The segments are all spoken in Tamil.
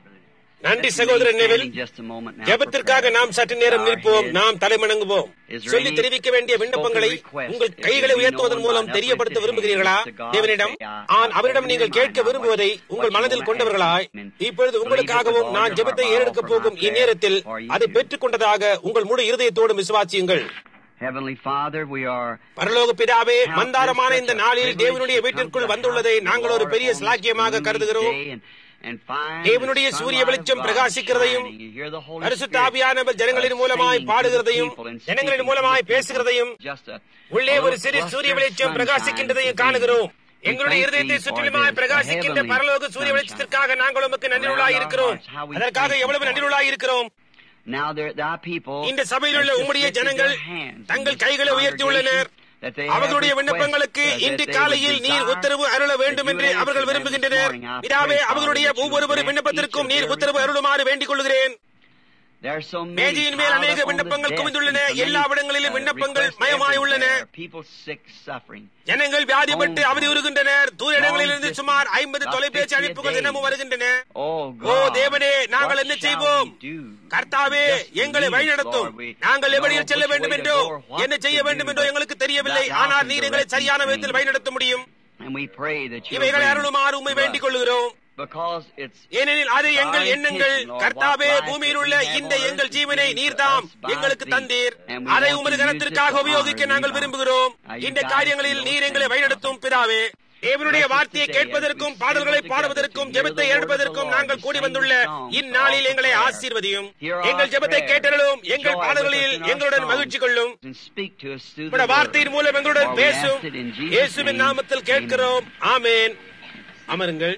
நன்றி சகோதரன் Neville Just a moment now for ஜெபத்திற்காக prayer. நாம் சற்று நேரம் Bow our நிற்போம் heads. நாம் தலைமணங்குவோம் சொல்லி தெரிவிக்க வேண்டிய விண்ணப்பங்களை உங்கள் கைகளை உயர்த்துவதன் மூலம் தெரியப்படுத்த விரும்புகிறீர்களா தேவனிடம் ஆன் அவரிடம் நீங்கள் கேட்க விரும்புவதை உங்கள் மனதில் கொண்டவர்களாய் இப்பொழுது உங்களுக்காகவும் நான் ஜெபத்தை ஏறெடுக்கப் போகும் இந்நேரத்தில் அதை பெற்றுக் கொண்டதாக உங்கள் முழு இருதயத்தோடும் விசுவாசியுங்கள் Heavenly Father, we are பரலோக பிதாவே மந்தாரமான இந்த நாளில் தேவனுடைய வீட்டிற்குள் வந்துள்ளதை நாங்கள் ஒரு பெரிய சிலாக்கியமாக கருதுகிறோம் தேவனுடைய சூரிய வெளிச்சம் பிரகாசிக்கிறதையும் பரிசுத்த ஆவியானவர் ஜனங்களின் மூலமாய் பாடுகிறதையும் ஜனங்களின் மூலமாய் பேசுகிறதையும் உள்ளே ஒரு சிறு சூரிய வெளிச்சம் பிரகாசிக்கின்றதையும் காணுகிறோம் எங்களுடைய இருதயத்தை சுற்றிலுமாய் பிரகாசிக்கின்ற பரலோக சூரிய வெளிச்சத்திற்காக நாங்கள் உமக்கு நன்றியுள்ளாய் இருக்கிறோம் அதற்காக எவ்வளவு நன்றியுள்ளாய் இருக்கிறோம் இந்த சபையில் உள்ள உம்முடைய ஜனங்கள் தங்கள் கைகளை உயர்த்தியுள்ளனர் அவர்களுடைய விண்ணப்பங்களுக்கு இன்று காலையில் நீர் உத்தரவு அருள வேண்டும் என்று அவர்கள் விரும்புகின்றனர் இதாவே அவர்களுடைய ஒவ்வொரு விண்ணப்பத்திற்கும் நீர் உத்தரவு அருளுமாறு வேண்டிக் கொள்கிறேன் மேஜையின் மேல் அநேக விண்ணப்பங்கள் குவிந்துள்ளன எல்லா இடங்களிலும் விண்ணப்பங்கள் மயமாய் உள்ளன ஜனங்கள் வியாதிப்பட்டு அவதியுறுகின்றனர் தூர இடங்களிலிருந்து சுமார் ஐம்பது தொலைபேசி அழைப்புகள் தினமும் வருகின்றன ஓ தேவனே நாங்கள் என்ன செய்வோம் கர்த்தாவே எங்களை வழிநடத்தும் நாங்கள் எப்படியில் செல்ல வேண்டும் என்றோ என்ன செய்ய வேண்டும் என்றோ எங்களுக்கு தெரியவில்லை ஆனால் நீர் எங்களை சரியான விதத்தில் வழிநடத்த முடியும் இவைகளை அருளுமாறு உண்மை வேண்டிக் கொள்கிறோம் ஏனெனில் அது எங்கள் எண்ணங்கள் கர்த்தாவே பூமியில் உள்ள இந்த எங்கள் ஜீவனை நீர்தாம் எங்களுக்கு தந்தீர் அதை உமது கனத்திற்காக உபயோகிக்க நாங்கள் விரும்புகிறோம் இந்த காரியங்களில் நீர் எங்களை வழிநடத்தும் பிதாவே தேவனுடைய வார்த்தையை கேட்பதற்கும் பாடல்களை பாடுவதற்கும் ஜெபத்தை எடுப்பதற்கும் நாங்கள் கூடி வந்துள்ள இந்நாளில் எங்களை ஆசீர்வதியும் எங்கள் ஜெபத்தை கேட்டலும் எங்கள் பாடல்களில் எங்களுடன் மகிழ்ச்சி கொள்ளும் வார்த்தையின் மூலம் எங்களுடன் பேசும் இயேசுவின் நாமத்தில் கேட்கிறோம் ஆமேன் அமருங்கள்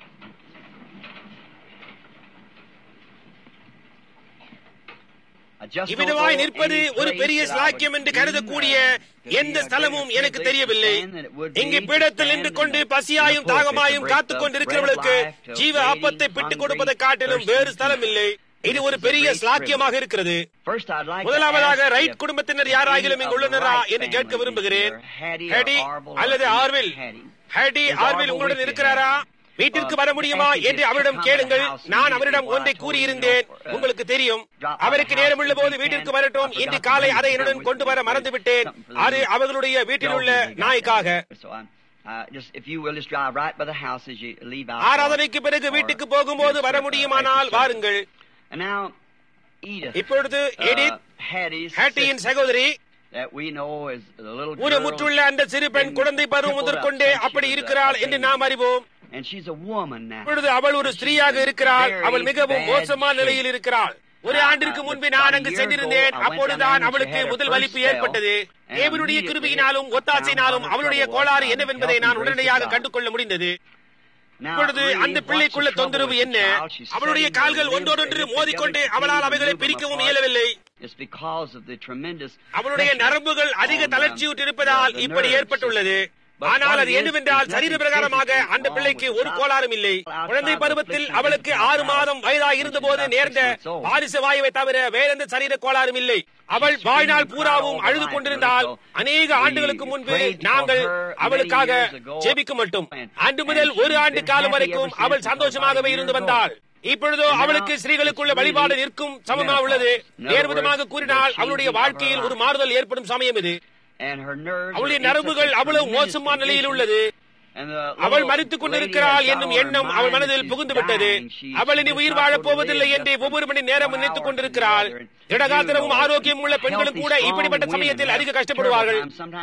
இவ்விதமாய் நிற்பது ஒரு பெரிய சாக்கியம் என்று கருதக்கூடிய எந்த ஸ்தலமும் எனக்கு தெரியவில்லை இங்கு பீடத்தில் நின்று கொண்டு பசியாயும் தாகமாயும் காத்துக் கொண்டிருக்கிறவர்களுக்கு ஜீவ ஆப்பத்தை பிட்டுக் கொடுப்பதை காட்டிலும் வேறு ஸ்தலம் இல்லை இது ஒரு பெரிய ஸ்லாக்கியமாக இருக்கிறது முதலாவதாக ரைட் குடும்பத்தினர் யாராகிலும் இங்கு உள்ளனரா என்று கேட்க விரும்புகிறேன் ஹேடி அல்லது ஆர்வில் ஹேடி ஆர்வில் உங்களுடன் இருக்கிறாரா வீட்டிற்கு வர முடியுமா என்று அவரிடம் கேளுங்கள் நான் அவரிடம் ஒன்றை கூறியிருந்தேன் உங்களுக்கு தெரியும் அவருக்கு நேரம் உள்ள போது வீட்டிற்கு வரட்டும் இன்று காலை அதை என்னுடன் கொண்டு வர மறந்துவிட்டேன் அது அவர்களுடைய வீட்டில் உள்ள நாய்க்காக ஆராதனைக்கு பிறகு வீட்டுக்கு போகும்போது வர முடியுமானால் வாருங்கள் இப்பொழுது எடித் ஹேட்டியின் சகோதரி ஊனமுற்றுள்ள அந்த சிறு பெண் குழந்தை பருவம் முதற்கொண்டே அப்படி இருக்கிறாள் என்று நாம் அறிவோம் இப்பொழுது அவள் ஒரு ஸ்திரீயாக இருக்கிறாள் அவள் மிகவும் மோசமான நிலையில் இருக்கிறாள் ஒரு ஆண்டிற்கு முன்பு நான் அங்கு சென்றிருந்தேன் அப்பொழுதுதான் அவளுக்கு முதல் வலிப்பு ஏற்பட்டது தேவனுடைய கிருபியினாலும் ஒத்தாசையினாலும் அவளுடைய கோளாறு என்னவென்பதை நான் உடனடியாக கண்டுகொள்ள முடிந்தது இப்பொழுது அந்த பிள்ளைக்குள்ள தொந்தரவு என்ன அவளுடைய கால்கள் ஒன்றோடொன்று மோதிக்கொண்டு அவளால் அவைகளை பிரிக்கவும் இயலவில்லை அவளுடைய நரம்புகள் அதிக தளர்ச்சியுற்றிருப்பதால் இப்படி ஏற்பட்டுள்ளது ஆனால் அது என்னவென்றால் சரீர பிரகாரமாக அந்த பிள்ளைக்கு ஒரு கோளாறும் இல்லை குழந்தை பருவத்தில் அவளுக்கு ஆறு மாதம் வயதாக இருந்த போது நேர்ந்த பாரிச வாயுவை தவிர வேறெந்த சரீர கோளாறும் இல்லை அவள் வாழ்நாள் பூராவும் அழுது கொண்டிருந்தால் அநேக ஆண்டுகளுக்கு முன்பு நாங்கள் அவளுக்காக ஜெபிக்க மட்டும் அன்று முதல் ஒரு ஆண்டு காலம் வரைக்கும் அவள் சந்தோஷமாகவே இருந்து வந்தாள் இப்பொழுதோ அவளுக்கு ஸ்ரீகளுக்குள்ள வழிபாடு நிற்கும் சமமா உள்ளது நேர்விதமாக கூறினால் அவளுடைய வாழ்க்கையில் ஒரு மாறுதல் ஏற்படும் சமயம் இது அவளுடைய நரம்புகள் அவ்வளவு மோசமான நிலையில் உள்ளது அவள் மறித்துக் கொண்டிருக்கிறாள் என்னும் எண்ணம் அவள் மனதில் புகுந்து விட்டது அவள் இனி உயிர் வாழப் போவதில்லை என்று ஒவ்வொரு மணி நேரம் நினைத்துக் கொண்டிருக்கிறாள் இடகாத்திரமும் ஆரோக்கியம் உள்ள பெண்களும் கூட இப்படிப்பட்ட சமயத்தில் அதிக கஷ்டப்படுவார்கள்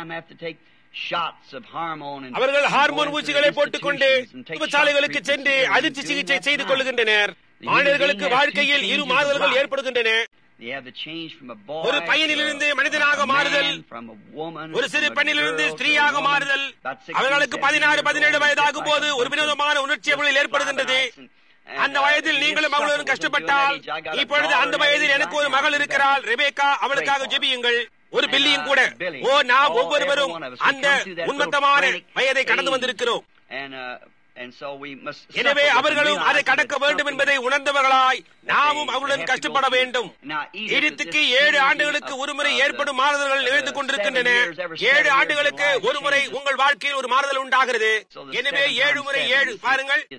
அவர்கள் ஹார்மோன் ஊசிகளை போட்டுக் கொண்டு சிகிச்சைகளுக்கு சென்று அதிர்ச்சி சிகிச்சை செய்து கொள்கின்றனர் மாணவர்களுக்கு வாழ்க்கையில் இரு மாறுதல்கள் ஏற்படுகின்றன ஒரு பையனிலிருந்து மனிதனாக மாறுதல் ஒரு சிறு பெண்ணிலிருந்து ஸ்திரீயாக மாறுதல் அவர்களுக்கு பதினாறு பதினேழு வயதாகும் போது ஒரு வினோதமான உணர்ச்சி அவர்களில் ஏற்படுகின்றது அந்த வயதில் நீங்களும் அவர்களும் கஷ்டப்பட்டால் இப்பொழுது அந்த வயதில் எனக்கு ஒரு மகள் இருக்கிறாள் ரெபேக்கா அவளுக்காக ஜெபியுங்கள் ஒரு பில்லியும் கூட ஓ நாம் ஒவ்வொருவரும் அந்த உன்மத்தமான வயதை கடந்து வந்திருக்கிறோம் எனவே அவர்களும் அதை கடக்க வேண்டும் என்பதை உணர்ந்தவர்களாய் நாமும் அவருடன் கஷ்டப்பட வேண்டும் இடத்துக்கு ஏழு ஆண்டுகளுக்கு ஒருமுறை ஏற்படும் மாறுதல்கள் நிகழ்ந்து கொண்டிருக்கின்றன ஏழு ஆண்டுகளுக்கு ஒருமுறை உங்கள் வாழ்க்கையில் ஒரு மாறுதல் உண்டாகிறது எனவே ஏழு முறை ஏழு பாருங்கள்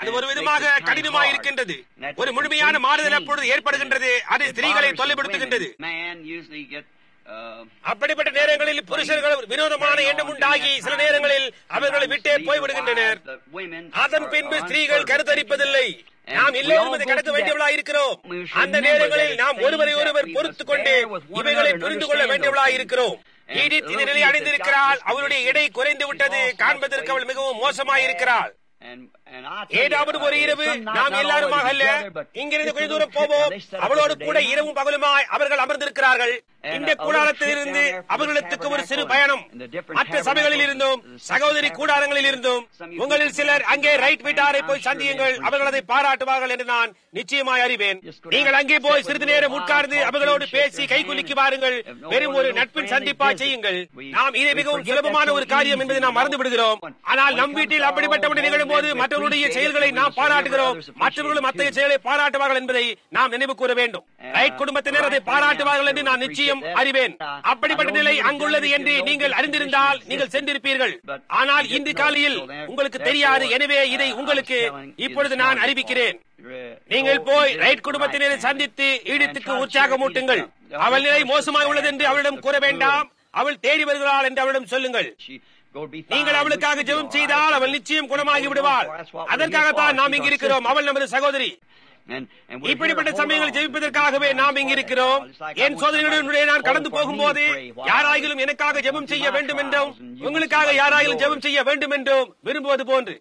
அது ஒரு விதமாக கடினமாக இருக்கின்றது ஒரு முழுமையான மாறுதல் அப்பொழுது ஏற்படுகின்றது அது ஸ்திரீகளை தொல்லைப்படுத்துகின்றது அப்படிப்பட்ட நேரங்களில் புருஷர்கள் வினோதமான எண்ணம் உண்டாகி சில நேரங்களில் அவர்களை விட்டே போய்விடுகின்றனர் அதன் பின்பு ஸ்திரீகள் கருத்தரிப்பதில்லை நாம் எல்லோரும் இதை கடக்க வேண்டியவளா இருக்கிறோம் அந்த நேரங்களில் நாம் ஒருவரை ஒருவர் பொறுத்துக் கொண்டு இவைகளை புரிந்து கொள்ள வேண்டியவளா இருக்கிறோம் ஈடித் இந்த நிலை அடைந்திருக்கிறாள் அவருடைய எடை குறைந்து விட்டது காண்பதற்கு அவள் மிகவும் மோசமாயிருக்கிறாள் ஏதாவது ஒரு இரவு நாம் எல்லாருமாக அல்ல இங்கிருந்து கொஞ்ச தூரம் போவோம் அவளோடு கூட இரவும் பகலுமாய் அவர்கள் அமர்ந்திருக்கிறார்கள் இந்த கூடாரத்தில் இருந்து அவர்களுக்கு ஒரு சிறு பயணம் மற்ற சபைகளில் இருந்தும் சகோதரி கூடாரங்களில் இருந்தும் உங்களில் சிலர் அங்கே ரைட் வீட்டாரை போய் சந்தியுங்கள் அவர்கள் அதை பாராட்டுவார்கள் என்று நான் நிச்சயமாய் அறிவேன் நீங்கள் அங்கே போய் சிறிது நேரம் உட்கார்ந்து அவர்களோடு பேசி கைகுலுக்கி வாருங்கள் வெறும் ஒரு நட்பின் சந்திப்பா செய்யுங்கள் நாம் இது மிகவும் சுலபமான ஒரு காரியம் என்பதை நாம் மறந்து விடுகிறோம் ஆனால் நம் வீட்டில் அப்படிப்பட்ட ஒன்று நிகழும் போது மற்றவர்களுடைய செயல்களை நாம் பாராட்டுகிறோம் மற்றவர்களும் அத்தகைய செயலை பாராட்டுவார்கள் என்பதை நாம் நினைவு கூற வேண்டும் ரைட் குடும்பத்தினர் அதை பாராட்டுவார்கள் என்று நான் நிச்சயம் அறிவேன் அப்படிப்பட்ட நிலை அங்குள்ளது என்று நீங்கள் அறிந்திருந்தால் நீங்கள் சென்றிருப்பீர்கள் ஆனால் இன்று காலையில் உங்களுக்கு தெரியாது எனவே இதை உங்களுக்கு இப்பொழுது நான் அறிவிக்கிறேன் நீங்கள் போய் ரைட் குடும்பத்தினரை சந்தித்து ஈடித்துக்கு உற்சாகமூட்டுங்கள் அவள் நிலை மோசமாக உள்ளது என்று அவளிடம் கூற வேண்டாம் அவள் தேடி வருகிறாள் என்று அவளிடம் சொல்லுங்கள் நீங்கள் அவளுக்காக ஜெபம் செய்தால் அவள் நிச்சயம் குணமாகி விடுவாள் அதற்காகத்தான் நாம் இங்கு இருக்கிறோம் அவள் நமது சகோதரி இப்படிப்பட்ட சமயங்களை ஜெயிப்பதற்காகவே நாம் இங்கு இருக்கிறோம் என் சோதனைகளுடைய நான் கடந்து போகும்போது யாராயிலும் எனக்காக ஜெபம் செய்ய வேண்டும் என்றும் உங்களுக்காக யாராயிலும் ஜெபம் செய்ய வேண்டும் என்றும் விரும்புவது போன்று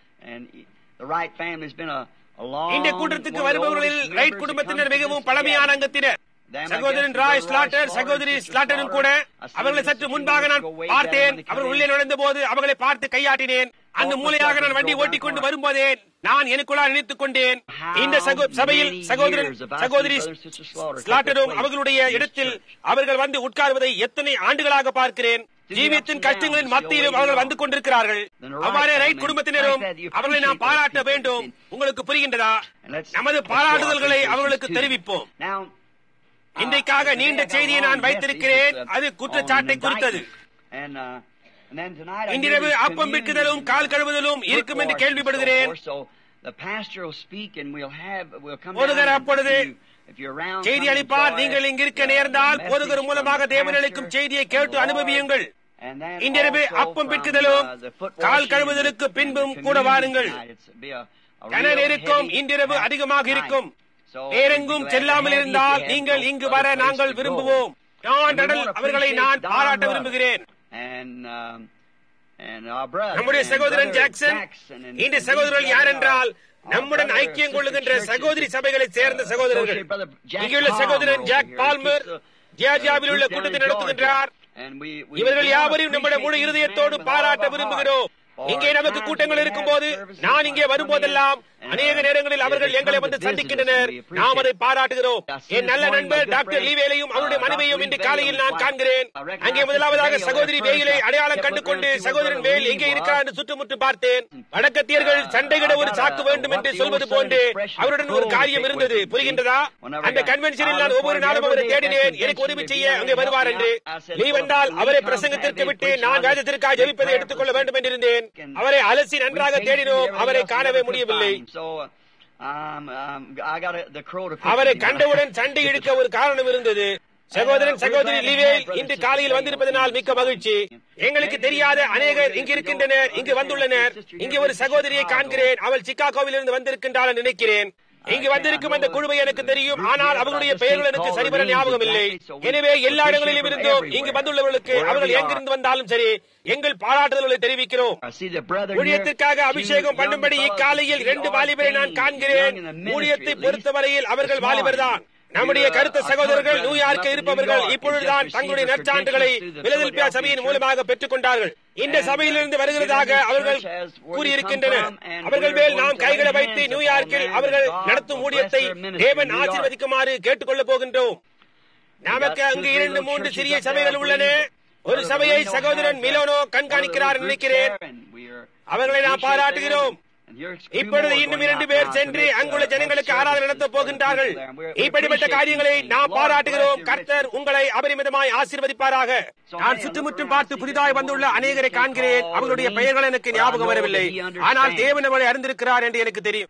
இந்த கூட்டத்துக்கு வருபவர்களில் ரைட் குடும்பத்தினர் மிகவும் பழமையான அங்கத்தினர் சகோதரன் ராய் ஸ்லாட்டர் சகோதரி ஸ்லாட்டரும் கூட அவர்களை சற்று முன்பாக நான் பார்த்தேன் அவர் உள்ளே நுழைந்த போது அவர்களை பார்த்து கையாட்டினேன் அந்த மூலையாக நான் வண்டி ஓட்டிக் கொண்டு வரும்போதே நான் எனக்குள்ளால் நினைத்துக் கொண்டேன் இந்த சபையில் சகோதரன் சகோதரி ஸ்லாட்டரும் அவர்களுடைய இடத்தில் அவர்கள் வந்து உட்காருவதை எத்தனை ஆண்டுகளாக பார்க்கிறேன் ஜீவியத்தின் கஷ்டங்களின் மத்தியிலும் அவர்கள் வந்து கொண்டிருக்கிறார்கள் அவ்வாறே ரைட் குடும்பத்தினரும் அவர்களை நாம் பாராட்ட வேண்டும் உங்களுக்கு புரிகின்றதா நமது பாராட்டுதல்களை அவர்களுக்கு தெரிவிப்போம் இன்றைக்காக நீண்ட செய்தியை நான் வைத்திருக்கிறேன் அது குற்றச்சாட்டை குறித்தது இன்றிரவு அப்பம் விற்குதலும் கால் கழுவுதலும் இருக்கும் என்று கேள்விப்படுகிறேன் போதுகர் அப்பொழுது செய்தி அளிப்பார் நீங்கள் இங்கிருக்க நேர்ந்தால் போதுகர் மூலமாக தேவன் அளிக்கும் செய்தியை கேட்டு அனுபவியுங்கள் இன்றிரவு அப்பம் பிற்குதலும் கால் கழுவுதலுக்கு பின்பும் கூட வாருங்கள் கன நெருக்கம் இன்றிரவு அதிகமாக இருக்கும் வேறெங்கும் செல்லாமல் இருந்தால் நீங்கள் இங்கு வர நாங்கள் விரும்புவோம் நான் நடல் அவர்களை நான் பாராட்ட விரும்புகிறேன் நம்முடைய சகோதரன் ஜாக்சன் இந்த சகோதரர்கள் யார் என்றால் நம்முடன் ஐக்கியம் கொள்ளுகின்ற சகோதரி சபைகளை சேர்ந்த சகோதரர்கள் இங்குள்ள சகோதரன் ஜாக் பால்மர் ஜியார்ஜியாவில் உள்ள கூட்டத்தை நடத்துகின்றார் இவர்கள் யாவரையும் நம்முடைய முழு இருதயத்தோடு பாராட்ட விரும்புகிறோம் இங்கே நமக்கு கூட்டங்கள் இருக்கும் போது நான் இங்கே வரும்போதெல்லாம் அநேக நேரங்களில் அவர்கள் எங்களை வந்து சந்திக்கின்றனர் நாம் அதை பாராட்டுகிறோம் என் நல்ல நண்பர் டாக்டர் லீவேலையும் அவருடைய மனைவியும் இன்று காலையில் நான் காண்கிறேன் அங்கே முதலாவதாக சகோதரி வேயிலை அடையாளம் கண்டு கொண்டு சகோதரன் வேல் எங்கே இருக்கிறார் என்று சுற்றுமுற்று பார்த்தேன் வடக்கத்தியர்கள் சண்டையிட ஒரு சாக்கு வேண்டும் என்று சொல்வது போன்று அவருடன் ஒரு காரியம் இருந்தது புரிகின்றதா அந்த கன்வென்ஷனில் நான் ஒவ்வொரு நாளும் அவரை தேடினேன் எனக்கு உதவி செய்ய அங்கே வருவார் என்று நீ வந்தால் அவரை பிரசங்கத்திற்கு விட்டு நான் வேதத்திற்காக ஜெபிப்பதை எடுத்துக்கொள்ள வேண்டும் என்றிருந்தேன் அவரை அலசி நன்றாக தேடினோம் அவரை காணவே முடியவில்லை அவரை கண்டவுடன் சண்டை இழுக்க ஒரு காரணம் இருந்தது சகோதரன் சகோதரி லிவேல் இன்று காலையில் வந்திருப்பதனால் மிக்க மகிழ்ச்சி எங்களுக்கு தெரியாத அநேகர் இங்கு இருக்கின்றனர் இங்கு வந்துள்ளனர் இங்கு ஒரு சகோதரியை காண்கிறேன் அவள் சிக்காகோவில் இருந்து வந்திருக்கின்றாள் நினைக்கிறேன் இங்கு வந்திருக்கும் அந்த குழுவை எனக்கு தெரியும் ஆனால் அவர்களுடைய பெயர்கள் எனக்கு சரிவர ஞாபகம் இல்லை எனவே எல்லா இடங்களிலும் இருந்தும் இங்கு வந்துள்ளவர்களுக்கு அவர்கள் எங்கிருந்து வந்தாலும் சரி எங்கள் பாராட்டுதல்களை தெரிவிக்கிறோம் ஊழியத்திற்காக அபிஷேகம் பண்ணும்படி இக்காலையில் இரண்டு வாலிபரை நான் காண்கிறேன் ஊழியத்தை பொறுத்தவரையில் அவர்கள் வாலிபர் தான் நம்முடைய கருத்த சகோதரர்கள் நியூயார்க்கில் இருப்பவர்கள் இப்பொழுதுதான் தங்களுடைய நற்சான்றுகளை பிலதெல்பியா சபையின் மூலமாக பெற்றுக் கொண்டார்கள் இந்த சபையிலிருந்து வருகிறதாக அவர்கள் கூறியிருக்கின்றனர் அவர்கள் மேல் நாம் கைகளை வைத்து நியூயார்க்கில் அவர்கள் நடத்தும் ஊழியத்தை தேவன் ஆசீர்வதிக்குமாறு கேட்டுக்கொள்ளப் போகின்றோம் நமக்கு அங்கு இரண்டு மூன்று சிறிய சபைகள் உள்ளன ஒரு சபையை சகோதரன் மிலோனோ கண்காணிக்கிறார் நினைக்கிறேன் அவர்களை நாம் பாராட்டுகிறோம் இப்பொழுது இன்னும் இரண்டு பேர் சென்று அங்குள்ள ஜனங்களுக்கு ஆராதனை நடத்தப் போகின்றார்கள் இப்படிப்பட்ட காரியங்களை நாம் பாராட்டுகிறோம் கர்த்தர் உங்களை அபரிமிதமாய் ஆசீர்வதிப்பாராக நான் சுற்றுமுற்றும் பார்த்து புதிதாய் வந்துள்ள அநேகரை காண்கிறேன் அவர்களுடைய பெயர்கள் எனக்கு ஞாபகம் வரவில்லை ஆனால் தேவன் அவளை அறிந்திருக்கிறார் என்று எனக்கு தெரியும்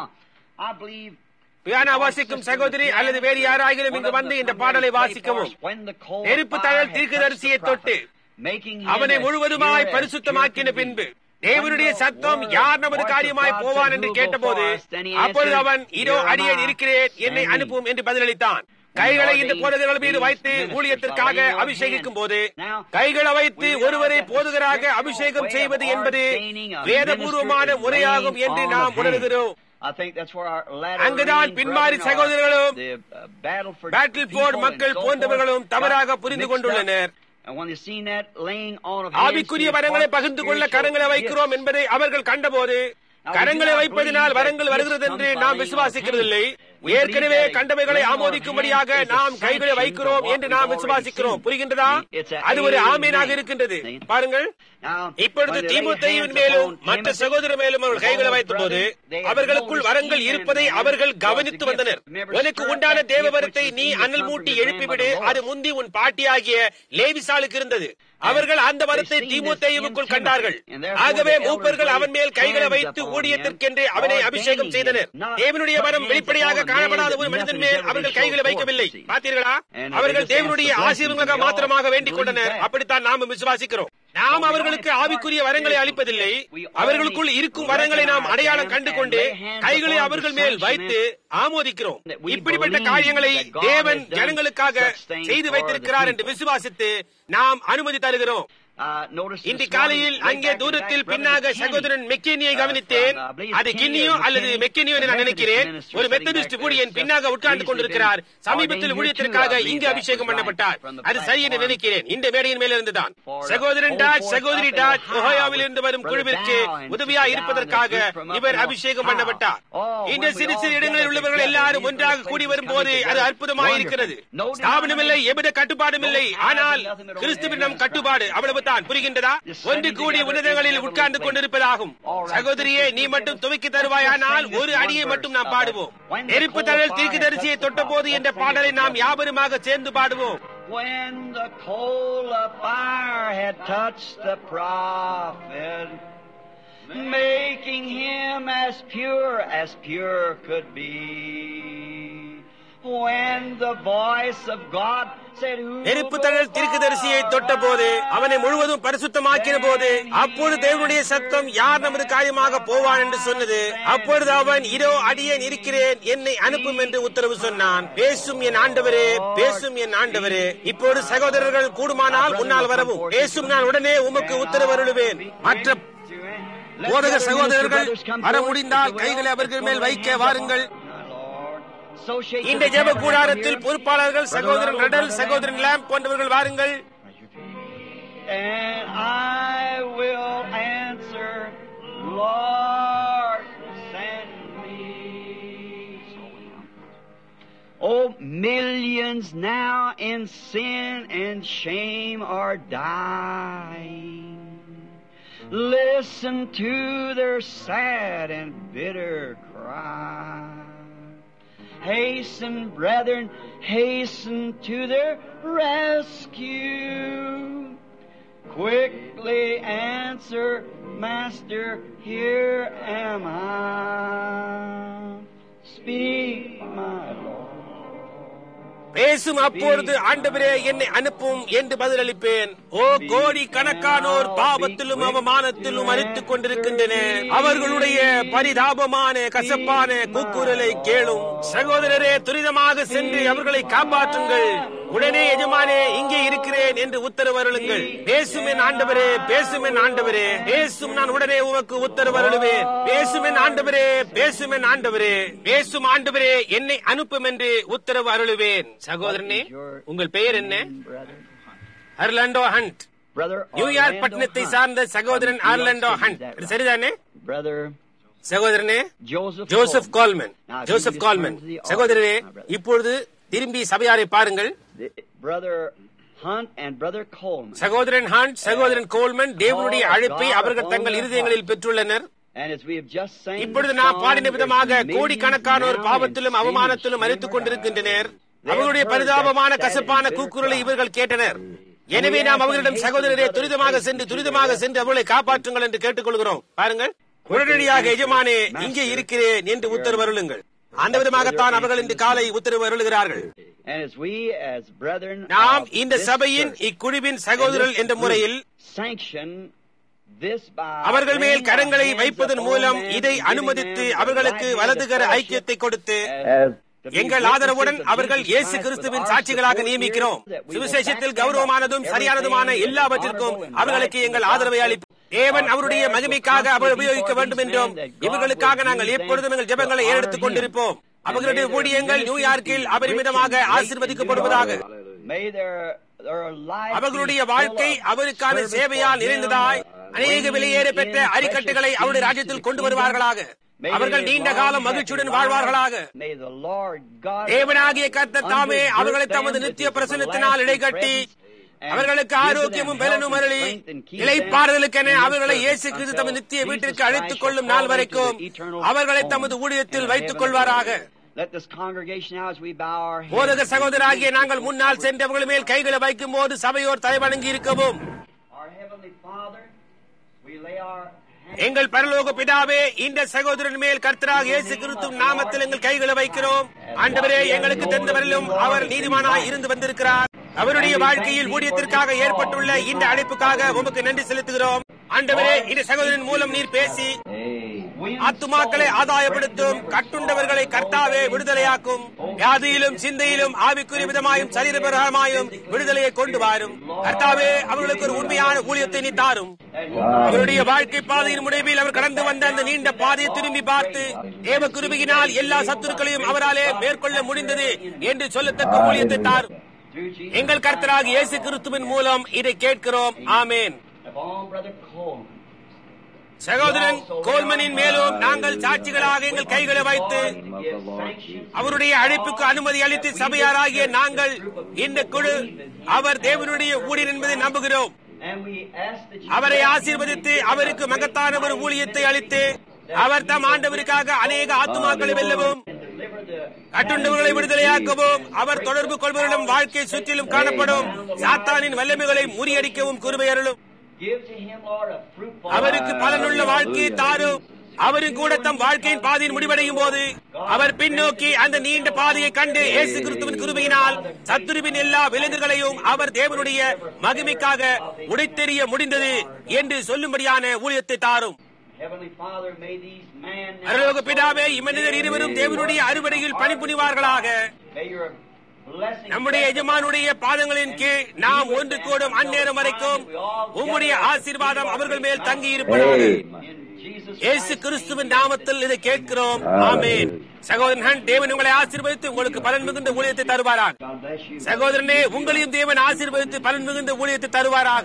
பியானா வாசிக்கும் சகோதரி அல்லது வேறு யாராகிலும் இங்கு வந்து இந்த பாடலை வாசிக்கவும் நெருப்பு தழல் தீர்க்கதரிசியை தொட்டு அவனை முழுவதுமாய் பரிசுத்தமாக்கின பின்பு தேவனுடைய சத்தம் யார் நமது காரியமாய் போவான் என்று கேட்டபோது அப்பொழுது அவன் இதோ அடியேன் இருக்கிறேன் என்னை அனுப்பும் என்று பதிலளித்தான் கைகளை இந்த போதகர்கள் மீது வைத்து ஊழியத்திற்காக அபிஷேகிக்கும் போது கைகளை வைத்து ஒருவரை போதுகராக அபிஷேகம் செய்வது என்பது வேதபூர்வமான முறையாகும் என்று நாம் உணர்கிறோம் அங்குதான் பின்மாறி சகோதரர்களும் பேட்டில் போர்ட் மக்கள் போன்றவர்களும் தவறாக புரிந்து கொண்டுள்ளனர் ஆவிக்குரிய வரங்களை பகிர்ந்து கொள்ள கரங்களை வைக்கிறோம் என்பதை அவர்கள் கண்டபோது கரங்களை வைப்பதினால் வரங்கள் வருகிறது என்று நாம் விசுவாசிக்கிறதில்லை ஏற்கனவே கண்டவைகளை ஆமோதிக்கும்படியாக நாம் கைகளை வைக்கிறோம் என்று நாம் விசுவாசிக்கிறோம் புரிகின்றதா அது ஒரு ஆமீனாக இருக்கின்றது பாருங்கள் இப்பொழுது திமுத்தையின் மேலும் மற்ற சகோதர மேலும் அவர்கள் கைகளை வைத்த போது அவர்களுக்குள் வரங்கள் இருப்பதை அவர்கள் கவனித்து வந்தனர் உனக்கு உண்டான தேவவரத்தை நீ அனல் மூட்டி எழுப்பிவிடு அது முந்தி உன் பாட்டியாகிய லேவிசாலுக்கு இருந்தது அவர்கள் அந்த வரத்தை திமுத்தையுக்குள் கண்டார்கள் ஆகவே மூப்பர்கள் அவன் மேல் கைகளை வைத்து ஊழியத்திற்கென்று அவனை அபிஷேகம் செய்தனர் தேவனுடைய வரம் வெளிப்படையாக காணப்படாத ஒரு மனிதன் மேல் அவர்கள் கைகளை வைக்கவில்லை பார்த்தீர்களா அவர்கள் தேவனுடைய ஆசீர்வாதமாக மாத்திரமாக வேண்டிக் கொண்டனர் அப்படித்தான் நாம் விசுவாசிக்கிறோம் நாம் அவர்களுக்கு ஆவிக்குரிய வரங்களை அளிப்பதில்லை அவர்களுக்குள் இருக்கும் வரங்களை நாம் அடையாளம் கண்டு கொண்டு கைகளை அவர்கள் மேல் வைத்து ஆமோதிக்கிறோம் இப்படிப்பட்ட காரியங்களை தேவன் ஜனங்களுக்காக செய்து வைத்திருக்கிறார் என்று விசுவாசித்து நாம் அனுமதி தருகிறோம் இன்று காலையில் அங்கே தூரத்தில் பின்னாக சகோதரன் மெக்கினியை கவனித்தேன் அது கிண்ணியோ அல்லது மெக்கினியோ என்று நான் நினைக்கிறேன் ஒரு மெத்தடிஸ்ட் ஊழியன் பின்னாக உட்கார்ந்து கொண்டிருக்கிறார் சமீபத்தில் ஊழியத்திற்காக இங்கு அபிஷேகம் பண்ணப்பட்டார் அது சரி என்று நினைக்கிறேன் இந்த மேடையின் மேல இருந்துதான் சகோதரன் டாட் சகோதரி டாட் ஒஹோயாவில் இருந்து வரும் குழுவிற்கு உதவியா இருப்பதற்காக இவர் அபிஷேகம் பண்ணப்பட்டார் இந்த சிறு சிறு இடங்களில் உள்ளவர்கள் எல்லாரும் ஒன்றாக கூடி வரும் போது அது அற்புதமாக இருக்கிறது ஸ்தாபனம் இல்லை எவ்வித கட்டுப்பாடும் இல்லை ஆனால் கிறிஸ்துவின் நம் கட்டுப்பாடு அவ்வளவு தான் புரிகின்றதா ஒன்று கூடி உன்னதங்களில் உட்கார்ந்து கொண்டிருப்பதாகும் சகோதரியே நீ மட்டும் துவைக்கு தருவாயானால் ஒரு அடியை மட்டும் நாம் பாடுவோம் நெருப்பு தழல் தீர்க்கதரிசியை தொட்ட போது என்ற பாடலை நாம் யாவருமாக சேர்ந்து பாடுவோம் When the coal of fire had touched the prophet, making him as pure as pure could be. When the voice of God said, Who நெருப்பு தழல் தீர்க்கதரிசியை தொட்ட போது அவனை முழுவதும் பரிசுத்தமாக்கின போது அப்பொழுது தேவனுடைய சத்தம் யார் நமது காரியமாக போவான் என்று சொன்னது அப்பொழுது அவன் இதோ அடியேன் இருக்கிறேன் என்னை அனுப்பும் என்று உத்தரவு சொன்னான் பேசும் என் ஆண்டவரே பேசும் என் ஆண்டவரே இப்போது சகோதரர்கள் கூடுமானால் உன்னால் வரவும் பேசும் நான் உடனே உமக்கு உத்தரவு அருளுவேன் மற்ற போதக சகோதரர்கள் வர முடிந்தால் கைகளை அவர்கள் மேல் வைக்க வாருங்கள் இந்த ஜெப கூடாரத்தில் பொறுப்பாளர்கள் சகோதரன் நடல் சகோதரன் லேம்ப் போன்றவர்கள் வாருங்கள் And I will answer, Lord, send me. Oh, millions now in sin and shame are dying. Listen to their sad and bitter cry. Hasten, brethren, hasten to their rescue. Quickly answer, Master, here am I. Speak, my Lord. பேசும் அப்பொழுது ஆண்டவரே என்னை அனுப்பும் என்று பதிலளிப்பேன் ஓ கோடி கணக்கானோர் பாவத்திலும் அவமானத்திலும் அரித்துக் கொண்டிருக்கின்றனர் அவர்களுடைய பரிதாபமான கசப்பான கூக்குரலை கேளும் சகோதரரே துரிதமாக சென்று அவர்களை காப்பாற்றுங்கள் உடனே எஜமானே இங்கே இருக்கிறேன் என்று உத்தரவு அருளுங்கள் பேசும் என் ஆண்டவரே பேசும் என் ஆண்டவரே பேசும் நான் உடனே உமக்கு உத்தரவு அருளுவேன் பேசும் என் ஆண்டவரே பேசும் என் ஆண்டவரே பேசும் ஆண்டவரே என்னை அனுப்பும் என்று உத்தரவு அருளுவேன் சகோதரனே உங்கள் பெயர் என்ன Brother, Orlando Hunt brother, New York Orlando பட்டணத்தை Hunt. சார்ந்த சகோதரன் ஆர்லாண்டோ ஹண்ட் இது சரிதானே Brother சகோதரனே Joseph Joseph Coleman. Coleman Now, if you Joseph just Coleman turn to the altar, சகோதரரே my brother. இப்பொழுது திரும்பி சபையாரை பாருங்கள் The- Brother Hunt and Brother Coleman. சகோதரன் ஹாண்ட் சகோதரன் கோல்மன் தேவனுடைய அழைப்பை அவர்கள் தங்கள் இருதயங்களில் பெற்றுள்ளனர் And as we have just sang இப்பொழுது the நாம் song, பாடின there's விதமாக millions கோடிக்கணக்கானோர் now பாவத்திலும் in sin அவமானத்திலும் and மறித்துக் shame கொண்டிருக்கின்றனர் They அவர்களுடைய heard பரிதாபமான that sad கசப்பான and bitter கூக்குரலை cry. இவர்கள் கேட்டனர் எனவே நாம் அவர்களிடம் சகோதரரே துரிதமாக சென்று துரிதமாக சென்று அவர்களை காப்பாற்றுங்கள் என்று கேட்டுக்கொள்கிறோம் பாருங்கள் உடனடியாக எஜமானே இங்கே இருக்கிறேன் என்று உத்தரவு அருளுங்கள் அந்த விதமாகத்தான் அவர்கள் இன்று காலை உத்தரவு அருளுகிறார்கள் And as we as brethren நாம் of இந்த this சபையின் church இக்குழுவின் சகோதரர்கள் என்ற முறையில் sanction this by அவர்கள் மேல் laying கரங்களை our hands வைப்பதன் upon மூலம் them இதை and giving அனுமதித்து them the அவர்களுக்கு right hand வலதுகர of fellowship ஐக்கியத்தை கொடுத்து as to be எங்கள் witnesses ஆதரவுடன் of அவர்கள் Jesus இயேசு Christ கிறிஸ்துவின் with our சாட்சிகளாக support நியமிக்கிறோம் here, that we will சுவிசேஷத்தில் back them up. கௌரவமானதும் சரியானதுமான Everything எல்லாவற்றிற்கும் honorable and அவர்களுக்கு right எங்கள் in the ஆதரவை gospel. அளிப்போம் தேவன் Our அவருடைய prayers will மகிமைக்காக அவர் constantly be உபயோகிக்க for வேண்டும் these என்றும் men that God இவர்களுக்காக will நாங்கள் use எப்பொழுதும் them எங்கள் ஜெபங்களை to honor ஏறெடுத்துக் him. கொண்டிருப்போம் And அவர்களுடைய may their ஊழியங்கள் ministries நியூயார்க்கில் be அபரிமிதமாக rich and great ஆசீர்வதிக்கப்படுவதாக in God. May their- their lives அவர்களுடைய be full வாழ்க்கை of அவருக்கான service சேவையால் for him, நிறைந்ததாய் அநேக bringing வெளியேற in பெற்ற precious அரிக்கட்டுகளை அவருடைய things ராஜ்யத்தில் to the கொண்டு kingdom. வருவார்களாக May அவர்கள் they நீண்ட long, காலம் happy மகிழ்ச்சியுடன் lives. வாழ்வார்களாக May the Lord God தேவனாகிய கர்த்தர் தாமே undergird அவர்களை them தமது with நித்திய his பிரசன்னத்தினால் everlasting இடைகட்டி presence and அவர்களுக்கு give to ஆரோக்கியமும் them பலனும் health and அருளி strength and keep them இளைப்பாறுதலுக்கென in his அவர்களை service இயேசு கிறிஸ்து தமது until நித்திய Jesus வீட்டிற்கு Christ அழைத்துக் shall கொள்ளும் call நாள் them to வரைக்கும் the eternal அவர்களை home தமது ஊழியத்தில் in வைத்துக் heaven. கொள்வாராக Let this congregation now as we bow our heads போதக சகோதராகிய நாங்கள் முன்னால் சென்று அவர்கள் மேல் கைகளை வைக்கும் போது சபையோர் தலைவணங்கி இருக்கவும் Our Heavenly Father, we lay our hands எங்கள் பரலோக பிதாவே இந்த சகோதரன் மேல் கர்த்தராக இயேசு கிறிஸ்துவின் நாமத்தில் எங்கள் கைகளை வைக்கிறோம் ஆண்டவரே எங்களுக்கு தெரிந்தவரிலும் அவர் நீதிமானாய் இருந்து வந்திருக்கிறார் அவருடைய வாழ்க்கையில் ஊழியத்திற்காக ஏற்பட்டுள்ள இந்த அழைப்புக்காக உமக்கு நன்றி செலுத்துகிறோம் ஆண்டவரே இந்த சகோதரன் மூலம் நீர் பேசி ஆத்துமாக்களை ஆதாயப்படுத்தும் கட்டுண்டவர்களை கர்த்தாவே விடுதலையாக்கும் வியாதியிலும் சிந்தையிலும் ஆவிக்குரிய விதமாயும் சரீரபிரகாரமாயும் விடுதலையை கொண்டு வாரும் கர்த்தாவே அவர்களுக்கு ஒரு உண்மையான ஊழியத்தை நீ தாரும் அவருடைய வாழ்க்கை பாதையின் முடிவில் அவர் கடந்து வந்த அந்த நீண்ட பாதையை திரும்பி பார்த்து தேவ கிருபியினால் எல்லா சத்துருக்களையும் அவராலே மேற்கொள்ள முடிந்தது என்று சொல்லத்தக்க ஊழியத்தை தாரும் through Jesus எங்கள் கர்த்தராக இயேசு கிறிஸ்துவின் மூலம் இதை கேட்கிறோம் ஆமேன் upon Brother Coleman. சகோதரன் கோல்மனின் மேலும் நாங்கள் சாட்சிகளாக எங்கள் கைகளை வைத்து Give sanction அவருடைய அழைப்புக்கு அனுமதி அளித்து சபையாராகிய நாங்கள் இந்த குழு அவர் தேவனுடைய ஊழியர் என்பதை நம்புகிறோம் and we ask that you அவரை bless him ஆசீர்வதித்து and give அவருக்கு him மகத்தான ஒரு ஊழியத்தை அளித்து அவர் தம் ஆண்டவருக்காக அநேக ஆத்துமாக்களை வெல்லவும் and deliver the கட்டுண்டவர்களை விடுதலையாக்கவும் அவர் தொடர்பு கொள்பவர்களிடம் வாழ்க்கை சுற்றிலும் காணப்படும் சாத்தானின் வல்லமைகளை முறியடிக்கவும் குருவை அருளும் give to him, Lord, a fruitful அவருக்கு பலனுள்ள வாழ்க்கையை தாரும் அவரும் கூட தம் வாழ்க்கையின் பாதையின் முடிவடையும் போது அவர் பின்னோக்கி அந்த நீண்ட பாதையை கண்டு இயேசு கிறிஸ்துவின் கிருபையினால் சத்துருவின் எல்லா விலங்குகளையும் அவர் தேவனுடைய மகிமைக்காக உடைத்தெறிய முடிந்தது என்று சொல்லும்படியான ஊழியத்தை தாரும் Heavenly Father, may these men அருளோக பிதாவே இம்மனிதர் இருவரும் தேவனுடைய அறுவடையில் பணிபுரிவார்களாக may your blessing நம்முடைய எஜமானுடைய பாதங்களின் கீழ் நாம் ஒன்று கூடும் அந்நேரம் வரைக்கும் உம்முடைய ஆசீர்வாதம் அவர்கள் மேல் தங்கி இருப்பதாக in Jesus இயேசு கிறிஸ்துவின் நாமத்தில் இதை கேட்கிறோம் ஆமென் சகோதரன் ஹன், தேவன் உங்களை ஆசீர்வதித்து உங்களுக்கு பலன் மிகுந்த ஊழியத்தை தருவாராக God bless you. சகோதரனே உங்களையும் தேவன் ஆசீர்வதித்து பலன் மிகுந்த ஊழியத்தை தருவாராக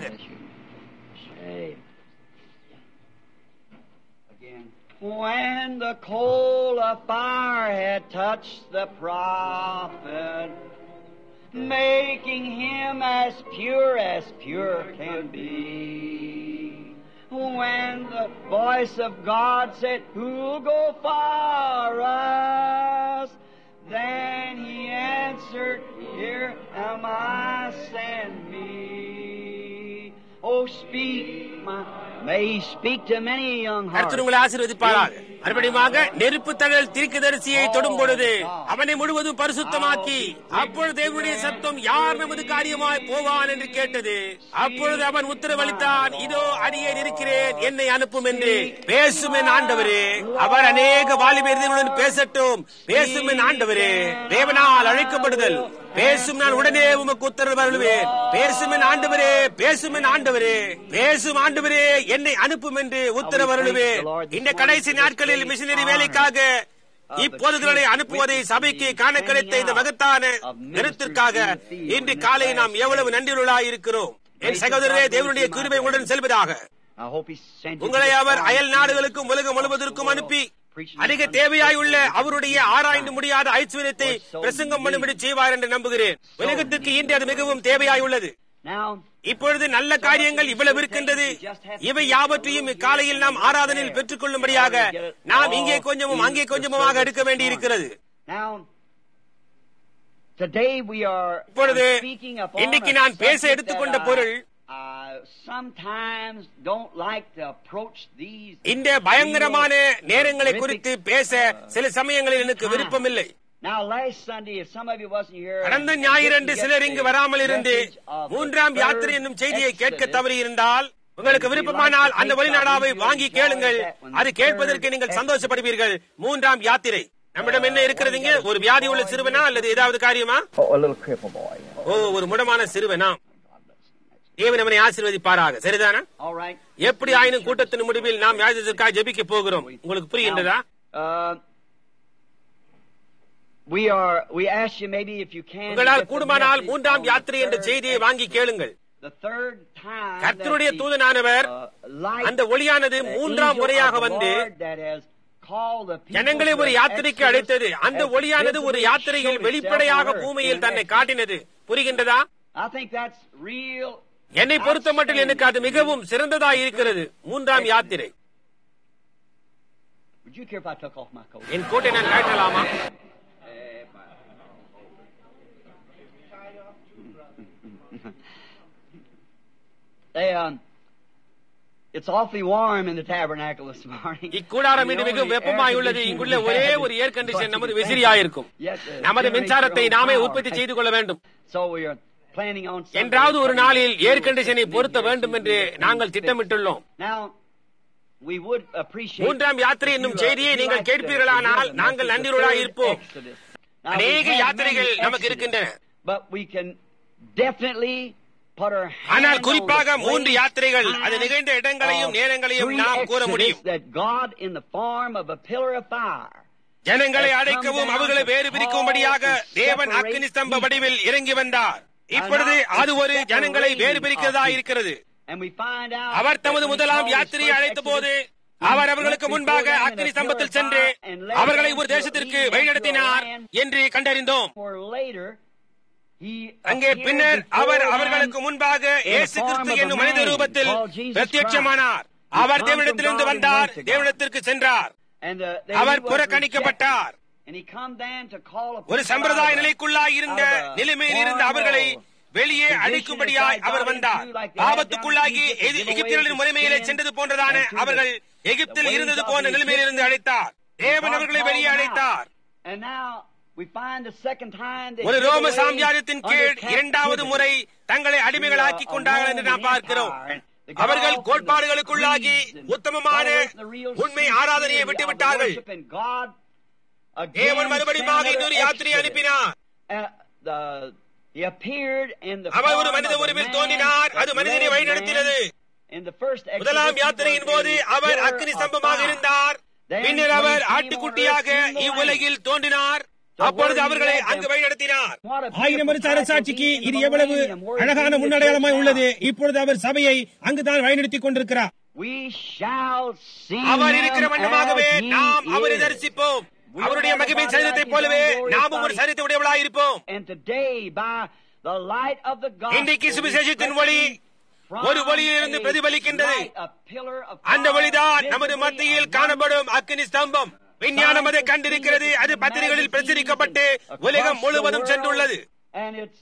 Again. When the coal of fire had touched the prophet, making him as pure as pure can be. When the voice of God said, Who'll go for us? Then he answered, Here am I, send me. Oh, speak, my, may he speak to many young hearts. கர்த்தர் உங்களை ஆசீர்வதிப்பாராக மறுபடியுமாக நெருப்பு தழல் தீர்க்கதரிசியை தொடும் பொழுது அவனை முழுவதும் பரிசுத்தமாக்கி அப்பொழுது தேவனுடைய சத்தம் யார் நமது காரியமாய் போவான் என்று கேட்டது அப்பொழுது அவன் உத்தரவளித்தான் இதோ அடியேன் இருக்கிறேன் என்னை அனுப்பும் என்று பேசும் என் ஆண்டவரே அவர் அநேக வாலிபர்களுடன் பேசட்டும் பேசும் என் ஆண்டவரே தேவனால் அழைக்கப்படுதல் பேசும் நான் உடனே உமக்கு உத்தரவு அருளுவேன் பேசும் என் ஆண்டவரே பேசும் என் ஆண்டவரே பேசும் ஆண்டவரே என்னை அனுப்பும் என்று உத்தரவு அருளுவேன் இந்த கடைசி நாட்களில் மிஷினரி வேலைக்காக இப்போதுகளை அனுப்புவதை சபைக்கு காண கிடைத்த இந்த மகத்தான நிறத்திற்காக இன்று காலை நாம் எவ்வளவு நன்றியுள்ளாய் இருக்கிறோம் என் சகோதரரே தேவனுடைய கிருபை உடன் செல்வதாக I hope he sent you உங்களை to அவர் this அயல் நாடுகளுக்கும் உலகம் முழுவதற்கும் அனுப்பி அதிக தேவையாயுள்ள அவருடைய ஆராய்ந்து முடியாத ஐஸ்வர்யத்தை பிரசங்கம் பண்ணும்படி செய்வார் என்று நம்புகிறேன் உலகத்திற்கு இன்று அது மிகவும் தேவையாயுள்ளது Now, இப்பொழுது நல்ல காரியங்கள் இவ்வளவு இருக்கின்றது இவை யாவற்றையும் இக்காலையில் நாம் ஆராதனையில் பெற்றுக் கொள்ளும்படியாக நாம் இங்கே கொஞ்சமும் அங்கே கொஞ்சமுமாக எடுக்க வேண்டி இருக்கிறது now, today we are இப்பொழுது I'm speaking upon இன்னைக்கு a நான் பேச subject எடுத்துக்கொண்ட that I, பொருள் uh, sometimes don't like to approach these இந்த பயங்கரமான நேரங்களை குறித்து பேச சில சமயங்களில் எனக்கு விருப்பமில்லை Now, last Sunday, if some of you wasn't here, கடந்த and ஞாயிறன்று didn't get சிலர் இங்கு the வராமல் இருந்து message of the மூன்றாம் third யாத்திரை என்னும் செய்தியை கேட்க Exodus, தவறியிருந்தால் உங்களுக்கு விருப்பமானால் அந்த வழிநாடாவை வாங்கி கேளுங்கள் அது கேட்பதற்கு நீங்கள் சந்தோஷப்படுவீர்கள் மூன்றாம் யாத்திரை நம்மிடம் என்ன இருக்கிறதுங்க ஒரு வியாதி உள்ள சிறுவனா அல்லது ஏதாவது காரியமா Oh, a little cripple boy. ஓ ஒரு முடமான சிறுவனா தேவன் அவனை ஆசீர்வதிப்பாராக சரிதானா All right. எப்படி ஆயினும் கூட்டத்தின் முடிவில் நாம் யாஜத்திற்காக ஜெபிக்க போகிறோம் உங்களுக்கு புரிகின்றதா Uh, we are. We ask you maybe if you can. to உங்களால் get the கூடுமானால் message மூன்றாம் on the யாத்திரை என்ற third செய்தியை வாங்கி கேளுங்கள் The third time that கர்த்தருடைய the, தூதனானவர் uh, light, அந்த ஒளியானது the மூன்றாம் angel முறையாக of the வந்து Lord that has called the people ஜனங்களை to ஒரு யாத்திரைக்கு Exodus அழைத்தது அந்த has ஒளியானது ஒரு visibly யாத்திரையில் showed itself வெளிப்படையாக on earth பூமியில் in தன்னை Exodus. காட்டினது புரிகின்றதா I think that's real. என்னை பொறுத்த மட்டும் எனக்கு அது மிகவும் சிறந்ததாய் இருக்கிறது மூன்றாம் யாத்திரை Would you care if I took off my coat? என் கோட்டை நான் காட்டலாமா They, um, it's awfully warm in the tabernacle this morning. இக்கூடாரம் இன்று மிகவும் வெப்பமாய் உள்ளது இங்குள்ள ஒரே ஒரு ஏர் கண்டிஷன் நமது விசிறியாயிருக்கும் நமது மின்சாரத்தை நாமே உற்பத்தி செய்து கொள்ள வேண்டும் So we are planning on something என்றாவது ஒரு coming நாளில் through ஏர் கண்டிஷனை this பொருத்த year வேண்டும் என்று to நாங்கள் fix. திட்டமிட்டுள்ளோம் Now, we would appreciate மூன்றாம் யாத்திரை என்னும் if you, uh, செய்தியை if you நீங்கள் like to கேட்பீர்களானால் hear the நாங்கள் message of நன்றியுள்ளவர்களாய் third இருப்போம் Exodus. Now, அநேக we've had யாத்திரைகள் many நமக்கு Exodus, இருக்கின்றன But we can definitely put our hand ஆனால் on குறிப்பாக the மூன்று place, யாத்திரைகள் அது time நிகழ்ந்த இடங்களையும் of நேரங்களையும் three நாம் கூற Exodus முடியும் that God in the form of a pillar of fire ஜனங்களை அழைக்கவும் அவர்களை வேறு பிரிக்கும்படியாக தேவன் அக்னி ஸ்தம்ப வடிவில் இறங்கி வந்தார் இப்பொழுது அது ஒரு ஜனங்களை வேறு பிரிக்கிறதா இருக்கிறது And we find out அவர் தமது that when he முதலாம் called his யாத்திரையை first அழைத்த போது Exodus, அவர் he அவர்களுக்கு went முன்பாக before them in அக்னி a ஸ்தம்பத்தில் pillar of சென்று fire and led அவர்களை them ஒரு to தேசத்திற்கு lead them to a வழிநடத்தினார் land என்று கண்டறிந்தோம் For later, he அங்கே appeared பின்னர் before அவர் them அவர்களுக்கு முன்பாக in the இயேசு form கிறிஸ்து of a என்னும் மனித man ரூபத்தில் called Jesus பிரத்யட்சமானார் Christ. He our come from தேவனிடத்திலிருந்து God and வந்தார் went to God. தேவனிடத்திற்கு சென்றார் And, uh, that our he was புறக்கணிக்கப்பட்டார் rejected. And he come then to call a ஒரு people சம்பிரதாய out of- நிலைக்குள்ளாய் இருந்த out of a நிலைமையில் இருந்த formal அவர்களை வெளியே position அழைக்கும்படியாய் that அவர் God வந்தார் into like they had ஆபத்துக்குள்ளாகி done in Egypt, எதி- give away எகிப்தியர்களின் the முறைமையிலே sin சென்றது போன்றதான and to the- அவர்கள் எகிப்தில் the ways இருந்தது of போன்ற the நிலைமையிலிருந்து Egyptians. அழைத்தார் தேவன் God அவர்களை called வெளியே them out. அழைத்தார் And now we find the second time they ஒரு give ரோம away சாம்ராஜ்யத்தின் under கீழ் இரண்டாவது captivity முறை தங்களை to a- அடிமைகளாக்கி a கொண்டார்கள் என்று நாம் Roman பார்க்கிறோம் empire. And the அவர்கள் gods and the கோட்பாடுகளுக்குள்ளாகி creeds and உத்தமமான got away from the real உண்மை sincerity ஆராதனையை of the விட்டுவிட்டார்கள் worship, and God again தேவன் மறுபடியும் sent இன்னொரு another யாத்திரை Exodus. அனுப்பினார் Uh, the- he appeared in the அவர் ஒரு form மனித of a உருவில் man தோன்றினார் that அது மனிதனை led வழிநடத்தினது man. In the first Exodus, முதலாம் he யாத்திரையின் was போது a அவர் pillar அக்னி of ஸ்தம்பமாக fire. இருந்தார் Then பின்னர் when our he came ஆட்டுக்குட்டியாக on earth in the இவ்வுலகில் தோன்றினார் So அப்பொழுது where he அவர்களை led them- அங்கு வழிநடத்தினார் What a ஆயிரம் வருஷ beautiful அரசாட்சிக்கு type of இது being in the எவ்வளவு millennium, where he அழகான leads the முன்னடையாளமாய் church உள்ளது now. இப்பொழுது அவர் சபையை அங்குதான் வழிநடத்திக் கொண்டிருக்கிறார் We shall see our him இருக்கிற வண்ணமாகவே as he நாம் அவரை is. தரிசிப்போம் We அவருடைய have a மகிமை body சரிதத்தை like his போலவே own glorious நாமும் ஒரு body. சரித்தை உடையவளாய் இருப்போம் And today, by the light of the gospel, இன்றைக்கு சுவிசேஷத்தின் ஒளி from ஒரு ஒளியிலிருந்து a பிரதிபலிக்கின்றது. light, a pillar of அந்த fire ஒளிதான் நமது visibly மத்தியில் among காணப்படும் அக்கினி ஸ்தம்பம் விஞ்ஞானம் அதை கண்டிருக்கிறது அது பத்திரிகைகளில் பிரசுரிக்கப்பட்டு உலகம் முழுவதும் சென்றுள்ளது And it's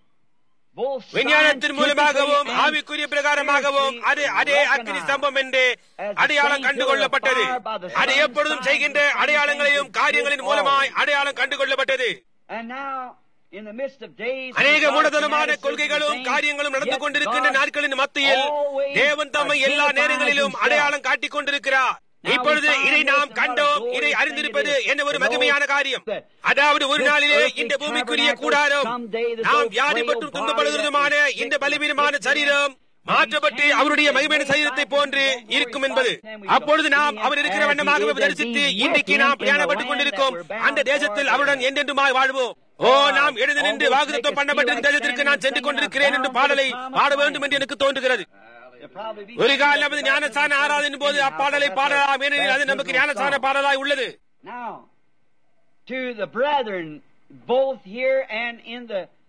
both விஞ்ஞானத்தின் மூலமாகவும் scientifically and ஆவிக்குரிய பிரகாரமாகவும் அது அதே அக்கினி ஸ்தம்பம் என்று அடையாளம் கண்டுகொள்ளப்பட்டது அது எப்பொழுதும் செய்கின்ற அடையாளங்களையும் காரியங்களின் மூலமாய் அடையாளம் கண்டுகொள்ளப்பட்டது And now, in the midst of days, அநேக when God மூடதனமான commanded கொள்கைகளும் certain காரியங்களும் things, நடந்து yet கொண்டிருக்கின்ற God நாட்களின் மத்தியில் always தேவன் தம்மை எல்லா identifies நேரங்களிலும் himself. அடையாளம் காட்டிக் கொண்டிருக்கிறார் Now இப்பொழுது we find இதை this நாம் and what a கண்டோம் glorious இதை thing அறிந்திருப்பது it is. என்ன ஒரு To know மகிமையான காரியம் that அதாவது ஒரு this நாளிலே earthly இந்த பூமிக்குரிய tabernacle கூடாரம் someday this நாம் old வியாதிப்பட்டும் frail துன்பப்படுவதுமான body that is இந்த sick பலவீனமான and சரீரம் மாற்றப்பட்டு அவருடைய மகிமையான சரீரத்தை போன்று இருக்கும் என்பது அப்பொழுது நாம் அவர் இருக்கிற வண்ணமாக தரிசித்து இன்றைக்கு நாம் பிரயாணப்பட்டுக் கொண்டிருக்கோம் அந்த தேசத்தில் அவருடன் என்றென்றுமாய் வாழ்வோம் ஓ நாம் எழுந்து நின்று வாக்குத்தம் பண்ணப்பட்டிருக்கும் தேசத்திற்கு நான் சென்று கொண்டிருக்கிறேன் என்று பாடலை பாட வேண்டும் என்று எனக்கு தோன்றுகிறது It'll probably be ஒரு கால் நமது ஞானஸ்தான ஆராதனின் போது அப்பாடலை பாடலாம் ஏனெனில் அது நமக்கு ஞானஸ்தான பாடலாய் உள்ளது Now, to the brethren, both here and in the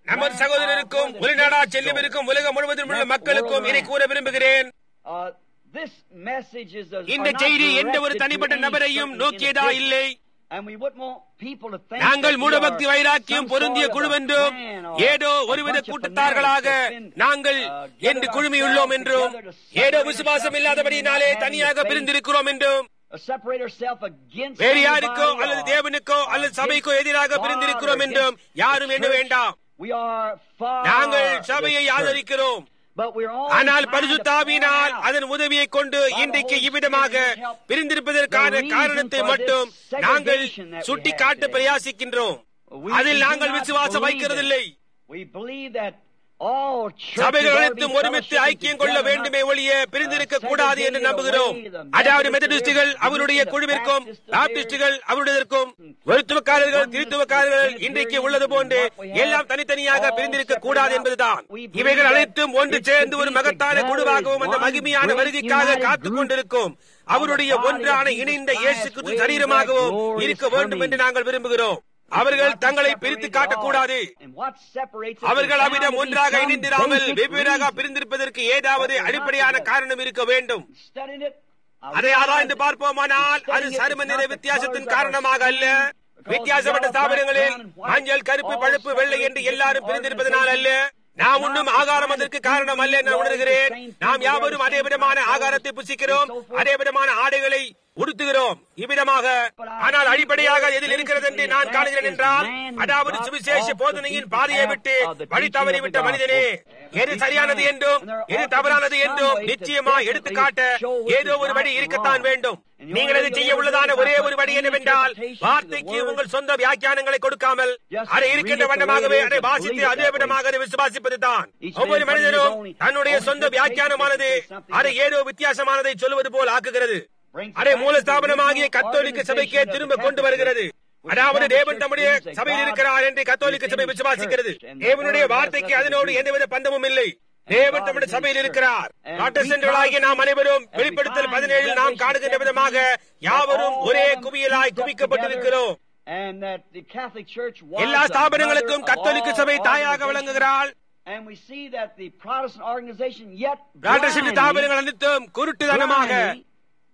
நமது சகோதரருக்கும் வெளிநாடா செல்லும் இருக்கும் உலகம் முழுவதும் உள்ள மக்களுக்கும் இதை கூற விரும்புகிறேன் Uh, this message is a, இந்த are not செய்தி எந்த ஒரு directed தனிப்பட்ட to any நபரையும் certain நோக்கியதா individual. இல்லை And we wouldn't want people to think நாங்கள் that we மூடபக்தி are வைராக்கியம் some பொருந்திய sort of a குழுவென்றும் clan or ஏதோ a ஒருவித bunch of கூட்டத்தார்களாக fanatics that's been, நாங்கள் uh, என்று gathered குழுமியுள்ளோம் ourselves என்றும் together to ஏதோ separate விசுவாசம் ourselves இல்லாதபடியினாலே from having தனியாக the faith, பிரிந்திருக்கிறோம் என்றும் uh, separate ourselves against வேறு anybody யாருக்கோ அல்லது or தேவனுக்கோ அல்லது சபைக்கோ எதிராக God பிரிந்திருக்கிறோம் or என்றும் against யாரும் எண்ண church. வேண்டாம் We are far நாங்கள் the சபையை church. ஆதரிக்கிறோம் But we're all ஆனால் trying to பரிசுத்தாவினால் point out அதன் உதவியை கொண்டு இன்றைக்கு இவ்விதமாக பிரிந்திருப்பதற்கான காரணத்தை மட்டும் நாங்கள் சுட்டிக்காட்ட பிரயாசிக்கின்றோம் அதில் நாங்கள் விசுவாசம் வைக்கிறதில்லை We believe that all churches சபைகள் ought to be அனைத்தும் ஒருமித்து fellowshipping ஐக்கியம் கொள்ள together, வேண்டுமே not ஒழிய பிரிந்திருக்க கூடாது என்று நம்புகிறோம் அதாவது மெத்தடிஸ்டுகள் அவருடைய குழுவிற்கும் பாப்டிஸ்டுகள் அவருடையதற்கும் வெறுத்துவக்காரர்கள் திருத்துவக்காரர்கள் இன்றைக்கு உள்ளது போன்று எல்லாம் தனித்தனியாக பிரிந்திருக்க கூடாது என்பதுதான் இவைகள் அனைத்தும் ஒன்று சேர்ந்து ஒரு மகத்தான குழுவாகவும் அந்த மகிமையான வருகைக்காக காத்துக் கொண்டிருக்கும் அவருடைய ஒன்றான இணைந்த இயேசு கிறிஸ்து சரீரமாகவும் இருக்க வேண்டும் என்று நாங்கள் விரும்புகிறோம் அவர்கள் தங்களை பிரித்து காட்டக்கூடாது And what separates us அவர்கள் is அவ்விடம் bound to be ஒன்றாக some இணைந்திராமல் basic வெவ்வேறாக reason. பிரிந்திருப்பதற்கு ஏதாவது அடிப்படையான காரணம் இருக்க வேண்டும் Studying it, I அதை ஆராய்ந்து realize பார்ப்போமானால் அது சரும நிற வித்தியாசத்தின் காரணமாக அல்ல வித்தியாசப்பட்ட ஸ்தாபனங்களில் மஞ்சள் கருப்பு பழுப்பு வெள்ளை என்று எல்லாரும் பிரிந்திருப்பதனால் அல்ல நாம் உண்ணும் ஆகாரம் அதற்கு காரணம் அல்ல என்று உணர்கிறேன் நாம் யாவரும் அதே விதமான ஆகாரத்தை புசிக்கிறோம் அதே விதமான ஆடைகளை உடுத்துகிறோம் இவ்விதமாக ஆனால் அடிப்படையாக எதில் இருக்கிறது என்று நான் காணுகிறேன் என்றால் அதாவது சுவிசேஷ போதனையின் பாதையை விட்டு வழி தவறிவிட்ட மனிதனே எது சரியானது என்றும் எது தவறானது என்றும் நிச்சயமா எடுத்து காட்ட ஏதோ ஒரு வழி இருக்கத்தான் வேண்டும் நீங்கள் அதை செய்ய உள்ளதான ஒரே ஒரு வழி என்னவென்றால் வார்த்தைக்கு உங்கள் சொந்த வியாக்கியானங்களை கொடுக்காமல் அதை இருக்கின்ற வண்ணமாகவே அதை வாசித்து அதே விதமாக அதை விசுவாசிப்பதுதான் ஒவ்வொரு மனிதனும் தன்னுடைய சொந்த வியாக்கியானமானது அதை ஏதோ வித்தியாசமானதை சொல்லுவது போல் ஆக்குகிறது அதை மூலஸ்தாபனமாகிய கத்தோலிக்க சபைக்கே திரும்ப கொண்டு வருகிறது அதாவது தேவன் தம்முடைய சபையில் இருக்கிறார் என்று கத்தோலிக்க சபை விசுவாசிக்கிறது தேவனுடைய வார்த்தைக்கு அதனோடு எந்தவித பந்தமும் இல்லை தேவன் தம்முடைய சபையில் இருக்கிறார் ப்ராட்டஸ்டன்ட்களாகிய நாம் அனைவரும் வெளிப்படுத்தல் பதினேழில் நாம் காணுகின்ற விதமாக யாவரும் ஒரே குவியலாய் குவிக்கப்பட்டிருக்கிறோம் And that the Catholic Church was எல்லா the ஸ்தாபனங்களுக்கும் mother of கத்தோலிக்க all சபை தாயாக organizations. விளங்குகிறாள் And we see that the Protestant organization yet Protestant blindly- ஸ்தாபனங்கள் அனைத்தும் குருட்டுதனமாக blindly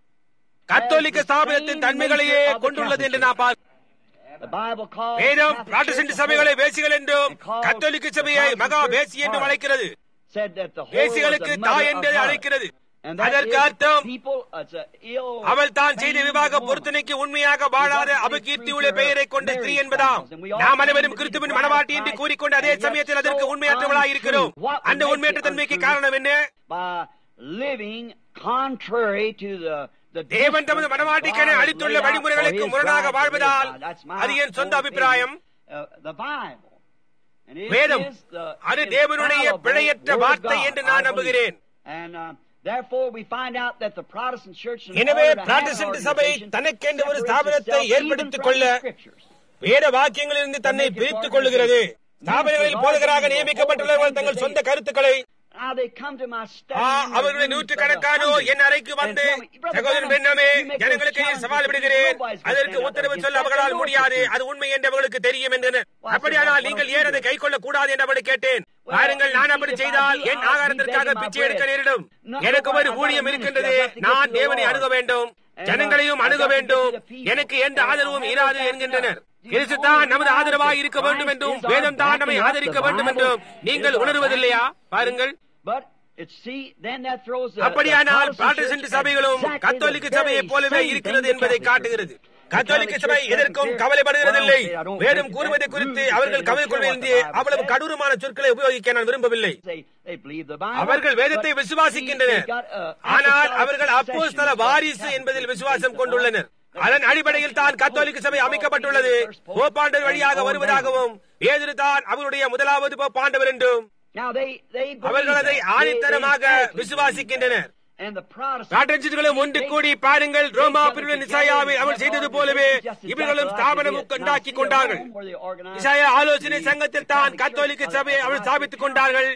கத்தோலிக்க ஸ்தாபனத்தின் தன்மைகளையே கொண்டுள்ளது என்று நான் பார்க்கிறேன் The Bible calls வேதம் the Catholic பிராட்டஸ்டன்ட் Church சபைகளை holy. வேசிகள் என்றும் கத்தோலிக்க சபையை மகா வேசி என்றும் அழைக்கிறது Said that the whole வேசிகளுக்கு was the தாய் mother என்று of harlots. அழைக்கிறது And that அதற்கு is அர்த்தம் people, it's a ill அவள் தான் செய்த famed விவாக woman. பொருத்தனைக்கு உண்மையாக வாழாத அபகீர்த்தி உள்ள பெயரை கொண்ட ஸ்திரீ என்பதாம் நாம் அனைவரும் கிறிஸ்துவின் மனவாட்டி என்று கூறிக்கொண்டு அதே சமயத்தில் அதற்கு உண்மையற்றவளாய் இருக்கிறோம் அந்த உண்மையற்ற தன்மைக்கு காரணம் என்ன By living contrary to the the தேவன் தமது மனவாட்டிக்கென அளித்துள்ள வழிமுறைகளுக்கு முரணாக வாழ்வதால் அது என் சொந்த அபிப்பிராயம் the Bible. And it வேதம் is the அது தேவனுடைய infallible பிழையற்ற word of வார்த்தை God, என்று I நான் believe. நம்புகிறேன் And uh, therefore we find out that the Protestant church in எனவே order to have an Protestant சபை organization தனக்கென்று ஒரு separates ஸ்தாபனத்தை itself even ஏற்படுத்திக் from கொள்ள the scriptures. வேத வாக்கியங்களிலிருந்து தன்னை பிரித்துக் கொள்ளுகிறது ஸ்தாபனங்களில் போதகராக நியமிக்கப்பட்டுள்ளவர்கள் தங்கள் சொந்த கருத்துக்களை Now they come to my study ah, in the அவர்களை rooms நூற்று of the கணக்கானோ hundreds என் அறைக்கு and வந்து tell me, "Brother சகோதரன் Branham, பெண்ணாமே you make those ஜனங்களுக்கு நீர் challenges சவால் that விடுகிறேன் nobody's gonna அதற்கு stand up உத்தரவு against சொல்ல that. அவர்களால் They know முடியாது it's the அது உண்மை என்று அவர்களுக்கு தெரியும் என்றனர் Well, I அப்படியானால் said, நீங்கள் "Why ஏன் don't அதை you கை கொள்ள கூடாது என்று அப்படி கேட்டேன் Well, பாருங்கள் நான் you அப்படி see, if I செய்தால் do, N I'll be ஆகாரத்திற்காக begging my பிச்சை எடுக்க bread. நேரிடும் No, எனக்கு no, ஒரு I've got ஊழியம் a இருக்கின்றது ministry. I've got to நான் get to the தேவனை Lord. அணுக வேண்டும் And, ஜனங்களையும் uh, அணுக I've got to வேண்டும் get to the people. எனக்கு எந்த And ஆதரவும் I'll இராது never என்கின்றனர் back enough. கிறிஸ்து தான் நமது ஆதரவாக இருக்க வேண்டும் என்றும் வேதம் தான் நம்மை ஆதரிக்க வேண்டும் என்றும் நீங்கள் உணர்வதில்லையா பாருங்கள் But it see then that throws the, அப்படியானால் the Protestant பிராட்டஸ்டன்ட் church சபைகளும் exactly கத்தோலிக்க the சபையை very போலவே same இருக்கிறது thing the என்பதை Catholic காட்டுகிறது Church. கத்தோலிக்க The சபை Catholic எதற்கும் Church கவலைப்படுகிறதில்லை well, I don't வேதம் think கூறுவதை that குறித்து proves அவர்கள் that they கவலை don't care what கொள்வதிலிருந்து the Bible அவ்வளவு says. கடூரமான சொற்களை உபயோகிக்க நான் விரும்பவில்லை They, they believe the Bible, அவர்கள் வேதத்தை but விசுவாசிக்கின்றனர் they got, uh, ஆனால் apostolic அவர்கள் அப்போஸ்தல succession. வாரிசு Catholic என்பதில் Church விசுவாசம் based கொண்டுள்ளனர் on- அதன் அடிப்படையில் தான் கத்தோலிக்க சபை அமைக்கப்பட்டுள்ளது போப்பாண்டர் வழியாக வருவதாகவும் பேதுரு தான் அவருடைய முதலாவது போப்பாண்டவர் என்றும் Now they, they believe அவர்கள் அதை that. They- ஆணித்தரமாக they emphatically விசுவாசிக்கின்றனர் And the Protestants, பிராட்டஸ்டன்ட்களும் ஒன்று கூடி பாருங்கள் ரோமா பிரிவின் இசாயாவை அவர் செய்தது போலவே இவர்களும் ஸ்தாபனம் உண்டாக்கி கொண்டார்கள் இசாயா ஆலோசனை சங்கத்தில் தான் கத்தோலிக்க சபையை அவர் ஸ்தாபித்துக் கொண்டார்கள்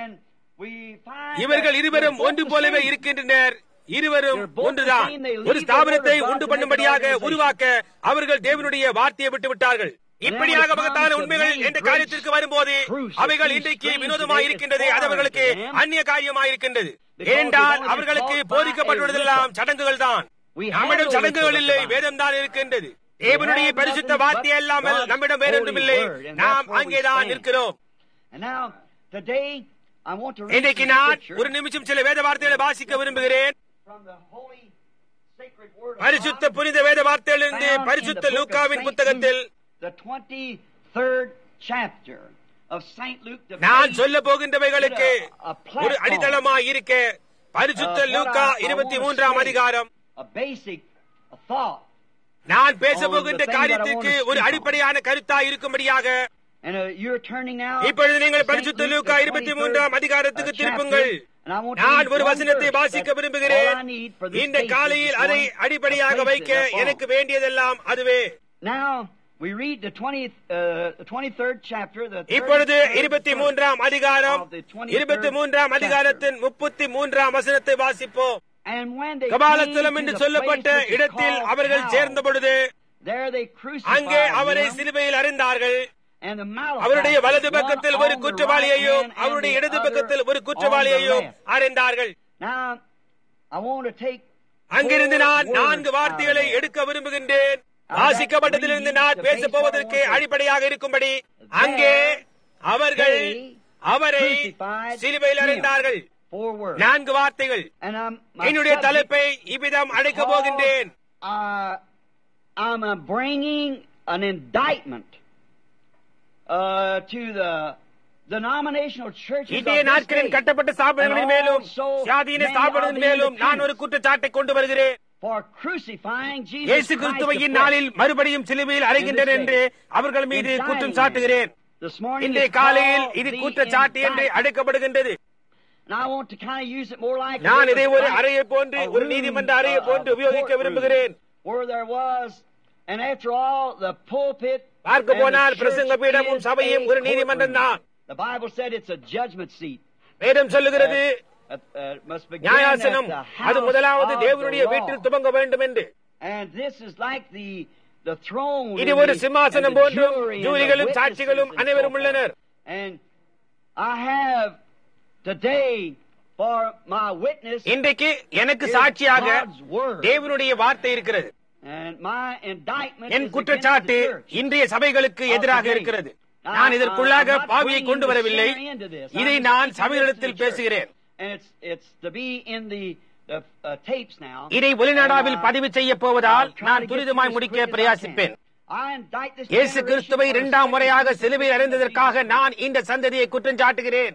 இவர்கள் இருவரும் ஒன்று போலவே இருக்கின்றனர் இருவரும் ஒன்றுதான் ஒரு ஸ்தாபனத்தை உண்டு பண்ணும்படியாக உருவாக்க அவர்கள் தேவனுடைய வார்த்தையை விட்டு விட்டார்கள் இப்படியாக மகத்தான உண்மைகள் என்ற காரியத்திற்கு வரும்போது அவைகள் இன்றைக்கு வினோதமாய் இருக்கின்றது அது அவர்களுக்கு அந்நிய காரியமாயிருக்கின்றது ஏனென்றால் அவர்களுக்கு போதிக்கப்பட்டுள்ளதெல்லாம் சடங்குகள் தான் நம்மிடம் சடங்குகள் இல்லை வேதம் தான் இருக்கின்றது தேவனுடைய பரிசுத்த வார்த்தை அல்லாமல் நம்மிடம் வேறொன்றும் இல்லை நாம் அங்கேதான் இருக்கிறோம் இன்றைக்கு நான் ஒரு நிமிஷம் சில வேத வார்த்தைகளை வாசிக்க விரும்புகிறேன் பரிசுத்த புனித வேத வார்த்தையிலிருந்து பரிசுத்த லூக்காவின் புத்தகத்தில் நான் சொல்ல போகின்றவைகளுக்கு ஒரு அடித்தளமாய் இருக்க பரிசுத்த லூக்கா இருபத்தி மூன்றாம் அதிகாரம் நான் பேச போகின்ற காரியத்திற்கு ஒரு அடிப்படையான கருத்தாய் இருக்கும்படியாக இப்பொழுது நீங்கள் பரிசுத்த லூக்கா இருபத்தி மூன்றாம் அதிகாரத்துக்கு திருப்புங்கள் நான் ஒரு வசனத்தை வாசிக்க விரும்புகிறேன் இந்த காலையில் அதை அடிப்படையாக வைக்க எனக்கு வேண்டியதெல்லாம் அதுவே இப்பொழுது இருபத்தி மூன்றாம் அதிகாரம் இருபத்தி மூன்றாம் அதிகாரத்தின் முப்பத்தி மூன்றாம் வசனத்தை வாசிப்போம் கபாலத்தலம் என்று சொல்லப்பட்ட இடத்தில் அவர்கள் சேர்ந்த பொழுது அங்கே அவரை சிலுவையில் அறிந்தார்கள் அவருடைய வலது பக்கத்தில் ஒரு குற்றவாளியையும் அவருடைய இடது பக்கத்தில் ஒரு குற்றவாளியையும் அறிந்தார்கள் அங்கிருந்து நான் நான்கு வார்த்தைகளை எடுக்க விரும்புகின்றேன் வாசிக்கப்பட்டதிலிருந்து நான் பேச போவதற்கு அடிப்படையாக இருக்கும்படி அங்கே அவர்கள் அவரை சிலுவையில் அறிந்தார்கள் நான்கு வார்த்தைகள் என்னுடைய தலைப்பை இவ்விதம் அழைக்கப் போகின்றேன் I'm uh, bringing an indictment uh, to the denominational churches இன்றைய நாட்களின் கட்டப்பட்ட ஸ்தாபனங்களின் மேலும் சுயாதீன ஸ்தாபனத்தின் மேலும் நான் ஒரு குற்றச்சாட்டை கொண்டு வருகிறேன் இயேசு கிறிஸ்துவையின் நாளில் மறுபடியும் சிலுவையில் அறைகின்றனர் என்று அவர்கள் மீது குற்றம் சாட்டுகிறேன் இன்றைய காலையில் இது குற்றச்சாட்டு என்று அழைக்கப்படுகின்றது நான் இதை ஒரு அறையை போன்று ஒரு நீதிமன்ற அறையை போன்று உபயோகிக்க விரும்புகிறேன் பார்க்க போனால் பிரசங்க பீடமும் சபையும் ஒரு நீதிமன்றம் தான் வேதம் சொல்லுகிறது நியாயாசனம் அது முதலாவது தேவனுடைய வீட்டில் துவங்க வேண்டும் என்று இது ஒரு சிம்மாசனம் போன்றும் ஜூரிகளும் சாட்சிகளும் அனைவரும் உள்ளனர் இன்றைக்கு எனக்கு சாட்சியாக தேவனுடைய வார்த்தை இருக்கிறது என் குற்றச்சாட்டு இன்றைய சபைகளுக்கு எதிராக இருக்கிறது நான் இதற்குள்ளாக பாவியை கொண்டு வரவில்லை இதை நான் சபைகளிடத்தில் பேசுகிறேன் இதை வெளிநாடாவில் பதிவு செய்ய போவதால் நான் துரிதமாய் முடிக்க பிரயாசிப்பேன் இயேசு கிறிஸ்துவை இரண்டாம் முறையாக சிலுவையில் அறிந்ததற்காக நான் இந்த சந்ததியை குற்றம் சாட்டுகிறேன்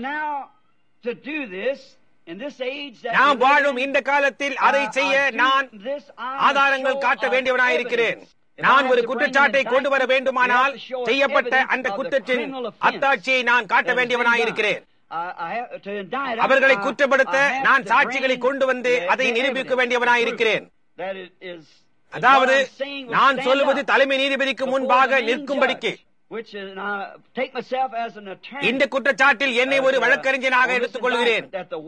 நாம் வாழும் இந்த காலத்தில் அதை செய்ய நான் ஆதாரங்கள் காட்ட வேண்டியவனாயிருக்கிறேன் நான் ஒரு குற்றச்சாட்டை கொண்டு வர வேண்டுமானால் செய்யப்பட்ட அந்த குற்றத்தின் அத்தாட்சியை நான் காட்ட வேண்டியவனாயிருக்கிறேன் அவர்களை குற்றப்படுத்த நான் சாட்சிகளை கொண்டு வந்து அதை நிரூபிக்க வேண்டியவனாயிருக்கிறேன் அதாவது நான் சொல்லுவது தலைமை நீதிபதிக்கு முன்பாக நிற்கும்படிக்கு இந்த குற்றச்சாட்டில் என்னை ஒரு வழக்கறிஞனாக எடுத்துக் கொள்கிறேன்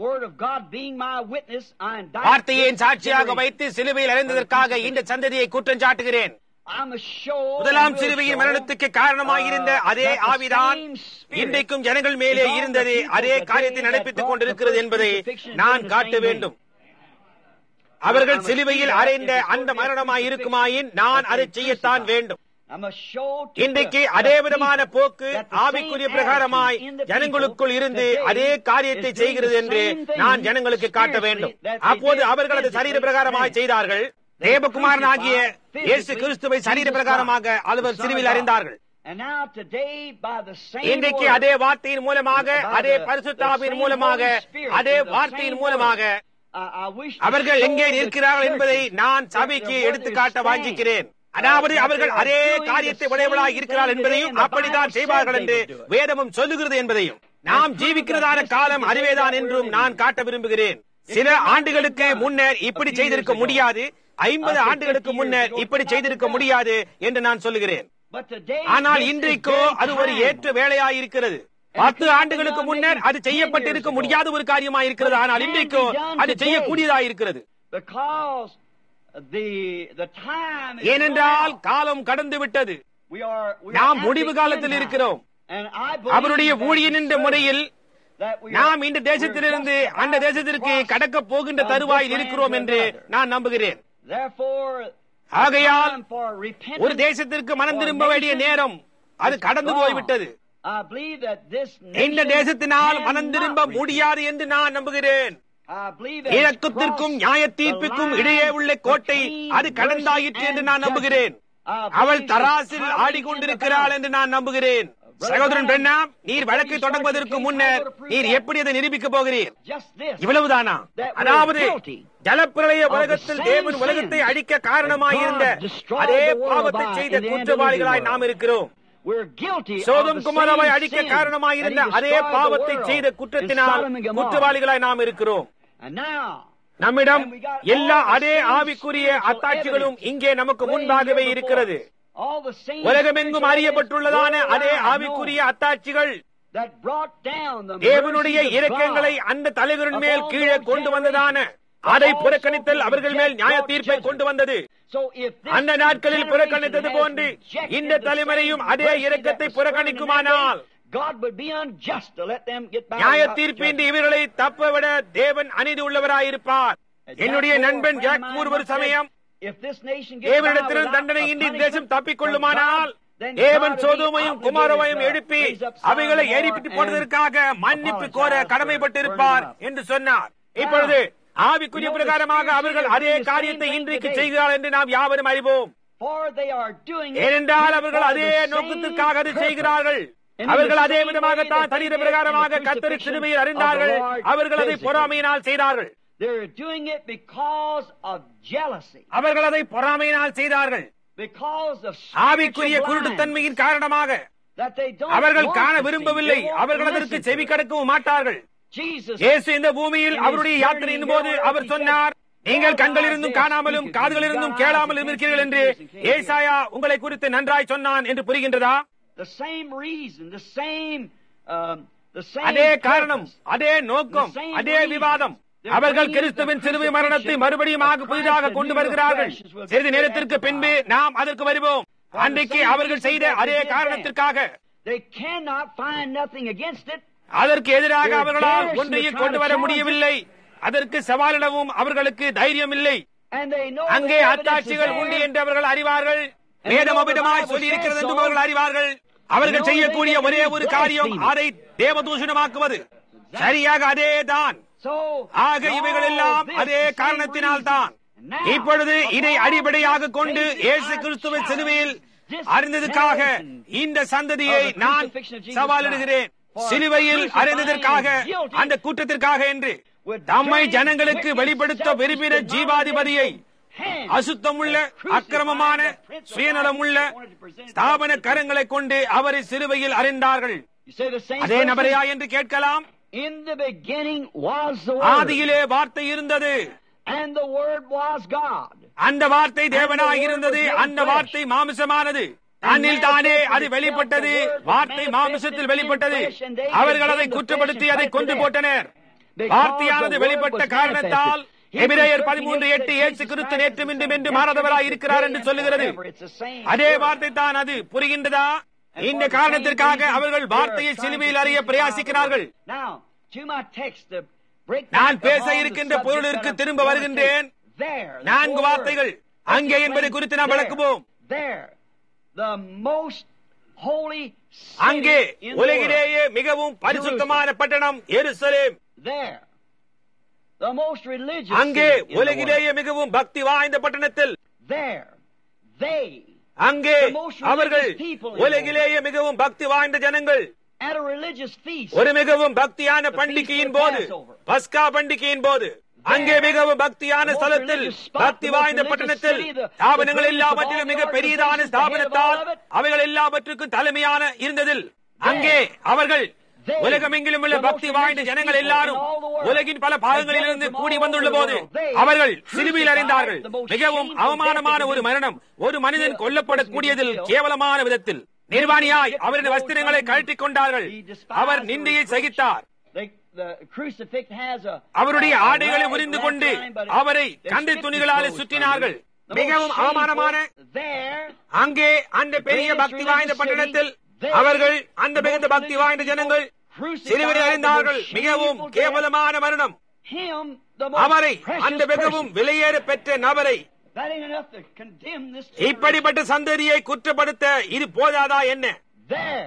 வார்த்தையை சாட்சியாக வைத்து சிலுவையில் அடைந்ததற்காக இந்த சந்ததியை குற்றம் சாட்டுகிறேன் முதலாம் சிலுவையின் மரணத்துக்கு காரணமாயிருந்த அதே ஆவிதான் இன்றைக்கும் ஜனங்கள் மேலே இருந்தது அதே காரியத்தை நடப்பித்துக் கொண்டிருக்கிறது என்பதை நான் காட்ட வேண்டும் அவர்கள் சிலுவையில் அறைந்த அந்த மரணமாய் இருக்குமாயின் நான் அதை செய்யத்தான் வேண்டும் இன்றைக்கு அதே விதமான போக்கு ஆவிக்குரிய பிரகாரமாய் ஜனங்களுக்குள் இருந்து அதே காரியத்தை செய்கிறது என்று நான் ஜனங்களுக்கு காட்ட வேண்டும் அப்போது அவர்கள் அது சரீர பிரகாரமாய் செய்தார்கள் தேவகுமாரன் ஆகிய இயேசு கிறிஸ்துவை சரீர பிரகாரமாக அவர் சிறுவில் அறிந்தார்கள் இன்றைக்கு அதே வார்த்தையின் மூலமாக அதே பரிசுத்தாவின் மூலமாக அதே வார்த்தையின் மூலமாக அவர்கள் எங்கே நிற்கிறார்கள் என்பதை நான் சபைக்கு எடுத்துக்காட்ட வாஞ்சிக்கிறேன் அதாவது அவர்கள் அதே காரியத்தை உடையவளாக இருக்கிறார் என்பதையும் அப்படித்தான் செய்வார்கள் என்று வேதமும் சொல்லுகிறது என்பதையும் நாம் ஜீவிக்கிறதான காலம் அதுவேதான் என்றும் நான் காட்ட விரும்புகிறேன் சில ஆண்டுகளுக்கு முன்னர் இப்படி செய்திருக்க முடியாது ஐம்பது ஆண்டுகளுக்கு முன்னர் இப்படி செய்திருக்க முடியாது என்று நான் சொல்லுகிறேன் ஆனால் இன்றைக்கோ அது ஒரு ஏற்ற வேலையாயிருக்கிறது பத்து ஆண்டுகளுக்கு முன்னர் அது செய்யப்பட்டிருக்க முடியாத ஒரு காரியமாயிருக்கிறது ஆனால் இன்றைக்கோ அது செய்யக்கூடியதாயிருக்கிறது ஏனென்றால் காலம் கடந்து விட்டது We are, we are நாம் at முடிவு the காலத்தில் end இருக்கிறோம் time. And I believe அவருடைய that ஊழியன் என்ற we முறையில் that we are- நாம் இந்த we're தேசத்திலிருந்து just அந்த about தேசத்திற்கு to cross கடக்க போகின்ற from this தருவாயில் land இருக்கிறோம் to என்று another. நான் நம்புகிறேன் Therefore, ஆகையால் time for repentance, ஒரு தேசத்திற்கு மனம் திரும்ப வேண்டிய நேரம் அது கடந்து போய்விட்டது I believe that this இந்த nation தேசத்தினால் cannot மனம் திரும்ப repent. முடியாது என்று நான் நம்புகிறேன் I believe that it's இறக்கத்திற்கும் crossed நியாய the தீர்ப்புக்கும் line இடையே உள்ள கோட்டை between அது கடந்தாயிற்று mercy என்று and நான் நம்புகிறேன் judgment. I believe அவள் it's தராசில் hovering in ஆடிக்கொண்டிருக்கிறாள் the என்று நான் நம்புகிறேன் சகோதரன் பெண்ணா நீர் வழக்கை தொடங்குவதற்கு முன்னர் நீர் எப்படி அதை நிரூபிக்கப் போகிறீர் balance. Just this. இவ்வளவுதானா That we're அதாவது guilty ஜலப்பிரளய of the உலகத்தில் same தேவன் sin உலகத்தை அழிக்க காரணமாயிருந்த that God destroyed அதே the world பாவத்தை by செய்த in the end of the குற்றவாளிகளாய் world. நாம் இருக்கிறோம் We're guilty of சோதம் the குமாரவை same அழிக்க sin காரணமாயிருந்த that he அதே destroyed the பாவத்தை world செய்த in குற்றத்தினால் Sodom and Gomorrah. குற்றவாளிகளாய் நாம் இருக்கிறோம் And now, நம்மிடம் And we got எல்லா all the அதே same ஆவிக்குரிய spiritual அத்தாட்சிகளும் evidence இங்கே நமக்கு laying முன்பாகவே here before இருக்கிறது us. All the same உலகமெங்கும் spiritual அறியப்பட்டுள்ளதான evidence அதே worldwide ஆவிக்குரிய known அத்தாட்சிகள் that brought down the தேவனுடைய mercies of இரக்கங்களை God. அந்த தலைவரின் மேல் கீழே கொண்டு வந்ததான அதை புறக்கணித்தல் அவர்கள் மேல் நியாய தீர்ப்பை கொண்டு வந்தது So if this அந்த நாட்களில் generation புறக்கணித்தது has போன்று rejected இந்த the தலைமுறையும் same அதே mercy இரக்கத்தை that was புறக்கணிக்குமானால் shown in that day, God would be unjust to let them get by நியாய without தீர்ப்பின்றி judgment. இவர்களை தப்பவிட தேவன் அநீதி உள்ளவராயிருப்பார் என்னுடைய நண்பன் ஜாக் மூர் ஒரு சமயம் If this nation gets by தேவனிடத்திலும் without தண்டனை a இன்றி punishment தேசம் தப்பிக் from கொள்ளுமானால் God, then தேவன் God will be சோதோமையும் obligated குமாரவையும் to எழுப்பி raise up Sodom அவைகளை and எரிப்பிட்டு Gomorrah போடுவதற்காக and மன்னிப்பு கோர apologize for கடமைப்பட்டிருப்பார் burning them up. என்று சொன்னார் இப்பொழுது ஆவிக்குரிய You know, பிரகாரமாக the அவர்கள் Spirit அதே is doing the காரியத்தை same thing இன்றைக்கு today. செய்கிறார்கள் என்று நாம் யாவரும் அறிவோம் For they are doing it ஏனென்றால் அவர்கள் for அதே the same நோக்கத்திற்காக அதை purpose. செய்கிறார்கள் And in அவர்கள் the அதே same விதமாகத்தான் way that தனிர they did பிரகாரமாக in the கத்தரி crucifixion சிலுவையில் of அறிந்தார்கள் the Lord அவர்கள் அதை physically. பொறாமையினால் செய்தார்கள் They're doing it because of jealousy, அவர்கள் அதை பொறாமையினால் செய்தார்கள் because of ஆவிக்குரிய spiritual blind, குருட்டுத்தன்மையின் காரணமாக that they don't அவர்கள் want காண to see. விரும்பவில்லை They won't அவர்கள் அதற்கு listen to செவி it. கடக்கவும் மாட்டார்கள் Jesus இயேசு இந்த பூமியில் அவருடைய யாத்திரையின் போது அவர் சொன்னார் நீங்கள் கண்கள் இருந்தும் காணாமலும் காதுகள் இருந்தும் கேளாமலும் இருக்கிறீர்கள் என்று ஏசாயா உங்களை குறித்து நன்றாய் சொன்னான் என்று புரிகின்றதா the same reason, the same, um, the same அதே காரணம் purpose. அதே நோக்கம் அதே விவாதம் அவர்கள் கிறிஸ்துவின் சிலுவை மரணத்தை மறுபடியும் புதிதாக கொண்டு வருகிறார்கள் சிறிது நேரத்திற்கு பின்பு நாம் அதற்கு வருவோம் அன்றைக்கு அவர்கள் செய்த அதே காரணத்திற்காக They cannot find nothing against it. அதற்கு எதிராக அவர்களால் ஒன்றையும் கொண்டு வர முடியவில்லை அதற்கு சவாலிடவும் அவர்களுக்கு தைரியம் இல்லை And they know அங்கே the evidence is அத்தாட்சிகள் there. உண்டு என்று அவர்கள் அறிவார்கள் வேதம் அபிடமாய் சொல்லி இருக்கிறது என்று அவர்கள் அறிவார்கள் அவர்கள் செய்யக்கூடிய ஒரே ஒரு காரியம் அதை தேவதூஷணமாக்குவது சரியாக அதேதான் So, ஆக இவைகள் எல்லாம் all this அதே is the same காரணத்தினால் தான் reason. Now, இப்பொழுது இதை of all அடிப்படையாக this கொண்டு basic இயேசு கிறிஸ்துவை challenge சிலுவையில் this அறிந்ததற்காக generation இந்த சந்ததியை of the நான் crucifixion of Jesus சவாலிடுகிறேன் Christ. சிலுவையில் For அறிந்ததற்காக crucifying and guilty அந்த குற்றத்திற்காக என்று with தம்மை great ஜனங்களுக்கு wicked வெளிப்படுத்த selfish விரும்பின ஜீவாதிபதியை hand அசுத்தமுள்ள that crucified அக்கிரமமான the Prince of Life சுயநலமுள்ள that wanted to present ஸ்தாபன himself to கரங்களை கொண்டு அவரை சிலுவையில் அறிந்தார்கள் You say the same அதே person? நபரையா என்று கேட்கலாம் In the beginning was the Word, ஆதியிலே வார்த்தை இருந்தது and the Word was God. அந்த வார்த்தை தேவனாய் இருந்தது அந்த வார்த்தை மாமிசமானது தன்னில் தானே அது வெளிப்பட்டது வார்த்தை மாமிசத்தில் வெளிப்பட்டது அவர்கள் அதை குற்றப்படுத்தி அதை கொண்டு போட்டனர் வார்த்தையானது வெளிப்பட்ட காரணத்தால் எபிரேயர் பதிமூன்று எட்டு ஏசு கிறிஸ்து நேற்றும் இன்றும் என்று மாறாதவராய் இருக்கிறார் என்று சொல்லுகிறது அதே வார்த்தை தான் அது புரிகின்றதா இந்த காரணத்திற்காக அவர்கள் வார்த்தையை சிலுவையில் அறிய பிரயாசிக்கிறார்கள் Now, to my text, to break நான் down பேச all the இருக்கின்ற subject பொருளிற்கு that I'm திரும்ப going to வருகின்றேன் take. There, the நான்கு four வார்த்தைகள் words. அங்கே என்பதை குறித்து நாம் There, விளக்குவோம் There, the most holy அங்கே city in the world. உலகிலேயே மிகவும் பரிசுத்தமான பட்டணம் எருசலேம் There, the most religious அங்கே city in the world. உலகிலேயே மிகவும் பக்தி வாய்ந்த பட்டணத்தில் There, they, அங்கே The most religious அவர்கள் people in the உலகிலேயே மிகவும் பக்தி வாய்ந்த ஜனங்கள் at a religious feast, ஒரு மிகவும் பக்தியான பண்டிகையின் போது பஸ்கா பண்டிகையின் போது அங்கே மிகவும் பக்தியான ஸ்தலத்தில் பக்தி வாய்ந்த பட்டணத்தில் ஸ்தாபனங்கள் எல்லாவற்றிலும் மிக பெரியதான ஸ்தாபனத்தால் அவைகள் எல்லாவற்றுக்கும் தலைமையான இருந்ததில் அங்கே அவர்கள் உலகமெங்கிலும் உள்ள பக்தி வாய்ந்த ஜனங்கள் எல்லாரும் உலகின் பல பாகங்களிலிருந்து கூடி வந்துள்ள போது அவர்கள் சிலுவையில் அறிந்தார்கள் மிகவும் அவமானமான ஒரு மரணம் ஒரு மனிதன் கொல்லப்படக்கூடியதில் கேவலமான விதத்தில் நிர்வாணியாய் அவரது வஸ்திரங்களை கழட்டிக் கொண்டார்கள் அவர் நிந்தையை சகித்தார் they, the crucifix has a அவருடைய a ஆடைகளை rag உரிந்து wrapped கொண்டு around him, but it- அவரை they கந்தை stripped his துணிகளால் clothes சுற்றினார்கள் from him. the மிகவும் most அவமானமான shameful, there, அங்கே அந்த பெரிய பக்தி வாய்ந்த பட்டணத்தில் அவர்கள் அந்த மிகுந்த பக்தி வாய்ந்த ஜனங்கள் சிலுவையில் அறிந்தார்கள் மிகவும் கேவலமான மரணம் him, the most அவரை precious அந்த மிகவும் person. விலையேற பெற்ற நபரை That ain't enough to condemn this இப்படிப்பட்ட சந்ததியை குற்றப்படுத்த இது போதாதா என்ன there.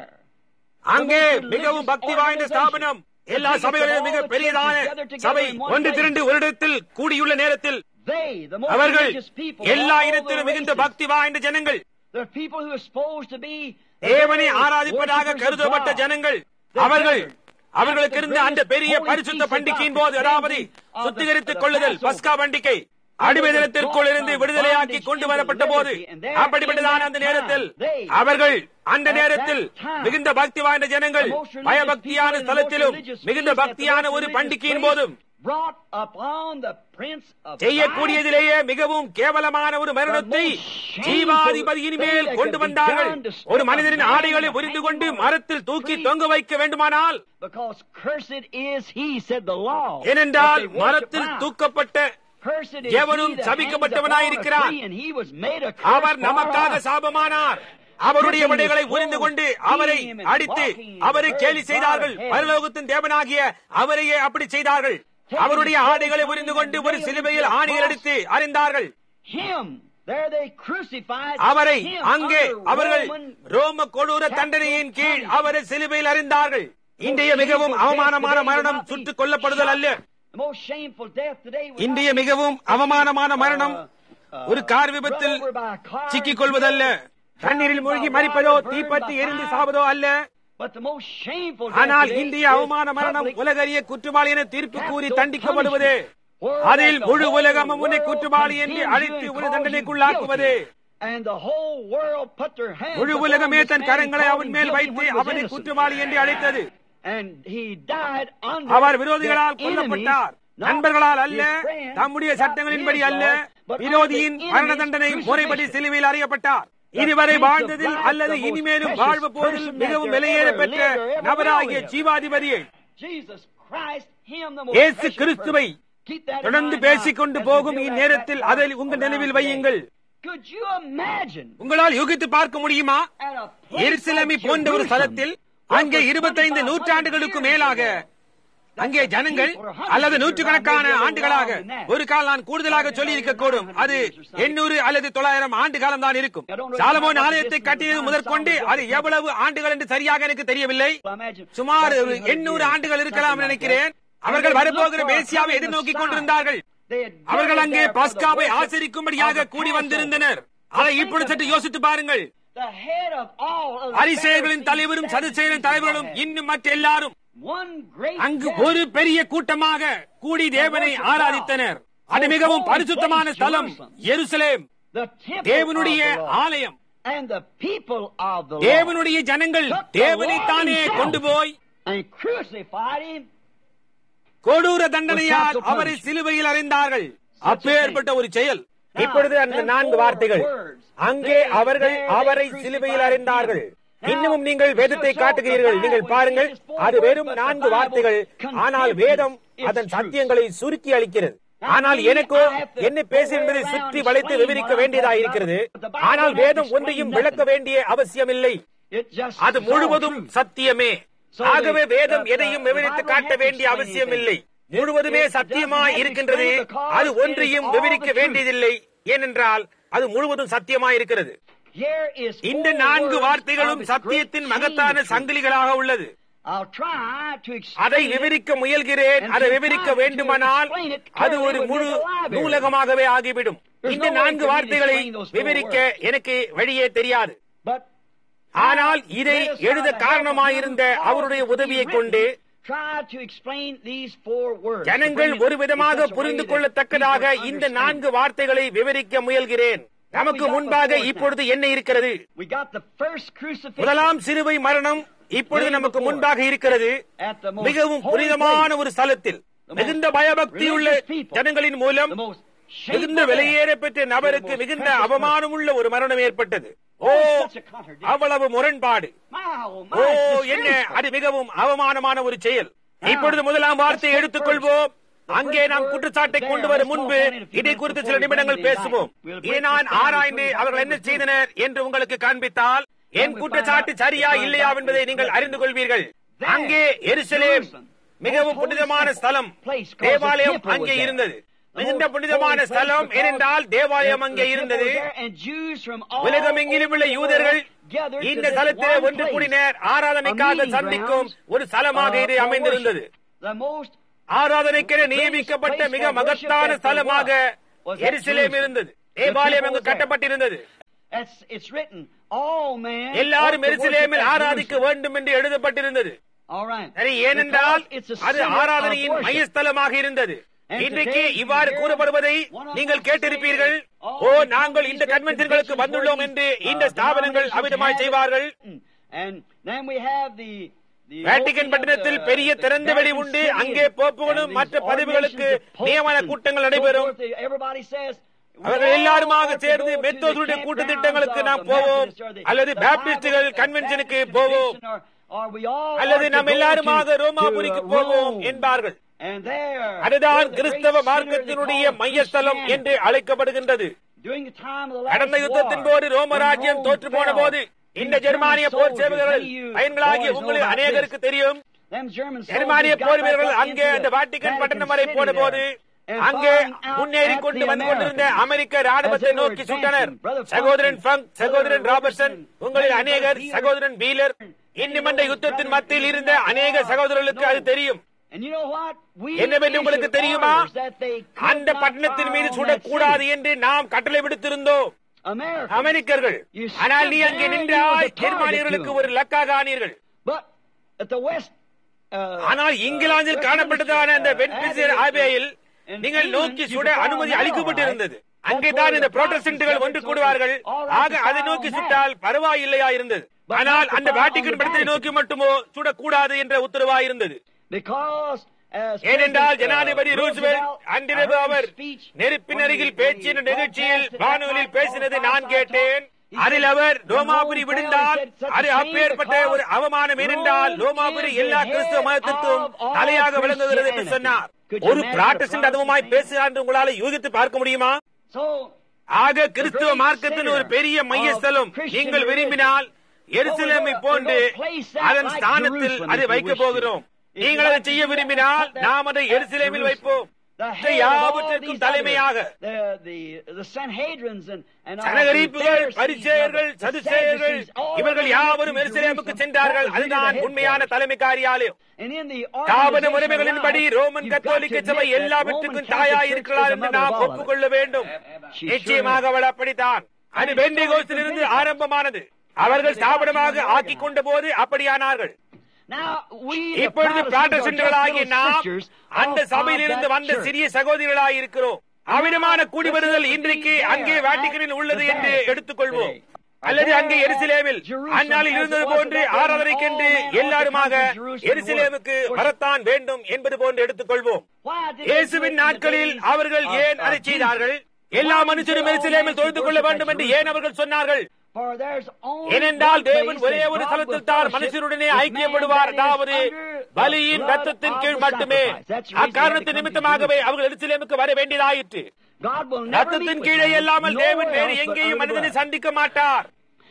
அங்கே மிகவும் பக்தி வாய்ந்த ஸ்தாபனம் எல்லா சபைகளிலும் மிக பெரியதான சபை ஒன்று திரண்டு ஒரு இடத்தில் கூடியுள்ள நேரத்தில் They, the most அவர்கள் religious people, எல்லா all the இடத்திலும் மிகுந்த races, பக்தி வாய்ந்த ஜனங்கள் the people who are supposed to be the தேவனை very ஆராதிப்பதாக worshipers of கருதப்பட்ட God. ஜனங்கள் அவர்கள் அவர்களுக்கு இருந்த அந்த பெரிய பரிசுத்த பண்டிகையின் போது அதாவது சுத்திகரித்துக் கொள்ளுதல் பஸ்கா பண்டிகை அடிமை தினத்திற்குள் இருந்து விடுதலையாக்கி கொண்டு வரப்பட்ட போது அப்படிப்பட்டதான அந்த நேரத்தில் அவர்கள் அந்த நேரத்தில் மிகுந்த பக்தி வாய்ந்த ஜனங்கள் பயபக்தியான ஸ்தலத்திலும் மிகுந்த பக்தியான ஒரு பண்டிகையின் போதும் brought upon the prince of செய்யக்கூடியதிலேயே மிகவும் கேவலமான ஒரு மரணத்தை ஜீவாதிபதியின் மேல் கொண்டு வந்தார்கள் ஒரு மனிதனின் ஆடைகளை உரிந்து கொண்டு மரத்தில் தூக்கி தொங்க வைக்க வேண்டுமானால் life, because cursed is he, said the law. ஏனென்றால் that they worship மரத்தில் now. தூக்கப்பட்ட Cursed is எவனும் he that சபிக்கப்பட்டவனாயிருக்கிறான். hangs upon a tree, and he was made a curse our for நமக்காக us. சாபமானார் அவருடைய விடைகளை உரிந்து கொண்டு அவரை அடித்து அவரை கேலி செய்தார்கள் பரலோகத்தின் தேவனாகிய அவரையே அப்படி செய்தார்கள் அவருடைய ஆடைகளை உரிந்து கொண்டு ஒரு சிலுவையில் ஆணிகள் அடித்து அறிந்தார்கள் Him, there they crucified அவரை him அங்கே under அவர்கள் Roman ரோம கொடூர தண்டனையின் கீழ் அவரை சிலுவையில் அறிந்தார்கள் இன்றைய மிகவும் அவமானமான மரணம் சுட்டுக் கொல்லப்படுதல் அல்ல The most shameful death today was இன்றைய மிகவும் அவமானமான மரணம் ஒரு கார் விபத்தில் சிக்கிக் கொள்வதல்ல தண்ணீரில் மூழ்கி மறிப்பதோ தீப்பற்றி எரிந்து சாவதோ அல்ல But the most shameful death ஆனால் today இந்திய is அவமான மரணம் public உலகறிய குற்றவாளி என தீர்ப்பு கூறி தண்டிக்கப்படுவது where அதில் the முழு whole உலகமும் உன்னை world குற்றவாளி என்று condemns you அழைத்து and ஒரு calls you தண்டனைக்குள்ளாக்குவது guilty. And the whole world put their hands முழு upon உலகமே this தன் man கரங்களை and அவன் called மேல் him guilty வைத்து when he was அவனை innocent. குற்றவாளி என்று அழைத்தது And he died under our விரோதிகளால் their கொல்லப்பட்டார் enemies, not நண்பர்களால் அல்ல his friends, தம்முடைய not சட்டங்களின்படி his அல்ல laws, but விரோதியின் under the மரண enemy's தண்டனை முறைப்படி crucifixion. சிலுவையில் அறியப்பட்டார் The இதுவரை Prince of வாழ்ந்ததில் Life, அல்லது the most இனிமேலும் precious வாழ்வு போதில் person that மிகவும் there விலையேற ever பெற்ற lived or ever நபராகிய will live. ஜீவாதிபதியை Jesus Christ, him the most இயேசு precious கிறிஸ்துவை person. Keep that in தொடர்ந்து mind பேசிக் now கொண்டு as we போகும் build that இந்நேரத்தில் platform அதில் உங்கள் around நினைவில் today. வையுங்கள் Could you imagine உங்களால் யூகித்து பார்க்க முடியுமா at a place எருசலேமி like போன்ற ஒரு Jerusalem, ஸ்தலத்தில் அங்கே இருபத்தைந்து நூற்றாண்டுகளுக்கு மேலாக அங்கே ஜனங்கள் அல்லது நூற்றுக்கணக்கான ஆண்டுகளாக ஒரு கால் நான் கூடுதலாக சொல்லி இருக்கக்கூடும் அது எண்ணூறு அல்லது தொள்ளாயிரம் ஆண்டு காலம் தான் இருக்கும் சாலமோன் ஆலயத்தை கட்டியது முதற்கொண்டு அது எவ்வளவு ஆண்டுகள் என்று சரியாக எனக்கு தெரியவில்லை imagine சுமார் ஒரு எண்ணூறு ஆண்டுகள் இருக்கலாம் நினைக்கிறேன் அவர்கள் வரப்போகிற மேசியாவை எதிர்நோக்கி கொண்டிருந்தார்கள் they had அவர்கள் அங்கே gathered there for the பஸ்காவை worship ஆசரிக்கும்படியாக of the கூடி Passover. வந்திருந்தனர் அதை இப்பொழுது சற்று யோசித்து பாருங்கள் The head of all of the அரிசேயர்களின் Pharisees, தலைவரும் சதுசேயரின் Sadducees, தலைவர்களும் all had இன்னும் மற்ற எல்லாரும் one great அங்கு gathering. ஒரு பெரிய கூட்டமாக கூடி தேவனை ஆராதித்தனர் அது மிகவும் பரிசுத்தமான ஸ்தலம் எருசலேம் the temple தேவனுடைய of the Lord. ஆலயம் and the people of the Lord தேவனுடைய ஜனங்கள் தேவனை தானே கொண்டு போய் and crucified him கொடூர தண்டனையால் அவரை சிலுவையில் அறிந்தார்கள் அப்பேற்பட்ட ஒரு செயல் இப்பொழுது அந்த நான்கு வார்த்தைகள் அங்கே அவர்கள் அவரை சிலுவையில் அறிந்தார்கள் இன்னமும் நீங்கள் வேதத்தை காட்டுகிறீர்கள் நீங்கள் பாருங்கள் அது வெறும் நான்கு வார்த்தைகள் ஆனால் வேதம் அதன் சத்தியங்களை சுருக்கி அளிக்கிறது ஆனால் எனக்கோ என்ன பேசு என்பதை சுற்றி வளைத்து விவரிக்க வேண்டியதாக இருக்கிறது ஆனால் வேதம் ஒன்றையும் விளக்க வேண்டிய அவசியமில்லை It just அது is all முழுவதும் truth. சத்தியமே ஆகவே வேதம் எதையும் விவரித்து காட்ட வேண்டிய அவசியமில்லை முழுவதுமே சத்தியமாய் இருக்கின்றது அது ஒன்றையும் விவரிக்க வேண்டியதில்லை ஏனென்றால் அது முழுவதும் சத்தியமாய் இருக்கிறது Here is இந்த four நான்கு words வார்த்தைகளும் of its சத்தியத்தின் great மகத்தான chain of truth. சங்கிலிகளாக உள்ளது I'll try to அதை explain it விவரிக்க முயல்கிறேன் அதை விவரிக்க வேண்டுமானால் அது ஒரு முழு நூலகமாகவே ஆகிவிடும் இந்த நான்கு வார்த்தைகளை விவரிக்க எனக்கு வழியே தெரியாது But ஆனால் இதை எழுத காரணமாயிருந்த அவருடைய உதவியை கொண்டு try to explain these four words. ஜனங்கள் ஒரு விதமாக புரிந்து கொள்ளத்தக்கதாக இந்த நான்கு வார்த்தைகளை விவரிக்க முயல்கிறேன் நமக்கு முன்பாக இப்பொழுது என்ன இருக்கிறது We got the first crucifixion முதலாம் சிலுவை மரணம் இப்பொழுது நமக்கு முன்பாக இருக்கிறது at the most மிகவும் holy புனிதமான place, ஒரு ஸ்தலத்தில் மிகுந்த பயபக்தியுள்ள ஜனங்களின் மூலம் the most மிகுந்த shameful விலையேற death. பெற்ற நபருக்கு மிகுந்த அவமானமுள்ள ஒரு மரணம் ஏற்பட்டது ஓ Such a contradiction. அவ்வளவு முரண்பாடு My, oh, my, O it's என்ன disgraceful. அது மிகவும் அவமானமான ஒரு செயல் இப்பொழுது முதலாம் வார்த்தையை எடுத்துக்கொள்வோம் அங்கே நாம் குற்றச்சாட்டை கொண்டு வரும் முன்பு இதை குறித்து சில நிமிடங்கள் பேசுவோம் இதை நான் ஆராய்ந்து அவர்கள் என்ன செய்தனர் என்று உங்களுக்கு காண்பித்தால் என் குற்றச்சாட்டு சரியா இல்லையா என்பதை நீங்கள் அறிந்து கொள்வீர்கள் அங்கே எருசலேம் மிகவும் புனிதமான ஸ்தலம் தேவாலயம் அங்கே இருந்தது மிகுந்த புனிதமான ஸ்தலம் ஏனென்றால் தேவாலயம் அங்கே இருந்தது உலகமெங்கிலும் உள்ள யூதர்கள் இந்த ஸ்தலத்திலே ஒன்று கூடினர் ஆராதனைக்காக சந்திக்கும் ஒரு ஸ்தலமாக இது அமைந்திருந்தது ஆராதனைக்கென நியமிக்கப்பட்ட மிக மகத்தான ஸ்தலமாக எருசலேம் இருந்தது தேவாலயம் அங்கு கட்டப்பட்டிருந்தது எல்லாரும் எருசலேமில் ஆராதிக்க வேண்டும் என்று எழுதப்பட்டிருந்தது சரி ஏனென்றால் அது ஆராதனையின் மையஸ்தலமாக இருந்தது இன்றைக்கு இவ்வாறு கூறப்படுவதை நீங்கள் கேட்டிருப்பீர்கள் ஓ நாங்கள் இந்த கன்வென்ஷன்களுக்கு வந்துள்ளோம் என்று இந்த ஸ்தாபனங்கள் அவிதமாய் செய்வார்கள் வேட்டிகன் பட்டணத்தில் பெரிய திறந்த வெளி உண்டு அங்கே போப்புகளும் மற்ற பதவிகளுக்கு நியமன கூட்டங்கள் நடைபெறும் அவர்கள் எல்லாருமாக சேர்ந்து மெத்தோதுடைய கூட்டு திட்டங்களுக்கு நாம் போவோம் அல்லது பேப்டிஸ்டுகள் கன்வென்ஷனுக்கு போவோம் அல்லது நாம் எல்லாருமாக ரோமாபுரிக்கு போவோம் என்பார்கள் அதுதான் கிறிஸ்தவ மார்க்கத்தினுடைய மையஸ்தலம் என்று அழைக்கப்படுகின்றது கடந்த யுத்தத்தின் போது ரோம ராஜ்யம் தோற்று போன போது இந்த ஜெர்மானிய போர் சேவகர்கள் பயன்களாகிய உங்களுக்கு அநேகருக்கு தெரியும் ஜெர்மானிய போர் வீரர்கள் அங்கே அந்த வாட்டிகன் பட்டணம் வரை போன போது அங்கே முன்னேறி கொண்டு வந்து கொண்டிருந்த அமெரிக்க ராணுவத்தை நோக்கி சுட்டனர் சகோதரன் பங்க் சகோதரன் ராபர்ட்சன் உங்களில் அநேகர் சகோதரன் பீலர் இன்னும் யுத்தத்தின் மத்தியில் இருந்த அநேக சகோதரர்களுக்கு அது தெரியும் என்னவென்று உங்களுக்கு தெரியுமா அந்த பட்டணத்தின் மீது சுடக்கூடாது என்று நாம் கட்டளை விடுத்திருந்தோம் அமெரிக்கர்கள் ஆனால் நீ அங்கே நின்றால் ஜெர்மானியர்களுக்கு ஒரு லக்காக ஆனீர்கள் ஆனால் இங்கிலாந்தில் காணப்பட்டதான அந்த வென்பிசியர் ஆபேயில் நீங்கள் நோக்கி சுட அனுமதி அளிக்கப்பட்டிருந்தது அங்கேதான் இந்த புரோட்டஸ்டன்ட்கள் ஒன்று கூடுவார்கள் ஆக அதை நோக்கி சுட்டால் பரவாயில்லையா இருந்தது ஆனால் அந்த வாட்டிக்கன் படத்தை நோக்கி மட்டுமோ சுடக்கூடாது என்ற உத்தரவா இருந்தது ஏனென்றால் ஜனாதிபதி ரூஸ்வெல் அன்றிரவு அவர் நெருப்பின் அருகில் பேச்சு என்ற நிகழ்ச்சியில் வானொலியில் பேசினதை நான் கேட்டேன் அதில் அவர் ரோமாபுரி விழுந்தால் அது அப்பேற்பட்ட ஒரு அவமானம் ஏனென்றால் ரோமாபுரி எல்லா கிறிஸ்துவ மதத்திற்கும் தலையாக விளங்குகிறது என்று சொன்னார் ஒரு பிராட்டஸ்டன்ட் அதுவுமாய் பேசுகிறார் என்று உங்களால யூகித்து பார்க்க முடியுமா ஆக கிறிஸ்துவ மார்க்கத்தின் ஒரு பெரிய மையஸ்தலம் நீங்கள் விரும்பினால் எருசலேமை போன்று அதன் ஸ்தானத்தில் அதை வைக்கப் போகிறோம் நீங்கள் அதை செய்ய விரும்பினால் நாம் அதை எருசலேமில் வைப்போம் யாவற்றிற்கும் தலைமையாக சனகரிப்புகள் பரிச்சேயர்கள் சதுசேயர்கள் இவர்கள் யாவரும் எருசலேமுக்கு சென்றார்கள் அதுதான் உண்மையான தலைமை காரியாலயம் தாபன முறைமைகளின்படி ரோமன் கத்தோலிக்க சபை எல்லாவற்றுக்கும் தாயாய் இருக்கிறார் என்று நாம் ஒப்புக்கொள்ள வேண்டும் நிச்சயமாக அவள் அப்படித்தான் அது பெண்டிகோஸ்டிலிருந்து ஆரம்பமானது அவர்கள் ஸ்தாபனமாக ஆக்கிக் கொண்ட போது அப்படியானார்கள் இப்பொழுது பிராட்டஸ்டன்ட்களாகி நாம் அந்த சபையிலிருந்து வந்த சிறிய சகோதரிகளாய் இருக்கிறோம் அவிதமான கூடி வருதல் இன்றைக்கு அங்கே வாட்டிக்கனில் உள்ளது என்று எடுத்துக்கொள்வோம் அல்லது அங்கே எருசலேமில் அந்நாளில் இருந்தது போன்று ஆராதனைக்கென்று எல்லாருமாக எருசலேமுக்கு வரத்தான் வேண்டும் என்பது போன்று எடுத்துக்கொள்வோம் இயேசுவின் நாட்களில் அவர்கள் ஏன் அதை செய்தார்கள் எல்லா மனுஷரும் எருசலேமில் தொழுது கொள்ள வேண்டும் என்று ஏன் அவர்கள் சொன்னார்கள் ஏனென்றால் தேவன் ஒரே ஒரு தளத்தில் தான் மனுஷருடனே ஐக்கியப்படுவார் அதாவது பலியின் ரத்தத்தின் கீழ் மட்டுமே அக்காரணத்தின் நிமித்தமாகவே அவர்கள் எருசலேமுக்கு வர வேண்டியதாயிற்று ரத்தத்தின் கீழே இல்லாமல் தேவன் வேறு எங்கேயும் மனிதனை சந்திக்க மாட்டார்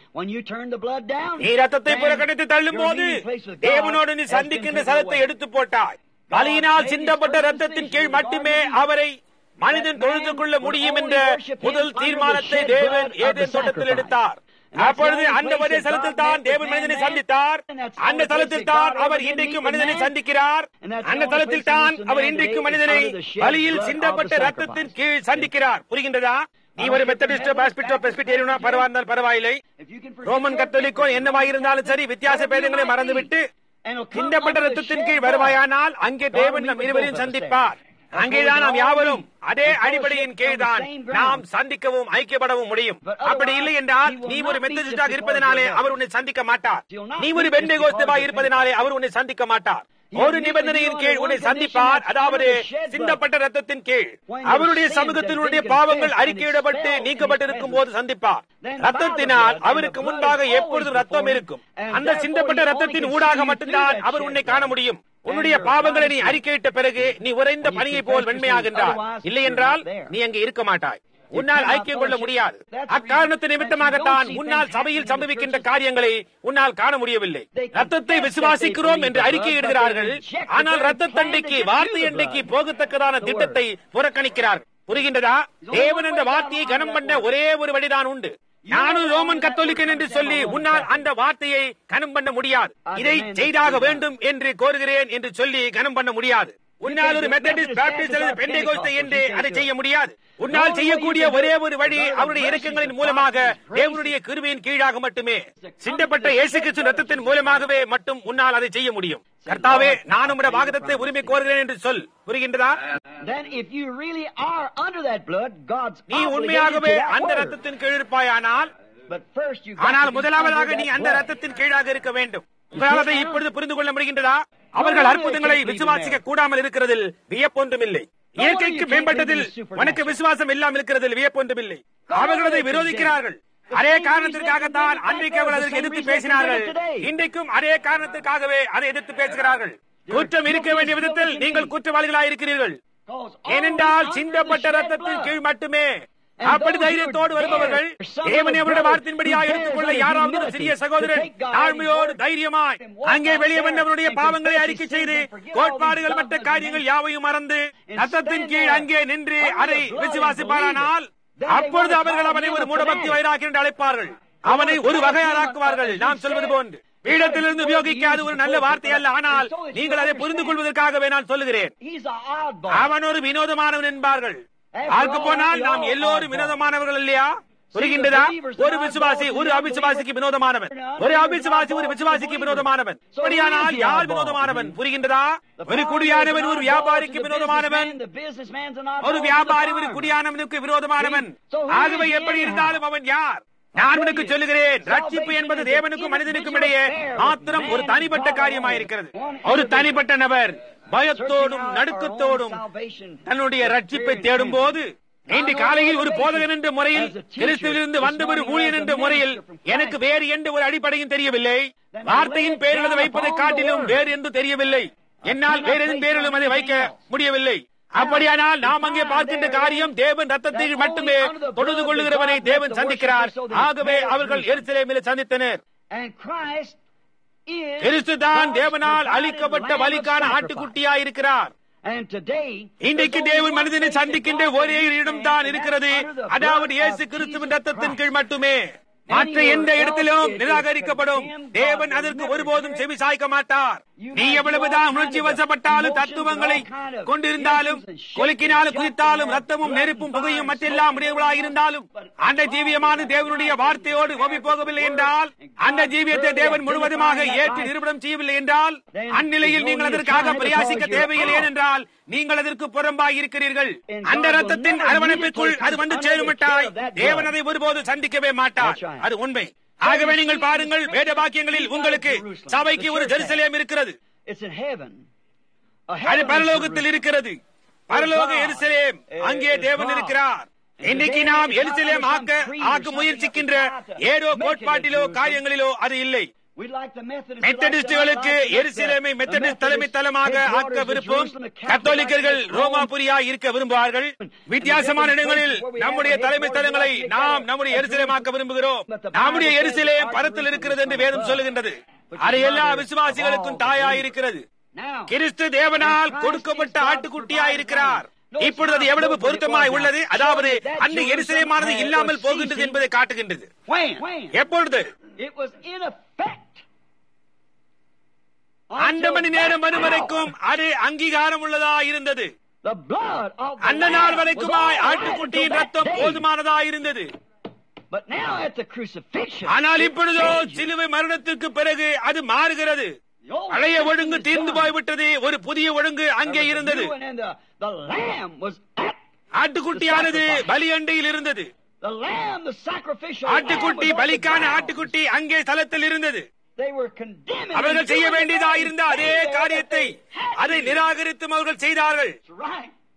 நீ ரத்தத்தை புறக்கணித்து தள்ளும் போது தேவனோடு நீ சந்திக்கின்ற சதத்தை எடுத்து போட்டாய் பலியினால் சிந்தப்பட்ட ரத்தத்தின் கீழ் மட்டுமே அவரை மனிதன் தொழுது கொள்ள முடியும் என்ற முதல் தீர்மானத்தை தேவன் ஏதேன் தோட்டத்தில் எடுத்தார் அப்பொழுது அந்த ஒரே ஸ்தலத்தில் தான் தேவன் மனிதனை சந்தித்தார் அந்த தளத்தில் தான் அவர் இன்றைக்கும் மனிதனை சந்திக்கிறார் அந்த தளத்தில் தான் அவர் இன்றைக்கும் மனிதனை வழியில் சிந்தப்பட்ட ரத்தத்தின் கீழ் சந்திக்கிறார் புரிகின்றதா நீ ஒரு மெத்தடிஸ்டோ பாஸ்பிட்டோ பெஸ்பிட்டேரியனோ பரவாயிருந்தால் பரவாயில்லை ரோமன் கத்தோலிக்கோ என்னவாயிருந்தாலும் சரி வித்தியாச பேதங்களை மறந்துவிட்டு சிந்தப்பட்ட ரத்தத்தின் கீழ் வருவாயானால் அங்கே தேவன் நம் இருவரையும் சந்திப்பார் அங்கேதான் நாம் யாவரும் அதே அடிப்படையின் கீழ்தான் நாம் சந்திக்கவும் ஐக்கியப்படவும் முடியும் அப்படி இல்லை என்றால் நீ ஒரு மெத்தடிஸ்டாக இருப்பதனாலே அவர் உன்னை சந்திக்க மாட்டார் நீ ஒரு பெண்டேகோஸ்தவா இருப்பதனாலே அவர் உன்னை சந்திக்க மாட்டார் ஒரு நிபந்தனையின் கீழ் உன்னை சந்திப்பார் அதாவது சிந்தப்பட்ட ரத்தத்தின் கீழ் அவருடைய சமூகத்தினுடைய பாவங்கள் அறிக்கையிடப்பட்டு நீக்கப்பட்டிருக்கும் போது சந்திப்பார் ரத்தத்தினால் அவருக்கு முன்பாக எப்பொழுதும் ரத்தம் இருக்கும் அந்த சிந்தப்பட்ட ரத்தத்தின் ஊடாக மட்டும்தான் அவர் உன்னை காண முடியும் உன்னுடைய பாவங்களை நீ அறிக்கையிட்ட பிறகு நீ உறைந்த பணியை போல் வெண்மையாகின்றார் இல்லை என்றால் நீ அங்கே இருக்க மாட்டாய் உன்னால் ஐக்கியம் கொள்ள முடியாது அக்காரணத்து நிமித்தமாகத்தான் உன்னால் சபையில் சம்பவிக்கின்ற காரியங்களை உன்னால் காண முடியவில்லை ரத்தத்தை விசுவாசிக்கிறோம் என்று அறிக்கையிடுகிறார்கள் ஆனால் ரத்த தண்டைக்கு வார்த்தை அண்டைக்கு போகத்தக்கதான திட்டத்தை புறக்கணிக்கிறார்கள் புரிகின்றதா தேவன் என்ற வார்த்தையை கனம் பண்ண ஒரே ஒரு வழிதான் உண்டு நானும் ரோமன் கத்தோலிக்கன் என்று சொல்லி உன்னால் அந்த வார்த்தையை கனம் பண்ண முடியாது இதை செய்தாக வேண்டும் என்று கோருகிறேன் என்று சொல்லி கனம் பண்ண முடியாது உன்னால் ஒரு மெத்தடிஸ்ட் பாப்டிஸ்ட் அல்லது பெண்டேகோஸ்தை என்று அதை செய்ய முடியாது உன்னால் செய்யக்கூடிய ஒரே ஒரு வழி அவருடைய இறக்கங்களின் மூலமாக தேவனுடைய கிருவியின் கீழாக மட்டுமே சிண்டப்பட்ட இயேசு கிறிஸ்து ரத்தத்தின் மூலமாகவே மட்டும் உன்னால் அதை செய்ய முடியும் கர்த்தாவே நான் உம்முடைய வாகனத்தை உரிமை கோருகிறேன் என்று சொல் புரிகின்றதா Then if you really are under that blood, God's நீ obligated உண்மையாகவே to that அந்த word. ரத்தத்தின் கீழ் இருப்பாயானால் But first you got ஆனால் to be முதலாவதாக under நீ that அந்த blood. ரத்தத்தின் கீழாக இருக்க வேண்டும் உங்களால் அதை இப்பொழுது புரிந்து கொள்ள முடிகின்றதா அவர்கள் அற்புதங்களை விசுவாசிக்க கூடாமல் இருக்கிறதில் வியப்பொன்றுமில்லை இயற்கைக்கு மேம்பட்டதில் உனக்கு விசுவாசம் இல்லாமல் இருக்கிறதில் வியப்பொன்றுமில்லை அவர்கள் அதை விரோதிக்கிறார்கள் அதே காரணத்திற்காகத்தான் அன்றைக்கு அவர்கள் அதற்கு எதிர்த்து பேசினார்கள் இன்றைக்கும் அதே காரணத்திற்காகவே அதை எதிர்த்து பேசுகிறார்கள் குற்றம் இருக்க வேண்டிய விதத்தில் நீங்கள் குற்றவாளிகளாக இருக்கிறீர்கள் Because all ஏனென்றால் under சிந்தப்பட்ட the shed ரத்தத்தின் blood. கீழ் மட்டுமே அப்படி தைரியத்தோடு வருபவர்கள் தேவனை அவருடைய வார்த்தையின்படியாக எடுத்துக்கொள்ள யாராவது ஒரு சிறிய சகோதரன் தாழ்மையோடு தைரியமாய் அங்கே வெளியே வந்தவருடைய பாவங்களை அறிக்கை செய்து கோட்பாடுகள் மற்ற காரியங்கள் யாவையும் மறந்து ரத்தத்தின் கீழ் அங்கே நின்று அதை விசுவாசிப்பாரானால் அப்பொழுது அவர்கள் அவனை ஒரு மூடபக்தி வைராக்கி என்று அழைப்பார்கள் அவனை ஒரு வகையாராக்குவார்கள் நாம் சொல்வது போன்று பீடத்திலிருந்து உபயோகிக்காத ஒரு நல்ல வார்த்தை அல்ல ஆனால் நீங்கள் அதை புரிந்து கொள்வதற்காகவே நான் சொல்லுகிறேன் He's an oddball. அவன் ஒரு வினோதமானவன் என்பார்கள் பார்க்க போனால் நாம் எல்லோரும் வினோதமானவர்கள் இல்லையா புரிகின்றதா ஒரு விசுவாசி ஒரு அவிசுவாசிக்கு வினோதமானவன் ஒரு அவிசுவாசி ஒரு விசுவாசிக்கு வினோதமானவன் அப்படியானால் யார் வினோதமானவன் புரிகின்றதா ஒரு குடியானவன் ஒரு வியாபாரிக்கு வினோதமானவன் The businessman's an oddball. ஒரு வியாபாரி ஒரு குடியானவனுக்கு விரோதமானவன் ஆகவே எப்படி இருந்தாலும் அவன் யார் நான் உனக்கு சொல்லுகிறேன் ரட்சிப்பு என்பது தேவனுக்கும் மனிதனுக்கும் இடையே மாத்திரம் ஒரு தனிப்பட்ட காரியமாயிருக்கிறது ஒரு தனிப்பட்ட நபர் பயத்தோடும் நடுக்கத்தோடும் தன்னுடைய ரட்சிப்பை தேடும் போது இன்று காலையில் ஒரு போதகன் என்ற முறையில் கிறிஸ்துவிலிருந்து வந்த ஒரு ஊழியன் என்ற முறையில் எனக்கு வேறு எந்த ஒரு அடிப்படையும் தெரியவில்லை வார்த்தையின் பேரில் வைப்பதை காட்டிலும் வேறு என்று தெரியவில்லை என்னால் வேறு எதுவும் பேரிலும் அதை வைக்க முடியவில்லை அப்படியானால் நாம் அங்கே பார்க்கின்ற காரியம் தேவன் ரத்தத்தில் மட்டுமே தொழுது கொள்ளுகிறவனை தேவன் சந்திக்கிறார் ஆகவே அவர்கள் எருசலேமில் சந்தித்தனர் And Christ is கிறிஸ்து தான் தேவனால் அளிக்கப்பட்ட வலிக்கான ஆட்டுக்குட்டியாய் இருக்கிறார் And today, இன்றைக்கு தேவன் மனிதனை சந்திக்கின்ற ஒரே இடம் தான் இருக்கிறது அதாவது இயேசு கிறிஸ்துவின் ரத்தத்தின் கீழ் மட்டுமே மற்ற எந்த இடத்திலும் நிராகரிக்கப்படும் தேவன் அதற்கு ஒருபோதும் செவி சாய்க்க மாட்டார் நீ எவ்வளவுதான் உணர்ச்சி வசப்பட்டாலும் தத்துவங்களை கொண்டிருந்தாலும் கொலுக்கினாலும் குதித்தாலும் ரத்தமும் நெருப்பும் புகையும் மற்றெல்லாம் உடையவளாக இருந்தாலும் அந்த ஜீவியமான தேவனுடைய வார்த்தையோடு ஒவி போகவில்லை என்றால் அந்த ஜீவியத்தை தேவன் முழுவதுமாக ஏற்று நிரூபணம் செய்யவில்லை என்றால் அந்நிலையில் நீங்கள் அதற்காக பிரயாசிக்க தேவையில்லை ஏனென்றால் நீங்கள் அதற்கு புறம்பாய் இருக்கிறீர்கள் அந்த ரத்தத்தின் அரவணைப்புக்குள் அது வந்து சேருமட்டாய் தேவன் அதை ஒருபோது சந்திக்கவே மாட்டார் அது உண்மை ஆகவே நீங்கள் பாருங்கள் வேத வாக்கியங்களில் உங்களுக்கு சபைக்கு ஒரு ஜெருசலேம் இருக்கிறது it's in heaven. A அது heavenly பரலோகத்தில் இருக்கிறது பரலோக எருசலேம் அங்கே தேவன் இருக்கிறார் இன்னைக்கு நாம் எருசலேம் ஆக்க ஆக்க முயற்சிக்கின்ற ஏதோ கோட்பாட்டிலோ காரியங்களிலோ அது இல்லை We'd like the Methodists. மெத்தடிஸ்டுகளுக்கு எருசலேமை மெத்தடிஸ்ட் தலைமை தலமாக ஆக்க விருப்பம் கத்தோலிக்கர்கள் ரோமாபுரியா இருக்க விரும்புவார்கள் வித்தியாசமான இடங்களில் நம்முடைய தலைமை தலங்களை நாம் நம்முடைய எருசலேமாக்க விரும்புகிறோம் நம்முடைய எருசலேம் பரத்தில் இருக்கிறது என்று வேதம் சொல்லுகின்றது அது எல்லா விசுவாசிகளுக்கும் தாயாய் இருக்கிறது Now, கிறிஸ்து தேவனால் கொடுக்கப்பட்ட ஆட்டுக்குட்டியாய் இருக்கிறார் இப்பொழுது அது எவ்வளவு பொருத்தமாய் உள்ளது அதாவது அந்த எருசலேமானது இல்லாமல் போகின்றது என்பதை காட்டுகின்றது when? எப்பொழுது It was in effect. அந்த மணி நேரம் வரும் வரைக்கும் அது அங்கீகாரம் உள்ளதா இருந்தது The blood of the அந்த நாள் Lamb வரைக்குமாய் was all right ஆட்டுக்குட்டியின் until that ரத்தம் day. போதுமானதா இருந்தது But now at the crucifixion, ஆனால் it இப்பொழுதோ changes. சிலுவை மரணத்திற்கு பிறகு அது மாறுகிறது The old பழைய system ஒழுங்கு is தீர்ந்து done. போய்விட்டது ஒரு புதிய ஒழுங்கு There அங்கே was a இருந்தது new one, and the, the lamb was at ஆட்டுக்குட்டியானது பலி அண்டையில் இருந்தது the lamb, the sacrificial ஆட்டுக்குட்டி lamb was on the பலிக்கான ground. ஆட்டுக்குட்டி அங்கே ஸ்தலத்தில் இருந்தது They were condemning அவர்கள் and செய்ய doing the வேண்டியதா very இருந்த அதே thing there காரியத்தை that they had அதை to do. நிராகரித்தும் அவர்கள் செய்தார்கள் That's right.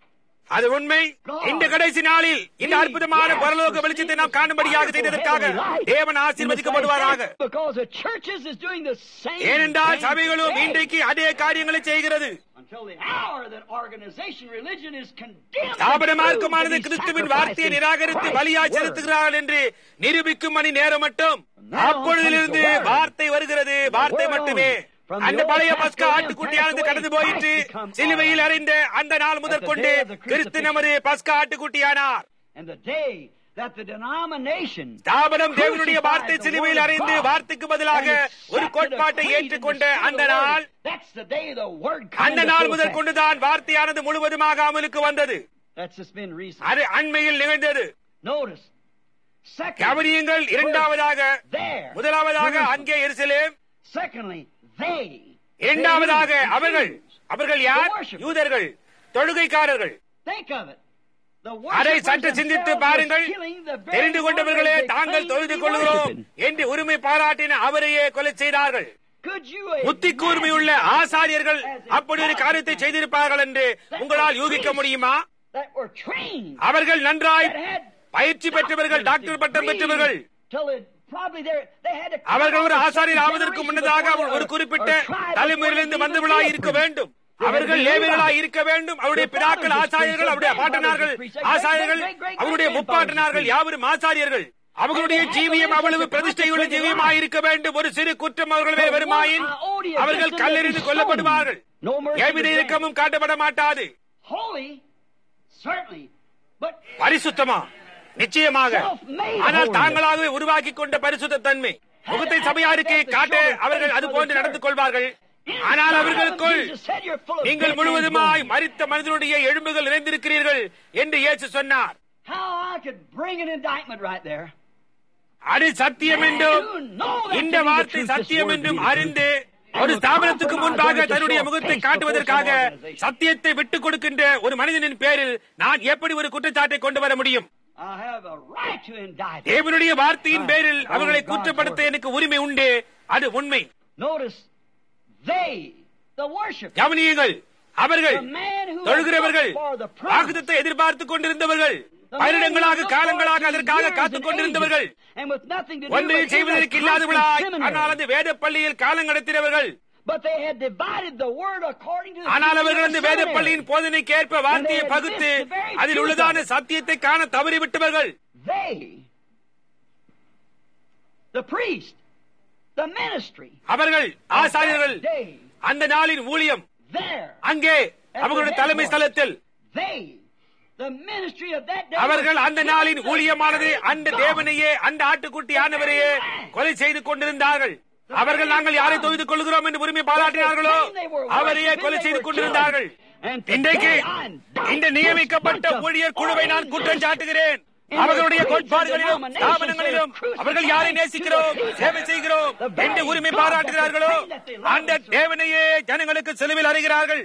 அது உண்மை இந்த கடைசி நாளில் இந்த அற்புதமான பரலோக வெளிச்சத்தை நாம் காணும்படியாக செய்ததற்காக தேவன் ஆசீர்வதிக்கப்படுவாராக Because the churches is doing the same ஏனென்றால் thing சபைகளும் today. இன்றைக்கு அதே காரியங்களை செய்கிறது Until the hour that organization religion is condemned. ஸ்தாபன and மார்க்கமானது proved to be கிறிஸ்துவின் வார்த்தையை sacrificing நிராகரித்து Christ's பலியாய் word. செலுத்துகிறார்கள் என்று நிரூபிக்கும் மணி நேரம் மட்டும் அப்பொழுதிலிருந்து வார்த்தை வருகிறது வார்த்தை மட்டுமே அந்த பழைய பஸ்கா ஆட்டுக்குட்டியானது கடந்து போயிற்று சிலுவையில் அறிந்த அந்த நாள் முதற்கொண்டு கிறிஸ்து நமது பஸ்கா ஆட்டுக்குட்டியானார் And the day that the denomination ஸ்தாபனம் தேவனுடைய வார்த்தை சிலுவையில் அறிந்து வார்த்தைக்கு பதிலாக ஒரு கோட்பாட்டை ஏற்றுக்கொண்ட அந்த நாள் That's the day the word அந்த நாள் முதல் கொண்டுதான் வார்த்தையானது முழுவதுமாக அமலுக்கு வந்தது That's just been recent. அது அண்மையில் நிகழ்ந்தது Notice. Second, கவனியுங்கள் இரண்டாவதாக there. முதலாவதாக Jerusalem. அங்கே எருசலேம் Secondly, they. இரண்டாவதாக they, the அவர்கள் Jews. அவர்கள் யார் The worshipers. யூதர்கள் தொழுகைக்காரர்கள் Think of it. The அதை worshipers சற்று சிந்தித்து themselves பாருங்கள் was killing the very தெரிந்து கொண்டவர்களே one they தாங்கள் claimed தொழுது to be கொள்கிறோம் worshiping. என்று உரிமை பாராட்டின அவரையே கொலை செய்தார்கள் Could you புத்தி கூர்மையுள்ள imagine ஆசாரியர்கள் அப்படி ஒரு காரியத்தை செய்திருப்பார்கள் என்று உங்களால் யூகிக்க முடியுமா that were trained அவர்கள் நன்றாய் that had பயிற்சி பெற்றவர்கள் டாக்டர் பட்டம் பெற்றவர்கள் till it probably they they had to அவர்கள் ஒரு ஆசாரியர் ஆவதற்கு முன்னதாக அவர் ஒரு குறிப்பிட்ட தலைமுறையிலிருந்து வந்தவர்களாய் இருக்க வேண்டும் அவர்கள் லேவியர்களாய் இருக்க வேண்டும் அவருடைய பிதாக்கள் ஆசாரியர்கள் அவருடைய பாட்டனார்கள் ஆசாரியர்கள் அவருடைய முப்பாட்டனார்கள் யாவரும் ஆசாரியர்கள் அவர்களுடைய ஜீவியம் அவ்வளவு பிரதிஷ்டையுள்ள ஜீவியமாய் இருக்க வேண்டும் ஒரு சிறு குற்றம் அவர்கள் மேல் வருமாயின் அவர்கள் கல்லெறிந்து கொல்லப்படுவார்கள் எவ்வித இயக்கமும் காட்டப்பட மாட்டாது holy certainly but பரிசுத்தமா நிச்சயமாக ஆனால் தாங்களாகவே உருவாக்கி கொண்ட பரிசுத்த தன்மை முகத்தை சபையாருக்கு காட்ட அவர்கள் அது போன்று நடந்து கொள்வார்கள் ஆனால் அவர்களுக்குள் Jesus said you're full of நீங்கள் dead முழுவதுமாய் man's மரித்த மனிதனுடைய எலும்புகள் நிறைந்திருக்கிறீர்கள் என்று இயேசு சொன்னார் bones. how I could bring an indictment right there அது சத்தியம் என்றும் You know that இந்த to be the வார்த்தை truth, this சத்தியம் word என்றும் to be the அறிந்து truth. ஒரு ஸ்தாபனத்துக்கு முன்பாக Compromise தன்னுடைய to show முகத்தை face காட்டுவதற்காக before some organization. சத்தியத்தை விட்டுக் கொடுக்கின்ற ஒரு மனிதனின் பேரில் நான் எப்படி ஒரு குற்றச்சாட்டை கொண்டு வர முடியும் I have a right to indict him. தேவனுடைய வார்த்தையின் பேரில் அவர்களை குற்றப்படுத்த எனக்கு உரிமை உண்டு அது உண்மை Notice, they, the worship, கவனியுங்கள் அவர்கள் the man who தொழுகிறவர்கள் had looked for the promise, வாக்குத்தத்தை எதிர்பார்த்துக் கொண்டிருந்தவர்கள் the man who பன்னிரங்களாக looked காலங்களாக for அதற்காக years காத்துக் and கொண்டிருந்தவர்கள் ages, and with nothing to do ஒன்றை with செய்வதற்கு any இல்லாதவர்களாய் constant ஆனால் seminary. அந்த வேத பள்ளியில் காலம் கடத்தினவர்கள் But they had divided the word according to the ஆனால் teaching அவர்கள் of அந்த the வேத seminary. பள்ளியின் போதனைக்கு ஏற்ப வார்த்தையை பகுத்து அதில் உள்ளதான சத்தியத்தை காண தவறிவிட்டவர்கள் They, the priest, the ministry, அவர்கள் ஆசாரியர்கள் that day, அந்த நாளின் ஊழியம் there, அங்கே அவர்களுடைய தலைமை ஸ்தலத்தில் they, the ministry of that day, அவர்கள் அந்த was நாளின் killing the ஊழியமானது very அந்த God. தேவனையே அந்த ஆட்டுக்குட்டி ஆனவரையே கொலை செய்து கொண்டிருந்தார்கள் அவர்கள் நாங்கள் யாரை தொழுது கொள்கிறோம் என்று உரிமை பாராட்டினார்களோ அவரையே கொலை செய்து கொண்டிருந்தார்கள் இன்றைக்கு இந்த நியமிக்கப்பட்ட ஊழியர் குழுவை நான் குற்றம் சாட்டுகிறேன் அவர்களுடைய கோட்பாடுகளிலும் ஸ்தாபனங்களிலும் அவர்கள் யாரை நேசிக்கிறோம் சேவை செய்கிறோம் என்று உரிமை பாராட்டுகிறார்களோ அந்த தேவனையே ஜனங்களுக்கு செலவில் அறிகிறார்கள்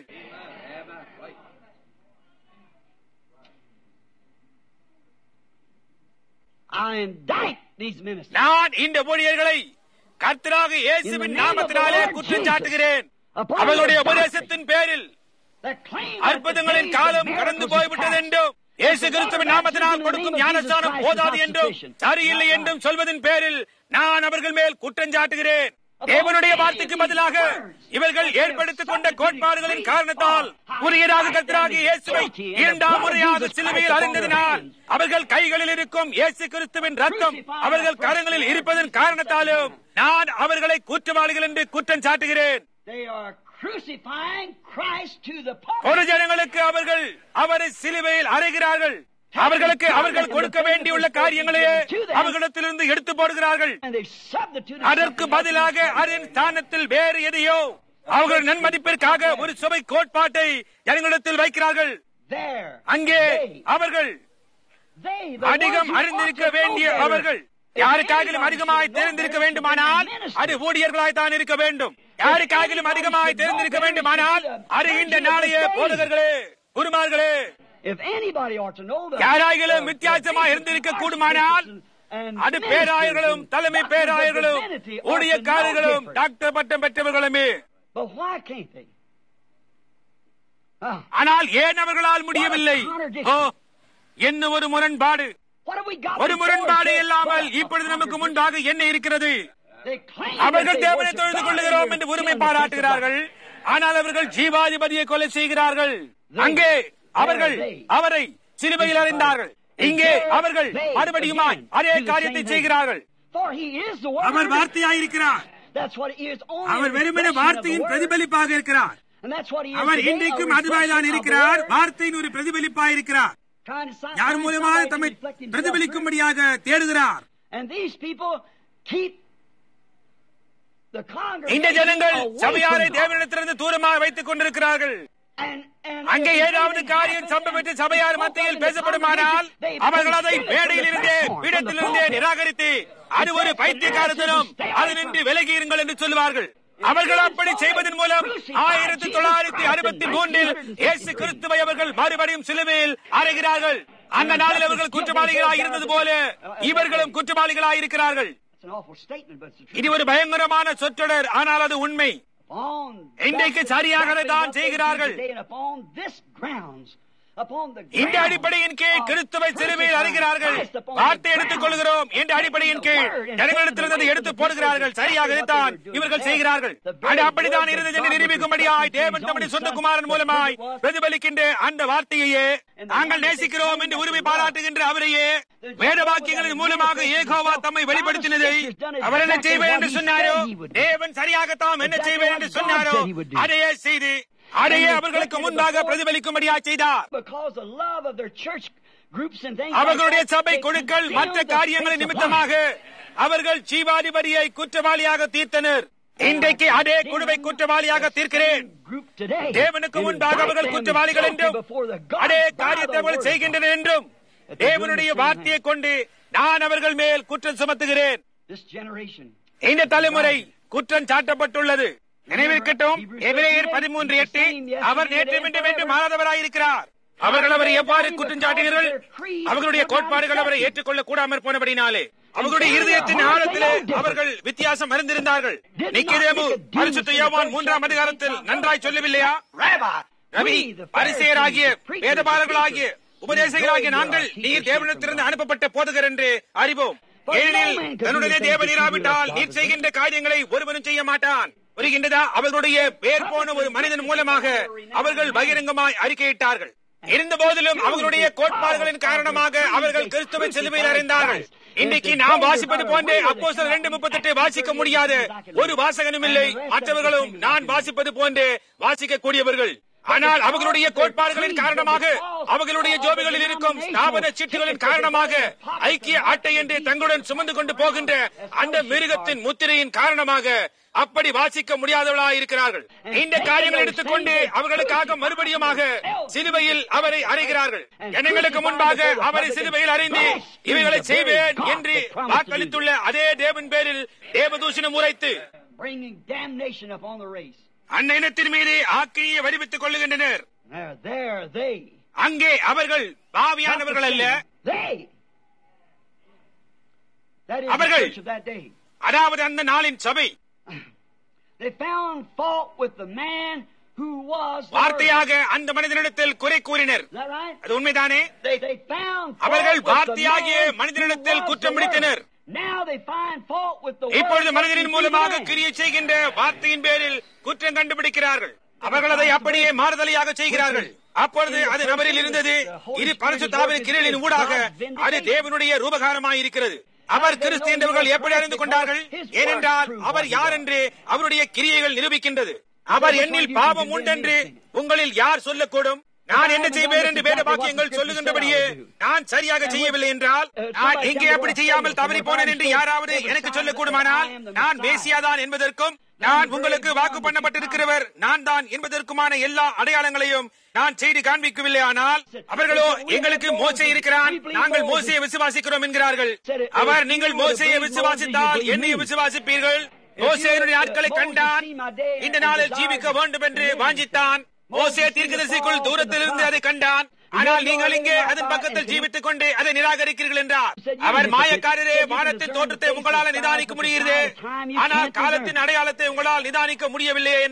I indict these ministers. நான் இந்த ஊழியர்களை கர்த்தராக இயேசுவின் நாமத்தினாலே குற்றம் சாட்டுகிறேன் அவர்களுடைய உபதேசத்தின் பேரில் that claim அற்புதங்களின் காலம் கடந்து போய்விட்டது என்றும் இயேசு கிறிஸ்துவின் நாமத்தினால் கொடுக்கும் ஞானஸ்தானம் போதாது என்றும் சரியில்லை என்றும் சொல்வதன் பேரில் நான் அவர்கள் மேல் குற்றம் சாட்டுகிறேன் தேவனுடைய வார்த்தைக்கு பதிலாக இவர்கள் ஏற்படுத்திக் கொண்ட கோட்பாடுகளின் காரணத்தால் உரியதாக கர்த்தராகிய இயேசுவை இரண்டாம் முறையாக சிலுவையில் அறிந்ததினால் அவர்கள் கைகளில் இருக்கும் இயேசு கிறிஸ்துவின் ரத்தம் அவர்கள் கரங்களில் இருப்பதன் காரணத்தாலும் நான் அவர்களை குற்றவாளிகள் என்று குற்றம் சாட்டுகிறேன் They are crucifying Christ to the pulpit. ஒரு ஜனங்களுக்கு அவர்கள் அவரை சிலுவையில் அறைகிறார்கள் அவர்களுக்கு அவர்கள் கொடுக்க வேண்டியுள்ள காரியங்களையே அவர்களிடத்திலிருந்து எடுத்து போடுகிறார்கள் And they substitute அதற்கு பதிலாக அதன் ஸ்தானத்தில் வேறு எதையோ அவர்கள் நன்மதிப்பிற்காக ஒரு சுவை கோட்பாட்டை ஜனங்களிடத்தில் வைக்கிறார்கள் there. அங்கே They, அவர்கள் they, the அதிகம் ones who அறிந்திருக்க ought to know வேண்டிய better. அவர்கள் If யாருக்காகிலும் anybody அதிகமாய் should know தெரிந்திருக்க better, வேண்டுமானால் it should be the அது ministry. ஊழியர்களாய் தான் இருக்க வேண்டும் யாருக்காகிலும் அதிகமாய் தெரிந்திருக்க வேண்டுமானால் அது இந்த நாளைய போதகர்களே குருமார்களே If anybody ought to know the யாராகிலும் the- வித்தியாசமா the இருந்திருக்க basic கூடுமானால் and அது ministers பேராயர்களும் and தலைமை doctors of பேராயர்களும் divinity ought to ஊழியக்காரர்களும் know different. டாக்டர் பட்டம் பெற்றவர்களுமே But why can't they? ஆனால் ஏன் அவர்களால் முடியவில்லை ஓ என்ன ஒரு முரண்பாடு What have we got? ஒரு before முரண்பாடு us? இல்லாமல் இப்பொழுது நமக்கு முன்பாக என்ன இருக்கிறது They claim அவர்கள் that they தேவனை worship தொழுது God கொள்ளுகிறோம் and என்று they're உரிமை killing the பாராட்டுகிறார்கள் ஆனால் அவர்கள் ஜீவாதிபதியை கொலை செய்கிறார்கள் அங்கே அவர்கள் அவரை சிலுவையில் அறிந்தார்கள் இங்கே அவர்கள் மறுபடியுமாய் அதே காரியத்தை செய்கிறார்கள் For he is the word. Our வார்த்தையாயிருக்கிறார் That's what he is. Only our a வெறுமனே reflection of the வார்த்தையின் word. பிரதிபலிப்பாக இருக்கிறார் And that's what he is our today, a இன்றைக்கும் reflection அதுவாய்தான் of the இருக்கிறார் word. வார்த்தையின் ஒரு பிரதிபலிப்பாக இருக்கிறார் Trying to find யார் மூலமாக somebody to தம்மை reflect himself பிரதிபலிக்கும்படியாக தேடுகிறார் through. And these people keep the இந்த congregation ஜனங்கள் away சபையாரை from God. தேவனிடத்திலிருந்து தூரமாக வைத்துக் கொண்டிருக்கிறார்கள் And, and அங்கே if ஏதாவது anything காரியம் happens சம்பவித்து and சபையார் spoken மத்தியில் in the பேசப்படுமானால் congregation, they- அவர்கள் அதை they steal it from the மேடையிலிருந்தே platform, from the பீடத்திலிருந்தே pulpit. நிராகரித்து அது ஒரு பைத்தியக்காரத்தனம் அது நின்று விலகியிருங்கள் என்று சொல்லுவார்கள் அவர்கள் அப்படி செய்வதன் மூலம் ஆயிரத்தி தொள்ளாயிரத்தி அறுபத்தி மூன்றில் இயேசு கிறிஸ்துவை அவர்கள் மறுபடியும் சிலுவையில் அறைகிறார்கள் அந்த நாளில் அவர்கள் குற்றவாளிகளாய் இருந்தது போல இவர்களும் குற்றவாளிகளாய் இருக்கிறார்கள் It's an awful statement, but it's the truth. இது ஒரு பயங்கரமான சொற்றொடர் ஆனால் அது உண்மை Upon இன்றைக்கு that's சரியாக exactly தான் what they do செய்கிறார்கள். today, and upon this grounds, upon the இந்த grounds அடிப்படையின் கீழ் of கிறிஸ்துவை சிலுவையில் அறிகிறார்கள் Christ upon வார்த்தை the எடுத்துக் grounds கொள்கிறோம் என்ற அடிப்படையின் கீழ் ஜனங்களிடத்திலிருந்து எடுத்து போடுகிறார்கள் சரியாக இதைத்தான் இவர்கள் செய்கிறார்கள் அது அப்படித்தான் இருந்தது என்று நிரூபிக்கும்படியாய் தேவன் தம்முடைய சொந்த குமாரன் மூலமாய் பிரதிபலிக்கின்ற அந்த வார்த்தையையே நாங்கள் நேசிக்கிறோம் என்று உரிமை பாராட்டுகின்ற அவரையே வேத வாக்கியங்களின் மூலமாக ஏகோவா தம்மை வெளிப்படுத்தினதை அவர் என்ன செய்வேன் என்று சொன்னாரோ தேவன் சரியாகத்தாம் என்ன செய்வேன் என்று சொன்னாரோ அதையே செய்து அதையே அவர்களுக்கு முன்பாக பிரதிபலிக்கும்படியாய் செய்தார் because the love of their church groups and things அவர்களுடைய like that, சபை they குழுக்கள் condemn மற்ற the காரியங்களின் faith of நிமித்தமாக அவர்கள் ஜீவாதிபதியை குற்றவாளியாக தீர்த்தனர் இன்றைக்கு அதே குழுவை குற்றவாளியாக தீர்க்கிறேன் group today. தேவனுக்கு முன்பாக அவர்கள் குற்றவாளிகள் என்றும் அதே காரியத்தை அவர்கள் செய்கின்றனர் என்றும் தேவனுடைய வார்த்தையை கொண்டு நான் அவர்கள் மேல் குற்றம் சுமத்துகிறேன் This generation. இந்த தலைமுறை குற்றம் சாட்டப்பட்டுள்ளது நினைவிருக்கட்டும் எபிரேயர் பதிமூன்று எட்டு அவர் நேற்று மீண்டும் என்று மாறாதவராயிருக்கிறார் அவர்கள் அவரை எவ்வாறு குற்றம் சாட்டினீர்கள் அவர்களுடைய கோட்பாடுகள் அவரை ஏற்றுக்கொள்ள கூடாமற் போனபடினாலே அவர்களுடைய இருதயத்தின் ஆழத்திலே அவர்கள் வித்தியாசம் அறிந்திருந்தார்கள் நிக்கிதேமு பரிசுத்த யோவான் மூன்றாம் அதிகாரத்தில் நன்றாய் சொல்லவில்லையா Rabbi, Ravi we, the பரிசெயராகிய Pharisees, the preachers, வேதபாரர்களாகிய the teachers, உபதேசகராகிய we know நாங்கள் you are நீர் teachers தேவனிடத்திலிருந்து from God. அனுப்பப்பட்ட போதகர் என்று அறிவோம் But ஏனெனில் no man can do தன்னுடைய the things தேவன் that you do இராவிட்டால் as நீர் God செய்கின்ற காரியங்களை ஒருவனும் செய்ய மாட்டான் புரிகின்றதா அவர்களுடைய பேர் போன ஒரு மனிதன் மூலமாக அவர்கள் பகிரங்கமாய் அறிக்கையிட்டார்கள் இருந்த போதிலும் அவர்களுடைய கோட்பாடுகளின் காரணமாக அவர்கள் கிறிஸ்துவை சிலுவையில் அறிந்தார்கள் இன்றைக்கு நாம் வாசிப்பது போன்றே அப்போ ரெண்டு முப்பத்தெட்டு வாசிக்க முடியாத ஒரு வாசகனும் இல்லை மற்றவர்களும் நான் வாசிப்பது போன்றே வாசிக்க கூடியவர்கள் ஆனால் அவர்களுடைய கோட்பாடுகளின் காரணமாக அவர்களுடைய ஜோபிகளில் இருக்கும் ஸ்தாபன சீட்டுகளின் காரணமாக ஐக்கிய அட்டை என்று தங்களுடன் சுமந்து கொண்டு போகின்ற அந்த மிருகத்தின் முத்திரையின் காரணமாக அப்படி வாசிக்க முடியாதவர்களாக இருக்கிறார்கள் இந்த காரியங்களை எடுத்துக்கொண்டு அவர்களுக்காக மறுபடியுமாக சிலுவையில் அவரை அறைகிறார்கள் ஜனங்களுக்கு முன்பாக அவரை சிலுவையில் அறிந்து இவைகளை செய்வேன் என்று வாக்களித்துள்ள அதே தேவன் பேரில் தேவதூஷணம் உரைத்து bringing damnation upon the race. அந்த இனத்தின் மீது ஆக்கியை வடிவித்துக் கொள்ளுகின்றனர் There, there, they. அங்கே அவர்கள் பாவியானவர்கள் அல்ல They. That is the அவர்கள். church of that day. அதாவது அந்த நாளின் சபை They found fault with the man who was. the வார்த்தையாக அந்த மனிதனிடத்தில் குறை கூறினர் Word. Is that right? அது உண்மைதானே They, they found fault அவர்கள் with the வார்த்தையாகிய man who மனிதனிடத்தில் was குற்றம் the Word. பிடித்தனர். Now they find fault with the இப்பொழுது word மனிதனின் that மூலமாக became man. கிரியை செய்கின்ற வார்த்தையின் பேரில் குற்றம் கண்டுபிடிக்கிறார்கள் அவர்கள் அதை அப்படியே மாறுதலையாக செய்கிறார்கள் அப்பொழுது அது நபரில் இருந்தது இது பரிசுத்தாவின் கிரியலின் ஊடாக அது தேவனுடைய ரூபகாரமாய் இருக்கிறது அவர் கிறிஸ்து என்றவர்கள் எப்படி அறிந்து கொண்டார்கள் ஏனென்றால் அவர் யார் என்று அவருடைய கிரியைகள் நிரூபிக்கின்றது அவர் என்னில் பாவம் உண்டென்று உங்களில் யார் சொல்லக்கூடும் நான் என்ன செய்வேன் என்று வேத வாக்கியங்கள் சொல்லுகின்றபடியே நான் சரியாக செய்யவில்லை என்றால் நான் எங்கே அப்படி செய்யாமல் தவறி போனேன் என்று யாராவது எனக்கு சொல்லக்கூடுமானால் நான் மேசியாதான் என்பதற்கும் நான் உங்களுக்கு வாக்கு பண்ணப்பட்டிருக்கிறவர் நான் தான் என்பதற்குமான எல்லா அடையாளங்களையும் நான் செய்து காண்பிக்கவில்லை ஆனால் அவர்களோ எங்களுக்கு மோசே இருக்கிறான் நாங்கள் மோசையை விசுவாசிக்கிறோம் என்கிறார்கள் அவர் நீங்கள் மோசையை விசுவாசித்தால் என்னையும் விசுவாசிப்பீர்கள் மோசேயனுடைய நாட்களை கண்டான் இந்த நாளில் ஜீவிக்க வேண்டும் என்று வாஞ்சித்தான் மோசே தீர்க்கதரிசிக்குள் தூரத்திலிருந்து அதை கண்டான் ஆனால் நீங்கள் இங்கே அதன் பக்கத்தில் ஜீவித்துக் கொண்டு அதை நிராகரிக்கிறீர்கள் என்றார் அவர் மாயக்காரரே வானத்தின் தோற்றத்தை உங்களால் நிதானிக்க முடிகிறது ஆனால் காலத்தின் அடையாளத்தை உங்களால் நிதானிக்க முடியவில்லையே என்றார்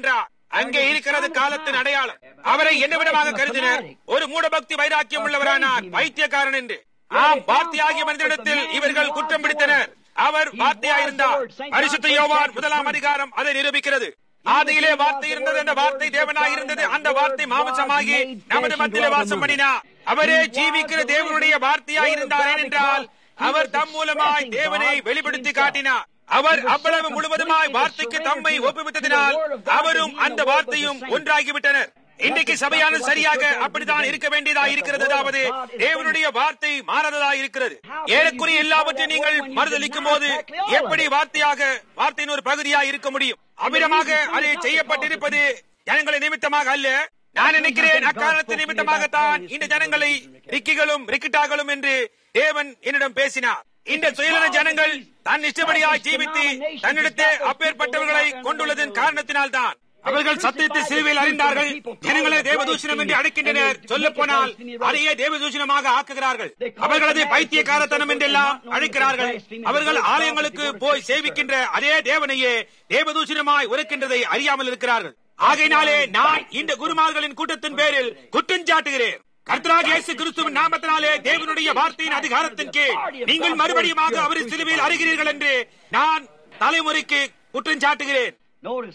அங்கே இருக்கிறது காலத்தின் அடையாளம் அவரை என்ன விதமாக கருதினர் ஒரு மூடபக்தி வைராக்கியம் உள்ளவரானார் பைத்தியக்காரன் என்று ஆம் வார்த்தையாகிய மனிதனிடத்தில் இவர்கள் குற்றம் பிடித்தனர் அவர் வார்த்தையாயிருந்தார் பரிசுத்த யோவான் முதலாம் அதிகாரம் அதை நிரூபிக்கிறது ஆதியிலே வார்த்தை இருந்தது அந்த வார்த்தை தேவனாயிருந்தது அந்த வார்த்தை மாமசமாகி நமது மத்தியிலே வாசம் பண்ணினார் அவரே ஜீவிக்கிற தேவனுடைய வார்த்தையாயிருந்தார் ஏனென்றால் அவர் தம் மூலமாய் தேவனை வெளிப்படுத்தி காட்டினார் அவர் அவ்வளவு முழுவதுமாய் வார்த்தைக்கு தம்மை ஒப்புவித்ததினால் அவரும் அந்த வார்த்தையும் ஒன்றாகிவிட்டனர் இன்றைக்கு சபையான சரியாக அப்படித்தான் இருக்க வேண்டியதா இருக்கிறது அதாவது தேவனுடைய வார்த்தை மாறாததா இருக்கிறது ஏறக்குறைய எல்லாவற்றையும் நீங்கள் மறுதளிக்கும் போது எப்படி வார்த்தையாக வார்த்தையின் ஒரு பகுதியா இருக்க முடியும் அமிதமாக அது செய்யப்பட்டிருப்பது ஜனங்களை நிமித்தமாக அல்ல நான் நினைக்கிறேன் அக்காரணத்து நிமித்தமாகத்தான் இந்த ஜனங்களை ரிக்கிகளும் ரிக்கிட்டாகளும் என்று தேவன் என்னிடம் பேசினார் இந்த சுயநல ஜனங்கள் தன் இஷ்டப்படியாய் ஜீவித்து தன்னிடத்தே அப்பேற்பட்டவர்களை கொண்டுள்ளதன் காரணத்தினால்தான் அவர்கள் சத்தியத்தை சிலுவையில் அறிந்தார்கள் ஜனங்களை தேவதூஷணம் என்று அழைக்கின்றனர் சொல்ல போனால் அதையே தேவதூஷணமாக ஆக்குகிறார்கள் அவர்களது பைத்தியக்காரத்தனம் என்றெல்லாம் அழைக்கிறார்கள் அவர்கள் ஆலயங்களுக்கு போய் சேவிக்கின்ற அதே தேவனையே தேவதூஷணமாய் உரைக்கின்றதை அறியாமல் இருக்கிறார்கள் ஆகையினாலே நான் இந்த குருமார்களின் கூட்டத்தின் பேரில் குற்றஞ்சாட்டுகிறேன் கர்த்தராக இயேசு கிறிஸ்துவின் நாமத்தினாலே தேவனுடைய வார்த்தையின் அதிகாரத்தின் கீழ் நீங்கள் மறுபடியும் அவரை சிலுவையில் அறிகிறீர்கள் என்று நான் தலைமுறைக்கு குற்றஞ்சாட்டுகிறேன் Notice,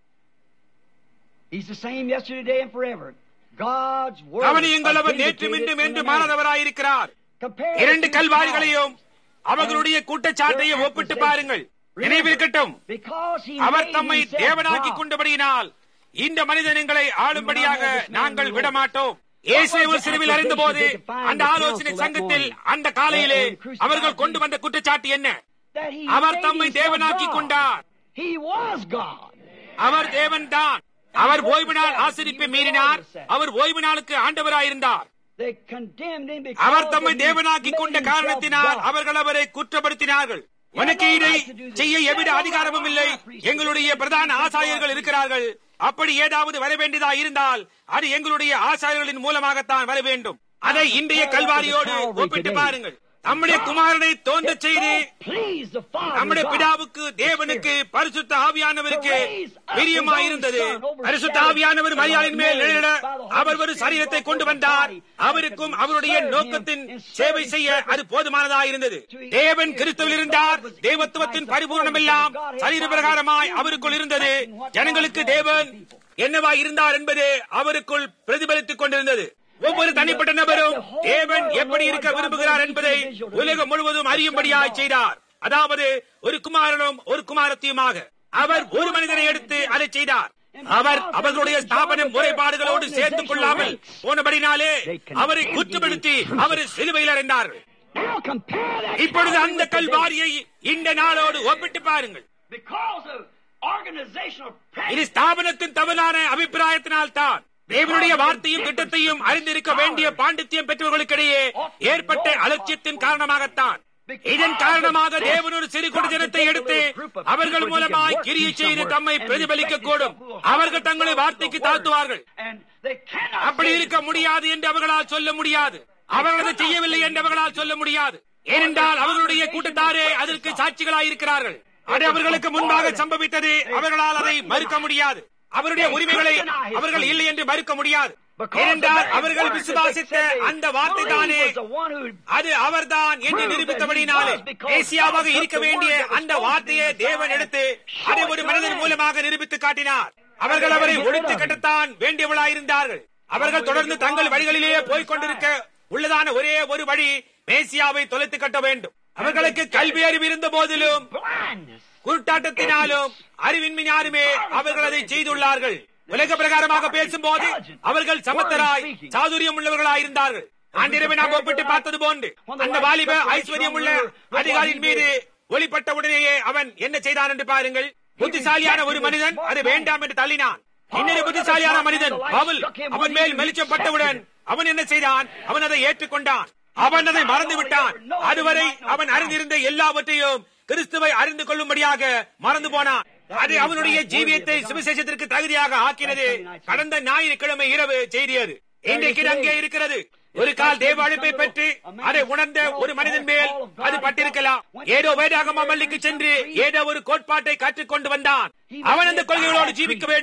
He's the same yesterday, today, and forever. God's word. கவனியுங்கள் அவர் நேற்று மீண்டும் என்று மாறாதவராயிருக்கிறார் இரண்டு கல்வாரிகளையும் அவர்களுடைய குற்றச்சாட்டையும் ஒப்பிட்டு பாருங்கள் நினைவிருக்கட்டும் அவர் தம்மை தேவனாக்கி கொண்டபடியினால் இந்த மனிதனங்களை ஆளும்படியாக நாங்கள் விடமாட்டோம் இயேசுவை ஒரு சிறுவில் அறிந்த போது அந்த ஆலோசனை சங்கத்தில் அந்த காலையிலே அவர்கள் கொண்டு வந்த குற்றச்சாட்டு என்ன அவர் தம்மை தேவனாக்கி கொண்டார் He was God. அவர் தேவன் தான் அவர் ஓய்வு நாள் ஆசிரிப்பை மீறினார் அவர் ஓய்வு நாளுக்கு ஆண்டவராயிருந்தார் They condemned him because அவர் தம்மை he தேவனாக்கி கொண்ட made himself காரணத்தினால் God. அவர்கள் அவரை குற்றப்படுத்தினார்கள் உனக்கு இதை செய்ய எவ்வித அதிகாரமும் இல்லை எங்களுடைய பிரதான ஆசாரியர்கள் இருக்கிறார்கள் அப்படி ஏதாவது வர வேண்டியதா இருந்தால் அது எங்களுடைய ஆசாரியர்களின் மூலமாகத்தான் வர வேண்டும் அதை இன்றைய கல்வாரியோடு ஒப்பிட்டு பாருங்கள் நம்முடைய குமாரனை தோன்றச் செய்து Please the Father நம்முடைய God. பிதாவுக்கு தேவனுக்கு பரிசுத்த ஆவியானவருக்கு பிரியமாயிருந்தது பரிசுத்த ஆவியானவர் மரியாதையின் மேல் நிழலிட அவர் ஒரு சரீரத்தை கொண்டு வந்தார் அவருக்கும் அவருடைய நோக்கத்தின் சேவை செய்ய அது போதுமானதாயிருந்தது தேவன் கிறிஸ்துவில் இருந்தார் தேவத்துவத்தின் பரிபூர்ணம் எல்லாம் சரீர பிரகாரமாய் அவருக்குள் இருந்தது ஜனங்களுக்கு தேவன் என்னவா இருந்தார் என்பது அவருக்குள் பிரதிபலித்துக் கொண்டிருந்தது ஒவ்வொரு தனிப்பட்ட நபரும் தேவன் எப்படி இருக்க விரும்புகிறார் என்பதை உலகம் முழுவதும் அறியும்படியாய் செய்தார் அதாவது ஒரு குமாரனும் ஒரு குமாரத்தியுமாக அவர் ஒரு மனிதனை எடுத்து அதை செய்தார் அவர் அவர்களுடைய ஸ்தாபன முறைப்பாடுகளோடு சேர்த்துக் கொள்ளாமல் போனபடினாலே அவரை குற்றப்படுத்தி அவரை சிலுவையில் அறைந்தார்கள் Now compare that இப்பொழுது அந்த கல்வாரியை இந்த நாளோடு ஒப்பிட்டு பாருங்கள் because of organizational இது practice. ஸ்தாபனத்தின் தவறான அபிப்பிராயத்தினால் தான் தேவனுடைய வார்த்தையும் திட்டத்தையும் அறிந்திருக்க வேண்டிய பாண்டித்யம் பெற்றவர்களுக்கிடையே ஏற்பட்ட அலட்சியத்தின் காரணமாகத்தான் இதன் காரணமாக தேவன் ஒரு சிறு குடி ஜனத்தை எடுத்து அவர்கள் மூலமாய் கிரியை செய்து தம்மை பிரதிபலிக்க கூடும் அவர்கள் தங்களை வார்த்தைக்கு தாழ்த்துவார்கள் And they cannot அப்படி say இருக்க முடியாது என்று அவர்களால் சொல்ல முடியாது அவர்கள் அதை செய்யவில்லை என்று அவர்களால் சொல்ல முடியாது ஏனென்றால் அவர்களுடைய கூட்டத்தாரே அதற்கு சாட்சிகளாய் இருக்கிறார்கள் அது அவர்களுக்கு முன்பாக சம்பவித்தது அவர்களால் அதை மறுக்க முடியாது அவருடைய உரிமைகளை அவர்கள் இல்லை என்று மறுக்க முடியாது ஏனென்றால் அவர்கள் விசுவாசித்த அந்த வார்த்தை தானே அது அவர்தான் என்று நிரூபித்தபடினாலே ஏசியாவாக இருக்க வேண்டிய அந்த வார்த்தையை தேவன் எடுத்து அதை ஒரு மனிதன் மூலமாக நிரூபித்து காட்டினார் அவர்கள் அவரை ஒழித்து கட்டத்தான் வேண்டியவளாயிருந்தார்கள் அவர்கள் தொடர்ந்து தங்கள் வழிகளிலேயே போய்க் கொண்டிருக்க உள்ளதான ஒரே ஒரு வழி மேசியாவை தொலைத்து கட்ட வேண்டும் அவர்களுக்கு கல்வி அறிவு இருந்த போதிலும் blindness. குருட்டாட்டத்தினாலும் அறிவின்மையாருமே அவர்கள் அதை செய்துள்ளார்கள் உலக பிரகாரமாக பேசும்போது அவர்கள் சமத்தராய் சாதுரியம் உள்ளவர்களாயிருந்தார்கள் ஆண்டிரவை நாம் ஒப்பிட்டு பார்த்தது போன்று அந்த வாலிப ஐஸ்வர்யம் உள்ள அதிகாரியின் மீது ஒளிப்பட்ட உடனேயே அவன் என்ன செய்தான் என்று பாருங்கள் புத்திசாலியான ஒரு மனிதன் அது வேண்டாம் என்று தள்ளினான் இன்னொரு புத்திசாலியான மனிதன் பவுல் அவன் மேல் வெளிச்சம் பட்டவுடன் அவன் என்ன செய்தான் அவன் அதை ஏற்றுக்கொண்டான் அவன் அதை மறந்து விட்டான் அதுவரை அவன் அறிந்திருந்த எல்லாவற்றையும் கிறிஸ்துவை அறிந்து கொள்ளும்படியாக மறந்து போனான் அது அவனுடைய ஜீவியத்தை சுவிசேஷத்திற்கு தகுதியாக ஆக்கினது கடந்த ஞாயிற்றுக்கிழமை இரவு செய்தியது இன்றைக்கு இது அங்கே இருக்கிறது ஒரு கால் தேவ அழைப்பை பெற்று அதை உணர்ந்த ஒரு மனிதன் மேல் அது பட்டிருக்கலாம் ஏதோ வேதாகம மல்லிக்கு சென்று ஏதோ ஒரு கோட்பாட்டை கற்றுக்கொண்டு வந்தான் அவன் அந்த கொள்கைகளோடு ஜீவிக்க வேண்டும்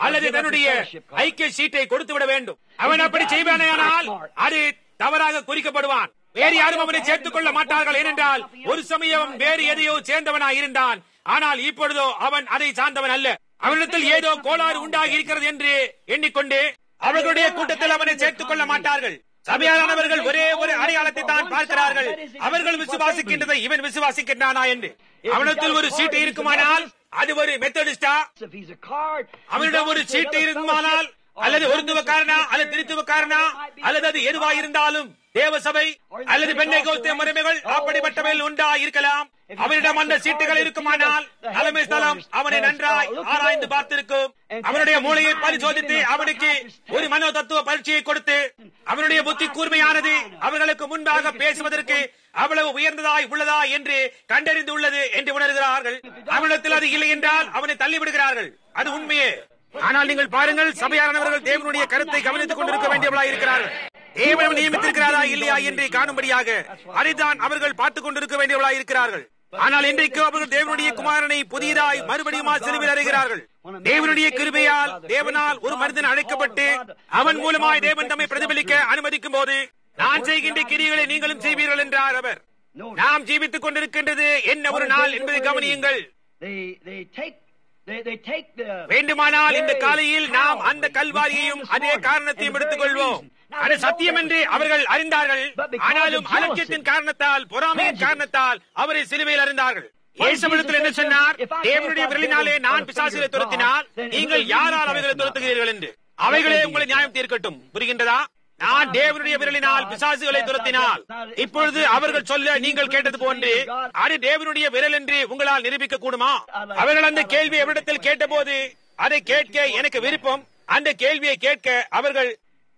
அல்லது தன்னுடைய ஐக்கிய சீட்டை கொடுத்து விட வேண்டும் அவன் அப்படி செய்வானேயானால் அது தவறாக குறிக்கப்படுவான் வேறு யாரும் அவனை சேர்த்துக் கொள்ள மாட்டார்கள் ஏனென்றால் ஒரு சமயம் வேறு எதையோ சேர்ந்தவனாய் இருந்தான் ஆனால் இப்பொழுதோ அவன் அதை சார்ந்தவன் அல்ல அவனிடத்தில் ஏதோ கோளாறு உண்டாகி இருக்கிறது என்று எண்ணிக்கொண்டு அவர்களுடைய கூட்டத்தில் அவனை சேர்த்துக் கொள்ள மாட்டார்கள் சபையானவர்கள் ஒரே ஒரு அடையாளத்தை தான் பார்க்கிறார்கள் அவர்கள் விசுவாசிக்கின்றதை இவன் விசுவாசிக்கின்றானா என்று அவனிடத்தில் ஒரு சீட்டு இருக்குமானால் அது ஒரு மெத்தடிஸ்டா If he's a card, அவனிடம் ஒரு சீட்டு இருக்குமானால் அல்லது ஒருத்துவக்காரனா அல்லது திருத்துவக்காரனா அல்லது அது எதுவா இருந்தாலும் தேவ சபை அல்லது பெண்ணை கோத்திய முறைமைகள் அப்படிப்பட்டவையில் உண்டா இருக்கலாம் அவனிடம் அந்த சீட்டுகள் இருக்குமானால் தலைமை ஸ்தலம் அவனை நன்றாய் ஆராய்ந்து பார்த்திருக்கும் அவனுடைய மூளையை பரிசோதித்து அவனுக்கு ஒரு மனோ தத்துவ பரீட்சையை கொடுத்து அவனுடைய புத்தி கூர்மையானது அவர்களுக்கு முன்பாக பேசுவதற்கு அவ்வளவு உயர்ந்ததாய் உள்ளதா என்று கண்டறிந்து உள்ளது என்று உணர்கிறார்கள் அவனிடத்தில் அது இல்லை என்றால் அவனை தள்ளிவிடுகிறார்கள் அது உண்மையே ஆனால் நீங்கள் பாருங்கள் சபையானவர்கள் தேவனுடைய கருத்தை கவனித்துக் கொண்டிருக்க வேண்டியவர்களாய் இருக்கிறார்கள் தேவன் நியமித்திருக்கிறாரா இல்லையா என்று காணும்படியாக அதைத்தான் அவர்கள் பார்த்துக் கொண்டிருக்க வேண்டியவர்களாய் இருக்கிறார்கள் ஆனால் இன்றைக்கு அவர்கள் தேவனுடைய குமாரனை புதியதாய் மறுபடியும் சிலுவில் அறிகிறார்கள் தேவனுடைய கிருபையால் தேவனால் ஒரு மனிதன் அழைக்கப்பட்டு அவன் மூலமாய் தேவன் தம்மை பிரதிபலிக்க அனுமதிக்கும் போது நான் செய்கின்ற கிரிகளை நீங்களும் செய்வீர்கள் என்றார் அவர் நாம் ஜீவித்துக் கொண்டிருக்கின்றது என்ன ஒரு நாள் என்பதை கவனியுங்கள் they they take they they take the வேண்டுமானால் இந்த காலையில் நாம் அந்த கல்வாரியையும் அதே காரணத்தையும் எடுத்துக் கொள்வோம் அது சத்தியம் என்று அவர்கள் அறிந்தார்கள் ஆனாலும் அலட்சியத்தின் காரணத்தால் பொறாமையின் காரணத்தால் அவரை சிலுவையில் அறிந்தார்கள் இயேசுவிடத்தில் என்ன சொன்னார் தேவனுடைய விரலினாலே நான் பிசாசுகளை துரத்தினால் நீங்கள் யாரால் அவைகளை துரத்துகிறீர்கள் என்று அவைகளே உங்களை நியாயம் தீர்க்கட்டும் புரிகின்றதா நான் தேவனுடைய விரலினால் பிசாசுகளை துரத்தினால் இப்பொழுது அவர்கள் சொல்ல நீங்கள் கேட்டது போன்று அது தேவனுடைய விரல் என்று உங்களால் நிரூபிக்க கூடுமா அவர்கள் அந்த கேள்வி எவ்விடத்தில் கேட்டபோது அதை கேட்க எனக்கு விருப்பம் அந்த கேள்வியை கேட்க அவர்கள்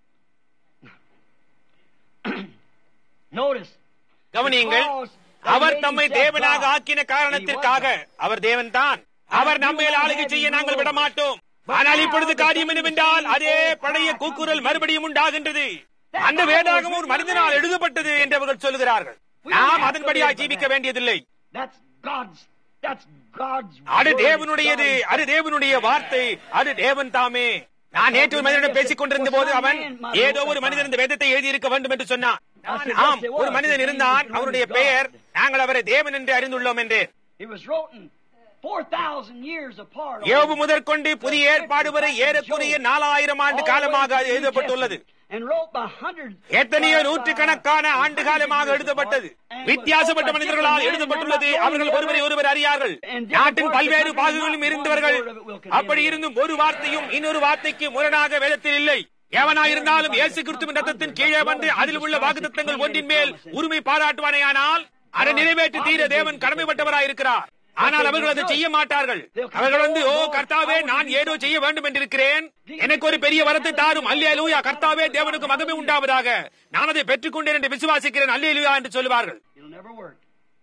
notice கவனியுங்கள் அவர் தம்மை தேவனாக ஆக்கின காரணத்திற்காக அவர் தேவன்தான் அவர் நம்மேல் ஆளுகை செய்ய நாங்கள் விட மாட்டோம் ஆனால் இப்பொழுது காரியம் என்னவென்றால் அதே பழைய கூக்குரல் மறுபடியும் உண்டாகின்றது அந்த வேதாகம் ஒரு மனிதனால் எழுதப்பட்டது என்று அவர்கள் சொல்லுகிறார்கள் நாம் அதன்படியாக ஜீவிக்க வேண்டியதில்லை that's God's that's God's அது word. தேவனுடையது அது தேவனுடைய வார்த்தை அது தேவன் தாமே நான் நேற்று ஒரு மனிதனிடம் பேசிக் கொண்டிருந்த போது அவன் ஏதோ ஒரு மனிதன் இந்த வேதத்தை எழுதியிருக்க வேண்டும் என்று சொன்னான் நான், ஆம் ஒரு மனிதன் இருந்தான் அவருடைய பெயர் நாங்கள் அவரை தேவன் என்று அறிந்துள்ளோம் என்றேன் It was written 4,000 years apart. யோபு முதற்கொண்டு புதிய ஏற்பாடு வரை ஏறக்குறைய நாலாயிரம் ஆண்டு காலமாக அது எழுதப்பட்டுள்ளது And wrote by hundreds. எத்தனையோ நூற்றுக்கணக்கான ஆண்டு காலமாக எழுதப்பட்டது வித்தியாசப்பட்ட மனிதர்களால் எழுதப்பட்டுள்ளது அவர்கள் ஒருவரை ஒருவர் அறியார்கள் நாட்டின் பல்வேறு பாகுகளிலும் இருந்தவர்கள் அப்படி இருந்தும் ஒரு வார்த்தையும் இன்னொரு வார்த்தைக்கு முரணாக வேதத்தில் இல்லை எவனா இருந்தாலும் இயேசு கிறிஸ்துவின் ரத்தத்தின் கீழே வந்து அதில் உள்ள வாக்குத்தத்தங்கள் ஒன்றின் மேல் உரிமை பாராட்டுவானேயானால் அதை நிறைவேற்றி தீர தேவன் கடமைப்பட்டவராயிருக்கிறார் ஆனால் அவர்கள் அதை செய்ய மாட்டார்கள் அவர்கள் வந்து ஓ கர்த்தாவே நான் ஏதோ செய்ய வேண்டும் என்றிருக்கிறேன் எனக்கு ஒரு பெரிய வரத்தை தாரும் அல்லேலூயா கர்த்தாவே தேவனுக்கு மகமே உண்டாவதாக நான் அதை பெற்றுக்கொண்டேன் என்று விசுவாசிக்கிறேன் அல்லேலூயா என்று சொல்லுவார்கள் It'll never work.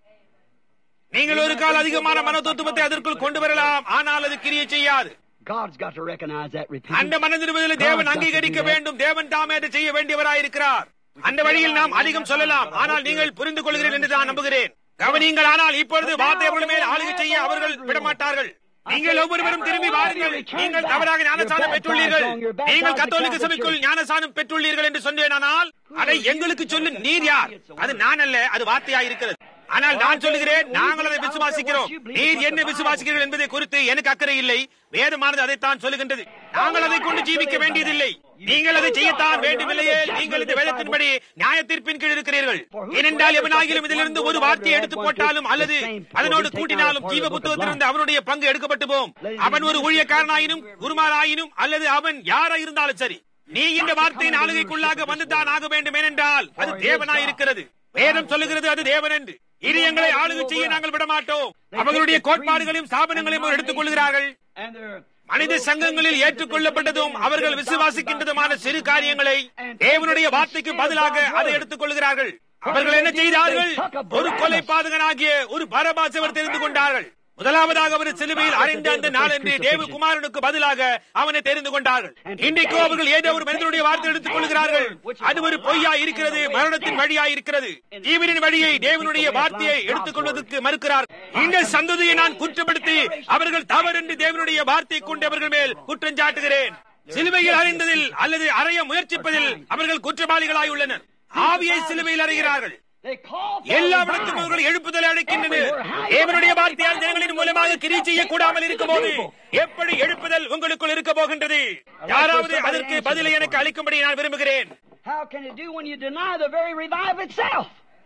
நீங்கள் ஒரு கால அதிகமான மன தத்துவத்தை அதற்குள் கொண்டு வரலாம் ஆனால் அது கிரியை செய்யாது God's got to recognize that அந்த repentance. மனதிருவதில் தேவன் அங்கீகரிக்க வேண்டும் தேவன் தாமே அதை செய்ய வேண்டியவராயிருக்கிறார் அந்த வழியில் நாம் அதிகம் சொல்லலாம் ஆனால் நீங்கள் புரிந்து கொள்கிறீர்கள் என்று நான் நம்புகிறேன் கவனியுங்கள் ஆனால் இப்பொழுது வார்த்தை அவர்கள் மேல் ஆளுகை செய்ய அவர்கள் விடமாட்டார்கள் நீங்கள் ஒவ்வொருவரும் திரும்பி வாருங்கள் நீங்கள் தவறாக ஞானசானம் பெற்றுள்ளீர்கள் நீங்கள் கத்தோலிக்க சபைக்குள் ஞானசானம் பெற்றுள்ளீர்கள் என்று சொன்னேனானால் அதை எங்களுக்கு சொல்லு நீர் யார் அது நான் அல்ல அது வார்த்தையா இருக்கிறது ஆனால் நான் சொல்லுகிறேன் நாங்கள் அதை விசுவாசிக்கிறோம் நீர் என்ன விசுவாசிக்கிறீர்கள் என்பதை குறித்து எனக்கு அக்கறை இல்லை வேதமானது அதைத்தான் சொல்லுகின்றது நாங்கள் அதை கொண்டு ஜீவிக்க வேண்டியதில்லை நீங்கள் அதை செய்யத்தான் வேண்டுமில்லையே நீங்கள் இந்த வேதத்தின்படி நியாய தீர்ப்பின் கீழ் இருக்கிறீர்கள் ஏனென்றால் எவனாகிலும் இதிலிருந்து ஒரு வார்த்தையை எடுத்து போட்டாலும் அல்லது அதனோடு கூட்டினாலும் ஜீவ புத்தகத்திலிருந்து அவனுடைய பங்கு எடுக்கப்பட்டு போம் அவன் ஒரு ஊழியக்காரனாயினும் குருமாராயினும் அல்லது அவன் யாரா இருந்தாலும் சரி நீ இந்த வார்த்தையின் ஆளுகைக்குள்ளாக வந்துதான் ஆக வேண்டும் ஏனென்றால் அது தேவனாயிருக்கிறது வேதம் சொல்லுகிறது அது தேவன் என்று இது எங்களை ஆளுகை செய்ய நாங்கள் விட மாட்டோம் அவர்களுடைய கோட்பாடுகளையும் ஸ்தாபனங்களையும் அவர் எடுத்துக் கொள்கிறார்கள் And they're மனித சங்கங்களில் ஏற்றுக்கொள்ளப்பட்டதும் அவர்கள் விசுவாசிக்கின்றதுமான சிறு காரியங்களை தேவனுடைய வார்த்தைக்கு பதிலாக அதை எடுத்துக் கொள்கிறார்கள் அவர்கள் என்ன செய்தார்கள் ஒரு கொலை பாதகனாகிய ஒரு பரபாசவர் தெரிந்து கொண்டார்கள் முதலாவதாக அவர் சிலுவையில் அறைந்த அந்த நாளன்று தேவகுமாரனுக்கு பதிலாக அவனை தெரிந்து கொண்டார்கள் இன்றைக்கு அவர்கள் ஏதோ ஒரு மனிதனுடைய வார்த்தை எடுத்துக் கொள்கிறார்கள் அது ஒரு பொய்யா இருக்கிறது மரணத்தின் வழியா இருக்கிறது ஜீவனின் வழியை தேவனுடைய வார்த்தையை எடுத்துக் கொள்வதற்கு மறுக்கிறார் இந்த சந்ததியை நான் குற்றப்படுத்தி அவர்கள் தவறென்று தேவனுடைய வார்த்தையை கொண்டு அவர்கள் மேல் குற்றம் சாட்டுகிறேன் சிலுவையில் அறைந்ததில் அல்லது அறைய முயற்சிப்பதில் அவர்கள் குற்றவாளிகளாய் உள்ளனர் ஆவியை சிலுவையில் அறைகிறார்கள் எல்லாவிடத்தும் அவர்கள் எழுப்புதலை அழைக்கின்றனர் தேவனுடைய வார்த்தையால் ஜனங்களின் மூலமாக கிரி செய்யக்கூடாமல் இருக்கும் போது எப்படி எழுப்புதல் உங்களுக்குள் இருக்க போகின்றது யாராவது அதற்கு பதிலை எனக்கு அளிக்கும்படி நான் விரும்புகிறேன் How can it do when you deny the very revive itself?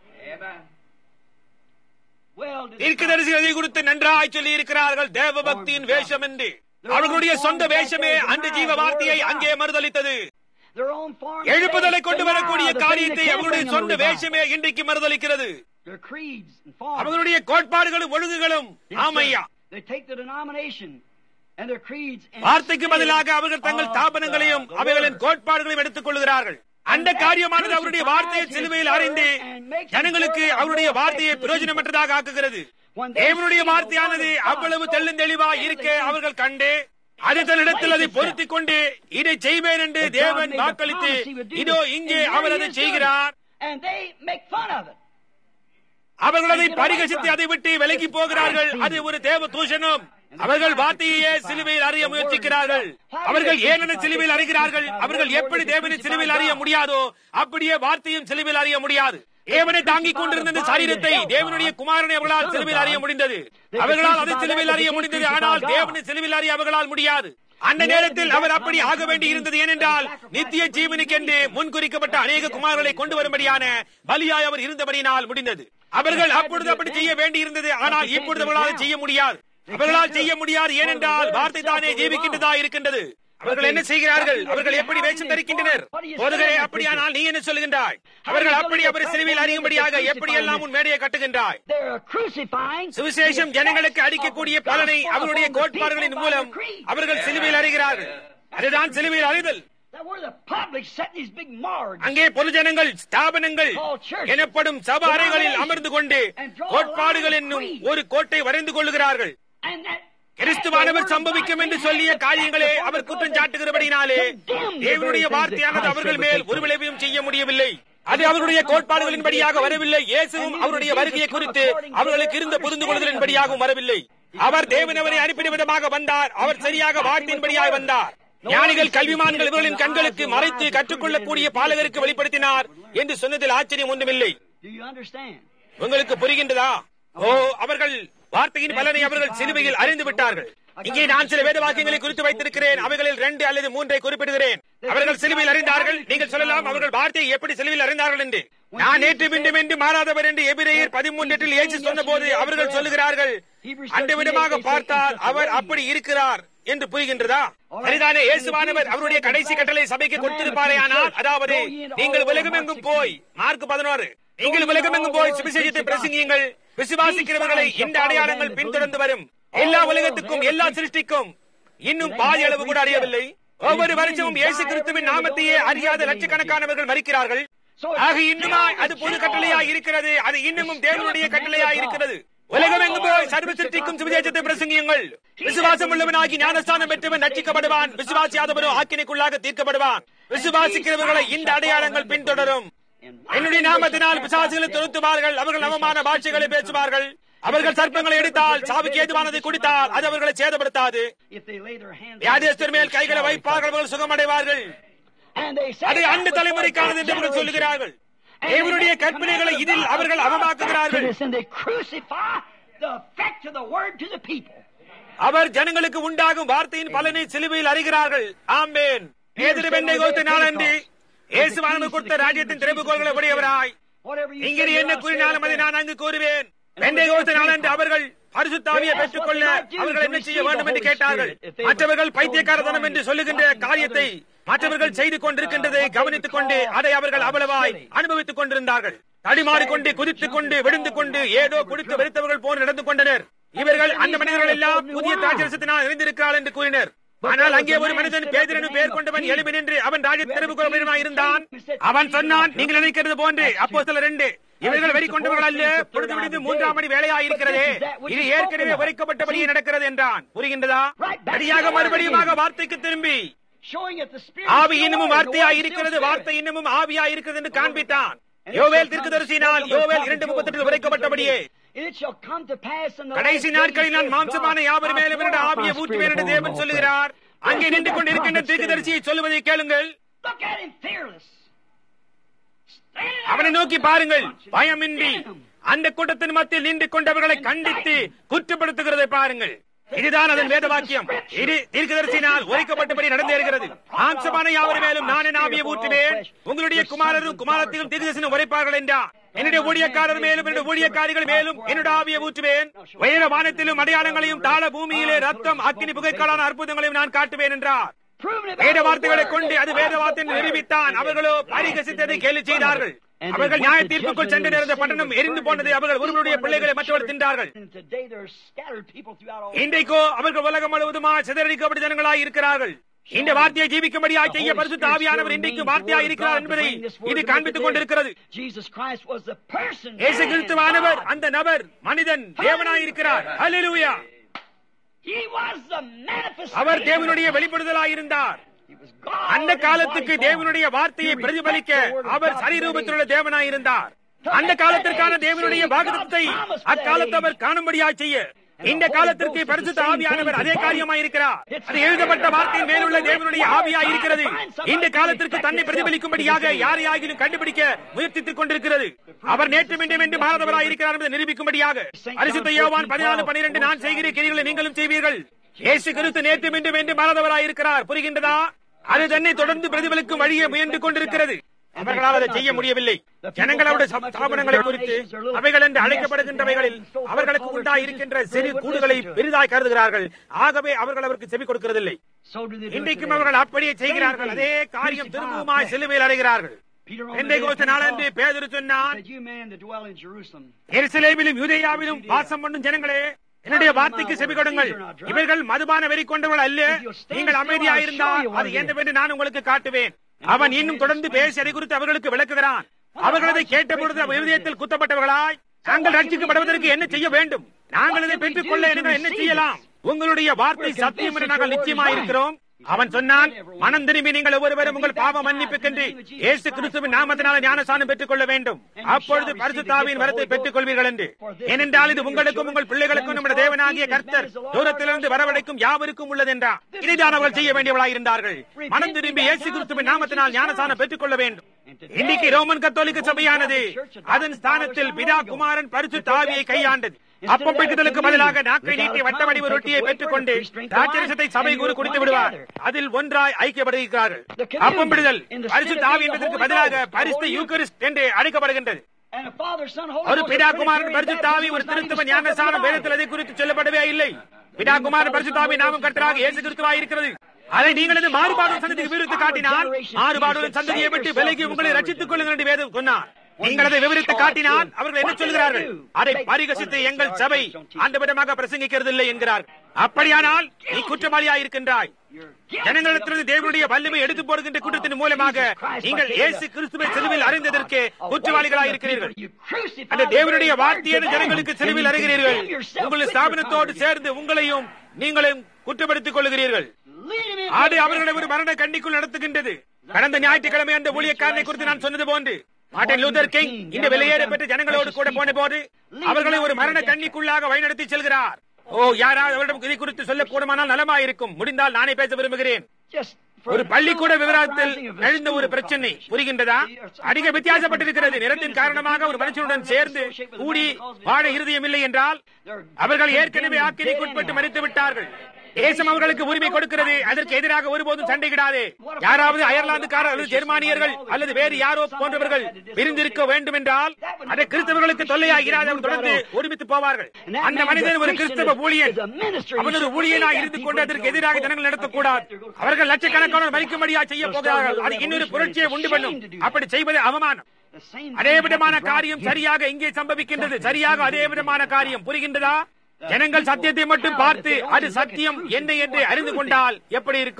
Well, does it- தீர்க்கதரிசிகள் இதை குறித்து நன்றாய் சொல்லி இருக்கிறார்கள் தேவ பக்தியின் வேஷம் என்று அவர்களுடைய சொந்த வேஷமே அந்த ஜீவ வார்த்தையை அங்கே மறுதளித்தது their own foreign எழுப்புதலை faith கொண்டு deny வரக்கூடிய the thing காரியத்தை that can அவர்களுடைய bring them சொந்த to revive. வேஷமே இன்றைக்கு மறுதளிக்கிறது Their creeds and forms. அவர்களுடைய கோட்பாடுகளும் ஒழுங்குகளும் Yes, sir. ஆமையா They take the denomination and their creeds and வார்த்தைக்கு instead பதிலாக அவர்கள் தங்கள் of ஸ்தாபனங்களையும் the- the அவைகளின் word. கோட்பாடுகளையும் எடுத்துக் கொள்கிறார்கள் அந்த காரியமானது அவருடைய வார்த்தையை சிலுவையில் அறிந்து ஜனங்களுக்கு அவருடைய வார்த்தையை பிரயோஜனமற்றதாக ஆக்குகிறது தேவனுடைய வார்த்தையானது அவ்வளவு தெள்ளும் தெளிவாய் இருக்க அவர்கள் கண்டு அது தன்னிடத்தில் அதை பொருத்திக் கொண்டு இதை செய்வேன் என்று But God தேவன் made the வாக்களித்து promise he would do இதோ this. இங்கே And here அவர் he அதை is doing செய்கிறார் it. And they make fun of it. அவர்கள் அதை பரிகசித்து அதை விட்டு விலகி போகிறார்கள் அது ஒரு தேவ தூஷணம் அவர்கள் வார்த்தையே சிலுவையில் அறிய முயற்சிக்கிறார்கள் அவர்கள் ஏன் அந்த சிலுவையில் அறிகிறார்கள் அவர்கள் எப்படி தேவனை சிலுவையில் அறிய முடியாதோ அப்படியே வார்த்தையும் சிலுவையில் அறிய முடியாது தேவனை தாங்கிக் கொண்டிருந்த இந்த சரீரத்தை தேவனுடைய குமாரனை அவர்களால் சிலுவையில் அறிய முடிந்தது அவர்களால் அதை சிலுவையில் அறிய முடிந்தது ஆனால் தேவனை சிலுவையில் அறிய அவர்களால் முடியாது அந்த நேரத்தில் அவர் அப்படி ஆக வேண்டி இருந்தது ஏனென்றால் நித்திய ஜீவனுக்கென்று முன்குறிக்கப்பட்ட அநேக குமாரர்களை கொண்டு வரும்படியான பலியாய் அவர் இருந்தபடியினால் முடிந்தது அவர்கள் அப்பொழுது அப்படி செய்ய வேண்டி இருந்தது ஆனால் இப்பொழுது அவர்களால் செய்ய முடியாது அவர்களால் செய்ய முடியாது ஏனென்றால் வார்த்தை தானே ஜீவிக்கின்றதா இருக்கின்றது அவர்கள் என்ன செய்கிறார்கள் அவர்கள் எப்படி வேஷம் தரிக்கின்றனர் போதுகிறே அப்படியானால் நீ என்ன சொல்லுகின்றாய் அவர்கள் அப்படி அவரை சிலுவையில் அறியும்படியாக எப்படி எல்லாம் உன் மேடையை கட்டுகின்றாய் They're crucifying. சுவிசேஷம் ஜனங்களுக்கு அளிக்கக்கூடிய பலனை அவருடைய கோட்பாடுகளின் மூலம் அவர்கள் சிலுவையில் அறிகிறார்கள் அதுதான் சிலுவையில் அறிதல் That where the public set these big morgues. அங்கே பொதுஜனங்கள் ஸ்தாபனங்கள் எனப்படும் சப அறைகளில் அமர்ந்து கொண்டு கோட்பாடுகள் என்னும் ஒரு கோட்டை வரைந்து கொள்ளுகிறார்கள் And that கிறிஸ்துவானவர் சம்பவிக்கும் என்று சொல்லிய காரியங்களே அவர் குற்றம் சாட்டுகிறபடினாலே தேவனுடைய வார்த்தையானது அவர்கள் மேல் ஒரு விளைவையும் செய்ய முடியவில்லை அது அவருடைய கோட்பாடுகளின்படியாக வரவில்லை இயேசுவும் அவருடைய வருகையை குறித்து அவர்களுக்கு இருந்த புரிந்து கொள்ளுதலின்படியாகவும் வரவில்லை அவர் தேவன் அவரை அனுப்பின விதமாக வந்தார் அவர் சரியாக வார்த்தையின்படியாக வந்தார் ஞானிகள் கல்விமான்கள் இவர்களின் கண்களுக்கு மறைத்து கற்றுக்கொள்ளக்கூடிய பாலகருக்கு வெளிப்படுத்தினார் என்று சொன்னதில் ஆச்சரியம் ஒன்றுமில்லை Do you understand? உங்களுக்கு புரிகின்றதா ஓ அவர்கள் வார்த்தையின் பலனை அவர்கள் சிலுவையில் அறிந்து விட்டார்கள் இங்கே நான் சில வேத வாக்கியங்களை குறித்து வைத்திருக்கிறேன் அவைகளில் ரெண்டு அல்லது மூன்றை குறிப்பிடுகிறேன் அவர்கள் சிலுவையில் அறிந்தார்கள் நீங்கள் சொல்லலாம் அவர்கள் வார்த்தையை எப்படி சிலுவையில் அறிந்தார்கள் என்று நான் நேற்று மீண்டும் என்று மாறாதவர் என்று எபிரேயர் பதிமூன்றில் ஏசி சொன்ன போது அவர்கள் சொல்லுகிறார்கள் அந்த விதமாக பார்த்தால் அவர் அப்படி இருக்கிறார் என்று புரிகின்றதா சரிதானே இயேசுவானவர் அவருடைய கடைசி கட்டளை சபைக்கு கொடுத்திருப்பாரே ஆனால் அதாவது நீங்கள் உலகமெங்கும் போய் மார்க் பதினோரு நீங்கள் உலகமெங்கும் போய் சுவிசேஷத்தை பிரசங்கியுங்கள் விசுவாசிக்கிறவர்களை இந்த அடையாளங்கள் பின்தொடர்ந்து வரும் எல்லா உலகத்துக்கும் எல்லா சிருஷ்டிக்கும் இன்னும் பாதி அளவு கூட அறியவில்லை ஒவ்வொரு வருஷமும் இயேசு கிறிஸ்துவின் நாமத்தையே அறியாத லட்சக்கணக்கானவர்கள் மறிக்கிறார்கள் ஆக இன்னுமா அது பொது கட்டளையா இருக்கிறது அது இன்னமும் தேவனுடைய கட்டளையா இருக்கிறது உலகம் எங்கு போய் சர்வ சிருஷ்டிக்கும் சுவிசேஷத்தை பிரசங்கியுங்கள் விசுவாசம் உள்ளவனாகி ஞானஸ்தானம் பெற்றவன் ரட்சிக்கப்படுவான் விசுவாசியாதவனோ ஆக்கினைக்குள்ளாக தீர்க்கப்படுவான் விசுவாசிக்கிறவர்களை இந்த அடையாளங்கள் பின்தொடரும் என்னுடைய நாமத்தினால் பிசாசுகளை துரத்துவார்கள் அவர்கள் அவமான பாஷைகளை பேசுவார்கள் அவர்கள் சர்ப்பங்களை எடுத்தால் சாவுக்கு ஏதுவானதை குடித்தால் அது அவர்களை சேதப்படுத்தாது If they lay their hands வியாதியஸ்தர் மேல் கைகளை வைப்பார்கள் அவர்கள் சுகமடைவார்கள் and they say அது that அந்த was தலைமுறைக்கானது என்று அவர்கள் for சொல்லுகிறார்கள் And தேவனுடைய they கற்பனைகளை command இதில் God அவர்கள் to அவமாக்குகிறார்கள் back to this, And they crucify the effect of the word to the people. அவர் ஜனங்களுக்கு உண்டாகும் வார்த்தையின் பலனை சிலுவையில் அறிகிறார்கள் ஆம்பேன் பேதிரு பெண்ணை கோத்த நாளன்று இயேசுவானவர் கொடுத்த ராஜ்யத்தின் திறப்புகோள்களை உடையவராய் Whatever you இங்கே say, என்ன I'll say கூறினாலும் அதை it. நான் அங்கு கூறுவேன் பெண்ணை கோத்த நாளன்று அவர்கள் பரிசுத்தாவியை பெற்றுக்கொள்ள அவர்கள் என்ன செய்ய வேண்டும் என்று கேட்டார்கள் மற்றவர்கள் பைத்தியக்காரதனம் என்று சொல்லுகின்ற காரியத்தை மற்றவர்கள் செய்து கொண்டிருக்கின்றதை கவனித்துக் கொண்டு அதை அவர்கள் அவ்வளவாய் அனுபவித்துக் கொண்டிருந்தார்கள் தடிமாறிக்கொண்டு குதித்துக் கொண்டு விழுந்து கொண்டு ஏதோ குடித்து வெறுத்தவர்கள் போன்று நடந்து கொண்டனர் இவர்கள் அந்த மனிதர்கள் எல்லாம் புதிய திராட்சரசத்தினால் அறிந்திருக்கிறாள் என்று கூறினர் ஆனால் அங்கே ஒரு மனிதன் பேதிரனு பேர் கொண்டவன் எழுப்பி நின்று அவன் ராஜ திறவுகோலமாய் இருந்தான் அவன் சொன்னான் நீங்கள் நினைக்கிறது போன்று அப்போ சில ரெண்டு இவர்கள் வெறி கொண்டவர்கள் அல்ல பொழுது விடுந்து மூன்றாம் மணி வேலையாயிருக்கிறதே இது ஏற்கனவே உரைக்கப்பட்டபடியே நடக்கிறது என்றான் புரிகின்றதா சரியாக மறுபடியுமாக வார்த்தைக்கு திரும்பி ஆவி இன்னமும் வார்த்தையாய் இருக்கிறது வார்த்தை இன்னமும் ஆவியாய் இருக்கிறது என்று காண்பித்தான் யோவேல் தீர்க்கதரிசினால் யோவேல் இரண்டு முப்பத்தெட்டில் உரைக்கப்பட்டபடியே கடைசி நாட்களில் நான் மாம்சமான யாவர் மேலும் என்னுடைய ஆவியை ஊற்றுவேன் என்று தேவன் சொல்லுகிறார் அங்கே நின்று கொண்டிருக்கின்ற தீர்க்கதரிசியை சொல்லுவதை கேளுங்கள் அவனை நோக்கி பாருங்கள் பயமின்றி அந்த கூட்டத்தின் மத்தியில் நின்று கொண்டவர்களை கண்டித்து குற்றப்படுத்துகிறதை பாருங்கள் இதுதான் அதன் வேத வாக்கியம் இது தீர்க்கதரிசினால் உரைக்கப்பட்டபடி நடந்தேறுகிறது மாம்சமான யாவர் மேலும் நான் என் ஆவியை ஊற்றுவேன் உங்களுடைய குமாரரும் குமாரத்தையும் தீர்க்கதரிசனம் உரைப்பார்கள் என்றார் என்னுடைய ஊழியக்காரர் மேலும் என்னுடைய ஊழியக்காரிகள் மேலும் என்னுடைய ஆவியை ஊற்றுவேன் உயர வானத்திலும் அடையாளங்களையும் தாழ பூமியிலே ரத்தம் அக்கினி புகைக்காலான அற்புதங்களையும் நான் காட்டுவேன் என்றார் வேத வார்த்தைகளை கொண்டு அது வேத வார்த்தை நிரூபித்தான் அவர்களோ பரிகசித்ததை கேள்வி செய்தார்கள் அவர்கள் நியாய தீர்ப்புக்குள் சென்று நேர்ந்த பட்டணம் எரிந்து போனது அவர்கள் ஒருவருடைய பிள்ளைகளை மற்றவர்கள் தின்றார்கள் இன்றைக்கோ அவர்கள் உலகம் முழுவதுமா சிதறடிக்கப்பட்ட ஜனங்களாய் இருக்கிறார்கள் இந்த வார்த்தையை ஜீவிக்கும்படியாய் செய்ய பரிசுத்த ஆவியானவர் இன்றைக்கு வார்த்தையாய் இருக்கிறார் என்பதை இது காண்பித்துக் கொண்டிருக்கிறது இயேசு கிறிஸ்துவானவர் அந்த நபர் மனிதன் தேவனாய் இருக்கிறார் ஹalleluya அவர் தேவனுடைய வெளிப்படுதலாய் இருந்தார் அந்த காலத்துக்கு தேவனுடைய வார்த்தையை பிரதிபலிக்க அவர் சரிரூபத்திலுள்ள தேவனாய் இருந்தார் அந்த காலத்திற்கான தேவனுடைய வாக்குத்தத்தை அக்காலத்து அவர் காணும்படியாய் செய்ய இந்த காலத்திற்கு பரிசுத்த ஆவியானவர் அதே காரியமாய் இருக்கிறார் அது எழுதப்பட்ட வார்த்தையின் மேலுள்ள தேவனுடைய ஆவியாய் இருக்கிறது இந்த காலத்திற்கு தன்னை பிரதிபலிக்கும்படியாக யாரையாகிலும் கண்டுபிடிக்க முயற்சித்துக் கொண்டிருக்கிறது அவர் நேற்று மீண்டும் என்று மாறதவராய் இருக்கிறார் என்பதை நிரூபிக்கும்படியாக பரிசுத்த யோவான் பதினாலு பனிரெண்டு நான் செய்கிற கிரிகளை நீங்களும் செய்வீர்கள் இயேசு கிறிஸ்து நேற்று மீண்டும் என்று மாறதவராய் இருக்கிறார் புரிகின்றதா அது தன்னை தொடர்ந்து பிரதிபலிக்கும் வழியை முயன்று கொண்டிருக்கிறது அவர்களால் அதை செய்ய முடியவில்லை ஜனங்களோட ஸ்தாபனங்களை குறித்து அவைகள் என்று அழைக்கப்படுகின்றவைகளில் அவர்களுக்கு உண்டா இருக்கின்ற சிறு கூடுகளை பெரிதாய் கருதுகிறார்கள் ஆகவே அவர்கள் அவருக்கு செவி கொடுக்கிறதில்லை இன்றைக்கும் அவர்கள் அப்படியே செய்கிறார்கள் அதே காரியம் திரும்பவுமாய் சிலுவையில் அடைகிறார்கள் பெந்தைகோஸ்து நாளன்று பேதுரு சொன்னான் எருசலேமிலும் யூதேயாவிலும் வாசம் பண்ணும் ஜனங்களே என்னுடைய வார்த்தைக்கு செவி கொடுங்கள் இவர்கள் மதுபான வெறி கொண்டவர்கள் அல்ல நீங்கள் அமைதியாயிருந்தால் அது என்னவென்று நான் உங்களுக்கு காட்டுவேன் அவன் இன்னும் தொடர்ந்து பேசி அதை குறித்து அவர்களுக்கு விளக்குகிறான் அவர்கள் அதை கேட்ட பொழுது இருதயத்தில் குத்தப்பட்டவர்களாய் நாங்கள் ரட்சிக்கப்படுவதற்கு என்ன செய்ய வேண்டும் நாங்கள் இதை பெற்றுக் கொள்ள என்ன செய்யலாம் உங்களுடைய வார்த்தை சத்தியம் என்று நாங்கள் நிச்சயமாயிருக்கிறோம் அவன் சொன்னான் மனம் திரும்பி நீங்கள் ஒவ்வொருவரும் உங்கள் பாவ மன்னிப்புக்கென்று இயேசு கிறிஸ்துவின் நாமத்தினால ஞானசானம் பெற்றுக் கொள்ள வேண்டும் அப்பொழுது பரிசுத்தாவின் வரத்தை பெற்றுக் கொள்வீர்கள் என்று ஏனென்றால் இது உங்களுக்கும் உங்கள் பிள்ளைகளுக்கும் நம்முடைய தேவனாகிய கர்த்தர் தூரத்திலிருந்து வரவழைக்கும் யாவருக்கும் உள்ளது என்றார் இதைதான் அவர்கள் செய்ய வேண்டியவளாக இருந்தார்கள் மனம் திரும்பி இயேசு கிறிஸ்துவின் நாமத்தினால் ஞானசானம் பெற்றுக் கொள்ள வேண்டும் இன்னைக்கு ரோமன் கத்தோலிக்க சபையானது அதன் ஸ்தானத்தில் பிதா குமாரன் பரிசுத்த ஆவியை கையாண்டது அப்பம் பிடித்தலுக்கு பதிலாக நாக்கை நீட்டி வட்ட வடிவ ரொட்டியை பெற்றுக் கொண்டு ராட்சரசத்தை சபை கூறு குடித்து விடுவார் அதில் ஒன்றாய் ஐக்கியப்படுகிறார்கள் அப்பம் பிடிதல் பரிசுத்த ஆவி என்பதற்கு பதிலாக பரிசு யூக்கரிஸ்ட் என்று அழைக்கப்படுகின்றது ஒரு பிதாகுமாரன் பரிசுத்தாவி ஒரு திருத்தவ ஞானசானம் வேதத்தில் அதை குறித்து சொல்லப்படவே இல்லை பிதாகுமாரன் பரிசுத்தாவி நாமும் கட்டராக இயேசு கிறிஸ்துவாய் இருக்கிறது அதை நீங்கள் இந்த மாறுபாடு சந்ததிக்கு விருத்து காட்டினால் மாறுபாடு சந்ததியை விட்டு விலகி உங்களை ரட்சித்துக் கொள்ளுங்கள் என்று வேதம் சொன்னார் நீங்கள் அதை விவரித்து காட்டினால் அவர்கள் என்ன சொல்கிறார்கள் அதை பரிகசித்து எங்கள் சபை அந்த விதமாக பிரசங்கிக்கிறது இல்லை என்கிறார் அப்படியானால் நீ குற்றவாளியா இருக்கின்றாய் ஜனங்களிடத்திலிருந்து தேவனுடைய வல்லமை எடுத்து போடுகின்ற கூட்டத்தின் மூலமாக நீங்கள் இயேசு கிறிஸ்துவை சிலுவில் அறிந்ததற்கு குற்றவாளிகளாக இருக்கிறீர்கள் அந்த தேவனுடைய வார்த்தையான ஜனங்களுக்கு சிலுவில் அறிகிறீர்கள் உங்கள் ஸ்தாபனத்தோடு சேர்ந்து உங்களையும் நீங்களையும் குற்றப்படுத்திக் கொள்கிறீர்கள் ஆடு அவர்களை ஒரு மரண கண்டிக்குள் நடத்துகின்றது கடந்த ஞாயிற்றுக்கிழமை அந்த ஊழியக்காரனை குறித்து நான் சொன்னது போன்று மார்ட்டின் லூதர் கிங் இந்த வெளியேற பெற்ற ஜனங்களோடு கூட போன போது அவர்களை ஒரு மரண கண்ணிக்குள்ளாக வழிநடத்தி செல்கிறார் ஓ யாராவது அவரிடம் இதை குறித்து சொல்லக்கூடுமானால் நலமாயிருக்கும் முடிந்தால் நானே பேச விரும்புகிறேன் ஒரு பள்ளிக்கூட விவகாரத்தில் எழுந்த ஒரு பிரச்சனை புரிகின்றதா அதிக வித்தியாசப்பட்டிருக்கிறது நிறத்தின் காரணமாக ஒரு மனுஷனுடன் சேர்ந்து கூடி வாழ இருதயம் இல்லை என்றால் அவர்கள் ஏற்கனவே ஆக்கிரிக்குட்பட்டு மறித்து விட்டார்கள் தேசம் அவர்களுக்கு உரிமை கொடுக்கிறது அதற்கு எதிராக ஒருபோதும் சண்டையிடாதே யாராவது அயர்லாந்துக்காரர் அல்லது ஜெர்மானியர்கள் அல்லது வேறு யாரோ போன்றவர்கள் பிரிந்திருக்க வேண்டும் என்றால் அதை கிறிஸ்தவர்களுக்கு தொல்லையாகிறார் அவர் தொடர்ந்து ஒருமித்து போவார்கள் அந்த மனிதன் ஒரு கிறிஸ்தவ ஊழியன் அவன் ஒரு ஊழியனாக இருந்து கொண்டு அதற்கு எதிராக ஜனங்கள் நடத்தக்கூடாது அவர்கள் லட்சக்கணக்கான மறிக்கும்படியா செய்ய போகிறார்கள் அது இன்னொரு புரட்சியை உண்டு பண்ணும் அப்படி செய்வது அவமானம் அதே விதமான காரியம் சரியாக இங்கே சம்பவிக்கின்றது சரியாக அதே விதமான காரியம் புரிகின்றதா ஜனங்கள் சத்தியத்தை மட்டும் பார்த்து அது சத்தியம் என்ன என்று அறிந்து கொண்டால் எப்படி இருக்கும்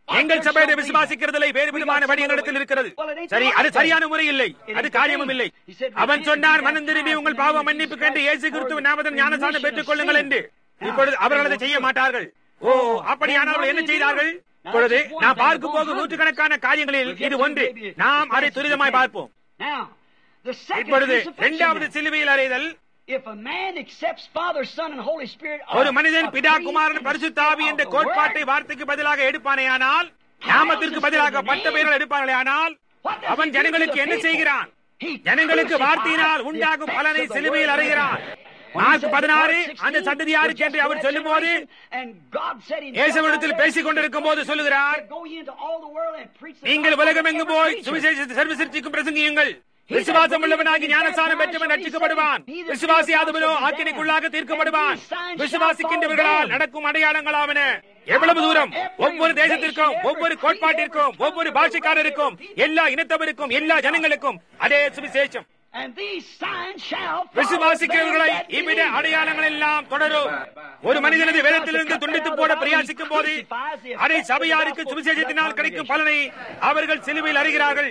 எங்கள் சபை அதை விசுவாசிக்கிறதில்லை வேறு விதமான வழி எங்களிடத்தில் இருக்கிறது சரி அது சரியான முறை இல்லை அது காரியமும் இல்லை அவன் சொன்னார் மனம் திரும்பி உங்கள் பாவ மன்னிப்பு கண்டு இயேசு கிறிஸ்துவ நாமதன் ஞானசானம் பெற்றுக் கொள்ளுங்கள் என்று இப்பொழுது அவர்கள் அதை செய்ய மாட்டார்கள் ஓ அப்படியானால் அவர்கள் என்ன செய்தார்கள் இப்பொழுது நாம் பார்க்கும் போது நூற்றுக்கணக்கான காரியங்களில் இது ஒன்று நாம் அதை துரிதமாய் பார்ப்போம் Now, the second இப்பொழுது crucifixion இரண்டாவது சிலுவையில் அறைதல் If a man accepts Father, Son, and Holy Spirit, ஒரு மனிதன் பிதா குமாரன் பரிசுத்தாவி என்ற கோட்பாட்டை வார்த்தைக்கு பதிலாக எடுப்பானேயானால் நாமத்திற்கு பதிலாக பட்ட பெயர்கள் எடுப்பார்களேயானால் அவன் ஜனங்களுக்கு என்ன செய்கிறான் ஜனங்களுக்கு வார்த்தையினால் உண்டாகும் பலனை சிலுவையில் அறைகிறான் மார்க் பதினாறு அந்த சந்ததி யாருக்கு என்று அவர் சொல்லும் போது இயேசுவிடத்தில் பேசிக் கொண்டிருக்கும் போது சொல்லுகிறார் நீங்கள் உலகம் எங்கு போய் சுவிசேஷத்தை சர்வ சிருஷ்டிக்கும் பிரசங்கியுங்கள் விசுவாசம் உள்ளவனாகி ஞானசானம் பெற்றவன் ரட்சிக்கப்படுவான் விசுவாசியாதவனோ ஆக்கினைக்குள்ளாக தீர்க்கப்படுவான் விசுவாசிக்கின்றவர்களால் நடக்கும் அடையாளங்களாவன எவ்வளவு தூரம் ஒவ்வொரு தேசத்திற்கும் ஒவ்வொரு கோட்பாட்டிற்கும் ஒவ்வொரு பாஷைக்காரருக்கும் எல்லா இனத்தவருக்கும் எல்லா ஜனங்களுக்கும் அதே சுவிசேஷம் விசுவாசிக்கிறவர்களை இவ்விட அடையாளங்கள் எல்லாம் தொடரும் ஒரு மனிதனது வேதத்திலிருந்து துண்டித்து போட பிரயாசிக்கும் போது அதை சபையாருக்கு சுவிசேஷத்தினால் கிடைக்கும் பலனை அவர்கள் சிலுவையில் அறிகிறார்கள்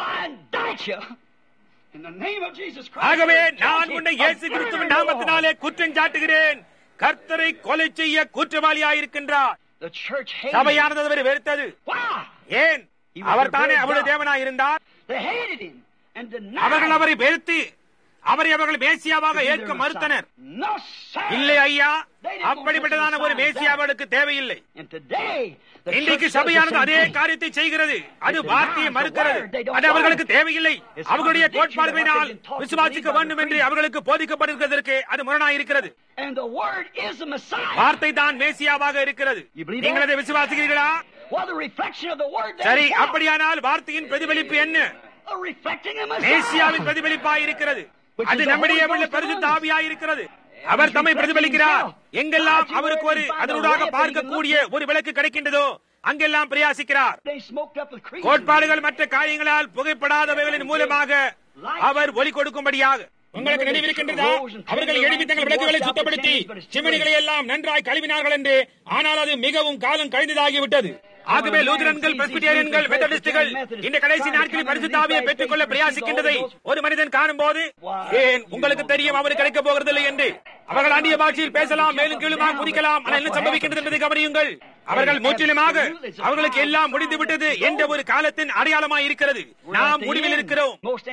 ஆகவே நான் உன்னை இயேசு கிறிஸ்துவின் நாமத்தினாலே குற்றம் சாட்டுகிறேன் கர்த்தரை கொலை செய்ய குற்றவாளியாயிருக்கின்றார் சபையானது அவரை வெறுத்தது ஏன் அவர் தானே அவருடைய தேவனாய் இருந்தார் அவர்கள் அவரை வெறுத்து அவரை அவர்கள் மேசியாவாக ஏற்க மறுத்தனர் இல்லை ஐயா அப்படிப்பட்டதான ஒரு மேசியா அவர்களுக்கு தேவையில்லை இன்றைக்கு சபையானது அதே காரியத்தை செய்கிறது அது வார்த்தையை மறுக்கிறது அது அவர்களுக்கு தேவையில்லை அவர்களுடைய கோட்பாடுகளினால் விசுவாசிக்க வேண்டும் என்று அவர்களுக்கு போதிக்கப்படுவதற்கு அது முரணாய் இருக்கிறது வார்த்தை தான் மேசியாவாக இருக்கிறது நீங்கள் அதை விசுவாசிக்கிறீர்களா சரி அப்படியானால் வார்த்தையின் பிரதிபலிப்பு என்ன மேசியாவின் பிரதிபலிப்பாய் இருக்கிறது அது நம்முடைய உள்ள பரிசுத்த ஆவியாய் இருக்கிறது அவர் தம்மை பிரதிபலிக்கிறார் எங்கெல்லாம் அவருக்கு ஒரு அதனூடாக பார்க்கக்கூடிய ஒரு விளக்கு கிடைக்கின்றதோ அங்கெல்லாம் பிரயாசிக்கிறார் கோட்பாடுகள் மற்ற காரியங்களால் புகைப்படாதவைகளின் மூலமாக அவர் ஒலி கொடுக்கும்படியாக உங்களுக்கு நினைவிருக்கின்றதா அவர்கள் எழுப்பி தங்கள் விளக்குகளை சுத்தப்படுத்தி சிமணிகளை எல்லாம் நன்றாய் கழுவினார்கள் என்று ஆனால் அது மிகவும் காலம் கழிந்ததாகிவிட்டது ஆகவே லூதரன்கள் பிரஸ்பிட்டேரியன்கள் மெத்தடிஸ்டுகள் இந்த கடைசி நாட்களில் பரிசுத்தாவியை பெற்றுக் கொள்ள பிரயாசிக்கின்றதை ஒரு மனிதன் காணும் போது ஏன் உங்களுக்கு தெரியும் அவருக்கு கிடைக்க போகிறதில்லை என்று அவர்கள் அந்நிய பாஷையில் பேசலாம் மேலும் கீழுமாக குதிக்கலாம் ஆனால் என்ன சம்பவிக்கின்றது என்பதை கவனியுங்கள் அவர்கள் முற்றிலுமாக அவர்களுக்கு எல்லாம் முடிந்து விட்டது என்ற ஒரு காலத்தின் அடையாளமாய் இருக்கிறது நாம் முடிவில் இருக்கிறோம்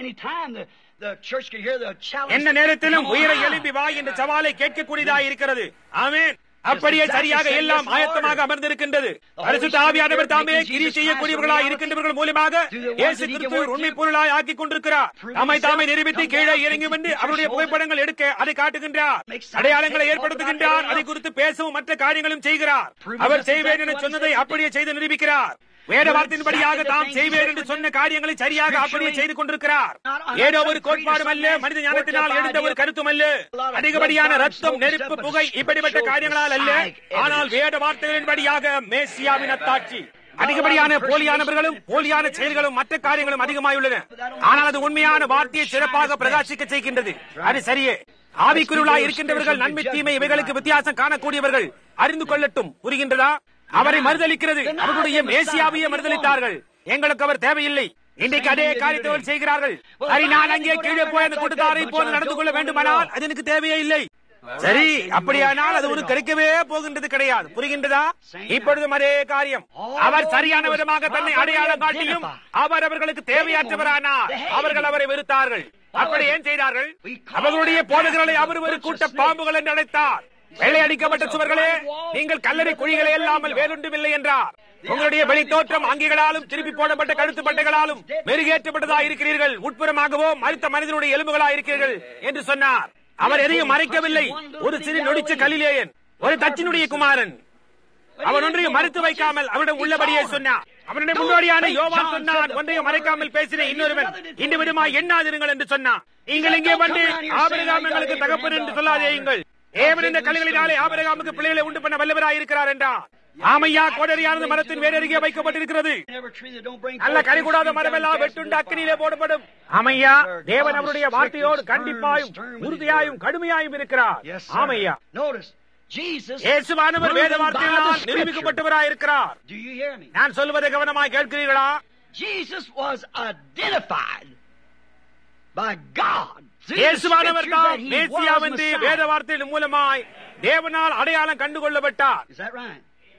என்ன நேரத்திலும் உயிரை எழுப்பி வா என்ற சவாலை கேட்கக்கூடியதாக இருக்கிறது ஆமேன் அப்படியே சரியாக எல்லாம் ஆயத்தமாக அமர்ந்திருக்கின்றது பரிசுத்த ஆவியானவர் தாமே கிரி செய்யக்கூடியவர்களாய் இருக்கின்றவர்கள் மூலமாக இயேசு கிறிஸ்து உண்மை பொருளாய் ஆக்கிக் கொண்டிருக்கிறார் தம்மை தாமே நிரூபித்து கீழே இறங்கி வந்து அவருடைய புகைப்படங்கள் எடுக்க அதை காட்டுகின்றார் அடையாளங்களை ஏற்படுத்துகின்றார் அதை குறித்து பேசவும் மற்ற காரியங்களும் செய்கிறார் அவர் செய்வேன் என சொன்னதை அப்படியே செய்து நிரூபிக்கிறார் வேத வார்த்தையின்படியாக தாம் செய்வேன் என்று சொன்ன காரியங்களை சரியாக அப்படியே செய்து கொண்டிருக்கிறார் ஏதோ ஒரு கோட்பாடும் அல்ல மனித ஞானத்தினால் எடுத்த ஒரு கருத்தும் அல்ல அதிகப்படியான ரத்தம் நெருப்பு புகை இப்படிப்பட்ட காரியங்களால் அல்ல ஆனால் வேத வார்த்தைகளின்படியாக மேசியாவின் அத்தாட்சி அதிகப்படியான போலியானவர்களும் போலியான செயல்களும் மற்ற காரியங்களும் அதிகமாயுள்ளன ஆனால் அது உண்மையான வார்த்தையை சிறப்பாக பிரகாசிக்க செய்கின்றது அது சரியே ஆவிக்குருளாய் இருக்கின்றவர்கள் நன்மை தீமை இவைகளுக்கு வித்தியாசம் காணக்கூடியவர்கள் அறிந்து கொள்ளட்டும் புரிகின்றதா அவரை மறுதளிக்கிறது அவர்களுடைய மேசியாவையே மறுதளித்தார்கள் எங்களுக்கு அவர் தேவையில்லை இன்றைக்கு அதே காரியத்தை செய்கிறார்கள் சரி நான் அங்கே கீழே போய் அந்த கூட்டத்தாரை போது நடந்து கொள்ள வேண்டுமானால் அது எனக்கு தேவையே இல்லை சரி அப்படியானால் அது ஒரு கிடைக்கவே போகின்றது கிடையாது புரிகின்றதா இப்பொழுதும் அதே காரியம் அவர் சரியான விதமாக தன்னை அடையாளம் காட்டியும் அவர் அவர்களுக்கு தேவையற்றவரானார் அவர்கள் அவரை வெறுத்தார்கள் அப்படி ஏன் செய்தார்கள் அவர்களுடைய போதகர்களை அவர் ஒரு கூட்ட பாம்புகள் என்று அழைத்தார் வெள்ளை அடிக்கப்பட்ட சுவர்களே நீங்கள் கல்லறை குழிகளை இல்லாமல் வேறொன்றுமில்லை என்றார் உங்களுடைய வெளித்தோற்றம் அங்கிகளாலும் திருப்பி போடப்பட்ட கழுத்து பட்டைகளாலும் மெருகேற்றப்பட்டதா இருக்கிறீர்கள் உட்புறமாகவோ மறுத்த மனிதனுடைய எலும்புகளா இருக்கிறீர்கள் என்று சொன்னார் அவர் எதையும் மறைக்கவில்லை ஒரு சிறு நொடிச்ச கலிலேயன் ஒரு தச்சினுடைய குமாரன் அவன் ஒன்றையும் மறுத்து வைக்காமல் அவனிடம் உள்ளபடியே சொன்னான் அவனுடைய முன்னோடியான யோவான் சொன்னான் ஒன்றையும் மறைக்காமல் பேசின இன்னொருவன் இந்த விதமாய் எண்ணாதிருங்கள் என்று சொன்னான் நீங்கள் இங்கே வந்து ஆபரகாம் எங்களுக்கு தகப்பன் என்று சொல்லாதேயுங்கள் ஏவன் இந்த கல்களினாலே ஆபரகாமுக்கு பிள்ளைகளை உண்டு பண்ண வல்லவராய் இருக்கிறார் என்றான் ஆமையா கோடரியானது மரத்தின் வேறருகே வைக்கப்பட்டிருக்கிறது நல்ல கறிகூடாத மரமெல்லாம் வெட்டுண்டு அக்கினியிலே போடப்படும் ஆமையா தேவன் அவருடைய வார்த்தையோடு கண்டிப்பாயும் உறுதியாயும் கடுமையாயும் இருக்கிறார் ஆமையா Jesus இயேசுவானவர் proven வேத by வார்த்தைகளால் the Scripture. நிரூபிக்கப்பட்டவராயிருக்கிறார் Do you hear me? நான் சொல்வதை கவனமாக கேட்கிறீர்களா Jesus was identified by God. through the இயேசுவானவர் Scriptures தான் that he மேசியா was வந்து Messiah. வேத வார்த்தையின் மூலமாய் தேவனால் அடையாளம் கண்டுகொள்ளப்பட்டார் Is that right?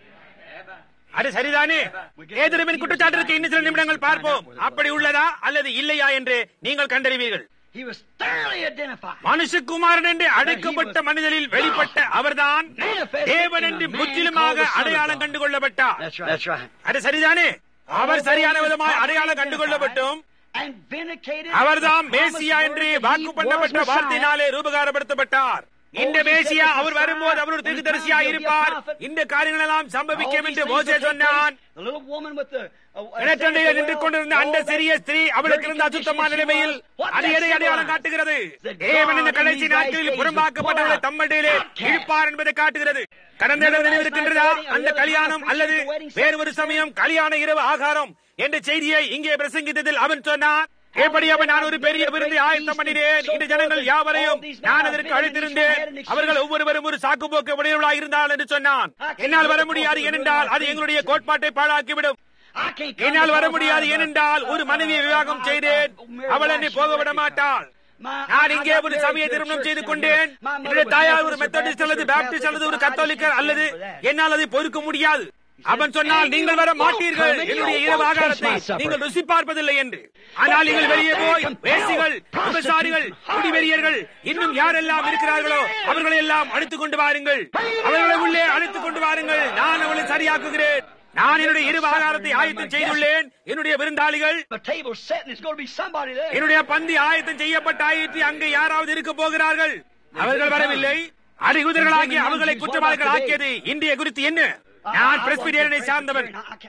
அது சரிதானே ஏதிரமின் குற்றச்சாட்டிற்கு இன்னும் சில நிமிடங்கள் பார்ப்போம் அப்படி உள்ளதா அல்லது இல்லையா என்று நீங்கள் கண்டறிவீர்கள் He was thoroughly identified. மனுஷகுமாரன் என்று அழைக்கப்பட்ட மனிதனில் வெளிப்பட்ட அவர்தான் தேவன் என்று முற்றிலுமாக அடையாளம் கண்டுகொள்ளப்பட்டார் That's right. That's right. அது சரிதானே அவர் சரியான விதமாய் அடையாளம் கண்டுகொள்ளப்பட்டும் And vindicated அவர்தான் the promised மேசியா word என்று that he வாக்கு was பண்ணப்பட்ட Messiah. வார்த்தையினாலே ரூபகாரப்படுத்தப்பட்டார் இந்த மேசியா அவர் வரும்போது அவர் ஒரு தீர்க்கதரிசியா இருப்பார் இந்த காரியங்கள் எல்லாம் சம்பவிக்கும் என்று மோசே சொன்னான் The little woman with the uh, கிணற்றண்டையில் நின்று கொண்டிருந்த அந்த சிறிய ஸ்திரீ அவளுக்கு இருந்த அசுத்தமான நிலைமையில் அது எதை அடையாளம் காட்டுகிறது தேவன் இந்த கடைசி நாட்களில் புறம்பாக்கப்பட்டவர்களை தம்மடையிலே இழுப்பார் என்பதை காட்டுகிறது கடந்த இடம் நினைவிருக்கின்றதா அந்த கல்யாணம் அல்லது வேறு ஒரு சமயம் கல்யாண இரவு ஆகாரம் என்ற செய்தியை இங்கே பிரசங்கித்ததில் அவன் சொன்னான் எப்படி அவன் நான் ஒரு பெரிய விருந்தை ஆயத்தம் பண்ணினேன் இந்த ஜனங்கள் யாவரையும் நான் அதற்கு அழைத்திருந்தேன் அவர்கள் ஒவ்வொருவரும் ஒரு சாக்கு போக்கு உடையவர்களாக இருந்தால் என்று சொன்னான் என்னால் வர முடியாது ஏனென்றால் அது எங்களுடைய கோட்பாட்டை பாழாக்கிவிடும் I can't come என்னால் வர because முடியாது I- ஏனென்றால் ஒரு மனைவியை விவாகம் செய்தேன் அவள் என்னை போக விட மாட்டாள் நான் இங்கே ஒரு சமய திருமணம் செய்து கொண்டேன் என்னுடைய தாயார் ஒரு மெத்தடிஸ்ட் அல்லது பேப்டிஸ்ட் அல்லது ஒரு கத்தோலிக்கர் அல்லது என்னால் அதை பொறுக்க முடியாது அவன் சொன்னால் நீங்கள் வர மாட்டீர்கள் என்னுடைய இரவு ஆகாரத்தை நீங்கள் ருசி பார்ப்பதில்லை என்று ஆனால் நீங்கள் வெளியே போய் வேசிகள் விபசாரிகள் குடிவெறியர்கள் இன்னும் யாரெல்லாம் இருக்கிறார்களோ அவர்களை எல்லாம் அழைத்துக் கொண்டு வாருங்கள் அவர்களை உள்ளே அழைத்துக் கொண்டு வாருங்கள் நான் அவளை சரியாக்குகிறேன் நான் என்னுடைய இரவு ஆகாரத்தை ஆயத்தம் செய்துள்ளேன் என்னுடைய விருந்தாளிகள் The table's set and there's going to be somebody there. என்னுடைய பந்தி ஆயத்தம் செய்யப்பட்ட ஆயிற்று அங்கே யாராவது இருக்க போகிறார்கள் அவர்கள் வரவில்லை அறிகுதர்களாகி அவர்களை குற்றவாளிகள் ஆக்கியது இந்திய குறித்து என்ன நான் பிரஸ்பிரியனை சார்ந்தவன்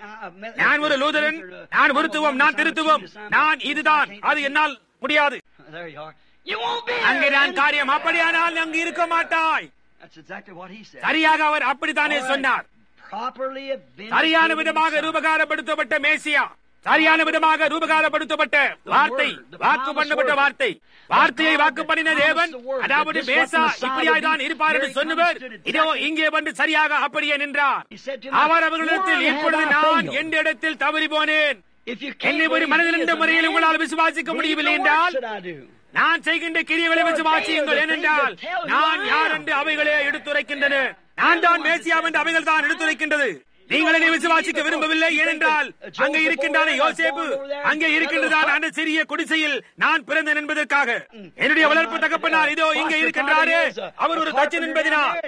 நான் ஒரு லூதரன் நான் ஒருத்துவம் நான் திருத்துவம் நான் இதுதான் அது என்னால் முடியாது There you are. You won't be அங்கே there. நான் காரியம் அப்படியானால் அங்கு இருக்க மாட்டாய் That's exactly what he said. சரியாக அவர் அப்படித்தானே சொன்னார் Properly vindicated சரியான விதமாக Messiah. ரூபகாரப்படுத்தப்பட்ட மேசியா சரியான விதமாக ரூபகாரப்படுத்தப்பட்ட வார்த்தை வாக்கு பண்ணப்பட்ட வார்த்தை வார்த்தையை வாக்கு பண்ணின தேவன் அதாவது மேசா இப்படியாய்தான் இருப்பார் என்று சொன்னவர் இதோ இங்கே வந்து சரியாக அப்படியே நின்றார் அவர் அவர்களிடத்தில் இப்பொழுது நான் எந்த இடத்தில் தவறி போனேன் If you can't என்னை ஒரு believe மனதில் he is என்ற a முறையில் man, உங்களால் விசுவாசிக்க believe முடியவில்லை the என்றால் works that I do. நான் செய்கின்ற கிரியைகளை விசுவாசியுங்கள் ஏனென்றால் நான் யார் என்று அவைகளே எடுத்துரைக்கின்றன நான் தான் மேசியாம் என்று அவைகள் தான் எடுத்துரைக்கின்றது நீங்கள் என்னை விசுவாசிக்க விரும்பவில்லை ஏனென்றால் அங்கே இருக்கின்றான யோசேப்பு அங்கே இருக்கின்றதான அந்த சிறிய குடிசையில் நான் பிறந்தேன் என்பதற்காக என்னுடைய வளர்ப்பு தகப்பனார் இதோ இங்கே இருக்கின்றாரே அவர் ஒரு தச்சன் என்பதினால்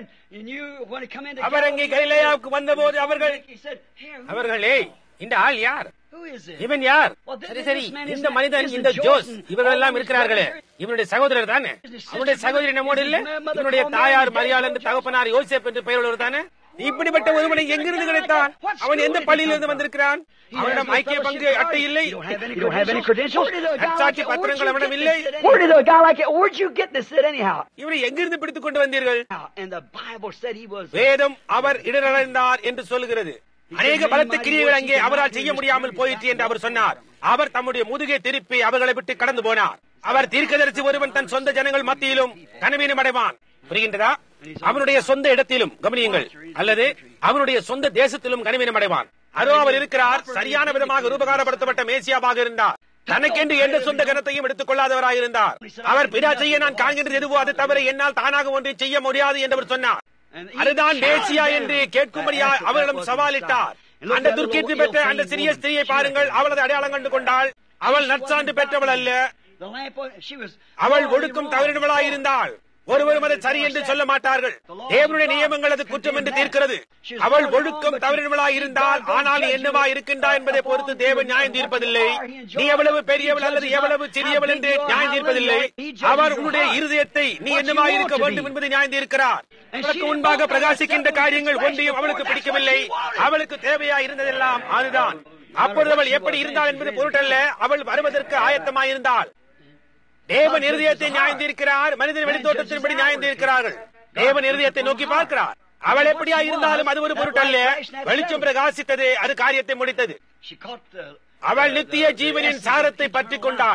அவர் அங்கே கைலையாவுக்கு வந்தபோது அவர்கள் அவர்களே இந்த ஆள் யார் இவன் யார் சரி சரி இந்த மனிதன் இந்த ஜோஸ் இவர்கள் எல்லாம் இருக்கிறார்களே இவனுடைய சகோதரர் தானே அவனுடைய சகோதரி நம்மோடு இல்ல இவனுடைய தாயார் மரியாள் என்று தகப்பனார் யோசேப் என்று பெயர் தானே இப்படிப்பட்ட ஒருவனை எங்கிருந்து கிடைத்தான் அவன் எந்த பள்ளியிலிருந்து வந்திருக்கிறான் அவனிடம் ஐக்கிய பங்கு அட்டை இல்லை You don't have any, you don't have any credentials? அச்சாட்சி பத்திரங்கள் அவனிடம் இல்லை Where did a guy like that, where'd you get this at anyhow? இவனை எங்கிருந்து பிடித்துக் கொண்டு வந்தீர்கள் And the Bible said he was. வேதம் அவர் இடரடைந்தார் என்று சொல்லுகிறது அநேக பலத்த கிரியைகள் அங்கே அவரால் செய்ய முடியாமல் போயிற்று என்று அவர் சொன்னார் அவர் தம்முடைய முதுகை திருப்பி அவர்களை விட்டு கடந்து போனார் அவர் தீர்க்கதரிசி ஒருவன் தன் சொந்த ஜனங்கள் மத்தியிலும் கனவீனம் அடைவான் புரிகின்றதா அவனுடைய சொந்த இடத்திலும் கவனியுங்கள் அல்லது அவனுடைய சொந்த தேசத்திலும் கனவீனம் அடைவான் அதோ அவர் இருக்கிறார் சரியான விதமாக ரூபகாரப்படுத்தப்பட்ட மேசியாவாக இருந்தார் தனக்கென்று எந்த சொந்த கனத்தையும் எடுத்துக் கொள்ளாதவராக இருந்தார் அவர் பிறா செய்ய நான் காண்கின்றது எதுவோ அது தவிர என்னால் தானாக ஒன்றை செய்ய முடியாது என்று அவர் சொன்னார் அதுதான் மேசியா என்று கேட்கும்படியா அவரிடம் சவாலிட்டார் அந்த துர்க்கீர்த்தி பெற்ற அந்த சிறிய ஸ்திரியை பாருங்கள் அவளது அடையாளம் கண்டு கொண்டாள் அவள் நற்சான்று பெற்றவள் அல்ல The lamp, she was. அவள் ஒடுக்கும் தவறினவளாயிருந்தாள் ஒருவரும் அதை சரி என்று சொல்ல மாட்டார்கள் தேவனுடைய நியமங்கள் அது குற்றம் என்று தீர்க்கிறது அவள் ஒழுக்கம் தவறினவளாய் இருந்தால் ஆனால் நீ என்னவா இருக்கின்றா என்பதை பொறுத்து தேவன் நியாயம் தீர்ப்பதில்லை நீ எவ்வளவு பெரியவள் அல்லது எவ்வளவு சிறியவள் என்று நியாயம் தீர்ப்பதில்லை அவர் உன்னுடைய இருதயத்தை நீ என்னவா இருக்க வேண்டும் என்பதை நியாயம் தீர்க்கிறார் அவளுக்கு முன்பாக பிரகாசிக்கின்ற காரியங்கள் ஒன்றையும் அவளுக்கு பிடிக்கவில்லை அவளுக்கு தேவையா இருந்ததெல்லாம் அதுதான் அப்பொழுது அவள் எப்படி இருந்தாள் என்பது பொருட்டல்ல அவள் வருவதற்கு ஆயத்தமாயிருந்தாள் தேவன் இருதயத்தை நியாயம் தீர்க்கிறார் மனிதன் வெளித்தோட்டத்தின்படி நியாயம் தீர்க்கிறார்கள் தேவன் இருதயத்தை நோக்கி பார்க்கிறார் அவள் எப்படியா இருந்தாலும் அது ஒரு பொருட்டல்ல வெளிச்சம் பிரகாசித்தது அது காரியத்தை முடித்தது She caught the. அவள் நித்திய ஜீவனின் சாரத்தை பற்றிக் கொண்டாள்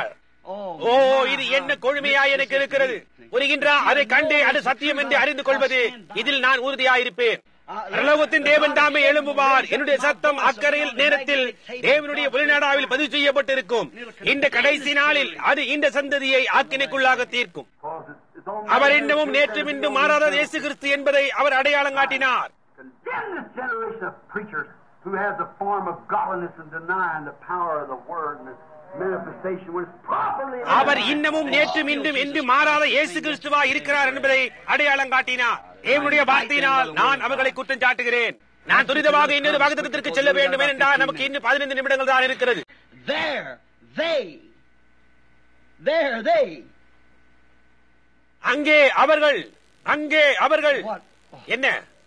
ஓ இது என்ன கொழுமையா எனக்கு இருக்கிறது புரிகின்ற அதை கண்டு அது சத்தியம் என்று அறிந்து கொள்வது இதில் நான் உறுதியாயிருப்பேன் பிரலோகத்தின் தேவன் தாமே எழும்புவார் என்னுடைய சத்தம் அக்கறையில் நேரத்தில் தேவனுடைய வெளிநாடாவில் பதிவு செய்யப்பட்டிருக்கும் இந்த கடைசி நாளில் அது இந்த சந்ததியை ஆக்கினைக்குள்ளாக தீர்க்கும் அவர் இன்னமும் நேற்றும் இன்றும் மாறாத இயேசு கிறிஸ்து என்பதை அவர் அடையாளம் காட்டினார் Condemn this generation of preachers who have the form of godliness and denying the power of the word and the manifestation when it's properly அவர் இன்னமும் நேற்றும் இன்றும் என்று மாறாத இயேசு கிறிஸ்துவா இருக்கிறார் என்பதை அடையாளம் காட்டினார் தேவனுடைய வார்த்தையினால் நான் அவர்களை குற்றம் சாட்டுகிறேன் நான் துரிதமாக இன்னொரு வாக்குத்தத்திற்கு செல்ல வேண்டும் என்றால் நமக்கு இன்னும் பதினைந்து நிமிடங்கள் தான் இருக்கிறது There, they. There, they. அங்கே அவர்கள் அங்கே அவர்கள் What? என்ன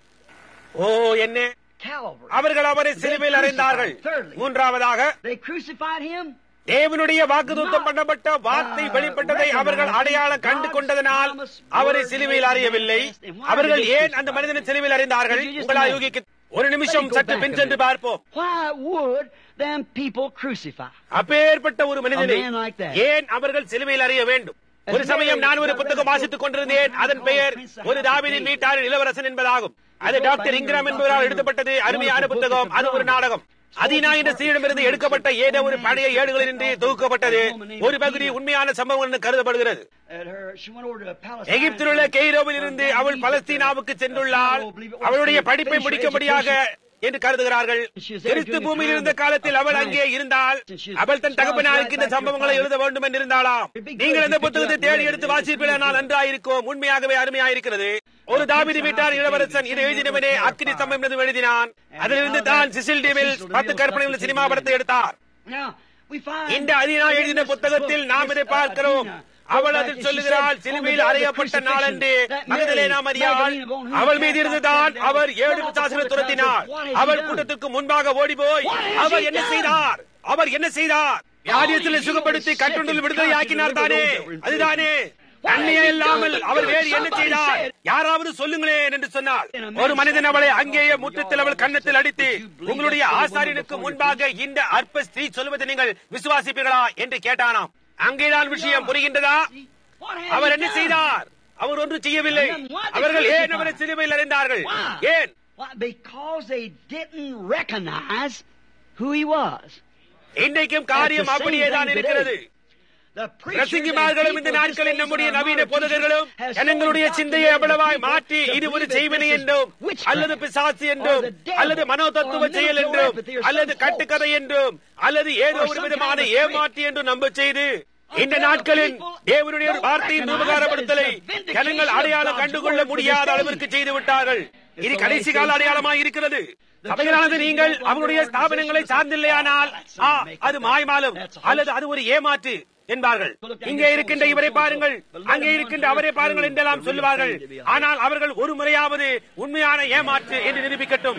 ஓ என்ன Calvary. அவர்கள் அவரை சிலுவையில் அறைந்தார்கள் மூன்றாவதாக They crucified him. தேவனுடைய வாக்குத்தம் பண்ணப்பட்ட வார்த்தை வெளிப்பட்டதை அவர்கள் அடையாளம் கண்டு கொண்டதனால் அவரை சிலுவையில் அறியவில்லை அவர்கள் ஏன் அந்த மனிதனை சிலுவையில் அறிந்தார்கள் உங்களால் யூகிக்க ஒரு நிமிஷம் சற்று பின் சென்று பார்ப்போம் Why would them people crucify? அப்பேற்பட்ட ஒரு மனிதனை A man like that. ஏன் அவர்கள் சிலுவையில் அறிய வேண்டும் ஒரு சமயம் நான் ஒரு புத்தகம் வாசித்துக் கொண்டிருந்தேன் அதன் பெயர் ஒரு தாவீதின் வீட்டாரின் இளவரசன் என்பதாகும் அது டாக்டர் இங்கிராம் என்பவரால் எழுதப்பட்டது அருமையான புத்தகம் அது ஒரு நாடகம் அதினா என்ற ஸ்ரீயிடமிருந்து எடுக்கப்பட்ட ஏதோ ஒரு பழைய ஏடுகளின்றி தொகுக்கப்பட்டது ஒரு பகுதி உண்மையான சம்பவம் என்று கருதப்படுகிறது At her, she went over to Palestine. எகிப்தில் உள்ள கெய்ரோவில் இருந்து அவள் பலஸ்தீனாவுக்கு சென்றுள்ளாள் அவளுடைய படிப்பை முடிக்கும்படியாக என்று கருதுகிறார்கள் கிறிஸ்து பூமியில் இருந்த காலத்தில் அவள் அங்கே இருந்தால் அவள் தன் தகப்பனாருக்கு இந்த சம்பவங்களை எழுத வேண்டும் என்று இருந்தாளாம் நீங்கள் இந்த புத்தகத்தை தேடி எடுத்து வாசிப்பீர்கள் நன்றாயிருக்கும் உண்மையாகவே அருமையாயிருக்கிறது ஒரு தாவிதி வீட்டார் இளவரசன் இதை எழுதினவனே அக்கினி சம்பவம் என்று எழுதினான் அதிலிருந்து தான் சிசில் டிவில் பத்து கற்பனை சினிமா படத்தை எடுத்தார் Now, we find இந்த அதினா எழுதின புத்தகத்தில் நாம் இதை பார்க்கிறோம் அவள் அதில் சொல்லுகிறாள் சிலுவையில் அறையப்பட்ட நாளன்று மகதலேனா மரியாள் அவள் மீது இருந்துதான் அவர் ஏழு பிசாசுகளை துரத்தினார் அவள் கூட்டத்திற்கு முன்பாக ஓடி போய் அவர் என்ன செய்தார் அவர் என்ன செய்தார் வியாதியத்தில் சுகப்படுத்தி கட்டுண்டில் விடுதலை ஆக்கினார் தானே அதுதானே தண்ணியே இல்லாமல் அவர் வேறு என்ன செய்தார் யாராவது சொல்லுங்களேன் என்று சொன்னார் ஒரு மனிதன் அவளை அங்கேயே முற்றத்தில் அவள் கன்னத்தில் அடித்து உங்களுடைய ஆசாரியனுக்கு முன்பாக இந்த அற்ப ஸ்திரீ சொல்வதை நீங்கள் விசுவாசிப்பீர்களா என்று கேட்டானாம் அங்கேதான் விஷயம் புரிகின்றதா what அவர் had என்ன he done? செய்தார் அவர் ஒன்றும் செய்யவில்லை அவர்கள் ஏன் அவரை சிலுவையில் அறிந்தார்கள் ஏன் Why? Because they didn't recognize who he was. இன்றைக்கும் காரியம் அப்படியே தான் இருக்கிறது The preachers பிரசங்கிமார்களும் and இந்த people நாட்களில் these நம்முடைய days, our நவீன modern போதகர்களும் teachers have ஜனங்களுடைய so சிந்தையை அவ்வளவாய் indoctrinated மாற்றி people இது to ஒரு believe that செய்வினை this is என்றும் witchcraft, அல்லது பிசாசு என்றும் or the devil, அல்லது மனோதத்துவ or செயல் mental என்றும் apathy, or அல்லது some கட்டுக்கதை என்றும் அல்லது ஏதோ or ஒரு some விதமான kind of trick. ஏமாற்றி என்றும் நம்ப செய்து இந்த Until நாட்களில் people தேவனுடைய don't வார்த்தையின் recognize உபகாரப்படுத்தலை that it's a vindication ஜனங்கள் of அடையாளம் God's கண்டுகொள்ள word for முடியாத this அளவிற்கு age. செய்து விட்டார்கள் இது the கடைசி last கால days. அடையாளமாக இருக்கிறது The சபைகளானது churches நீங்கள் don't want அவர்களுடைய their ஸ்தாபனங்களை organizations சார்ந்தில்லையானால் That's ah, something make அது up. மாய்மாலம் That's a hoax. அல்லது அது ஒரு ஏமாற்று என்பார்கள் இங்கே இருக்கின்ற இவரை பாருங்கள் அங்கே இருக்கின்ற அவரை பாருங்கள் என்றெல்லாம் சொல்லுவார்கள் ஆனால் அவர்கள் ஒரு முறையாவது உண்மையான ஏமாற்று என்று நிரூபிக்கட்டும்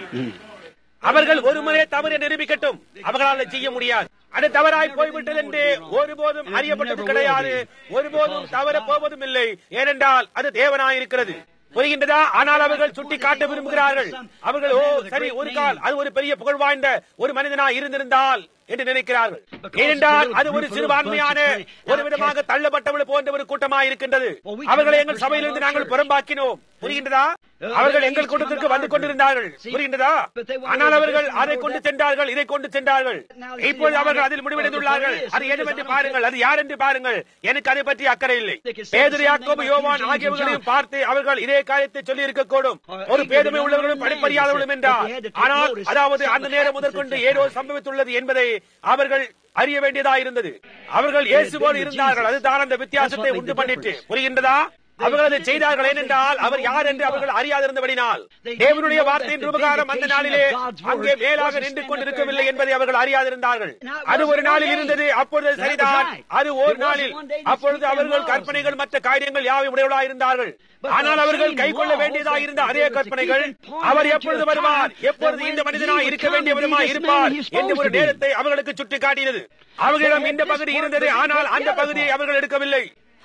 அவர்கள் ஒரு முறை தவறு என்று நிரூபிக்கட்டும் அவர்களால் அதை செய்ய முடியாது அது தவறாய் போய்விட்டது என்று ஒருபோதும் அறியப்பட்டது கிடையாது ஒருபோதும் தவற போவதும் இல்லை ஏனென்றால் அது தேவனாயிருக்கிறது புரிகின்றதா ஆனால் அவர்கள் சுட்டி காட்ட விரும்புகிறார்கள் அவர்கள் ஓ சரி ஒரு கால் அது ஒரு பெரிய புகழ் வாய்ந்த ஒரு மனிதனா இருந்திருந்தால் என்று நினைக்கிறார்கள் ஏனென்றால் அது ஒரு சிறுபான்மையான ஒரு விதமாக தள்ளப்பட்டவள் போன்ற ஒரு கூட்டமாக இருக்கின்றது அவர்களை எங்கள் சபையிலிருந்து நாங்கள் புறம்பாக்கினோம் புரிகின்றதா அவர்கள் எங்கள் கூட்டத்திற்கு வந்து கொண்டிருந்தார்கள் புரிகின்றதா ஆனால் அவர்கள் அதை கொண்டு சென்றார்கள் இதை கொண்டு சென்றார்கள் இப்பொழுது அவர்கள் அதில் முடிவடைந்துள்ளார்கள் அது என்னவென்று பாருங்கள் அது யார் என்று பாருங்கள் எனக்கு அதை பற்றி அக்கறை இல்லை பேதுரு யாக்கோபு யோவான் ஆகியவர்களையும் பார்த்து அவர்கள் இதே காரியத்தை சொல்லி இருக்கக்கூடும் ஒரு பேதமை உள்ளவர்களும் படிப்பறியாதவர்களும் என்றார் ஆனால் அதாவது அந்த நேரம் முதற்கொண்டு ஏதோ சம்பவித்துள்ளது என்பதை அவர்கள் அறிய வேண்டியதாயிருந்தது அவர்கள் இயேசுவோடு இருந்தார்கள் அதுதான் அந்த வித்தியாசத்தை உண்டு பண்ணிட்டு புரிகின்றதா அவர்கள் அதை செய்தார்கள் ஏனென்றால் அவர் யார் என்று அவர்கள் அறியாதிருந்தபடினால் தேவனுடைய வார்த்தையின் உபகாரம் அந்த நாளிலே அங்கே மேலாக நின்று கொண்டிருக்கவில்லை என்பதை அவர்கள் அறியாதிருந்தார்கள் அது ஒரு நாளில் இருந்தது அப்பொழுது சரிதான் அது ஒரு நாளில் அப்பொழுது அவர்கள் கற்பனைகள் மற்ற காரியங்கள் யாவை உடையவர்களாக இருந்தார்கள் ஆனால் அவர்கள் கை கொள்ள வேண்டியதாக இருந்த அதே கற்பனைகள் அவர் எப்பொழுது வருவார் எப்பொழுது இந்த மனிதனாய் இருக்க வேண்டிய விதமாய் இருப்பார் என்று ஒரு நேரத்தை அவர்களுக்கு சுட்டி காட்டினது அவர்களிடம் இந்த பகுதி இருந்தது ஆனால் அந்த பகுதியை அவர்கள் எடுக்கவில்லை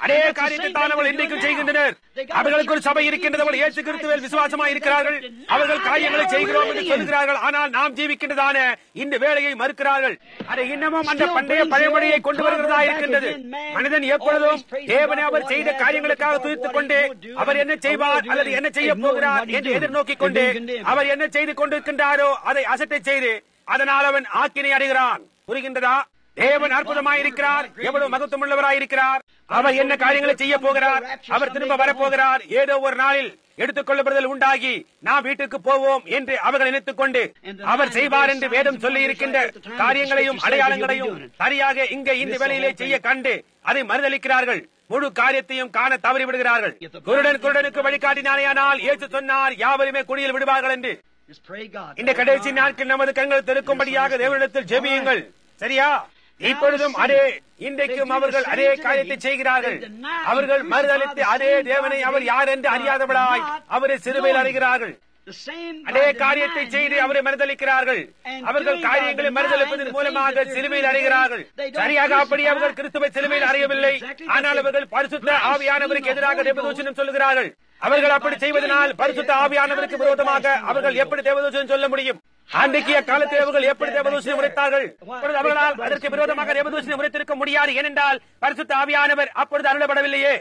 அதே காரியத்தை தான் அவர்கள் இன்றைக்கும் செய்கின்றனர் அவர்களுக்கு ஒரு சபை இருக்கின்றது அவர்கள் இயேசு கிறிஸ்துவில் விசுவாசமாக இருக்கிறார்கள் அவர்கள் காரியங்களை செய்கிறோம் என்று சொல்கிறார்கள் ஆனால் நாம் ஜீவிக்கின்றதான இந்த வேலையை மறுக்கிறார்கள் அதை இன்னமும் அந்த பண்டைய பழையபடியை கொண்டு வருகிறதா இருக்கின்றது மனிதன் எப்பொழுதும் தேவனை அவர் செய்த காரியங்களுக்காக துதித்துக் கொண்டு அவர் என்ன செய்வார் அல்லது என்ன செய்ய போகிறார் என்று எதிர்நோக்கிக் கொண்டு அவர் என்ன செய்து கொண்டிருக்கின்றாரோ அதை அசட்டை செய்து அதனால் அவன் ஆக்கினை அடைகிறான் புரிகின்றதா தேவன் அற்புதமாயிருக்கிறார் எவ்வளவு மகத்துவம் உள்ளவராயிருக்கிறார் அவர் என்ன காரியங்களை செய்ய போகிறார் அவர் திரும்ப வரப்போகிறார் ஏதோ ஒரு நாளில் எடுத்துக் கொள்ளப்படுதல் உண்டாகி நாம் வீட்டுக்கு போவோம் என்று அவர்கள் நினைத்துக் கொண்டு அவர் செய்வார் என்று வேதம் சொல்லி இருக்கின்ற காரியங்களையும் அடையாளங்களையும் சரியாக இங்க இந்த வேலையிலே செய்ய கண்டு அதை மறுதளிக்கிறார்கள் முழு காரியத்தையும் காண தவறிவிடுகிறார்கள் குருடன் குருடனுக்கு வழிகாட்டினானேயானால் ஏற்று சொன்னார் யாவருமே குடியில் விடுவார்கள் என்று இந்த கடைசி நாட்கள் நமது கண்கள் திறக்கும்படியாக தேவனிடத்தில் ஜெபியுங்கள் சரியா இப்பொழுதும் அதே இன்றைக்கும் அவர்கள் அதே காரியத்தை செய்கிறார்கள் அவர்கள் மறுதளித்து அதே தேவனை அவர் யார் என்று அறியாதவளாய் அவரை சிறுவையில் அறிகிறார்கள் அதே காரியத்தை செய்து அவரை மறுதளிக்கிறார்கள் அவர்கள் காரியங்களை மறுதளிப்பதன் மூலமாக சிலுவையில் அறைகிறார்கள் சரியாக அப்படி அவர்கள் கிறிஸ்துவை சிலுவையில் அறையவில்லை ஆனால் அவர்கள் பரிசுத்த ஆவியானவருக்கு எதிராக தேவதூஷணம் சொல்லுகிறார்கள் அவர்கள் அப்படி செய்வதனால் பரிசுத்த ஆவியானவருக்கு விரோதமாக அவர்கள் எப்படி தேவதூஷணம் சொல்ல முடியும் அன்றைக்கிய காலத்தில் அவர்கள் எப்படி தேவதூஷணம் உரைத்தார்கள் அப்பொழுது அவர்களால் அதற்கு விரோதமாக தேவதூஷணம் உரைத்திருக்க முடியாது ஏனென்றால் பரிசுத்த ஆவியானவர் அப்பொழுது அருளப்படவில்லையே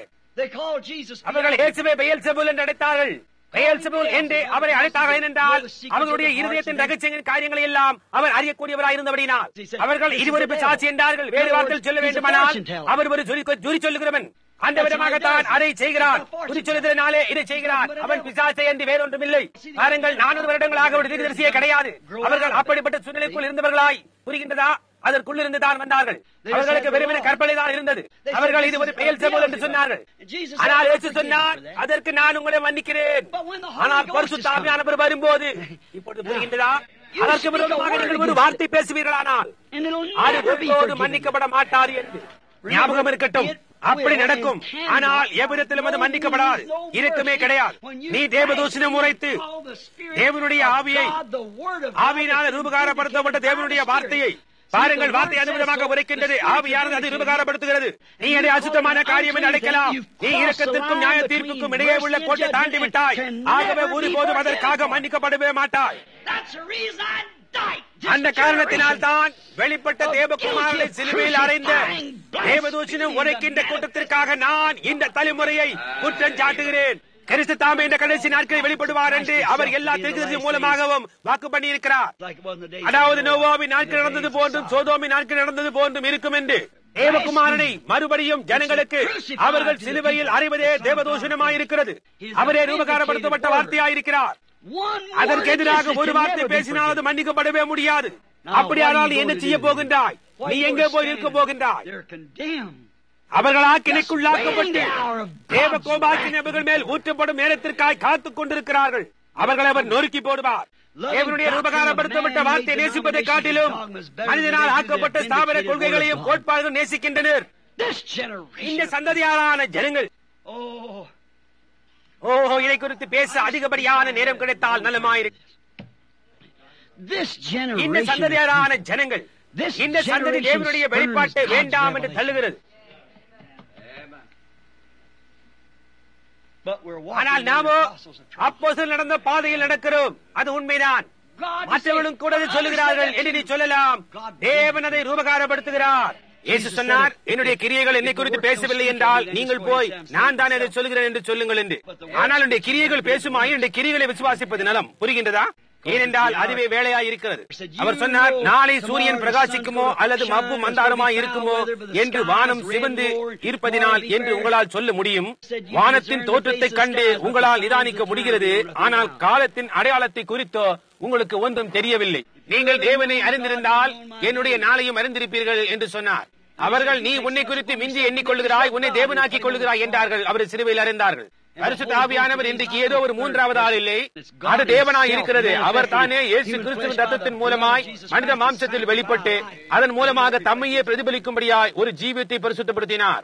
அவர்கள் இயேசுவை பெயல் செபுல் என்று அழைத்தார்கள் பெயல் செபுல் என்று அவரை அழைத்தார்கள் ஏனென்றால் அவர்களுடைய இருதயத்தின் ரகசியங்களின் காரியங்களை எல்லாம் அவர் அறியக்கூடியவராய் இருந்தபடினால் அவர்கள் இருவருக்கு சாட்சி என்றார்கள் வேறு வார்த்தையில் சொல்ல வேண்டுமானால் அவர் ஒரு ஜுரி சொல்லுகிறவன் அந்த விதமாகத்தான் அதை செய்கிறான் குறி சொல்லுதனாலே இதை செய்கிறான் அவன் பிசாசை என்று வேறொன்றும் இல்லை பாருங்கள் நானூறு வருடங்களாக ஒரு தீர்க்கதரிசியே கிடையாது அவர்கள் அப்படிப்பட்ட சூழ்நிலைக்குள் இருந்தவர்களாய் புரிகின்றதா அதற்குள்ளிருந்து தான் வந்தார்கள் அவர்களுக்கு வெறுமன கற்பனை தான் இருந்தது அவர்கள் இது ஒரு பெயல் செபோல் என்று சொன்னார்கள் ஆனால் இயேசு சொன்னார் அதற்கு நான் உங்களை மன்னிக்கிறேன் ஆனால் பரிசுத்த ஆவியானவர் வரும்போது இப்பொழுது புரிகின்றதா அதற்கு விரோதமாக நீங்கள் ஒரு வார்த்தை பேசுவீர்களானால் அது ஒருபோது மன்னிக்கப்பட மாட்டாது என்று ஞாபகம் இருக்கட்டும் அப்படி நடக்கும் ஆனால் எவ்விடத்திலும் அது மன்னிக்கப்படாது இருக்குமே கிடையாது நீ தேவதூஷணம் உரைத்து தேவனுடைய ஆவியை ஆவியினால் ரூபகாரப்படுத்தப்பட்ட தேவனுடைய வார்த்தையை பாருங்கள் வார்த்தை அனுமதமாக உரைக்கின்றது ஆவியானது அது ரூபகாரப்படுத்துகிறது நீ அதை அசுத்தமான காரியம் என்று அழைக்கலாம் நீ இறக்கத்திற்கும் நியாய தீர்ப்புக்கும் இடையே உள்ள கோட்டை தாண்டி விட்டாய் ஆகவே ஒருபோதும் அதற்காக மன்னிக்கப்படவே மாட்டாய் அந்த காரணத்தினால் தான் வெளிப்பட்ட தேவகுமாரனை சிலுவையில் அறைந்த தேவதூஷணம் உரைக்கின்ற கூட்டத்திற்காக நான் இந்த தலைமுறையை குற்றம் சாட்டுகிறேன் கிறிஸ்து தாமே இந்த கடைசி நாட்களில் வெளிப்படுவார் என்று அவர் எல்லா திருக்கதரிசி மூலமாகவும் வாக்கு பண்ணி இருக்கிறார் அதாவது நோவாவின் நாட்கள் நடந்தது போன்றும் சோதோமி நாட்கள் நடந்தது போன்றும் இருக்கும் என்று தேவகுமாரனை மறுபடியும் ஜனங்களுக்கு அவர்கள் சிலுவையில் அறிவதே தேவதூஷணமாயிருக்கிறது அவரே ரூபகாரப்படுத்தப்பட்ட வார்த்தையாயிருக்கிறார் அதற்கு எதிராக ஒரு வார்த்தை பேசினால் அது மன்னிக்கப்படவே முடியாது அப்படியானால் என்ன செய்ய போகின்றாய் நீ எங்கே போய் இருக்க போகின்றாய் அவர்கள் ஆக்கினைக்குள்ளாக்கப்பட்டு தேவ கோபாக்கின் அவர்கள் மேல் ஊற்றப்படும் நேரத்திற்காய் காத்துக் கொண்டிருக்கிறார்கள் அவர்கள் அவர் நொறுக்கி போடுவார் தேவனுடைய உபகாரப்படுத்தப்பட்ட வார்த்தை நேசிப்பதை காட்டிலும் மனிதனால் ஆக்கப்பட்ட ஸ்தாபன கொள்கைகளையும் கோட்பாடுகள் நேசிக்கின்றனர் இந்த சந்ததியாலான ஜனங்கள் ஓஹோ இதை குறித்து பேச அதிகப்படியான நேரம் கிடைத்தால் நலமாயிருக்கு இந்த சந்ததியாரான ஜனங்கள் இந்த சந்ததி தேவனுடைய வெளிப்பாட்டை வேண்டாம் என்று தள்ளுகிறது ஆனால் நாமோ அப்போ நடந்த பாதையில் நடக்கிறோம் அது உண்மைதான் மற்றவர்களும் கூட சொல்லுகிறார்கள் என்று நீ சொல்லலாம் தேவன் அதை ரூபகாரப்படுத்துகிறார் இயேசு சொன்னார் என்னுடைய கிரியைகள் என்னை குறித்து பேசவில்லை என்றால் நீங்கள் போய் நான் தான் அதை சொல்லுகிறேன் என்று சொல்லுங்கள் என்று ஆனால் என்னுடைய கிரியைகள் பேசுமாய் என்னுடைய கிரியைகளை விசுவாசிப்பது நலம் புரிகின்றதா ஏனென்றால் அதுவே வேலையாய் இருக்கிறது அவர் சொன்னார் நாளை சூரியன் பிரகாசிக்குமோ அல்லது மப்பு மந்தாரமாய் இருக்குமோ என்று வானம் சிவந்து இருப்பதினால் என்று உங்களால் சொல்ல முடியும் வானத்தின் தோற்றத்தை கண்டு உங்களால் நிதானிக்க முடிகிறது ஆனால் காலத்தின் அடையாளத்தை குறித்தோ உங்களுக்கு ஒன்றும் தெரியவில்லை நீங்கள் தேவனை அறிந்திருந்தால் என்னுடைய நாளையும் அறிந்திருப்பீர்கள் என்று சொன்னார் அவர்கள் நீ உன்னை குறித்து மிஞ்சி எண்ணிக்கொள்ளுகிறாய் உன்னை தேவனாக்கிக் கொள்ளுகிறாய் என்றார்கள் அவர் சிறுவையில் அறிந்தார்கள் பரிசுத்த ஆவியானவர் இன்றைக்கு ஏதோ ஒரு மூன்றாவது ஆள் இல்லை அது தேவனாய் இருக்கிறது அவர் தானே இயேசு கிறிஸ்துவின் ரத்தத்தின் மூலமாய் மனித மாம்சத்தில் வெளிப்பட்டு அதன் மூலமாக தம்மையே பிரதிபலிக்கும்படியாய் ஒரு ஜீவியத்தை பரிசுத்தப்படுத்தினார்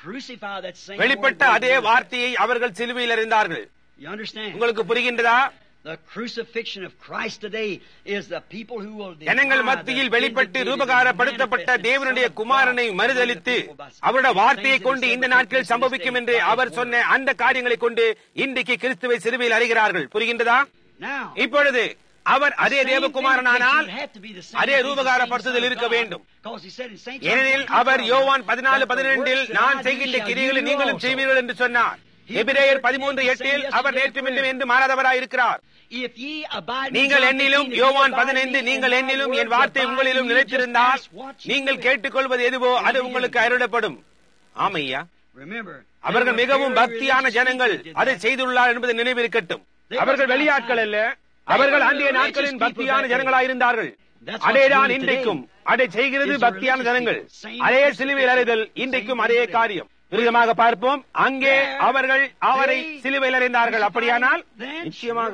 வெளிப்பட்ட அதே வார்த்தையை அவர்கள் சிலுவையில் அறிந்தார்கள் உங்களுக்கு புரிகின்றதா The crucifixion of Christ today is the people who will ஜனங்கள் மத்தியில் வெளிப்பட்டு ரூபகாரப்படுத்தப்பட்ட தேவனுடைய குமாரனை மறுதளித்து அவருடைய வார்த்தையை கொண்டு இந்த நாட்களில் சம்பவிக்கும் என்று அவர் சொன்ன அந்த காரியங்களை கொண்டு இன்றைக்கு கிறிஸ்துவை சிறுவையில் அறிகிறார்கள் புரிகின்றதா இப்பொழுது அவர் அதே தேவகுமாரனானால் அதே ரூபகாரப்படுத்துதல் இருக்க வேண்டும் ஏனெனில் அவர் யோவான் பதினாலு பதினெண்டில் நான் செய்கின்ற கிரிகளை நீங்களும் செய்வீர்கள் என்று சொன்னார் எபிரேயர் பதிமூன்று எட்டில் அவர் நேற்று மீண்டும் என்று மாறாதவராய் இருக்கிறார் நீங்கள் என்னிலும் யோவான் பதினைந்து நீங்கள் என்னிலும் என் வார்த்தை உங்களிலும் நிலைத்திருந்தால் நீங்கள் கேட்டுக்கொள்வது எதுவோ அது உங்களுக்கு அருளப்படும் ஆமையா அவர்கள் மிகவும் பக்தியான ஜனங்கள் அதை செய்துள்ளார் என்பது நினைவிருக்கட்டும் அவர்கள் வெளியாட்கள் அல்ல அவர்கள் அன்றைய நாட்களின் பக்தியான ஜனங்களாயிருந்தார்கள் அதேதான் இன்றைக்கும் அதை செய்கிறது பக்தியான ஜனங்கள் அதே சிலுவையில் அறிதல் இன்றைக்கும் அதே காரியம் விருதமாக பார்ப்போம் அங்கே அவர்கள் அவரை சிலுவையில் அறிந்தார்கள் அப்படியானால் நிச்சயமாக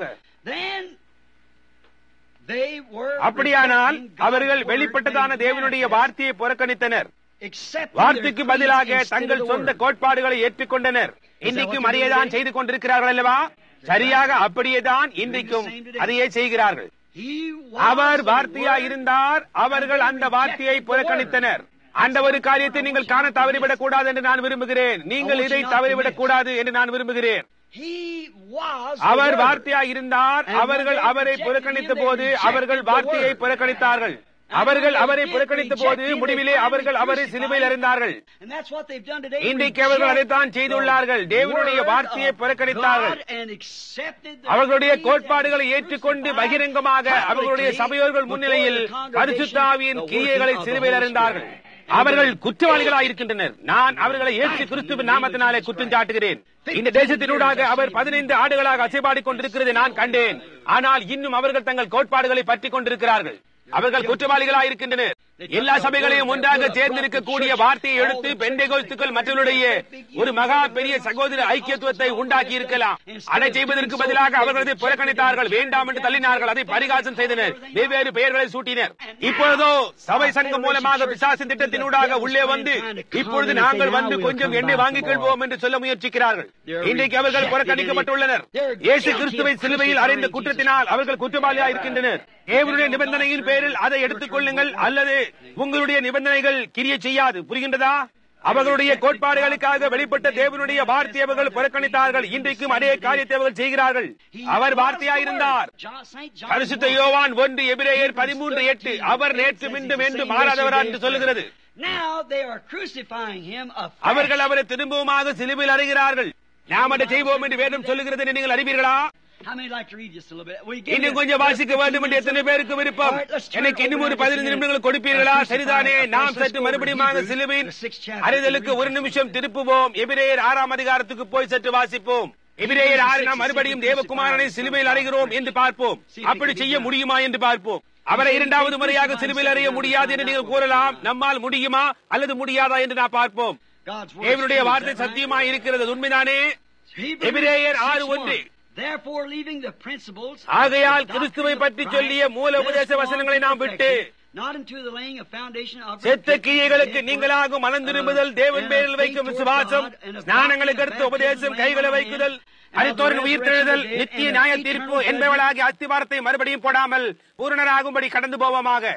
அப்படியானால் அவர்கள் வெளிப்பட்டதான தேவனுடைய வார்த்தையை புறக்கணித்தனர் வார்த்தைக்கு பதிலாக தங்கள் சொந்த கோட்பாடுகளை ஏற்றுக்கொண்டனர் இன்றைக்கும் அதையேதான் செய்து கொண்டிருக்கிறார்கள் அல்லவா சரியாக அப்படியேதான் இன்றைக்கும் அதையே செய்கிறார்கள் அவர் வார்த்தையா இருந்தார் அவர்கள் அந்த வார்த்தையை புறக்கணித்தனர் அந்த ஒரு காரியத்தை நீங்கள் காண தவறிவிடக் கூடாது என்று நான் விரும்புகிறேன் நீங்கள் இதை தவறிவிடக் கூடாது என்று நான் விரும்புகிறேன் அவர் வார்த்தையா இருந்தார் அவர்கள் அவரை புறக்கணித்த போது அவர்கள் வார்த்தையை புறக்கணித்தார்கள் அவர்கள் அவரை புறக்கணித்த போது முடிவிலே அவர்கள் அவரை சிலுவையில் அறிந்தார்கள் இன்றைக்கு அவர்கள் அதைத்தான் செய்துள்ளார்கள் தேவனுடைய வார்த்தையை புறக்கணித்தார்கள் அவர்களுடைய கோட்பாடுகளை ஏற்றுக்கொண்டு பகிரங்கமாக அவர்களுடைய சபையோர்கள் முன்னிலையில் பரிசுத்தாவியின் கிரியைகளை சிலுவையில் அறிந்தார்கள் அவர்கள் குற்றவாளிகளாயிருக்கின்றனர் நான் அவர்களை ஏற்று கிறிஸ்துவின் நாமத்தினாலே குற்றம் சாட்டுகிறேன் இந்த தேசத்தினூடாக அவர் பதினைந்து ஆண்டுகளாக அசைபாடிக் கொண்டிருக்கிறது நான் கண்டேன் ஆனால் இன்னும் அவர்கள் தங்கள் கோட்பாடுகளை பற்றிக் கொண்டிருக்கிறார்கள் அவர்கள் குற்றவாளிகளாயிருக்கின்றனர் எல்லா சபைகளையும் ஒன்றாக சேர்ந்திருக்கக்கூடிய வார்த்தையை எடுத்து பெண்டைகோஸ்துக்கள் மற்றவருடைய ஒரு மகா பெரிய சகோதர ஐக்கியத்துவத்தை உண்டாக்கி இருக்கலாம் அதை செய்வதற்கு பதிலாக அவர்களது புறக்கணித்தார்கள் வேண்டாம் என்று தள்ளினார்கள் அதை பரிகாசம் செய்தனர் வெவ்வேறு பெயர்களை சூட்டினர் இப்பொழுதோ சபை சங்கம் மூலமாக பிசாசின் திட்டத்தினூடாக உள்ளே வந்து இப்பொழுது நாங்கள் வந்து கொஞ்சம் எண்ணெய் வாங்கிக் கொள்வோம் என்று சொல்ல முயற்சிக்கிறார்கள் இன்றைக்கு அவர்கள் புறக்கணிக்கப்பட்டுள்ளனர் இயேசு கிறிஸ்துவை சிலுவையில் அறைந்த குற்றத்தினால் அவர்கள் குற்றவாளியா இருக்கின்றனர் தேவனுடைய நிபந்தனையின் பேரில் அதை எடுத்துக் கொள்ளுங்கள் அல்லது உங்களுடைய நிபந்தனைகள் கிரிய செய்யாது புரிகின்றதா அவர்களுடைய கோட்பாடுகளுக்காக வெளிப்பட்ட தேவனுடைய வார்த்தை அவர்கள் புறக்கணித்தார்கள் இன்றைக்கும் அதே காரியத்தை அவர்கள் செய்கிறார்கள் அவர் வார்த்தையா இருந்தார் பரிசுத்த யோவான் ஒன்று எபிரேயர் பதிமூன்று எட்டு அவர் நேற்று மீண்டும் என்று மாறாதவரா என்று சொல்லுகிறது அவர்கள் அவரை திரும்பவுமாக சிலுவையில் அறிகிறார்கள் நாம் அதை செய்வோம் என்று வேதம் சொல்லுகிறது நீங்கள் அறிவீர்களா இன்னும் கொஞ்சம் வாசிக்க வேண்டும் என்று எத்தனை பேருக்கு விருப்பம் எனக்கு இன்னும் ஒரு பதினைந்து நிமிடங்கள் கொடுப்பீர்களா சரிதானே நாம் சற்று மறுபடியும் சிலுவையின் அறிதலுக்கு ஒரு நிமிஷம் திருப்புவோம் எபிரேயர் ஆறாம் அதிகாரத்துக்கு போய் சற்று வாசிப்போம் எபிரேயர் ஆறு நாம் மறுபடியும் தேவகுமாரனை சிலுவையில் அறிகிறோம் என்று பார்ப்போம் அப்படி செய்ய முடியுமா என்று பார்ப்போம் அவரை இரண்டாவது முறையாக சிலுவையில் அறிய முடியாது என்று நீங்கள் கூறலாம் நம்மால் முடியுமா அல்லது முடியாதா என்று நான் பார்ப்போம் தேவனுடைய வார்த்தை சத்தியமா இருக்கிறது உண்மைதானே எபிரேயர் ஆறு ஒன்று ஆகையால் கிறிஸ்துவை பற்றி சொல்லிய மூல உபதேச வசனங்களை நாம் விட்டு செத்த கிரியைகளுக்கு நீங்களாகும் மனந்திரும்புதல் தேவன் பேரில் வைக்கும் விசுவாசம் ஸ்நானங்களுக்கு அடுத்த உபதேசம் கைகளை வைக்குதல் அரித்தோரின் உயிர் தெழுதல் நித்திய நியாய தீர்ப்பு என்பவளாகி அஸ்திவாரத்தை மறுபடியும் போடாமல் பூரணராகும்படி கடந்து போவோமாக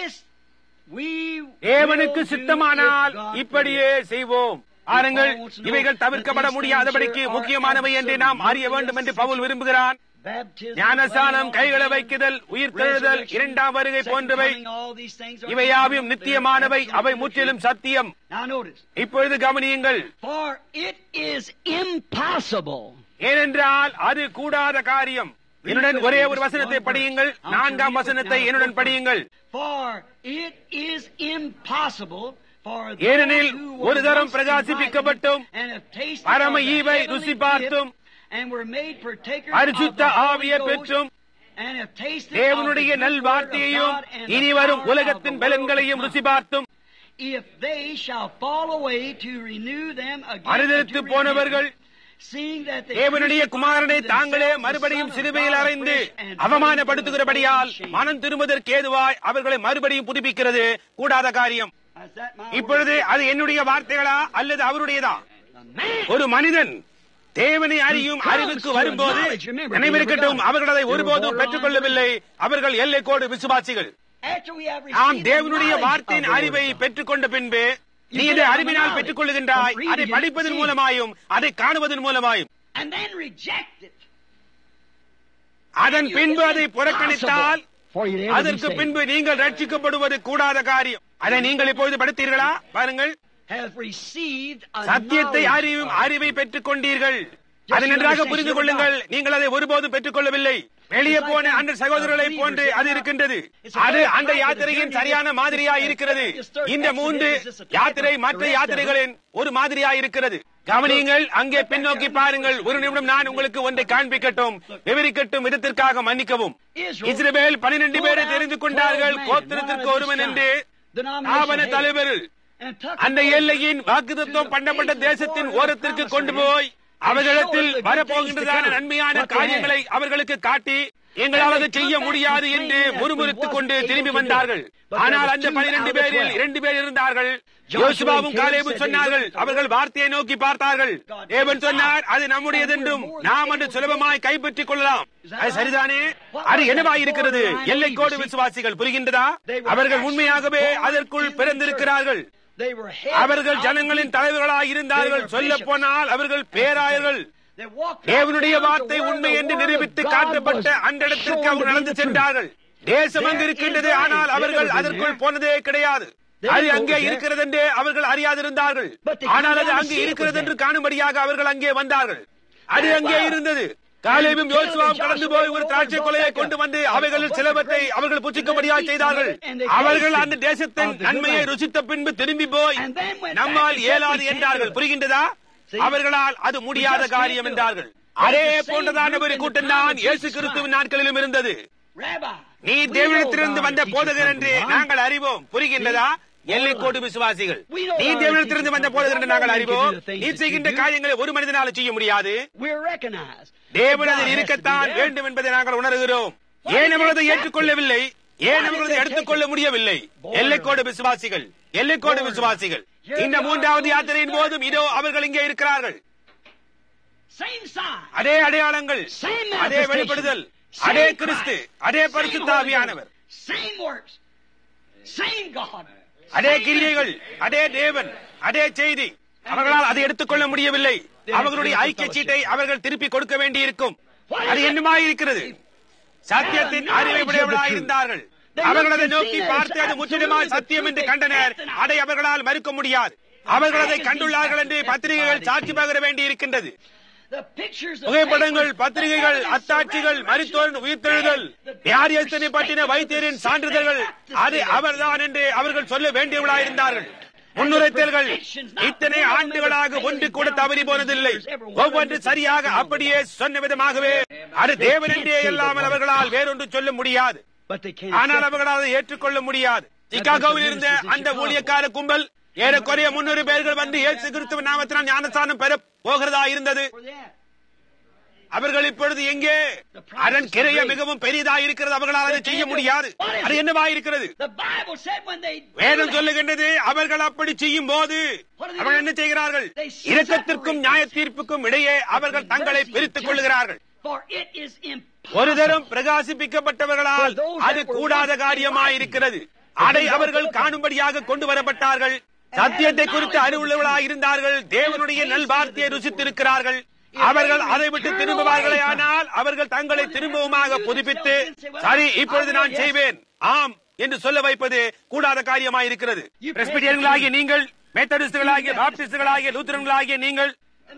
தேவனுக்கு சித்தமானால் இப்படியே செய்வோம் பாருங்கள் இவைகள் தவிர்க்கப்பட முடியாதபடிக்கு முக்கியமானவை என்று நாம் அறிய வேண்டும் என்று பவுல் விரும்புகிறான் ஞானசானம் கைகளை வைக்குதல் உயிர் தெழுதல் இரண்டாம் வருகை போன்றவை இவையாவும் நித்தியமானவை அவை முற்றிலும் சத்தியம் இப்பொழுது கவனியுங்கள் ஏனென்றால் அது கூடாத காரியம் என்னுடன் ஒரே ஒரு வசனத்தை படியுங்கள் நான்காம் வசனத்தை என்னுடன் படியுங்கள் ஏனெனில் ஒரு தரம் பிரகாசிப்பிக்கப்பட்டும் பரம ஈவை ருசி பார்த்தும் பரிசுத்த ஆவிய பெற்றும் தேவனுடைய நல் வார்த்தையையும் இனி வரும் உலகத்தின் பலன்களையும் ருசி பார்த்தும் மறுதளித்து போனவர்கள் தேவனுடைய குமாரனை தாங்களே மறுபடியும் சிறுவையில் அறைந்து அவமானப்படுத்துகிறபடியால் மனம் திரும்புவதற்கு ஏதுவாய் அவர்களை மறுபடியும் புதுப்பிக்கிறது கூடாத காரியம் இப்பொழுது அது என்னுடைய வார்த்தைகளா அல்லது அவருடையதா ஒரு மனிதன் தேவனை அறியும் அறிவுக்கு வரும்போது நினைவிருக்கட்டும் அவர்கள் அதை ஒருபோதும் பெற்றுக் கொள்ளவில்லை அவர்கள் எல்லைக்கோடு விசுவாசிகள் நாம் தேவனுடைய வார்த்தையின் அறிவை பெற்றுக் கொண்ட பின்பு நீ இதை அறிவினால் பெற்றுக் கொள்ளுகின்றாய் அதை படிப்பதன் மூலமாயும் அதை காணுவதன் மூலமாயும் அதன் பின்பு அதை புறக்கணித்தால் அதற்கு பின்பு நீங்கள் ரட்சிக்கப்படுவது கூடாத காரியம் அதை நீங்கள் இப்பொழுது படுத்தீர்களா பாருங்கள் சத்தியத்தை அறிவும் அறிவை பெற்றுக் கொண்டீர்கள் அதை நன்றாக புரிந்து கொள்ளுங்கள் நீங்கள் அதை ஒருபோதும் பெற்றுக் கொள்ளவில்லை வெளியே போன அந்த சகோதரர்களை போன்று அது இருக்கின்றது அது அந்த யாத்திரையின் சரியான மாதிரியா இருக்கிறது இந்த மூன்று யாத்திரை மற்ற யாத்திரைகளின் ஒரு மாதிரியா இருக்கிறது கவனியுங்கள் அங்கே பின்னோக்கி பாருங்கள் ஒரு நிமிடம் நான் உங்களுக்கு ஒன்றை காண்பிக்கட்டும் விவரிக்கட்டும் விதத்திற்காக மன்னிக்கவும் இஸ்ரேல் பனிரெண்டு பேரை தெரிந்து கொண்டார்கள் கோத்திரத்திற்கு ஒருவன் என்று ஆவண தலைவர் அந்த எல்லையின் வாக்குத்தம் பண்ணப்பட்ட தேசத்தின் ஓரத்திற்கு கொண்டு போய் அவர்களிடத்தில் வரப்போகின்றதான நன்மையான காரியங்களை அவர்களுக்கு காட்டி எங்களால் அதை செய்ய முடியாது என்று முறுமுறுத்துக் கொண்டு திரும்பி வந்தார்கள் ஆனால் அந்த பனிரெண்டு பேரில் இரண்டு பேர் இருந்தார்கள் யோசுபாவும் காலேபும் சொன்னார்கள் அவர்கள் வார்த்தையை நோக்கி பார்த்தார்கள் தேவன் சொன்னார் அது நம்முடையதென்றும் நாம் அன்று சுலபமாய் கைப்பற்றிக் கொள்ளலாம் அது சரிதானே அது என்னவாய் இருக்கிறது எல்லைக்கோடு விசுவாசிகள் புரிகின்றதா அவர்கள் உண்மையாகவே அதற்குள் பிறந்திருக்கிறார்கள் அவர்கள் ஜனங்களின் தலைவர்களாய் இருந்தார்கள் சொல்ல போனால் அவர்கள் பேராயர்கள் தேவனுடைய வார்த்தை உண்மை என்று நிரூபித்து காட்டப்பட்ட அந்த இடத்திற்கு அவர்கள் நடந்து சென்றார்கள் தேசம் அங்கு இருக்கின்றது ஆனால் அவர்கள் அதற்குள் போனதே கிடையாது அது அங்கே இருக்கிறது என்று அவர்கள் அறியாதிருந்தார்கள் ஆனால் அது அங்கே இருக்கிறது என்று காணும்படியாக அவர்கள் அங்கே வந்தார்கள் அது அங்கே இருந்தது காலேபும் யோசுவாவும் கடந்து போய் ஒரு திராட்சை கொலையை கொண்டு வந்து அவைகளில் சிலவற்றை அவர்கள் புச்சிக்கும்படியாக செய்தார்கள் அவர்கள் அந்த தேசத்தின் நன்மையை ருசித்த பின்பு திரும்பி போய் நம்மால் இயலாது என்றார்கள் புரிகின்றதா அவர்களால் அது முடியாத காரியம் என்றார்கள் அதே போன்றதான ஒரு கூட்டம் தான் இயேசு கிறிஸ்துவின் நாட்களிலும் இருந்தது நீ தேவனத்திலிருந்து வந்த போதகர் என்று நாங்கள் அறிவோம் புரிகின்றதா எல்லைக்கோடு விசுவாசிகள் நீ தேவனத்திலிருந்து வந்த போதகர் என்று நாங்கள் அறிவோம் நீ செய்கின்ற காரியங்களை ஒரு மனிதனால் செய்ய முடியாது தேவன் அதில் இருக்கத்தான் வேண்டும் என்பதை நாங்கள் உணர்கிறோம் ஏன் அவர்களதை ஏற்றுக்கொள்ளவில்லை ஏன் அவர்களதை எடுத்துக்கொள்ள முடியவில்லை எல்லைக்கோடு விசுவாசிகள் எல்லைக்கோடு விசுவாசிகள் இந்த மூன்றாவது யாத்திரையின் போதும் இதோ அவர்கள் இங்கே இருக்கிறார்கள் அதே அடையாளங்கள் அதே வெளிப்படுதல் அதே கிறிஸ்து அதே பரிசுத்தாவியானவர் அதே கிரியைகள் அதே தேவன் அதே செய்தி அவர்களால் அதை எடுத்துக்கொள்ள முடியவில்லை அவர்களுடைய ஐக்கிய சீட்டை அவர்கள் திருப்பி கொடுக்க வேண்டியிருக்கும் அது என்னமாய் இருக்கிறது சத்தியத்தின் அறிவை உடையவர்களாக இருந்தார்கள் அவர்கள் அதை நோக்கி பார்த்து அது முற்றிலுமாய் சத்தியம் என்று கண்டனர் அதை அவர்களால் மறுக்க முடியாது அவர்கள் அதை கண்டுள்ளார்கள் என்று பத்திரிகைகள் சாட்சி பகர வேண்டி இருக்கின்றது புகைப்படங்கள் பத்திரிகைகள் அத்தாட்சிகள் மருத்துவரின் உயிர்த்தெழுதல் வியாதியஸ்தனை பற்றின வைத்தியரின் சான்றிதழ்கள் அது அவர்தான் என்று அவர்கள் சொல்ல வேண்டியவர்களாயிருந்தார்கள் முன்னுரைத்தல்கள் இத்தனை ஆண்டுகளாக ஒன்று கூட தவறி போனதில்லை ஒவ்வொன்று சரியாக அப்படியே சொன்ன விதமாகவே அது தேவன் என்றே இல்லாமல் அவர்களால் வேறொன்று சொல்ல முடியாது ஆனால் அவர்களால் அதை ஏற்றுக்கொள்ள முடியாது சிகாகோவில் இருந்த அந்த ஊழியக்கார கும்பல் ஏறக்குறைய முன்னூறு பேர்கள் வந்து இயேசு கிறிஸ்துவ நாமத்தினால் ஞானஸ்தானம் பெற போகிறதா இருந்தது அவர்கள் இப்பொழுது எங்கே அதன் கிரைய மிகவும் பெரிதா இருக்கிறது அவர்களால் அதை செய்ய முடியாது அது என்னவா இருக்கிறது வேதம் சொல்லுகின்றது அவர்கள் அப்படி செய்யும் போது அவர்கள் என்ன செய்கிறார்கள் இரக்கத்திற்கும் நியாய தீர்ப்புக்கும் இடையே அவர்கள் தங்களை பிரித்துக் கொள்ளுகிறார்கள் ஒரு தரம் பிரகாசிப்பிக்கப்பட்டவர்களால் அது கூடாத காரியமாயிருக்கிறது அதை அவர்கள் காணும்படியாக கொண்டு வரப்பட்டார்கள் சத்தியத்தை குறித்து அறிவுள்ளவர்களாக இருந்தார்கள் தேவனுடைய நல்வார்த்தையை ருசித்திருக்கிறார்கள் அவர்கள் அதை விட்டு திரும்புவார்களே ஆனால் அவர்கள் தங்களை திரும்பவுமாக புதுப்பித்து சரி இப்பொழுது நான் செய்வேன் ஆம் என்று சொல்ல வைப்பது கூடாத காரியமாயிருக்கிறது பிரஸ்பிட்டியர்களாகிய நீங்கள் மெத்தடிஸ்டுகளாகிய பாப்டிஸ்டுகளாகிய லூத்தரன்களாகிய நீங்கள்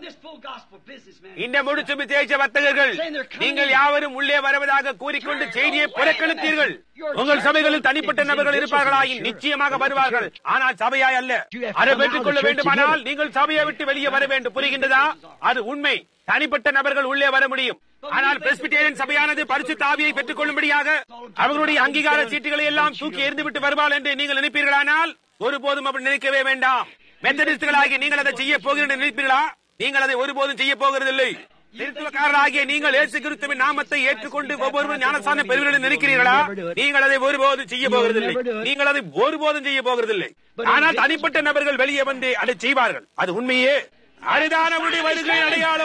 இந்த முடிச்சு விசேஷ வர்த்தகர்கள் நீங்கள் யாவரும் உள்ளே வருவதாக கூறிக்கொண்டு செய்தியை புறக்கணித்தீர்கள் உங்கள் சபைகளில் தனிப்பட்ட நபர்கள் இருப்பார்களாயின் நிச்சயமாக வருவார்கள் ஆனால் சபையாய் அல்ல அதை பெற்றுக் கொள்ள வேண்டுமானால் நீங்கள் சபையை விட்டு வெளியே வர வேண்டும் புரிகின்றதா அது உண்மை தனிப்பட்ட நபர்கள் உள்ளே வர முடியும் ஆனால் பிரஸ்பிட்டேரியன் சபையானது பரிசுத்த ஆவியை பெற்றுக் கொள்ளும்படியாக அவர்களுடைய அங்கீகார சீட்டுகளை எல்லாம் தூக்கி எறிந்துவிட்டு வருவாள் என்று நீங்கள் நினைப்பீர்களானால் ஒருபோதும் அப்படி நினைக்கவே வேண்டாம் மெத்தடிஸ்டுகளாகி நீங்கள் அதை செய்ய போகிறீர்கள் நினைப்பீர்களா நீங்கள் அதை ஒருபோதும் செய்ய போகிறதில்லை திருத்துவக்காரராகிய நீங்கள் இயேசு கிறிஸ்துவின் நாமத்தை ஏற்றுக்கொண்டு ஒவ்வொருவரும் ஞானசான பெறுவீர்கள் நினைக்கிறீர்களா நீங்கள் அதை ஒருபோதும் செய்ய போகிறதில்லை நீங்கள் அதை ஒருபோதும் செய்ய போகிறதில்லை ஆனால் தனிப்பட்ட நபர்கள் வெளியே வந்து அதை செய்வார்கள் அது உண்மையே அதுதான் அவருடைய வருகை அடையாளம்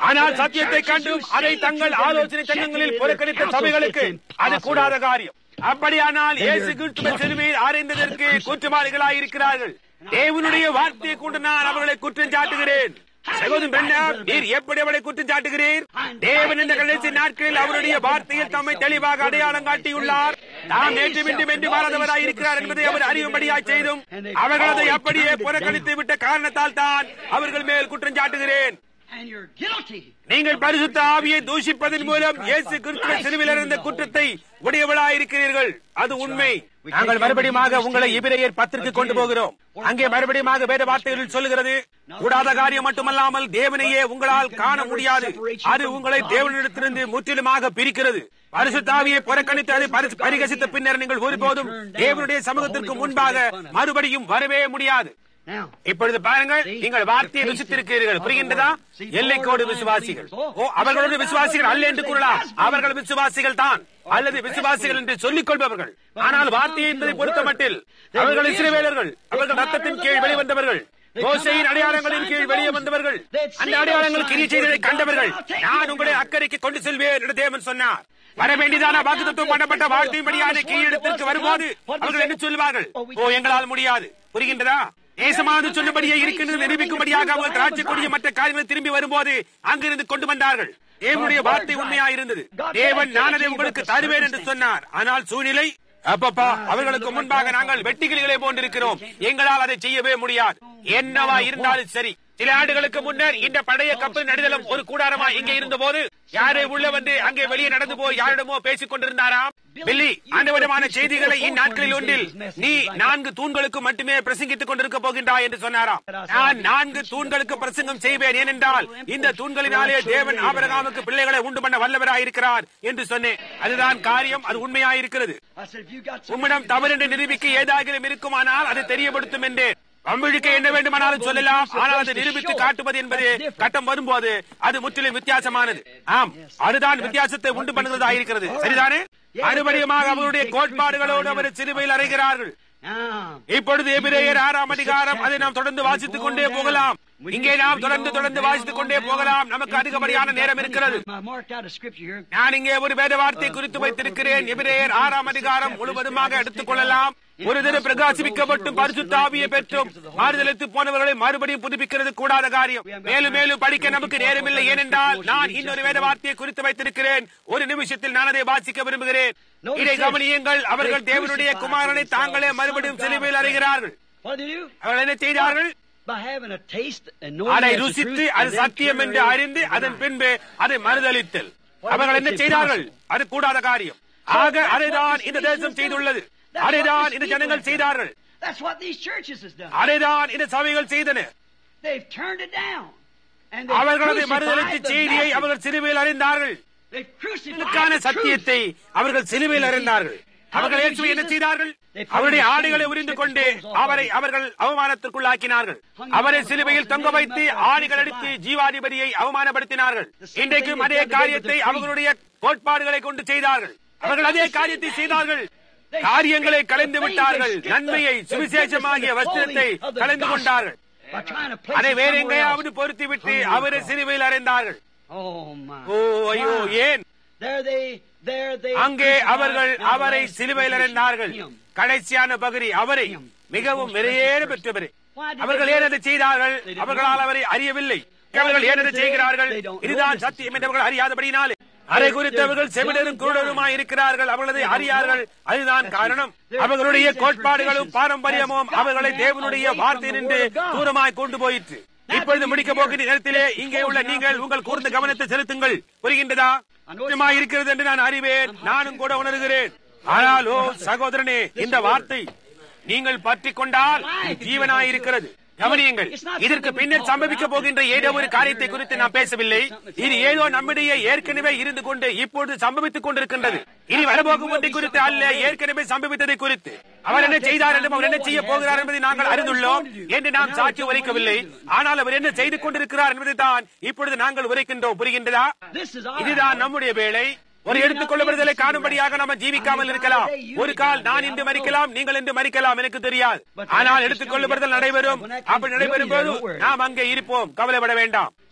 ஆனால் சத்தியத்தை கண்டும் அதை தங்கள் ஆலோசனை சங்கங்களில் புறக்கணித்த சபைகளுக்கு அது கூடாத காரியம் அப்படியானால் இயேசு கிறிஸ்துவ சிலுவையில் அறைந்ததற்கு குற்றவாளிகளாய் இருக்கிறார்கள் தேவனுடைய வார்த்தையை கொண்டு நான் அவர்களை குற்றம் சாட்டுகிறேன் சகோதரன் பெண்ணாம் நீர் எப்படி அவளை குற்றம் சாட்டுகிறீர் தேவன் இந்த கடைசி நாட்களில் அவருடைய வார்த்தையில் தம்மை தெளிவாக அடையாளம் காட்டியுள்ளார் தாம் நேற்று மீண்டும் என்று மாறாதவராய் இருக்கிறார் என்பதை அவர் அறியும்படியாய் செய்தும் அவர்கள் அதை அப்படியே புறக்கணித்து விட்ட காரணத்தால் தான் அவர்கள் மேல் குற்றம் சாட்டுகிறேன் And you're guilty. நீங்கள் பரிசுத்த ஆவியை தூஷிப்பதன் மூலம் இயேசு கிறிஸ்துவ சிலுவையில் இருந்த குற்றத்தை உடையவளாயிருக்கிறீர்கள் அது உண்மை நாங்கள் மறுபடியும் உங்களை இபிரையர் பத்திற்கு கொண்டு போகிறோம் அங்கே மறுபடியும் வேத வார்த்தைகளில் சொல்லுகிறது கூடாத காரியம் மட்டுமல்லாமல் தேவனையே உங்களால் காண முடியாது அது உங்களை தேவனிடத்திலிருந்து முற்றிலுமாக பிரிக்கிறது பரிசுத்தாவியை புறக்கணித்து அதை பரிசு- பரிகசித்த பின்னர் நீங்கள் ஒருபோதும் தேவனுடைய சமூகத்திற்கு முன்பாக மறுபடியும் வரவே முடியாது Now, இப்பொழுது பாருங்கள் நீங்கள் வார்த்தையை ருசித்திருக்கிறீர்கள் புரிகின்றதா எல்லைக்கோடு விசுவாசிகள் ஓ அவர்களோடு விசுவாசிகள் அல்ல என்று கூறலாம் அவர்கள் விசுவாசிகள் தான் அல்லது விசுவாசிகள் என்று சொல்லிக் கொள்பவர்கள் ஆனால் வார்த்தை என்பதை பொறுத்தமட்டில் அவர்கள் இஸ்ரவேலர்கள் அவர்கள் ரத்தத்தின் கீழ் வெளிவந்தவர்கள் மோசையின் அடையாளங்களின் கீழ் வெளியே வந்தவர்கள் அந்த அடையாளங்கள் கிரியை செய்ததை கண்டவர்கள் நான் உங்களை அக்கறைக்கு கொண்டு செல்வேன் என்று தேவன் சொன்னார் வர வேண்டியதான வாக்குத்தம் பண்ணப்பட்ட வாழ்க்கையின்படியான கீழிடத்திற்கு வரும்போது அவர்கள் என்ன சொல்வார்கள் ஓ எங்களால் முடியாது புரிகின்றதா தேசமானது சொன்னபடியே இருக்கின்றது நிரூபிக்கும்படியாக அவர்கள் திராட்சை கொடிய மற்ற காரியங்களை திரும்பி வரும்போது அங்கிருந்து கொண்டு வந்தார்கள் தேவனுடைய வார்த்தை உண்மையா இருந்தது தேவன் நான் அதை உங்களுக்கு தருவேன் என்று சொன்னார் ஆனால் சூழ்நிலை அப்பப்பா அவர்களுக்கு முன்பாக நாங்கள் வெட்டிக்கிளிகளை போன்றிருக்கிறோம் எங்களால் அதை செய்யவே முடியாது என்னவா இருந்தாலும் சரி சில ஆண்டுகளுக்கு முன்னர் இந்த பழைய கப்பல் நடுதலும் ஒரு கூடாரமா இங்கே இருந்தபோது யாரே உள்ள வந்து அங்கே வெளியே நடந்து போய் யாரிடமோ பேசிக் கொண்டிருந்தாராம் பில்லி அந்த விதமான செய்திகளை இந்நாட்களில் ஒன்றில் நீ நான்கு தூண்களுக்கு மட்டுமே பிரசங்கித்துக் கொண்டிருக்க போகின்றாய் என்று சொன்னாராம் நான் நான்கு தூண்களுக்கு பிரசங்கம் செய்வேன் ஏனென்றால் இந்த தூண்களினாலே தேவன் ஆபரகாமுக்கு பிள்ளைகளை உண்டு பண்ண வல்லவராயிருக்கிறார் என்று சொன்னேன் அதுதான் காரியம் அது உண்மையாயிருக்கிறது I said, if you got some உம்மிடம் தவறு என்று நிரூபிக்க ஏதாகிலும் இருக்குமானால் அதை தெரியப்படுத்தும் என்று அம்பிழுக்க என்ன வேண்டுமானாலும் சொல்லலாம் ஆனால் அதை நிரூபித்து காட்டுவது என்பது கட்டம் வரும்போது அது முற்றிலும் வித்தியாசமானது ஆம் அதுதான் வித்தியாசத்தை உண்டு பண்ணுவதாக இருக்கிறது சரிதானே மறுபடியுமாக அவருடைய கோட்பாடுகளோடு அவர் சிறுவையில் அறைகிறார்கள் Now, இப்பொழுது எபிரேயர் ஆறாம் அதிகாரம் அதை நாம் தொடர்ந்து வாசித்துக் கொண்டே போகலாம் இங்கே நாம் தொடர்ந்து தொடர்ந்து வாசித்துக் கொண்டே போகலாம் நமக்கு அதிகப்படியான நேரம் இருக்கிறது I marked out a scripture here. நான் இங்கே ஒரு வேத வார்த்தை குறித்து வைத்திருக்கிறேன் எபிரேயர் ஆறாம் அதிகாரம் முழுவதுமாக எடுத்துக் கொள்ளலாம் ஒரு தின பிரகாசிப்பிக்கப்பட்டும் பரிசுத்த ஆவியை பெற்றும் மாறுதலித்து போனவர்களை மறுபடியும் புதுப்பிக்கிறது கூடாத காரியம் மேலும் மேலும் படிக்க நமக்கு நேரமில்லை ஏனென்றால் நான் இன்னொரு வேத வார்த்தையை குறித்து வைத்திருக்கிறேன் ஒரு நிமிஷத்தில் நான் அதை வாசிக்க விரும்புகிறேன் இதை கவனியுங்கள் அவர்கள் தேவனுடைய குமாரனை தாங்களே மறுபடியும் சிலுவையில் அறிகிறார்கள் What did they do? அவர்கள் என்ன செய்தார்கள் By having a taste and knowing அதை that's the ருசித்து truth, அது and then சத்தியம் turn என்று around அறிந்து and அதன் deny. பின்பு அதை மறுதளித்தல் அவர்கள் என்ன செய்தார்கள் அது கூடாத காரியம் ஆக அதைதான் இந்த தேசம் செய்துள்ளது அதைதான் இந்த ஜனங்கள் செய்தார்கள் That's what these churches has done. அதைதான் இந்த சபைகள் செய்தன They've turned it down. And they've அவர்களது மறுதளித்த crucified the செய்தியை message. அவர்கள் சிலுவையில் அறிந்தார்கள் They've crucified இதற்கான the truth. சத்தியத்தை அவர்கள் சிலுவையில் அறிந்தார்கள் அவர்கள் இயேசுவை என்ன செய்தார்கள் அவருடைய ஆடைகளை உரிந்து கொண்டு அவரை அவர்கள் அவமானத்திற்குள்ளாக்கினார்கள் அவரை சிலுவையில் தொங்க வைத்து ஆணிகள் அடித்து ஜீவாதிபதியை அவமானப்படுத்தினார்கள் இன்றைக்கும் அதே காரியத்தை அவர்களுடைய கோட்பாடுகளை கொண்டு செய்தார்கள் அவர்கள் அதே காரியத்தை செய்தார்கள் காரியங்களை கலைந்து விட்டார்கள் நன்மையை சுவிசேஷமாகிய வஸ்திரத்தை கலைந்து கொண்டார்கள் By trying to place அதை it வேற somewhere எங்கேயாவது else. பொருத்தி விட்டு அவரை சிலுவையில் அறைந்தார்கள் Oh my. ஓ ஐயோ ஏன் There they, there they. அங்கே crucified அவர்கள் now the அவரை last சிலுவையில் position, அறிந்தார்கள் him. கடைசியான பகுதி அவரை மிகவும் விரையேற பெற்றவரே அவர்கள் ஏன் அதை செய்தார்கள் அவர்களால் அவரை அறியவில்லை அவர்கள் ஏன் அதை செய்கிறார்கள் இதுதான் சத்தியம் என்று அவர்கள் அறியாதபடினாலே அதை குறித்தவர்கள் செவிடரும் குருடருமாய் இருக்கிறார்கள் அவர்களது அறியார்கள் அதுதான் காரணம் அவர்களுடைய கோட்பாடுகளும் பாரம்பரியமும் அவர்களை தேவனுடைய வார்த்தை நின்று தூரமாய் கொண்டு போயிற்று இப்பொழுது முடிக்க போகிற நேரத்திலே இங்கே உள்ள நீங்கள் உங்கள் கூர்ந்த கவனத்தை செலுத்துங்கள் புரிகின்றதா நிச்சயமாய் இருக்கிறது என்று நான் அறிவேன் நானும் கூட உணர்கிறேன் ஆனால் ஓ சகோதரனே இந்த வார்த்தை நீங்கள் பற்றிக் கொண்டால் ஜீவனாய் இருக்கிறது கவனியுங்கள் இதற்கு பின்னர் சம்பவிக்க போகின்ற ஏதோ ஒரு காரியத்தை குறித்து நான் பேசவில்லை இது ஏதோ நம்மிடையே ஏற்கனவே இருந்து கொண்டு இப்பொழுது சம்பவித்துக் கொண்டிருக்கின்றது இனி வரப்போகும் ஒன்றை குறித்து அல்ல ஏற்கனவே சம்பவித்ததை குறித்து அவர் என்ன செய்தார் என்றும் அவர் என்ன செய்ய போகிறார் என்பதை நாங்கள் அறிந்துள்ளோம் என்று நாம் சாட்சி உரைக்கவில்லை ஆனால் அவர் என்ன செய்து கொண்டிருக்கிறார் என்பதை தான் இப்பொழுது நாங்கள் உரைக்கின்றோம் புரிகின்றதா This is our இதுதான் நம்முடைய வேலை ஒரு எடுத்துக்கொள்ளப்படுதலை காணும்படியாக நாம ஜீவிக்காமல் இருக்கலாம் ஒரு கால் நான் இன்று மறிக்கலாம் நீங்கள் இன்று மறிக்கலாம் எனக்கு தெரியாது ஆனால் எடுத்துக்கொள்ளப்படுதல் நடைபெறும் அப்படி நடைபெறும் போது நாம் அங்கே இருப்போம் கவலைப்பட வேண்டாம்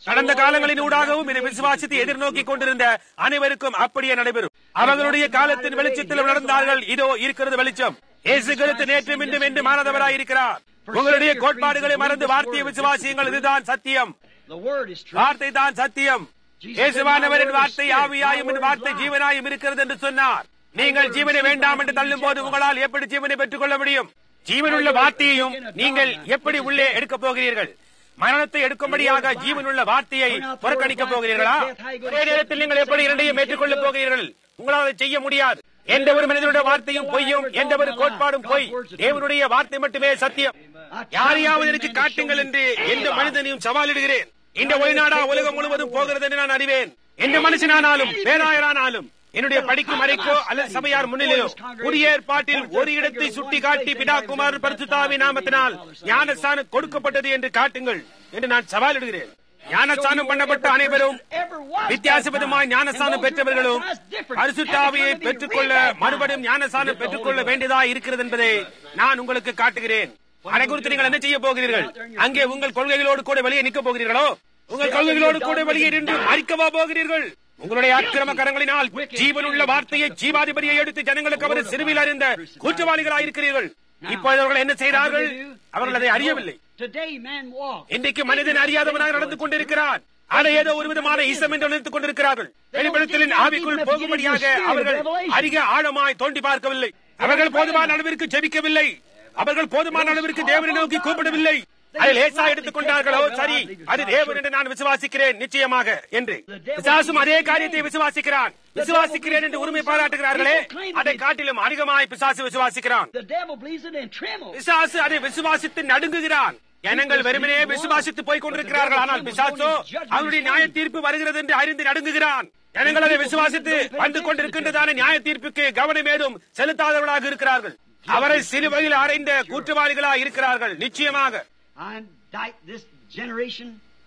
கடந்த காலங்களின் ஊடாகவும் இதை விசுவாசித்து எதிர்நோக்கி கொண்டிருந்த அனைவருக்கும் அப்படியே நடைபெறும் அவர்களுடைய காலத்தின் வெளிச்சத்தில் நடந்தார்கள் இதோ இருக்கிறது வெளிச்சம் இயேசு கிறிஸ்து நேற்றும் இன்றும் என்று மாறாதவராய் இருக்கிறார் உங்களுடைய கோட்பாடுகளை மறந்து வார்த்தையை விசுவாசியுங்கள் இதுதான் சத்தியம் The word is true. வார்த்தை தான் சத்தியம் இயேசுவானவரின் வார்த்தை ஆவியாயும் என் வார்த்தை ஜீவனாயும் இருக்கிறது என்று சொன்னார் நீங்கள் ஜீவனை வேண்டாம் என்று தள்ளும் போது உங்களால் எப்படி ஜீவனை பெற்றுக் கொள்ள முடியும் ஜீவனுள்ள வார்த்தையையும் நீங்கள் எப்படி உள்ளே எடுக்கப் போகிறீர்கள் மரணத்தை எடுக்கும்படியாக ஜீவனுள்ள வார்த்தையை புறக்கணிக்கப் போகிறீர்களா ஒரே நேரத்தில் நீங்கள் எப்படி இரண்டையும் ஏற்றுக்கொள்ளப் போகிறீர்கள் உங்களால் அதை செய்ய முடியாது எந்த ஒரு மனிதனுடைய வார்த்தையும் பொய்யும் எந்த ஒரு கோட்பாடும் பொய் தேவனுடைய வார்த்தை மட்டுமே சத்தியம் யாரையாவது எனக்கு காட்டுங்கள் என்று எந்த மனிதனையும் சவாலிடுகிறேன் இந்த ஒளிநாடா உலகம் முழுவதும் போகிறது என்று நான் அறிவேன் எந்த மனுஷனானாலும் பேராயரானாலும் என்னுடைய படிக்கும் அறைக்கோ அல்லது சபையார் முன்னிலையோ புதிய ஏற்பாட்டில் ஒரு இடத்தை சுட்டி காட்டி பிதா குமார் பரிசுத்தாவி நாமத்தினால் ஞானஸ்தானம் கொடுக்கப்பட்டது என்று காட்டுங்கள் என்று நான் சவாலிடுகிறேன் ஞானஸ்தானம் பண்ணப்பட்ட அனைவரும் வித்தியாசபதமாய் ஞானஸ்தானம் பெற்றவர்களும் பரிசுத்தாவியை பெற்றுக்கொள்ள மறுபடியும் ஞானஸ்தானம் பெற்றுக்கொள்ள வேண்டியதா இருக்கிறது என்பதை நான் உங்களுக்கு காட்டுகிறேன் அதை குறித்து நீங்கள் என்ன செய்ய போகிறீர்கள் அங்கே உங்கள் கொள்கைகளோடு கூட வெளியே நிற்க போகிறீர்களோ உங்கள் கொள்கைகளோடு கூட வெளியே நின்று மறிக்கவா போகிறீர்கள் உங்களுடைய அக்கிரம கரங்களினால் ஜீவனுள்ள வார்த்தையை ஜீவாதிபதியை எடுத்து ஜனங்களுக்கு அவர் சிறுவில் அறிந்த குற்றவாளிகளாயிருக்கிறீர்கள் இப்பொழுது அவர்கள் என்ன செய்தார்கள் அவர்கள் அதை அறியவில்லை Today man walks. இன்றைக்கு மனிதன் அறியாதவனாக நடந்து கொண்டிருக்கிறான் அதை ஏதோ ஒரு விதமான ஈசம் என்று நினைத்துக் கொண்டிருக்கிறார்கள் வெளிப்படுத்தலின் ஆவிக்குள் போகும்படியாக அவர்கள் அதிக ஆழமாய் தோண்டி பார்க்கவில்லை அவர்கள் போதுமான அளவிற்கு ஜெபிக்கவில்லை அவர்கள் போதுமான அளவிற்கு தேவனை நோக்கி கூப்பிடவில்லை அதை லேசா எடுத்துக் கொண்டார்களோ சரி அது தேவன் என்று நான் விசுவாசிக்கிறேன் நிச்சயமாக என்று பிசாசும் அதே காரியத்தை விசுவாசிக்கிறான் விசுவாசிக்கிறேன் என்று உரிமை பாராட்டுகிறார்களே அதை காட்டிலும் அதிகமாய் பிசாசு விசுவாசிக்கிறான் The devil believes it and trembles. பிசாசு அதை விசுவாசித்து நடுங்குகிறான் ஜனங்கள் வெறுமனே விசுவாசித்து போய் கொண்டிருக்கிறார்கள் ஆனால் பிசாசோ அவனுடைய நியாய தீர்ப்பு வருகிறது என்று அறிந்து நடுங்குகிறான் ஜனங்கள் அதை விசுவாசித்து வந்து கொண்டிருக்கின்றதான நியாய தீர்ப்புக்கு கவனம் ஏதும் செலுத்தாதவர்களாக இருக்கிறார்கள் அவரை சிலுவையில் அறைந்த குற்றவாளிகளாக இருக்கிறார்கள் நிச்சயமாக I indict this generation.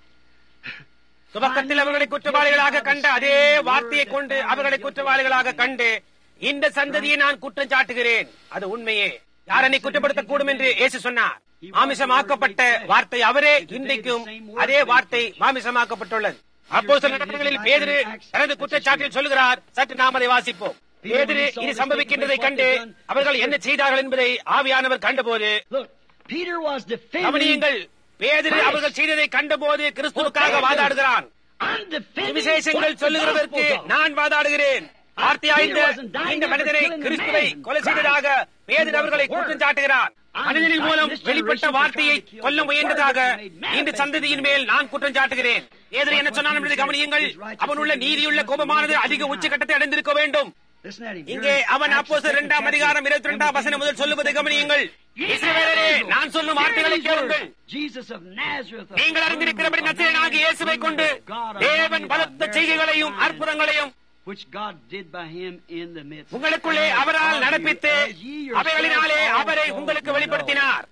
துவக்கத்தில் அவர்களை குற்றவாளிகளாக கண்ட அதே வார்த்தையை கொண்டு அவர்களை குற்றவாளிகளாக கண்டு இந்த சந்ததியை நான் குற்றம் சாட்டுகிறேன் அது உண்மையே யாரனை குற்றப்படுத்தக்கூடும் என்று இயேசு சொன்னார் மாமிசமாக்கப்பட்ட வார்த்தை அவரே இன்றைக்கும் அதே வார்த்தை மாமிசமாக்கப்பட்டுள்ளது அப்போ சில நேரங்களில் பேதிரு தனது குற்றச்சாட்டில் சொல்லுகிறார் சற்று நாம் அதை வாசிப்போம் பேதிரு இது சம்பவிக்கின்றதை கண்டு அவர்கள் என்ன செய்தார்கள் என்பதை ஆவியானவர் கண்டபோது Look, Peter was defending கவனியுங்கள் பேதிரு அவர்கள் செய்ததை கண்டபோது கிறிஸ்துவுக்காக வாதாடுகிறான் undefending விசேஷங்கள் what the சொல்லுகிறதற்கு gospel taught. நான் வாதாடுகிறேன் வார்த்தையாய்ந்த இந்த மனிதனை கிறிஸ்துவை கொலை செய்ததாக பேதர் அவர்களை குற்றம் சாட்டுகிறான் மனிதனின் மூலம் வெளிப்பட்ட வார்த்தையை கொல்ல முயன்றதாக இந்த சந்ததியின் மேல் நான் குற்றம் சாட்டுகிறேன் பேதர் என்ன சொன்னான் என்பதை கவனியுங்கள் அவனுள்ள நீதியுள்ள கோபமானது அதிக உச்சகட்டத்தை அடைந்திருக்க வேண்டும் Listen at him. இங்கே அவன் அப்போது இரண்டாம் அதிகாரம் இருபத்தி இரண்டாம் வசனம் முதல் சொல்லுவதை கவனியுங்கள் இஸ்ரவேலரே நான் சொல்லும் வார்த்தைகளை கேளுங்கள் Jesus of Nazareth. of நீங்கள் அறிந்திருக்கிறபடி நசரேனாகிய இயேசுவை கொண்டு தேவன் பலத்த செய்கைகளையும் அற்புதங்களையும் which God did by him in the midst. உங்களுக்குள்ளே அவரால் நடப்பித்து அவைகளினாலே அவரை உங்களுக்கு வெளிப்படுத்தினார்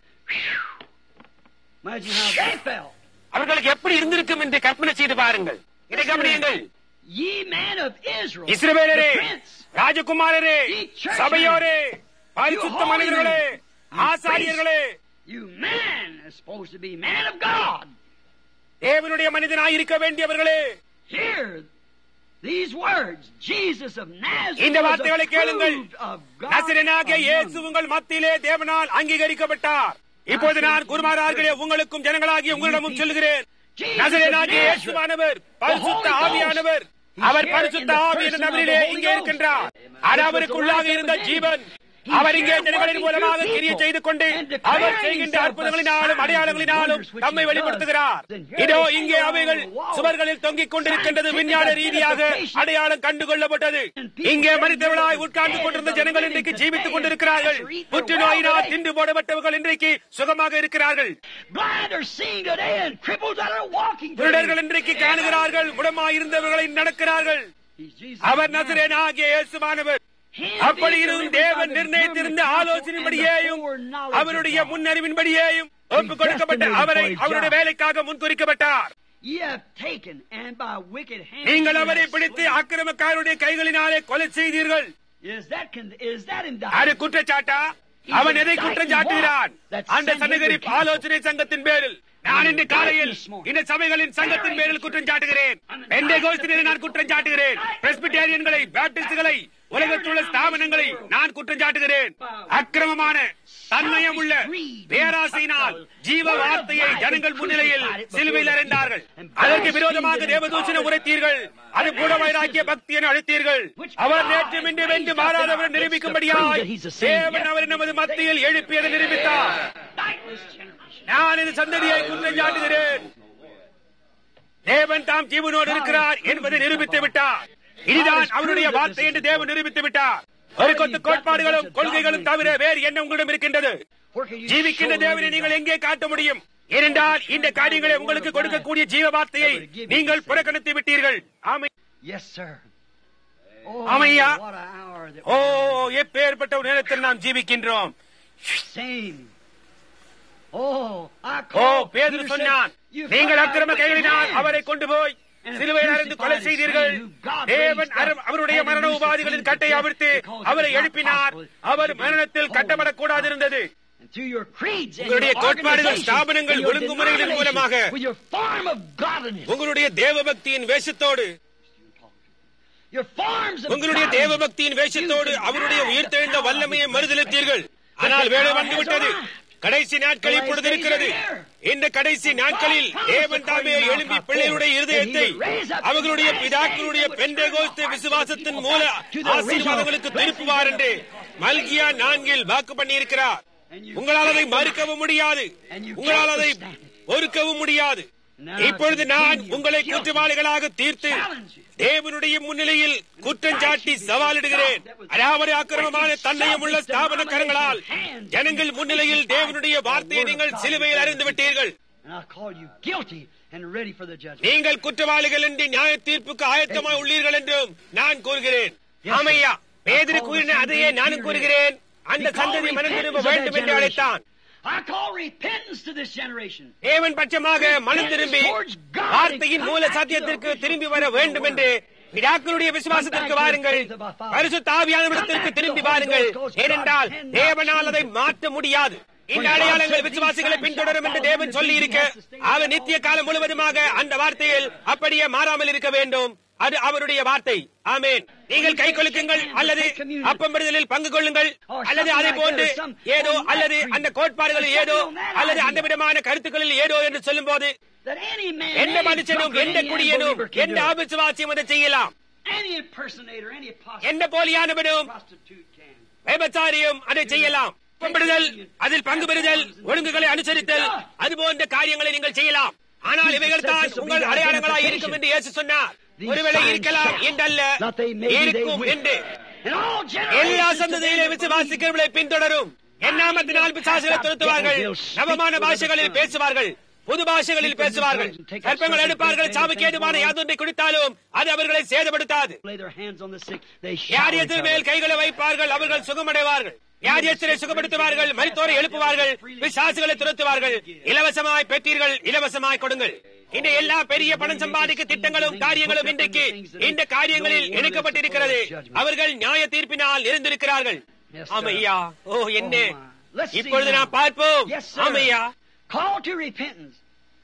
Imagine how they felt. அவர்களுக்கு எப்படி இருந்திருக்கும் என்று கற்பனை செய்து பாருங்கள் இதை கவனியுங்கள் Ye men of Israel, இஸ்ரவேலரே the prince, ராஜகுமாரரே சபையோரே பரிசுத்த மனிதர்களே ஆசாரியர்களே you man is supposed to be man of God. தேவனுடைய மனிதனாய் இருக்க வேண்டியவர்களே Hear these words. Jesus of Nazareth இந்த was வார்த்தைகளை கேளுங்கள் approved of God நசரனாகிய among இயேசு உங்கள் மத்தியிலே தேவனால் அங்கீகரிக்கப்பட்டார் இப்போது நான் குருமாரார்களே உங்களுக்கும் ஜனங்களாகிய உங்களிடமும் சொல்லுகிறேன் நசரனாகிய இயேசுவானவர் பரிசுத்த ஆவியானவர் அவர் பரிசுத்த ஆவி என்ற நபரிலே இங்கே இருக்கின்றார் அது அவருக்கு உள்ளாக இருந்த ஜீவன் அவர் இங்கே ஜனங்களின் மூலமாக கிரிய செய்து கொண்டு அவர் செய்கின்ற அற்புதங்களினாலும் அடையாளங்களினாலும் நம்மை வெளிப்படுத்துகிறார் இதோ இங்கே அவைகள் சுவர்களில் தொங்கிக் கொண்டிருக்கின்றது விஞ்ஞான ரீதியாக அடையாளம் கண்டுகொள்ளப்பட்டது இங்கே மனிதர்களாய் உட்கார்ந்து கொண்டிருந்த ஜனங்கள் இன்றைக்கு ஜீவித்துக் கொண்டிருக்கிறார்கள் புற்றுநோயினால் திண்டு போடப்பட்டவர்கள் இன்றைக்கு சுகமாக இருக்கிறார்கள் Blind are seeing today and cripples that are walking. today. திருடர்கள் இன்றைக்கு காணுகிறார்கள் குணமாயிருந்தவர்களை நடக்கிறார்கள் He's Jesus our of Nazareth. நசரேனாகிய இயேசுவானவர் Him அப்படி being இருந்தும் delivered தேவன் by the நிர்ணயித்திருந்த determined ஆலோசனையின்படியேயும் counsel and the foreknowledge of அவருடைய God. முன்னறிவின்படியேயும் ஒப்புக் கொடுக்கப்பட்ட அவரை அவருடைய வேலைக்காக முன்குறிக்கப்பட்டார் Ye have taken and by wicked hands. நீங்கள் ye அவரை have பிடித்து slain. அக்கிரமக்காரருடைய கைகளினாலே கொலை செய்தீர்கள் Is that con- is that அது indictment? குற்றச்சாட்டா அவன் எதை குற்றம் சாட்டுகிறான் அந்த சனகரி ஆலோசனை சங்கத்தின் பேரில் நான் இன்று காலையில் இந்த சபைகளின் சங்கத்தின் பேரில் குற்றம் சாட்டுகிறேன் பெந்தைகோஸ்தினரை நான் குற்றம் சாட்டுகிறேன் பிரஸ்பிட்டேரியன்களை பேப்டிஸ்டுகளை உலகத்துள்ள ஸ்தாபனங்களை நான் குற்றம் சாட்டுகிறேன் அக்கிரமமான தன்மயம் உள்ள பேராசையினால் ஜீவ வார்த்தையை ஜனங்கள் முன்னிலையில் சிலுவையில் அறிந்தார்கள் அதற்கு விரோதமாக தேவதூஷண உரைத்தீர்கள் அது கூட வைராக்கிய பக்தி என அழைத்தீர்கள் அவர் நேற்று மின்று வென்று மாறாதவர் நிரூபிக்கும்படியாய் தேவன் அவர் நமது மத்தியில் எழுப்பியதை நிரூபித்தார் நான் இந்த சந்ததியை குற்றம் சாட்டுகிறேன் தேவன் தாம் ஜீவனோடு இருக்கிறார் என்பதை நிரூபித்து விட்டார் இதுதான் அவருடைய வார்த்தை என்று தேவன் நிரூபித்து விட்டார் ஒரு கொத்து கோட்பாடுகளும் கொள்கைகளும் தவிர வேறு என்ன உங்களிடம் இருக்கின்றது ஜீவிக்கின்ற தேவனை நீங்கள் எங்கே காட்ட முடியும் ஏனென்றால் இந்த காரியங்களை உங்களுக்கு கொடுக்கக்கூடிய ஜீவ வார்த்தையை நீங்கள் புறக்கணித்து விட்டீர்கள் ஆமை Yes, sir. ஆமையா. what an hour that O we're எப்பேற்பட்ட ஒரு நேரத்தில் நாம் ஜீவிக்கின்றோம் Same. Oh, I O call. பேதுரு Peter சொன்னான் said, "You நீங்கள் got அக்கிரம out with கைகளினால் your அவரை hands." கொண்டு போய் சிலுவையில் அறைந்து கொலை செய்தீர்கள் தேவன் அரு- அவருடைய மரண உபாதிகளின் கட்டை அவிழ்த்து அவரை எழுப்பினார் அவர் மரணத்தில் கட்டப்படக்கூடாது இருந்தது And through your creeds and உங்களுடைய your கோட்பாடுகள், organizations ஸ்தாபனங்கள், and your ஒழுங்குமுறைகளின் denominations, மூலமாக with your form of godliness, உங்களுடைய தேவபக்தியின் வேஷத்தோடு your forms of உங்களுடைய godliness, தேவபக்தியின் வேஷத்தோடு you can அவருடைய hide உயிர்த்தெழுந்த God வல்லமையை with மறுதளித்தீர்கள் But ஆனால் the வேலை hour வந்து has விட்டது arrived. கடைசி நாட்கள் The இப்பொழுது last days இருக்கிறது are here. இந்த கடைசி நாட்களில் promised தேவன் தாமே according to எழும்பி Malachi பிள்ளைகளுடைய four, இருதயத்தை that he would raise up அவர்களுடைய in the last பிதாக்களுடைய days and would Pentecost turn the விசுவாசத்தின் hearts of மூல the people back to the ஆசீர்வாதங்களுக்கு original திருப்புவார் என்று மல்கியா நான்கில் வாக்கு பண்ணியிருக்கிறார் And you உங்களால் அதை can't மறுக்கவும் முடியாது And you உங்களால் can't அதை withstand it. பொறுக்கவும் முடியாது Now I இப்பொழுது நான் condemn you உங்களை guilty. குற்றவாளிகளாக தீர்த்து Challenge you. தேவனுடைய முன்னிலையில் குற்றம் சாட்டி சவாலிடுகிறேன் அதாவது அக்கிரமமான தன்னையும் உள்ள ஸ்தாபன கரங்களால் ஜனங்கள் முன்னிலையில் தேவனுடைய வார்த்தையை நீங்கள் சிலுவையில் அறிந்து விட்டீர்கள் And I call you guilty and ready for the judgment. நீங்கள் குற்றவாளிகள் என்று நியாய தீர்ப்புக்கு ஆயத்தமாய் உள்ளீர்கள் என்றும் நான் கூறுகிறேன் ஆமையா பேதிரு கூறின அதையே நானும் கூறுகிறேன் அந்த He called சந்ததி மனம் திரும்ப repentance of that வேண்டும் என்று generation. அழைத்தான் I call repentance to this generation. தேவன் பட்சமாக மனம் திரும்பி வார்த்தையின் மூல சத்தியத்திற்கு திரும்பி வர வேண்டும் என்று பிதாக்களுடைய விசுவாசத்திற்கு வாருங்கள் பரிசு தாவியானவிடத்திற்கு திரும்பி வாருங்கள் ஏனென்றால் தேவனால் அதை மாற்ற முடியாது இந்த அடையாளங்கள் விசுவாசிகளை பின்தொடரும் என்று தேவன் சொல்லி இருக்க அவர் நித்திய காலம் முழுவதுமாக அந்த வார்த்தையில் அப்படியே மாறாமல் இருக்க வேண்டும் அது அவருடைய வார்த்தை ஆமேன் நீங்கள் கை கொலுக்குங்கள் அல்லது அப்பம் விடுதலில் பங்கு கொள்ளுங்கள் அல்லது அதை போன்று ஏதோ அல்லது அந்த கோட்பாடுகளில் ஏதோ அல்லது அந்த விதமான கருத்துக்களில் ஏதோ என்று சொல்லும் போது That any man, எந்த any மனுஷனும் drunkard, எந்த any குடியனும் unbeliever can எந்த do it. ஆபிசுவாசியும் அதை செய்யலாம் Any impersonator, any apostle, எந்த போலியானவனும் prostitute can. விபச்சாரியும் அதை செய்யலாம் பண்படுதல் அதில் பங்கு பெறுதல் ஒழுங்குகளை அனுசரித்தல் அது போன்ற காரியங்களை நீங்கள் செய்யலாம் ஆனால் இவைகள் தான் உங்கள் அடையாளங்களாய் இருக்கும் என்று இயேசு சொன்னார் ஒருவேளை இருக்கலாம் என்றல்ல இருக்கும் என்று And all எல்லா generations சந்ததியிலே விசுவாசிக்கிறவர்களை பின்தொடரும் என்னாமத்தினால் பிசாசுகளை துரத்துவார்கள் நவமான பாஷைகளில் பேசுவார்கள் புது பாஷைகளில் பேசுவார்கள் கற்பங்கள் எடுப்பார்கள் சாவுக்கு ஏதுவான யாதொன்றை குடித்தாலும் அது அவர்களை சேதப்படுத்தாது lay their hands on the sick, they shall யாரியத்தின் recover. மேல் கைகளை வைப்பார்கள் அவர்கள் சுகமடைவார்கள் யாரியத்தினை சுகப்படுத்துவார்கள் மரித்தோரை எழுப்புவார்கள் பிசாசுகளை துரத்துவார்கள் இலவசமாய் பெற்றீர்கள் இலவசமாய் கொடுங்கள் இந்த எல்லா பெரிய பணம் சம்பாதிக்க திட்டங்களும் காரியங்களும் இன்றைக்கு இந்த காரியங்களில் இணைக்கப்பட்டிருக்கிறது அவர்கள் நியாய தீர்ப்பினால் இருந்திருக்கிறார்கள் ஆமையா ஓ என்ன இப்பொழுது நாம் பார்ப்போம் Yes, sir. ஆமையா Call to repentance.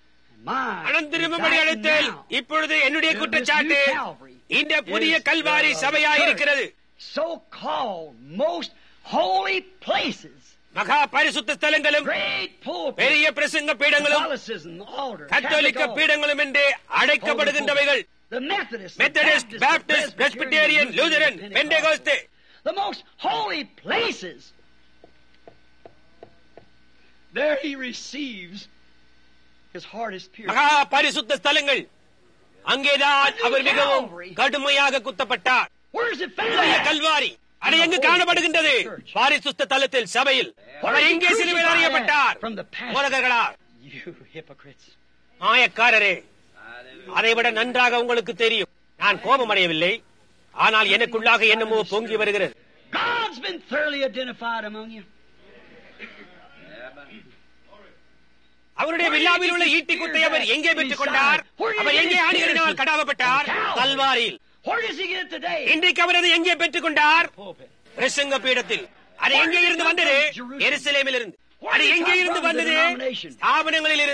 My மனம் திரும்பும்படி அழைத்தல் now. இப்பொழுது என்னுடைய குற்றச்சாட்டு இந்த புதிய கல்வாரி சபையாய் இருக்கிறது So-called most holy places, மகா பரிசுத்த ஸ்தலங்களும் great pulpits, பெரிய பிரசங்க பீடங்களும் Catholicism, altar, கத்தோலிக்க Catholic பீடங்களும் என்று அழைக்கப்படுகின்றவைகள் the Methodist, the Methodist Baptist, Baptist the Presbyterian Presbyterian, Lutheran Pentecostal. Pentecost the most holy places. There he receives his heart is pierced. மகா பரிசுத்த ஸ்தலங்கள் அங்கேதான் அவர் மிகவும் கடுமையாக குத்தப்பட்டார் Where is it புதிய found? கல்வாரி அது எங்கு காணப்படுகின்றது பாரிசுத்த தலத்தில் சபையில் அவர் எங்கே சிலுவையில் அறியப்பட்டார் போதகர்களால் You hypocrites. மாயக்காரரே அதைவிட நன்றாக உங்களுக்கு தெரியும் நான் கோபமடையவில்லை ஆனால் எனக்குள்ளாக என்னமோ பொங்கி வருகிறது God's been thoroughly identified among you. அவருடைய விழாவில் உள்ள ஈட்டி குத்தை அவர் எங்கே பெற்றுக் கொண்டார் அவர் எங்கே ஆணிகளினால் கடாவப்பட்டார் கல்வாரியில் Where does he get it today? இன்றைக்கு அவர் அதை எங்கே பெற்றுக் கொண்டார் Pulpit. பிரசங்க பீடத்தில் அது எங்கே இருந்து வந்தது எருசலேமில் இருந்து அது எங்கே இருந்து வந்தது ஸ்தாபனங்களில் இருந்து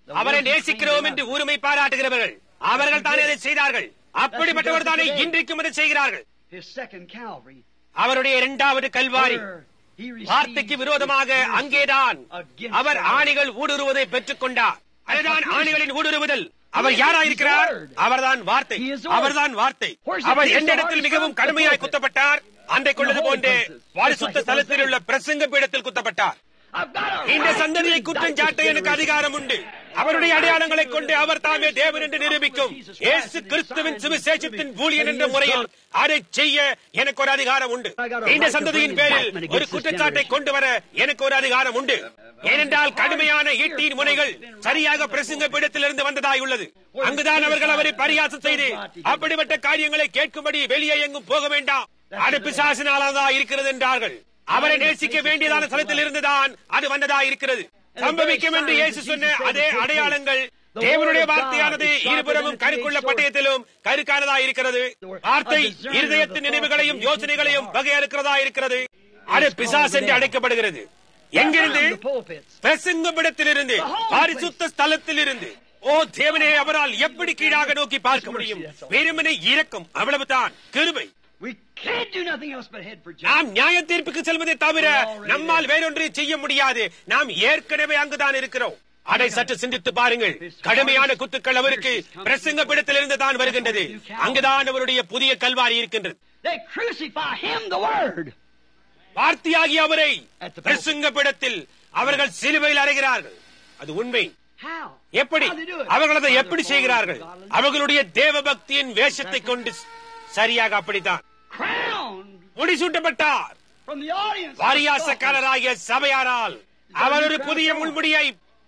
அவரை நேசிக்கிறோம் என்று ஊருமை பாராட்டுகிறவர்கள் அவர்கள் தானே அதை செய்தார்கள் அப்படிப்பட்டவர் தானே இன்றைக்கும் அதை செய்கிறார்கள் His second Calvary. அவருடைய இரண்டாவது கல்வாரி where he received வார்த்தைக்கு விரோதமாக அங்கேதான் அவர் ஆணிகள் ஊடுருவதை பெற்றுக் கொண்டார் அதுதான் ஆணிகளின் ஊடுருவுதல் அவர் யாராயிருக்கிறார் அவர்தான் வார்த்தை அவர்தான் வார்த்தை அவர் எந்த இடத்தில் மிகவும் கடுமையாய் குத்தப்பட்டார் அன்றைக்கு உள்ளது போன்றே வாரிசுத்த ஸ்தலத்தில் உள்ள பிரசங்க பீடத்தில் குத்தப்பட்டார் I've got a இந்த right சந்ததியை to குற்றம் indict சாட்ட this எனக்கு generation. அதிகாரம் உண்டு அவருடைய அடையாளங்களை கொண்டு அவர் தாமே தேவன் என்று நிரூபிக்கும் இயேசு கிறிஸ்துவின் சுவிசேஷத்தின் ஊழியன் என்ற முறையில் அதை செய்ய எனக்கு ஒரு அதிகாரம் உண்டு இந்த சந்ததியின் பேரில் ஒரு குற்றச்சாட்டை கொண்டு வர எனக்கு ஒரு அதிகாரம் உண்டு ஏனென்றால் கடுமையான ஈட்டியின் முனைகள் சரியாக பிரசங்க பீடத்திலிருந்து வந்ததாய் உள்ளது அங்குதான் அவர்கள் அவரை பரியாசம் செய்து அப்படிப்பட்ட காரியங்களை கேட்கும்படி வெளியே எங்கும் போக வேண்டாம் அது பிசாசினாலதா இருக்கிறது என்றார்கள் அவரை நேசிக்க வேண்டியதான ஸ்தலத்தில் இருந்துதான் அது வந்ததா இருக்கிறது சம்பவிக்கும் என்று இயேசு சொன்ன அதே அடையாளங்கள் தேவனுடைய வார்த்தையானது இருபுறமும் கருக்குள்ள பட்டயத்திலும் கருக்கானதா இருக்கிறது வார்த்தை இருதயத்தின் நினைவுகளையும் யோசனைகளையும் வகையறுக்கிறதா இருக்கிறது அது பிசாஸ் என்று அழைக்கப்படுகிறது எங்கிருந்து From the pulpits. பிரசங்கமிடத்திலிருந்து பாரிசுத்த ஸ்தலத்தில் இருந்து ஓ தேவனே அவரால் எப்படி கீழாக நோக்கி பார்க்க முடியும் வெறுமனை இரக்கம் அவ்வளவுதான் கிருபை We can't do nothing else but head for judgment. நாம் நியாய தீர்ப்புக்கு செல்வதை தவிர நம்மால் வேறொன்றை செய்ய முடியாது நாம் ஏற்கனவே அங்குதான் இருக்கிறோம் அதை சற்று சிந்தித்து பாருங்கள் கடுமையான குத்துக்கள் அவருக்கு பிரசங்க பிடத்திலிருந்து தான் வருகின்றது அங்குதான் அவருடைய புதிய கல்வாரி இருக்கின்றது They crucify him, the word. வார்த்தையாகி அவரை பிரசங்க பிடத்தில் அவர்கள் சிலுவையில் அறைகிறார்கள் அது உண்மை How? எப்படி How they do it? அவர்கள் அதை எப்படி செய்கிறார்கள் அவர்களுடைய தேவ பக்தியின் வேஷத்தை கொண்டு சரியாக அப்படித்தான் Crowned முடிசூட்டப்பட்டார் from the audience. பரியாசக்காரராகிய சபையாரால் அவர் ஒரு புதிய முள்முடியை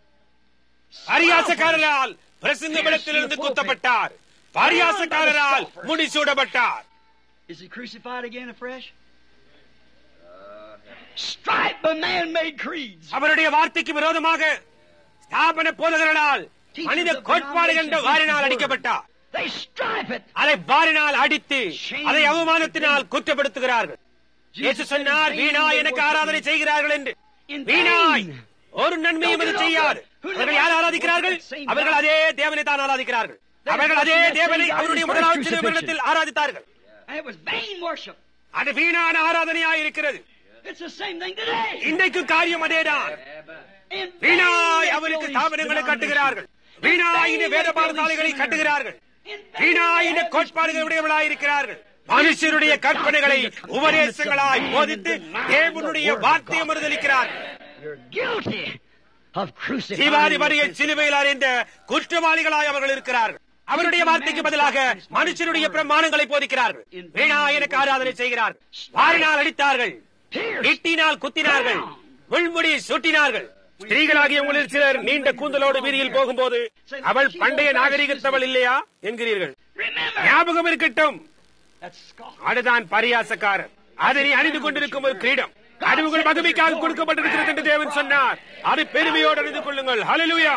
பரியாசக்காரரால் பிரசங்க படத்திலிருந்து குத்தப்பட்டார் பரியாசக்காரரால் முடிசூடப்பட்டார் Is he crucified again afresh? Striped by man-made creeds. அவருடைய வார்த்தைக்கு விரோதமாக ஸ்தாபன போதகர்களால் மனித கோட்பாடு என்ற வாரினால் அடிக்கப்பட்டார் They stripe it. அதை பாரினால் அடித்து அதை அவமானத்தினால் குற்றப்படுத்துகிறார்கள் இயேசு சொன்னார் வீணாய் எனக்கு ஆராதனை செய்கிறார்கள் என்று வீணாய் ஒரு நன்மையும் அது செய்யாது அவர்கள் யார் ஆராதிக்கிறார்கள் அவர்கள் அதே தேவனை தான் ஆராதிக்கிறார்கள் அவர்கள் அதே தேவனை அவருடைய முதலாவது சிறுவனிடத்தில் ஆராதித்தார்கள் And it was vain worship. அது வீணான ஆராதனையாய் இருக்கிறது It's the same thing today. இன்றைக்கு காரியம் அதேதான் In வீணாய் vain அவருக்கு they தாமதங்களை build கட்டுகிறார்கள் these வீணாய் இந்த In vain வேத they build பாடசாலைகளை these கட்டுகிறார்கள் In vain வீணாய் they இந்த have these கோட்பாடுகள் உடையவர்களாய் இருக்கிறார்கள் மனுஷருடைய கற்பனைகளை உபதேசங்களாய் போதித்து தேவனுடைய வார்த்தையை மறுதளிக்கிறார்கள் You're guilty of crucifying. சிவாதி your வரியை Christ. சிலுவையில் அறிந்த குற்றவாளிகளாய் அவர்கள் இருக்கிறார்கள் அவருடைய வார்த்தைக்கு பதிலாக மனுஷருடைய பிரமாணங்களை போதிக்கிறார்கள் வீணா எனக்கு ஆராதனை செய்கிறார்கள் வாரினால் அடித்தார்கள் இட்டினால் குத்தினார்கள் முள்முடி சுட்டினார்கள் ஸ்திரீகளாகிய உங்களில் சிலர் நீண்ட கூந்தலோடு வீதியில் போகும்போது அவள் பண்டைய நாகரிகத்தவள் இல்லையா என்கிறீர்கள் Remember, ஞாபகம் இருக்கட்டும் that's scoff. அதுதான் பரியாசக்காரர் அதை நீ அணிந்து கொண்டிருக்கும் ஒரு கிரீடம் அது உங்கள் மகிமைக்காக கொடுக்கப்பட்டிருக்கிறது என்று தேவன் சொன்னார் அது பெருமையோடு அணிந்து கொள்ளுங்கள் ஹalleluya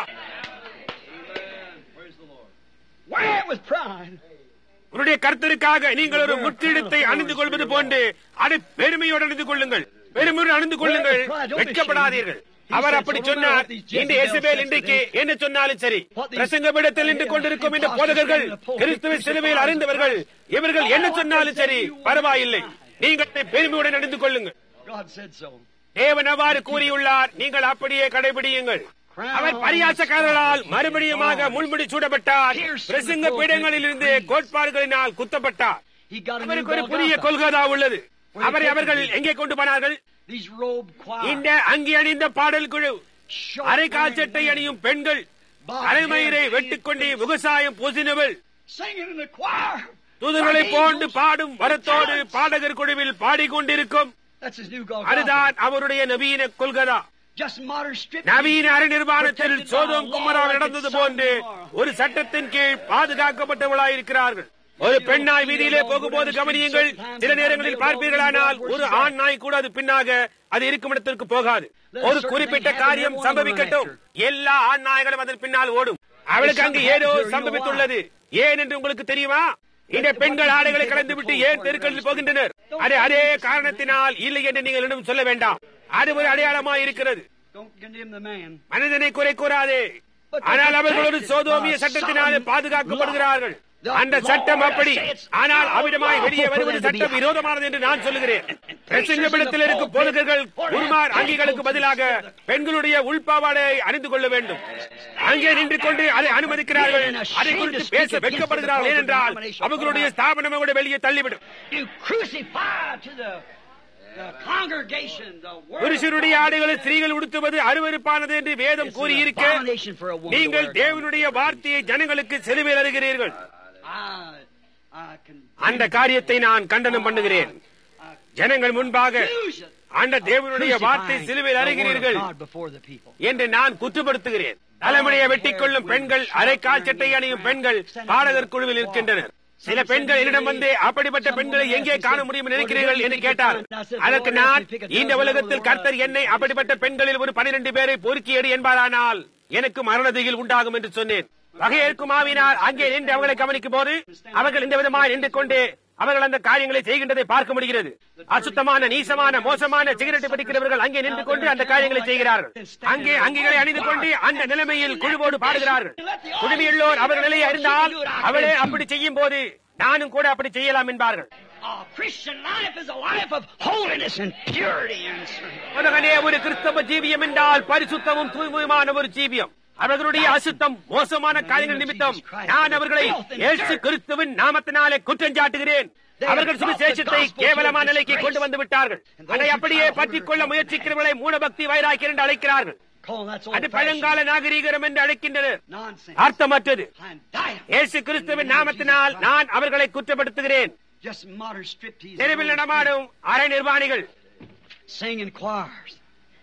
Wear it with pride. உன்னுடைய கர்த்தருக்காக நீங்கள் ஒரு முற்றிடத்தை அணிந்து கொள்வது போன்று அதை பெருமையோடு அணிந்து கொள்ளுங்கள் பெருமையோடு அணிந்து கொள்ளுங்கள் வெட்கப்படாதீர்கள் அவர் அப்படி சொன்னார் இந்த எசபேல் இன்றைக்கு என்ன சொன்னாலும் சரி பிரசங்கமிடத்தில் நின்று கொண்டிருக்கும் இந்த போதகர்கள் கிறிஸ்துவ சிலுவையில் அறிந்தவர்கள் இவர்கள் என்ன சொன்னாலும் சரி பரவாயில்லை நீங்கள் அதை பெருமையுடன் அணிந்து கொள்ளுங்கள் God said so. தேவன் அவ்வாறு கூறியுள்ளார் நீங்கள் அப்படியே கடைபிடியுங்கள் அவர் பரியாசக்காரர்களால் மறுபடியுமாக முள்முடி சூடப்பட்டார் பிரசங்க பீடங்களில் இருந்து கோட்பாடுகளினால் குத்தப்பட்டார் He got a new அவருக்கு ஒரு புதிய Golgotha. கொள்கதா உள்ளது அவரை அவர்கள் எங்கே கொண்டு போனார்கள் These robed choir. இந்த அங்கி அணிந்த பாடல் குழு short அரைக்கால் சட்டை அணியும் பெண்கள் அரைமயிரை வெட்டிக்கொண்டு முகசாயம் பூசினவள் Singing in the choir. தூதர்களை Like போன்று angels. பாடும் வரத்தோடு பாடகர் குழுவில் பாடிக்கொண்டிருக்கும் That's his new Golgotha. அதுதான் அவருடைய நவீன கொள்கதா Just modern strip. நவீன அரைநிர்வாணத்தில் சோதம் குமரால் நடந்தது போன்று ஒரு சட்டத்தின் கீழ் பாதுகாக்கப்பட்டவர்களாயிருக்கிறார்கள் ஒரு பெண்ணாய் வீதியிலே போகும்போது கவனியுங்கள் சில நேரங்களில் பார்ப்பீர்களானால் ஒரு ஆண் நாய் கூட அது பின்னாக அது இருக்கும் இடத்திற்கு போகாது ஒரு குறிப்பிட்ட காரியம் சம்பவிக்கட்டும் எல்லா ஆண் நாய்களும் அதன் பின்னால் ஓடும் அவளுக்கு அங்கு ஏதோ சம்பவித்துள்ளது ஏன் என்று உங்களுக்கு தெரியுமா இந்த பெண்கள் ஆடைகளை கலந்துவிட்டு ஏன் தெருக்களில் போகின்றனர் அது அதே காரணத்தினால் இல்லை என்று நீங்கள் இன்னும் சொல்ல வேண்டாம் அது ஒரு அடையாளமாய் இருக்கிறது Don't condemn the man. மனிதனை குறை கூறாதே ஆனால் அவர்கள் ஒரு சோதோமிய சட்டத்தினாலே பாதுகாக்கப்படுகிறார்கள் அந்த சட்டம் அப்படி ஆனால் அவிடமாய் வெளியே வருவது சட்டம் விரோதமானது என்று நான் சொல்லுகிறேன் பிரசங்கபிடத்தில் இருக்கும் போதகர்கள் குருமார் அங்கிகளுக்கு பதிலாக பெண்களுடைய உள்பாவாடையை அணிந்து கொள்ள வேண்டும் அங்கே நின்று கொண்டு அதை அனுமதிக்கிறார்கள் அதை குறித்து பேச வெட்கப்படுகிறார்கள் ஏனென்றால் அவர்களுடைய ஸ்தாபனம் கூட வெளியே தள்ளிவிடும் You crucify to the, the congregation the word புருஷனுடைய ஆடைகளை ஸ்திரீகள் உடுத்துவது அருவருப்பானது என்று வேதம் கூறியிருக்க abomination for a woman. to நீங்கள் wear. தேவனுடைய வார்த்தையை ஜனங்களுக்கு சிலுவையில் அருகிறீர்கள் I, I can அந்த காரியத்தை நான் கண்டனம் பண்ணுகிறேன் ஜனங்கள் முன்பாக use it. அந்த தேவனுடைய வார்த்தை Crucifying சிலுவையில் the word அருகிறீர்கள் of God before the people. என்று நான் குற்றப்படுத்துகிறேன் தலைமுறையை வெட்டிக் கொள்ளும் பெண்கள் அரைக்கால் சட்டை அணியும் பெண்கள் பாடகர் குழுவில் இருக்கின்றனர் சில பெண்கள் என்னிடம் வந்து அப்படிப்பட்ட பெண்களை எங்கே காண முடியும் என்று நினைக்கிறீர்கள் என்று கேட்டார் அதற்கு நான் இந்த உலகத்தில் கர்த்தர் என்னை அப்படிப்பட்ட பெண்களில் ஒரு பனிரெண்டு பேரை பொறுக்கியது என்பாரானால் எனக்கு மரணதியில் உண்டாகும் என்று சொன்னேன் வகையேற்கும் ஆவினால் அங்கே நின்று அவர்களை கவனிக்கும் போது அவர்கள் இந்த விதமாய் நின்று கொண்டு அவர்கள் அந்த காரியங்களை செய்கின்றதை பார்க்க முடிகிறது அசுத்தமான நீசமான மோசமான சிகரெட் பிடிக்கிறவர்கள் அங்கே நின்று கொண்டு அந்த காரியங்களை செய்கிறார்கள் அங்கே அங்கிகளை அணிந்து கொண்டு அந்த நிலைமையில் குழுவோடு பாடுகிறார்கள் குழுமியுள்ளோர் அவர் நிலையை அறிந்தால் அவளே அப்படி செய்யும் போது நானும் கூட அப்படி செய்யலாம் என்பார்கள் A Christian life is a life of holiness and purity and உலகனே ஒரு கிறிஸ்தவ ஜீவியம் என்றால் பரிசுத்தமும் தூய்மையுமான ஒரு ஜீவியம் அவர்களுடைய அசுத்தம் மோசமான காரியங்கள் நிமித்தம் நான் அவர்களை இயேசு கிறிஸ்துவின் நாமத்தினாலே குற்றம் சாட்டுகிறேன் அவர்கள் சுவிசேஷத்தை கேவலமான நிலைக்கு கொண்டு வந்து விட்டார்கள் அதை அப்படியே பற்றிக் கொள்ள முயற்சிக்கிறவர்களை மூடபக்தி வைராக்கியர் என்று அழைக்கிறார்கள் Call that's அது old பழங்கால நாகரீகரம் என்று அழைக்கின்றனர் nonsense. அர்த்தமற்றது And die. இயேசு கிறிஸ்துவின் நாமத்தினால் நான் அவர்களை குற்றப்படுத்துகிறேன் Just modern striptease. தெருவில் நடமாடும் அரை நிர்வாணிகள் Singing choirs.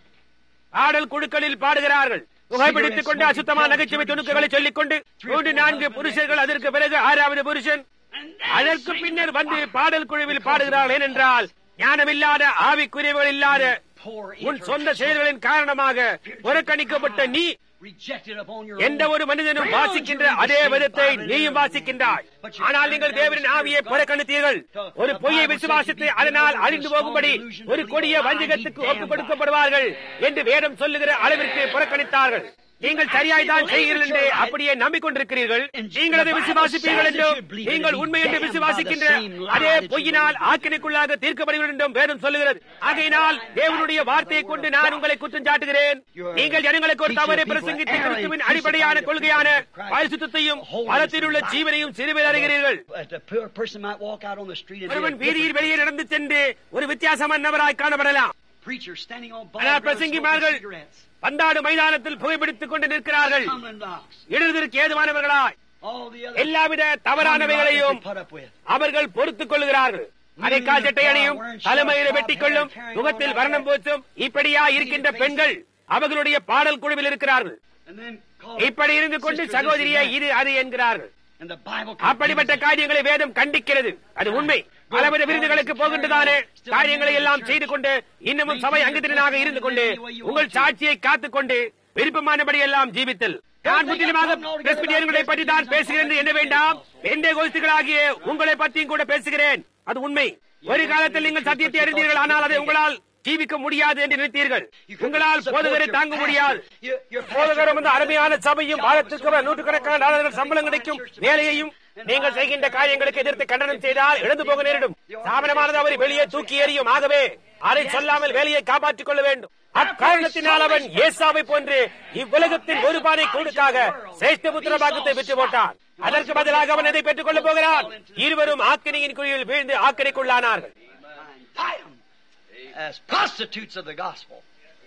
பாடல் குழுக்களில் பாடுகிறார்கள் புகைப்பிடித்துக் கொண்டு அசுத்தமான நகைச்சுவை துணுக்குகளை சொல்லிக் கொண்டு மூன்று நான்கு புருஷர்கள் அதற்கு பிறகு ஆறாவது புருஷன் And அதற்கு பின்னர் வந்து பாடல் குழுவில் பாடுகிறார்கள் ஏனென்றால் ஞானமில்லாத ஆவிக்குரியவர்கள் இல்லாத poor உன் சொந்த செயல்களின் காரணமாக புறக்கணிக்கப்பட்ட நீ rejected upon your எந்த own ஒரு மனிதனும் grounds வாசிக்கின்ற you read the அதே same விதத்தை Bible நீயும் and வாசிக்கின்றாய் But you ஆனால் turn நீங்கள் down தேவரின் the ஆவியை Spirit of புறக்கணித்தீர்கள் God. ஒரு The பொய்யை Bible says விசுவாசித்து you be அதனால் delivered அழிந்து from a போகும்படி strong delusion ஒரு to கொடிய believe a lie, வஞ்சகத்துக்கு be ஒப்புக் damned கொடுக்கப்படுவார்கள் என்று வேதம் சொல்லுகிற அளவிற்கு புறக்கணித்தார்கள் நீங்கள் சரியாய் தான் செய்கிறீர்கள் என்று அப்படியே நம்பிக்கொண்டிருக்கிறீர்கள் நீங்கள் அதை விசுவாசிப்பீர்கள் என்றும் நீங்கள் உண்மை என்று விசுவாசிக்கின்ற அதே பொய்யினால் ஆக்கினைக்குள்ளாக தீர்க்கப்படுவீர்கள் என்றும் வேதம் சொல்லுகிறது ஆகையினால் தேவனுடைய வார்த்தையை கொண்டு நான் உங்களை குற்றம் சாட்டுகிறேன் நீங்கள் ஜனங்களுக்கு ஒரு தவறை பிரசங்கித்து கிறிஸ்துவின் அடிப்படையான கொள்கையான பரிசுத்தையும் பலத்தில் உள்ள ஜீவனையும் சிறுவில் அறிகிறீர்கள் But the poor person might walk out on the street and be a ஒருவன் different வீதியில் வெளியே நடந்து சென்று ஒரு வித்தியாசமான நபராய் காணப்படலாம் preacher standing on ஆனால் ball பிரசங்கிமார்கள் cigarettes, பந்தாடு மைதானத்தில் புகைப்பிடித்துக் கொண்டு நிற்கிறார்கள் tumbling knocks, எழுதற்கு ஏதுவானவர்களாய் all the other எல்லாவித தவறானவைகளையும் they put up with. அவர்கள் பொறுத்துக் கொள்கிறார்கள் அதை காசட்டை அணியும் தலைமையில வெட்டிக் கொள்ளும் முகத்தில் வர்ணம் பூச்சும் இப்படியா இருக்கின்ற பெண்கள் அவர்களுடைய பாடல் குழுவில் இருக்கிறார்கள் And then call இப்படி இருந்து கொண்டு sisters this சகோதரியை and that. இது அது என்கிறார்கள் And the Bible அப்படிப்பட்ட காரியங்களை வேதம் கண்டிக்கிறது அது உண்மை பலவித விருதுகளுக்கு போகின்றதான காரியங்களை எல்லாம் செய்து கொண்டு இன்னமும் சபை அங்கத்தினராக இருந்து கொண்டு உங்கள் சாட்சியை காத்துக்கொண்டு விருப்பமானபடி எல்லாம் ஜீவித்தல் நான் முற்றிலுமாக பிரஸ்பிடியர்களை பற்றி தான் பேசுகிறேன் என்று எண்ண வேண்டாம் எந்த கோஷ்டிகளாகிய உங்களை பற்றியும் கூட பேசுகிறேன் அது உண்மை ஒரு காலத்தில் நீங்கள் சத்தியத்தை அறிந்தீர்கள் ஆனால் அதை உங்களால் ஜீவிக்க முடியாது என்று நினைத்தீர்கள் உங்களால் போதகரை தாங்க முடியாது Your- your pastor- போதகரும் வந்து அருமையான சபையும் மாதத்திற்கு நூற்றுக்கணக்கான டாலர்கள் சம்பளம் கிடைக்கும் வேலையையும் நீங்கள் செய்கின்ற காரியங்களுக்கு எதிர்த்து கண்டனம் செய்தால் இழந்து போக நேரிடும் ஸ்தாபனமானது அவரை வெளியே தூக்கி எறியும் ஆகவே அதை சொல்லாமல் வேலையை காப்பாற்றிக் கொள்ள வேண்டும் அக்காரணத்தினால் அவன் ஏசாவை போன்று இவ்வுலகத்தின் ஒரு பாதை கூடுக்காக சிரேஷ்ட புத்திர பாகத்தை பெற்று போட்டான் அதற்கு பதிலாக அவன் எதை பெற்றுக் கொள்ளப் போகிறான் இருவரும் ஆக்கினியின் குழியில் வீழ்ந்து ஆக்கினைக்குள்ளானார்கள் Fight 'em as prostitutes of the gospel.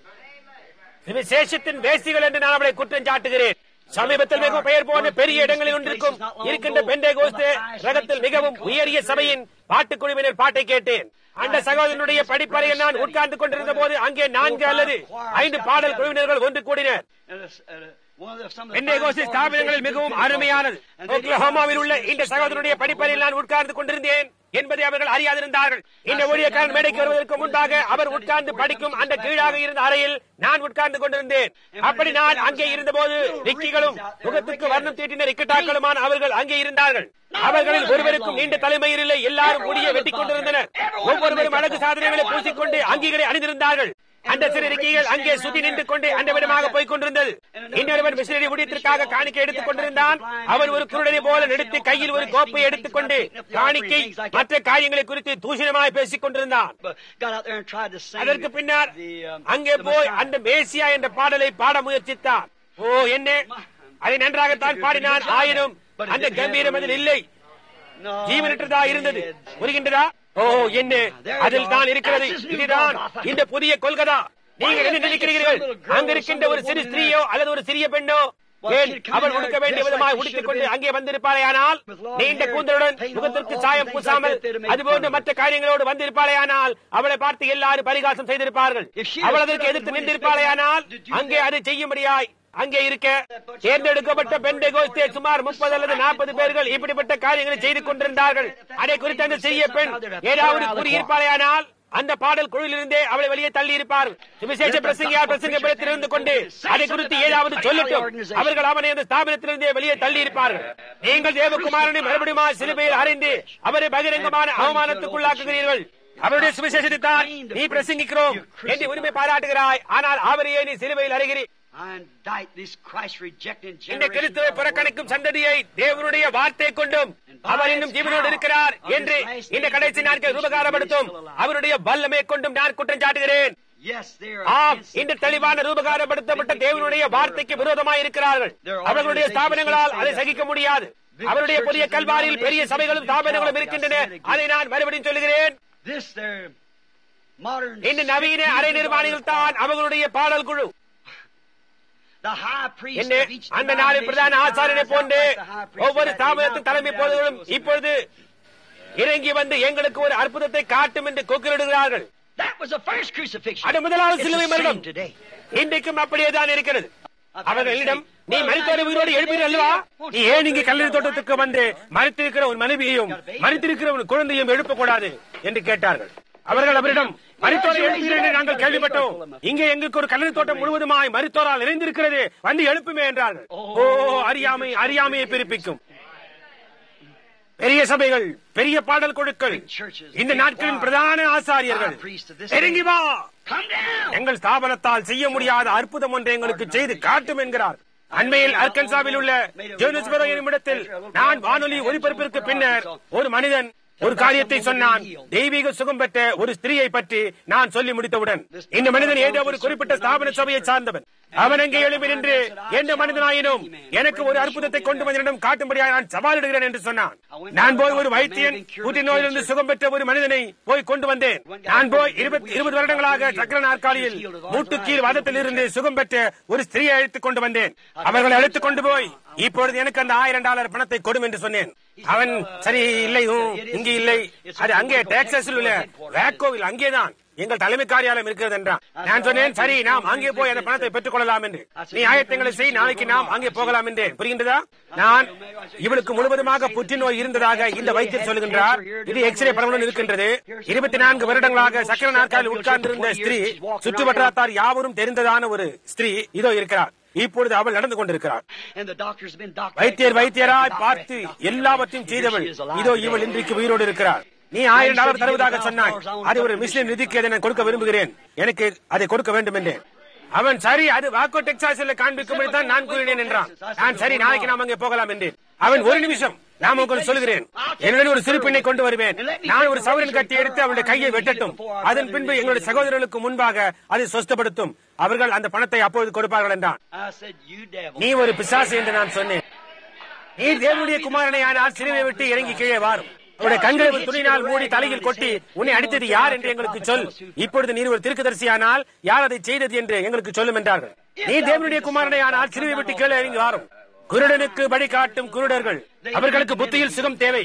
விசேஷத்தின் வேசிகள் என்று நான் அவளை குற்றம் சாட்டுகிறேன் சமீபத்தில் மிகவும் பெயர் போன பெரிய இடங்களில் ஒன்றிருக்கும் இருக்கின்ற பெண்டே கோஸ்து ரகத்தில் மிகவும் உயரிய சபையின் பாட்டுக் குழுவினர் பாட்டை கேட்டேன் அந்த சகோதரனுடைய படிப்பறையில் நான் உட்கார்ந்து கொண்டிருந்த போது அங்கே நான்கு அல்லது ஐந்து பாடல் குழுவினர்கள் ஒன்று கூடினர் And it's, uh, one of the- some of the Painde கோஸ்து finest ஸ்தாபனங்களில் மிகவும் organizations அருமையானது And they didn't ஓக்லஹோமாவில் have உள்ள the இந்த same சகோதரனுடைய study படிப்பறையில் நான் உட்கார்ந்து கொண்டிருந்தேன் என்பதை அவர்கள் அறியாதிருந்தார்கள் இந்த ஊழியக்காரன் மேடைக்கு வருவதற்கு முன்பாக அவர் உட்கார்ந்து படிக்கும் அந்த கீழாக இருந்த அறையில் நான் உட்கார்ந்து கொண்டிருந்தேன் அப்படி நான் அங்கே இருந்தபோது ரிக்கிகளும் முகத்துக்கு வர்ணம் தீட்டின ரிக்கட்டாக்களுமான அவர்கள் அங்கே இருந்தார்கள் அவர்களில் ஒருவருக்கும் நீண்ட தலைமையில் இல்லை எல்லாரும் முடிய வெட்டிக் கொண்டிருந்தனர் ஒவ்வொருவரும் அழகு சாதனங்களை பூசிக்கொண்டு அங்கிகளை அணிந்திருந்தார்கள் அந்த சிறுக்கைகள் அங்கே சுத்தி நின்று கொண்டு அந்த விதமாக போய் கொண்டிருந்தது இன்னொருவன் மிஷினரி ஊழியத்திற்காக காணிக்கை எடுத்துக் கொண்டிருந்தான் அவன் ஒரு குருடனை போல நடித்து கையில் ஒரு கோப்பை எடுத்துக்கொண்டு காணிக்கை மற்ற காரியங்களை குறித்து தூஷணமாய் பேசிக் கொண்டிருந்தான் அதற்கு பின்னர் அங்கே போய் அந்த மேசியா என்ற பாடலை பாட முயற்சித்தான் ஓ என்ன அதை நன்றாகத்தான் பாடினான் ஆயினும் அந்த கம்பீரம் அதில் இல்லை ஜீவனற்றதா இருந்தது புரிகின்றதா ஓ என்ன அதில் தான் இருக்கிறது இதுதான் இந்த புதிய கொள்கதா நீங்கள் என்ன நினைக்கிறீர்கள் அங்க இருக்கின்ற ஒரு சிறு ஸ்திரீயோ அல்லது ஒரு சிறிய பெண்ணோ ஏன் அவள் உடுக்க வேண்டிய விதமாய் உடுத்திக் கொண்டு அங்கே வந்திருப்பாளே ஆனால் நீண்ட கூந்தலுடன் முகத்திற்கு சாயம் பூசாமல் அதுபோன்ற மற்ற காரியங்களோடு வந்திருப்பாளே ஆனால் அவளை பார்த்து எல்லாரும் பரிகாசம் செய்திருப்பார்கள் அவள் அதற்கு எதிர்த்து நின்றிருப்பாளே ஆனால் அங்கே அதை செய்யும்படியாய் அங்கே இருக்க தேர்ந்தெடுக்கப்பட்ட பெண்டை கோஸ்தே சுமார் முப்பது அல்லது நாற்பது பேர்கள் இப்படிப்பட்ட காரியங்களை செய்து கொண்டிருந்தார்கள் அதை குறித்து அந்த செய்ய பெண் ஏதாவது கூறியிருப்பாளையானால் அந்த பாடல் குழுவிலிருந்தே அவளை வெளியே தள்ளி இருப்பார் சுவிசேஷ பிரசங்கியார் பிரசங்க இருந்து கொண்டு அதை குறித்து ஏதாவது சொல்லட்டும் அவர்கள் அவனை அந்த ஸ்தாபனத்திலிருந்தே வெளியே தள்ளி இருப்பார்கள் நீங்கள் தேவகுமாரனை மறுபடியும் சிலுவையில் அறிந்து அவரை பகிரங்கமான அவமானத்துக்குள்ளாக்குகிறீர்கள் அவருடைய சுவிசேஷத்தை தான் நீ பிரசங்கிக்கிறோம் என்று உரிமை பாராட்டுகிறாய் ஆனால் அவரையே நீ சிலுவையில் அறிகிறீர் இந்த கிறிஸ்துவை புறக்கணிக்கும் சந்ததியை தேவனுடைய வார்த்தை கொண்டும் அவர் இன்னும் ஜீவனோடு இருக்கிறார் என்று இந்த கடைசி நாட்கள் ரூபகாரப்படுத்தும் அவருடைய வல்லமை கொண்டும் நான் குற்றம் சாட்டுகிறேன் ஆம் இந்த தெளிவான ரூபகாரப்படுத்தப்பட்ட தேவனுடைய வார்த்தைக்கு விரோதமாக இருக்கிறார்கள் அவர்களுடைய ஸ்தாபனங்களால் அதை சகிக்க முடியாது அவருடைய புதிய கல்வாரியில் பெரிய சபைகளும் ஸ்தாபனங்களும் இருக்கின்றன அதை நான் மறுபடியும் சொல்லுகிறேன் இந்த நவீன அரை நிர்மாணிகள் தான் அவர்களுடைய பாடல் குழு என்ன அந்த நாளில் பிரதான ஆசாரியனை போன்று ஒவ்வொரு ஸ்தாபனத்தின் தலைமை போதுகளும் இப்பொழுது இறங்கி வந்து எங்களுக்கு ஒரு அற்புதத்தை காட்டும் என்று கொக்கிலிடுகிறார்கள் அது முதலாவது சிலுவை மரணம் இன்றைக்கும் அப்படியேதான் இருக்கிறது அவர்களிடம் நீ மறித்தோரை உயிரோடு எழுப்பீர் அல்லவா நீ ஏன் இங்கே கல்லூரி தோட்டத்துக்கு வந்து மறித்திருக்கிற ஒரு மனைவியையும் மறித்திருக்கிற ஒரு குழந்தையும் எழுப்பக்கூடாது என்று கேட்டார்கள் அவர்கள் அவரிடம் மருத்துவரை எழுப்பீர் என்று நாங்கள் கேள்விப்பட்டோம் இங்கே எங்களுக்கு ஒரு கல்லூரி தோட்டம் முழுவதுமாய் மருத்துவரால் நிறைந்திருக்கிறது வந்து எழுப்புமே என்றார்கள் ஓ அறியாமை அறியாமையை பிறப்பிக்கும் பெரிய சபைகள் பெரிய பாடல் குழுக்கள் இந்த நாட்களின் பிரதான ஆசாரியர்கள் இறங்கி வா எங்கள் ஸ்தாபனத்தால் செய்ய முடியாத அற்புதம் ஒன்றை எங்களுக்கு செய்து காட்டும் என்கிறார் அண்மையில் அர்கன்சாவில் உள்ள ஜோனஸ்பரோ எனும் இடத்தில் நான் வானொலி ஒலிபரப்பிற்கு பின்னர் ஒரு மனிதன் ஒரு காரியத்தை சொன்னான் தெய்வீக சுகம் பெற்ற ஒரு ஸ்திரீயை பற்றி நான் சொல்லி முடித்தவுடன் இந்த மனிதன் ஏதோ ஒரு குறிப்பிட்ட ஸ்தாபன சபையை சார்ந்தவன் அவன் அங்கே எழுப்பி நின்று எந்த மனிதனாயினும் எனக்கு ஒரு அற்புதத்தை கொண்டு வந்தனிடம் காட்டும்படியாக நான் சவாலிடுகிறேன் என்று சொன்னான் நான் போய் ஒரு வைத்தியன் புற்று நோயிலிருந்து சுகம் பெற்ற ஒரு மனிதனை போய் கொண்டு வந்தேன் நான் போய் இருபது வருடங்களாக சக்கர நாற்காலியில் மூட்டு கீழ் வாதத்தில் இருந்து சுகம் பெற்ற ஒரு ஸ்திரீயை அழைத்துக் கொண்டு வந்தேன் அவர்களை அழைத்துக் கொண்டு போய் இப்பொழுது எனக்கு அந்த ஆயிரம் டாலர் பணத்தை கொடும் என்று சொன்னேன் அவன் சரி இல்லை இங்கே இல்லை அது அங்கே டேக்ஸஸில் உள்ள வேக்கோவில் அங்கேதான் எங்கள் தலைமை காரியாலயம் இருக்கிறது என்றான் நான் சொன்னேன் சரி நாம் அங்கே போய் அந்த பணத்தை பெற்றுக் கொள்ளலாம் என்று நீ ஆயத்தங்களை செய் நாளைக்கு நாம் அங்கே போகலாம் என்றேன் புரிகின்றதா நான் இவளுக்கு முழுவதுமாக புற்றுநோய் இருந்ததாக இந்த வைத்தியர் சொல்லுகின்றார் இது எக்ஸ்ரே படமுடன் இருக்கின்றது இருபத்தி நான்கு வருடங்களாக சக்கர நாற்காலில் உட்கார்ந்திருந்த ஸ்திரீ சுற்று வட்டாரத்தார் யாவரும் தெரிந்ததான ஒரு ஸ்திரீ இதோ இருக்கிறார் இப்பொழுது அவள் நடந்து கொண்டிருக்கிறார் வைத்தியர் வைத்தியராய் பார்த்து எல்லாவற்றையும் செய்தவள் இதோ இவள் இன்றைக்கு உயிரோடு இருக்கிறார் நீ ஆயிரம் டாலர் தருவதாக சொன்னாய் அது ஒரு மிஷின் நிதிக்கு அதை நான் கொடுக்க விரும்புகிறேன் எனக்கு அதை கொடுக்க வேண்டும் என்றேன் அவன் சரி அது வாக்கோ டெக்சாஸில் காண்பிக்கும்படி தான் நான் கூறினேன் என்றான் நான் சரி நாளைக்கு நாம் அங்கே போகலாம் என்றேன் அவன் ஒரு நிமிஷம் நான் உங்களுக்கு சொல்லுகிறேன் என்னுடன் ஒரு சிறு பெண்ணை கொண்டு வருவேன் நான் ஒரு சவரன் கட்டி எடுத்து அவனுடைய கையை வெட்டட்டும் அதன் பின்பு எங்களுடைய சகோதரர்களுக்கு முன்பாக அதை சொஸ்தப்படுத்தும் அவர்கள் அந்த பணத்தை அப்பொழுது கொடுப்பார்கள் என்றான் நீ ஒரு பிசாசு என்று நான் சொன்னேன் நீ தேவனுடைய குமாரனை ஆனால் சிறுவை விட்டு இறங்கி கீழே வாரும் அவருடைய கண்களை ஒரு துணினால் மூடி தலையில் கொட்டி உன்னை அடித்தது யார் என்று எங்களுக்கு சொல் இப்பொழுது நீர் ஒரு திருக்குதரிசியானால் யார் அதை செய்தது என்று எங்களுக்கு சொல்லும் என்றார்கள் நீ தேவனுடைய குமாரனை ஆனால் சிறுவை விட்டு கீழே இறங்கி வாரும் குருடனுக்கு வழி காட்டும் குருடர்கள் அவர்களுக்கு புத்தியில் சுகம் தேவை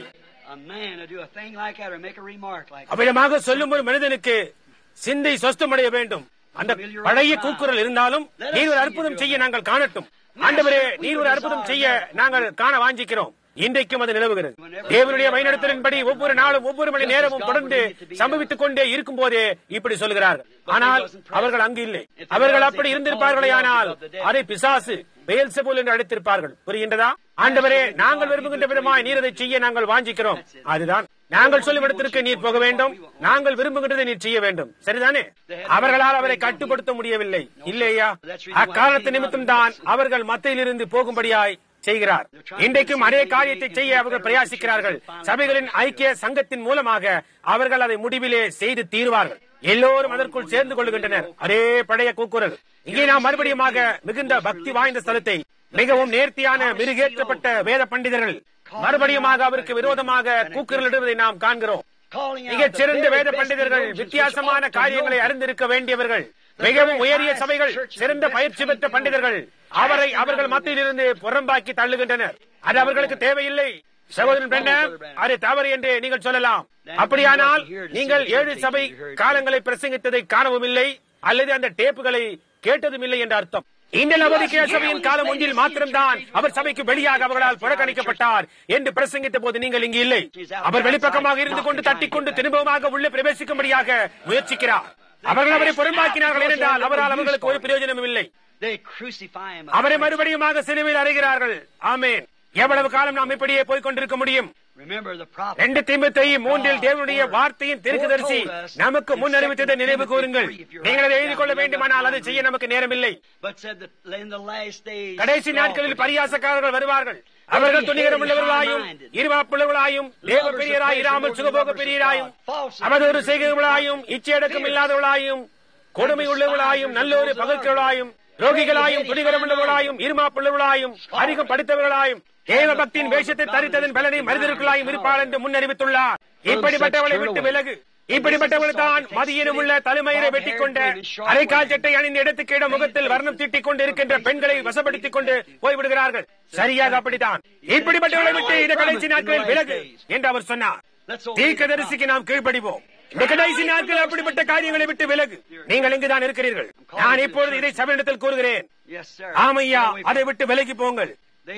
அவ்விதமாக சொல்லும் ஒரு மனிதனுக்கு சிந்தை சொஸ்தமடைய வேண்டும் அந்த பழைய கூக்குரல் இருந்தாலும் நீர் ஒரு அற்புதம் செய்ய நாங்கள் காணட்டும் ஆண்டவரே நீர் ஒரு அற்புதம் செய்ய நாங்கள் காண வாஞ்சிக்கிறோம் இன்றைக்கும் அது நிலவுகிறது தேவனுடைய வழிநடத்தலின்படி ஒவ்வொரு நாளும் ஒவ்வொரு மணி நேரமும் தொடர்ந்து சம்பவித்துக் கொண்டே இருக்கும் போதே இப்படி சொல்கிறார்கள் ஆனால் அவர்கள் அங்கு இல்லை அவர்கள் அப்படி இருந்திருப்பார்களே ஆனால் அதை பிசாசு பெயல்செபுல் என்று அழைத்திருப்பார்கள் புரிகின்றதா ஆண்டவரே நாங்கள் விரும்புகின்ற விதமாய் நீர் அதை செய்ய நாங்கள் வாஞ்சிக்கிறோம் அதுதான் நாங்கள் சொல்லும் இடத்திற்கு நீர் போக வேண்டும் நாங்கள் விரும்புகின்றதை நீர் செய்ய வேண்டும் சரிதானே அவர்களால் அவரை கட்டுப்படுத்த முடியவில்லை இல்லையா அக்காரணத்து நிமித்தம் தான் அவர்கள் மத்தியிலிருந்து போகும்படியாய் செய்கிறார் இன்றைக்கும் அதே காரியத்தை செய்ய அவர்கள் பிரயாசிக்கிறார்கள் சபைகளின் ஐக்கிய சங்கத்தின் மூலமாக அவர்கள் அதை முடிவிலே செய்து தீர்வார்கள் எல்லோரும் அதற்குள் சேர்ந்து கொள்கின்றனர் அதே பழைய கூக்குரல் இங்கே நாம் மறுபடியுமாக மிகுந்த பக்தி வாய்ந்த ஸ்தலத்தை மிகவும் நேர்த்தியான மிருகேற்றப்பட்ட வேத பண்டிதர்கள் மறுபடியுமாக அவருக்கு விரோதமாக கூக்குரலிடுவதை நாம் காண்கிறோம் மிகச் சிறந்த வேத பண்டிதர்கள் வித்தியாசமான காரியங்களை அறிந்திருக்க வேண்டியவர்கள் மிகவும் உயரிய சபைகள் சிறந்த பயிற்சி பெற்ற பண்டிதர்கள் அவரை அவர்கள் மத்தியிலிருந்து புறம்பாக்கி தள்ளுகின்றனர் அது அவர்களுக்கு தேவையில்லை சகோதரன் பெண்ணம் அது தவறு என்று நீங்கள் சொல்லலாம் அப்படியானால் நீங்கள் ஏழு சபை காலங்களை பிரசங்கித்ததை காணவும் இல்லை அல்லது அந்த டேப்புகளை கேட்டதும் இல்லை என்ற அர்த்தம் இந்த நவதிக்கே சபையின் காலம் ஒன்றில் மாத்திரம்தான் அவர் சபைக்கு வெளியாக அவர்களால் புறக்கணிக்கப்பட்டார் என்று பிரசங்கித்த போது நீங்கள் இங்கு இல்லை அவர் வெளிப்பக்கமாக இருந்து கொண்டு தட்டிக்கொண்டு திரும்பமாக உள்ளே பிரவேசிக்கும்படியாக முயற்சிக்கிறார் அவர்கள் அவரை புறம்பாக்கினார்கள் என்றால் அவரால் அவர்களுக்கு ஒரு பிரயோஜனமும் இல்லை அவரை மறுபடியுமாக சிலுவையில் அறைகிறார்கள் ஆமேன் எவ்வளவு காலம் நாம் இப்படியே போய்க் கொண்டிருக்க முடியும் ரெண்டு திமுத்தை மூன்றில் தேவனுடைய வார்த்தையின் திருக்குதரிசி நமக்கு முன் அறிவித்ததை நினைவு கூறுங்கள் நீங்கள் அதை எழுதி கொள்ள வேண்டுமானால் அதை செய்ய நமக்கு நேரமில்லை கடைசி நாட்களில் பரியாசக்காரர்கள் வருவார்கள் அவர்கள் துணிகரம் உள்ளவர்களாயும் இருவாப்புள்ளவர்களாயும் தேவ பெரியராய் இராமல் சுகபோக பெரியராயும் அவதொரு செய்கிறவர்களாயும் இச்சையடக்கம் இல்லாதவர்களாயும் கொடுமை உள்ளவர்களாயும் நல்லொரு பகற்களாயும் ரோகிகளாயும் துணிகரம் உள்ளவர்களாயும் இருமாப்புள்ளவர்களாயும் அதிகம் படித்தவர்களாயும் தேவ பக்தியின் வேஷத்தை தரித்ததன் பலனை மனிதர்களாயும் இருப்பாள் என்று முன்னறிவித்துள்ளார் இப்படிப்பட்டவளை விட்டு விலகு இப்படிப்பட்டவள் தான் மதியினும் உள்ள தலைமயிரை வெட்டிக் கொண்ட அரைக்கால் சட்டை அணிந்த இடத்துக்கு இடம் முகத்தில் வர்ணம் தீட்டிக் கொண்டு இருக்கின்ற பெண்களை வசப்படுத்திக் கொண்டு போய்விடுகிறார்கள் சரியாக அப்படித்தான் இப்படிப்பட்டவளை விட்டு இந்த கடைசி நாட்களில் விலகு என்று அவர் சொன்னார் தீர்க்கதரிசிக்கு நாம் கீழ்ப்படிவோம் இந்த கடைசி நாட்கள் அப்படிப்பட்ட காரியங்களை விட்டு விலகு நீங்கள் இங்குதான் இருக்கிறீர்கள் நான் இப்பொழுது இதை சபையிடத்தில் கூறுகிறேன் ஆமையா அதை விட்டு விலகி போங்கள்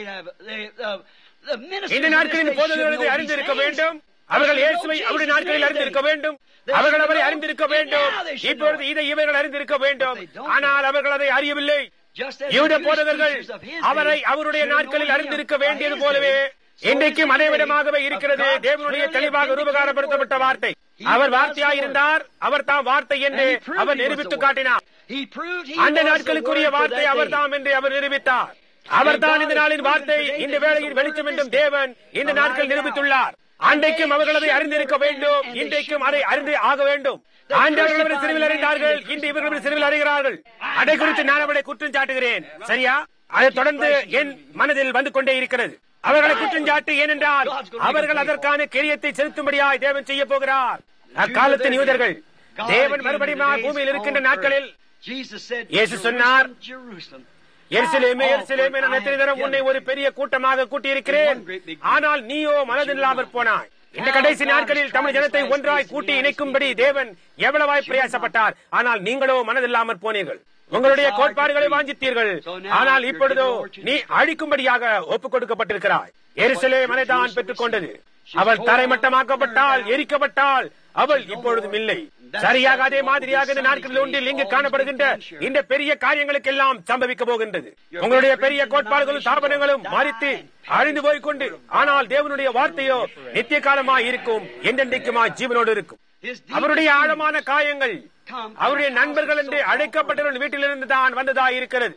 இந்த நாட்களின் போதகர்களை அறிந்திருக்க வேண்டும் அவர்கள் இயேசுவை அவருடைய நாட்களில் அறிந்திருக்க வேண்டும் அவர்கள் அவரை அறிந்திருக்க வேண்டும் இப்பொழுது இதை இவர்கள் அறிந்திருக்க வேண்டும் ஆனால் அவர்கள் அதை அறியவில்லை யூத போதகர்கள் அவரை அவருடைய நாட்களில் அறிந்திருக்க வேண்டியது போலவே இன்றைக்கும் அதே விதமாகவே இருக்கிறது தேவனுடைய தெளிவாக ரூபகாரப்படுத்தப்பட்ட வார்த்தை அவர் வார்த்தையாயிருந்தார் அவர் தாம் வார்த்தை என்று அவர் நிரூபித்து காட்டினார் அந்த நாட்களுக்குரிய வார்த்தை அவர் தாம் என்று அவர் நிரூபித்தார் அவர் தான் இந்த நாளின் வார்த்தை இந்த வேளையில் வெளிச்சம் என்றும் தேவன் இந்த நாட்கள் நிரூபித்துள்ளார் அன்றைக்கும் அவர்கள் அதை அறிந்திருக்க வேண்டும் இன்றைக்கும் அதை அறிந்து ஆக வேண்டும் ஆண்டவர்கள் சிறுவில் அறிந்தார்கள் இன்று இவர்கள் சிறுவில் அறிகிறார்கள் அதை குறித்து நான் அவளை குற்றம் சாட்டுகிறேன் சரியா அதை தொடர்ந்து என் மனதில் வந்து கொண்டே இருக்கிறது அவர்களை குற்றம் சாட்டு ஏனென்றால் அவர்கள் அதற்கான கிரியத்தை செலுத்தும்படியாய் தேவன் செய்ய போகிறார் அக்காலத்தின் யூதர்கள் தேவன் மறுபடியும் பூமியில் இருக்கின்ற நாட்களில் இயேசு சொன்னார் எருசலேமே எருசலேமே நான் எத்தனை தரம் உன்னை ஒரு பெரிய கூட்டமாக கூட்டியிருக்கிறேன் ஆனால் நீயோ மனதில்லாமற் போனாய் இந்த கடைசி நாட்களில் தமிழ் ஜனத்தை ஒன்றாய் கூட்டி இணைக்கும்படி தேவன் எவ்வளவாய் பிரயாசப்பட்டார் ஆனால் நீங்களோ மனதில்லாமற் போனீர்கள் உங்களுடைய கோட்பாடுகளை வாஞ்சித்தீர்கள் ஆனால் இப்பொழுதோ நீ அழிக்கும்படியாக ஒப்புக் கொடுக்கப்பட்டிருக்கிறாய் எரிசலே மனைதான் பெற்றுக் கொண்டது அவள் தரைமட்டமாக்கப்பட்டால் எரிக்கப்பட்டால் அவள் இப்பொழுதும் இல்லை சரியாக அதே மாதிரியாக இந்த நாட்களில் ஒன்றில் இங்கு காணப்படுகின்ற இந்த பெரிய காரியங்களுக்கு எல்லாம் சம்பவிக்க போகின்றது உங்களுடைய பெரிய கோட்பாடுகளும் ஸ்தாபனங்களும் மறித்து அழிந்து போய்கொண்டு ஆனால் தேவனுடைய வார்த்தையோ நித்திய காலமாய் இருக்கும் என்றென்றைக்குமாய் ஜீவனோடு இருக்கும் அவருடைய ஆழமான காயங்கள் அவருடைய நண்பர்கள் என்று அழைக்கப்பட்டவர்கள் வீட்டிலிருந்து தான் வந்ததா இருக்கிறது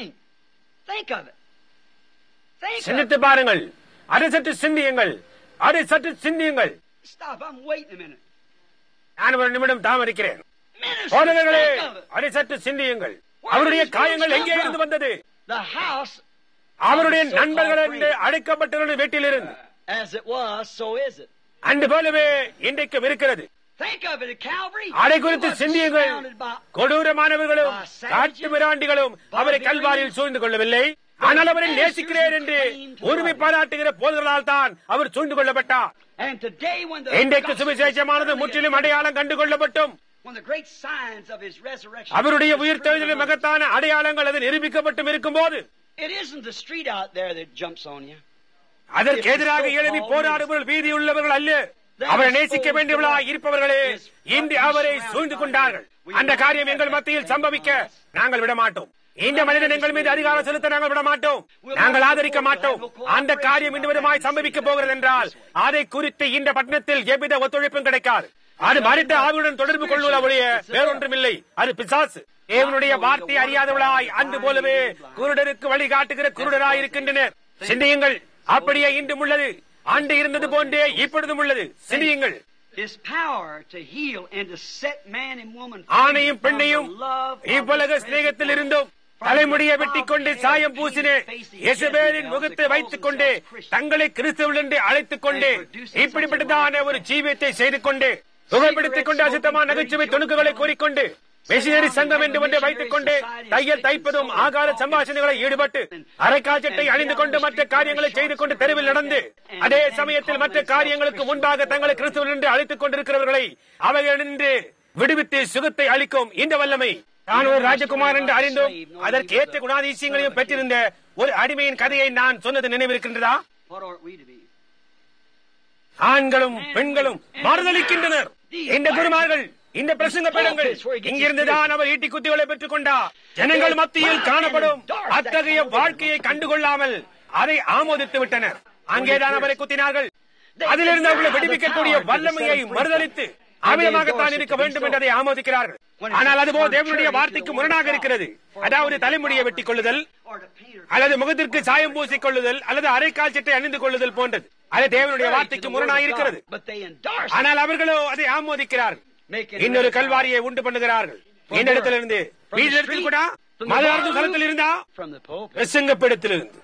சிந்தித்து பாருங்கள் அதை சற்று சிந்தியுங்கள் அதை சற்று சிந்தியுங்கள் நான் ஒரு நிமிடம் தாமதிக்கிறேன் போதகர்களே அதை சற்று சிந்தியுங்கள் அவருடைய காயங்கள் எங்கே இருந்து வந்தது அவருடைய நண்பர்கள் என்று அழைக்கப்பட்டவர்கள் வீட்டிலிருந்து அன்று போலவே இன்றைக்கும் இருக்கிறது அதை குறித்து சிந்தியுங்கள் கொடூரமானவர்களும் காட்டு மிராண்டிகளும் அவரை கல்வாரியில் சூழ்ந்து கொள்ளவில்லை ஆனால் அவரை நேசிக்கிறேன் என்று உரிமை பாராட்டுகிற போதர்களால் தான் அவர் சூழ்ந்து கொள்ளப்பட்டார் இன்றைக்கு சுவிசேஷமானது முற்றிலும் அடையாளம் கண்டு கொள்ளப்பட்டும் அவருடைய உயிர் தெழுதலின் மகத்தான அடையாளங்கள் அது நிரூபிக்கப்பட்டும் இருக்கும் போது அதற்கு எதிராக எழுதி போராடுபவர்கள் வீதி உள்ளவர்கள் அல்ல அவரை நேசிக்க வேண்டியவர்களா இருப்பவர்களே இன்று அவரை சூழ்ந்து கொண்டார்கள் அந்த காரியம் எங்கள் மத்தியில் சம்பவிக்க நாங்கள் விடமாட்டோம் இந்த மனிதன் எங்கள் மீது அதிகாரம் செலுத்த நாங்கள் விட மாட்டோம் நாங்கள் ஆதரிக்க மாட்டோம் அந்த காரியம் இந்த விதமாய் சம்பவிக்க போகிறது என்றால் அதை குறித்து இந்த பட்டணத்தில் எவ்வித ஒத்துழைப்பும் கிடைக்காது அது மறித்த ஆவியுடன் தொடர்பு கொள்ளுள்ள ஒழிய வேறொன்றுமில்லை அது பிசாசு தேவனுடைய வார்த்தை அறியாதவளாய் அன்று போலவே குருடருக்கு வழி காட்டுகிற குருடராய் இருக்கின்றனர் சிந்தியுங்கள் அப்படியே இன்றும் உள்ளது அன்று இருந்தது போன்றே இப்பொழுதும் உள்ளது சிந்தியுங்கள் His power to heal and to set man and woman ஆணையும் பெண்ணையும் இவ்வுலக சிநேகத்தில் இருந்தும் தலைமுடியை வெட்டிக் கொண்டு சாயம் பூசினே எசபேலின் முகத்தை வைத்துக் கொண்டு தங்களை கிறிஸ்தவர்கள் என்று அழைத்துக் கொண்டு இப்படிப்பட்டதான ஒரு ஜீவியத்தை செய்து கொண்டு புகைப்பிடித்துக் கொண்டு அசுத்தமான நகைச்சுவை துணுக்குகளை கூறிக்கொண்டு மிஷினரி சங்கம் என்று ஒன்றை வைத்துக் கொண்டு தையல் தைப்பதும் ஆகார சம்பாஷணைகளை ஈடுபட்டு அரைக்காச்சட்டை அணிந்து கொண்டு மற்ற காரியங்களை செய்து கொண்டு தெருவில் நடந்து அதே சமயத்தில் மற்ற காரியங்களுக்கு முன்பாக தங்களை கிறிஸ்துவர்கள் என்று அழைத்துக் கொண்டிருக்கிறவர்களை அவைகளின்று விடுவித்து சுகத்தை அளிக்கும் இந்த வல்லமை நான் ஒரு ராஜகுமார் என்று அறிந்தும் அதற்கு ஏற்ற குணாதிசயங்களையும் பெற்றிருந்த ஒரு அடிமையின் கதையை நான் சொன்னது நினைவிருக்கின்றதா What ought we to be? ஆண்களும் பெண்களும் மாறுதலிக்கின்றனர் இந்த குருமார்கள் இந்த பிரசங்க பீடங்கள் இங்கிருந்துதான் அவர் ஈட்டி குத்திகளை பெற்றுக் கொண்டார் ஜனங்கள் மத்தியில் காணப்படும் அத்தகைய வாழ்க்கையை கண்டுகொள்ளாமல் அதை ஆமோதித்து விட்டனர் அங்கேதான் அவரை குத்தினார்கள் அதிலிருந்து அவர்களை விடுவிக்கக்கூடிய வல்லமையை மறுதளித்து அமிதமாகத்தான் இருக்க வேண்டும் என்று அதை ஆமோதிக்கிறார்கள் ஆனால் அதுபோல் தேவனுடைய வார்த்தைக்கு முரணாக இருக்கிறது அதாவது தலைமுடியை வெட்டிக் கொள்ளுதல் Or to paint her அல்லது முகத்திற்கு சாயம் பூசிக் கொள்ளுதல் அல்லது அரைக்கால் சட்டை அணிந்து கொள்ளுதல் போன்றது அது தேவனுடைய வார்த்தைக்கு முரணாக இருக்கிறது But they endorse ஆனால் அவர்களோ அதை ஆமோதிக்கிறார்கள் making இன்னொரு கல்வாரியை உண்டு பண்ணுகிறார்கள் இந்த இடத்திலிருந்து வீட்டிலிடத்தில் கூட மதுரார்ந்த ஸ்தலத்தில் இருந்தா from the pulpit. பிரசங்கப்பிடத்திலிருந்து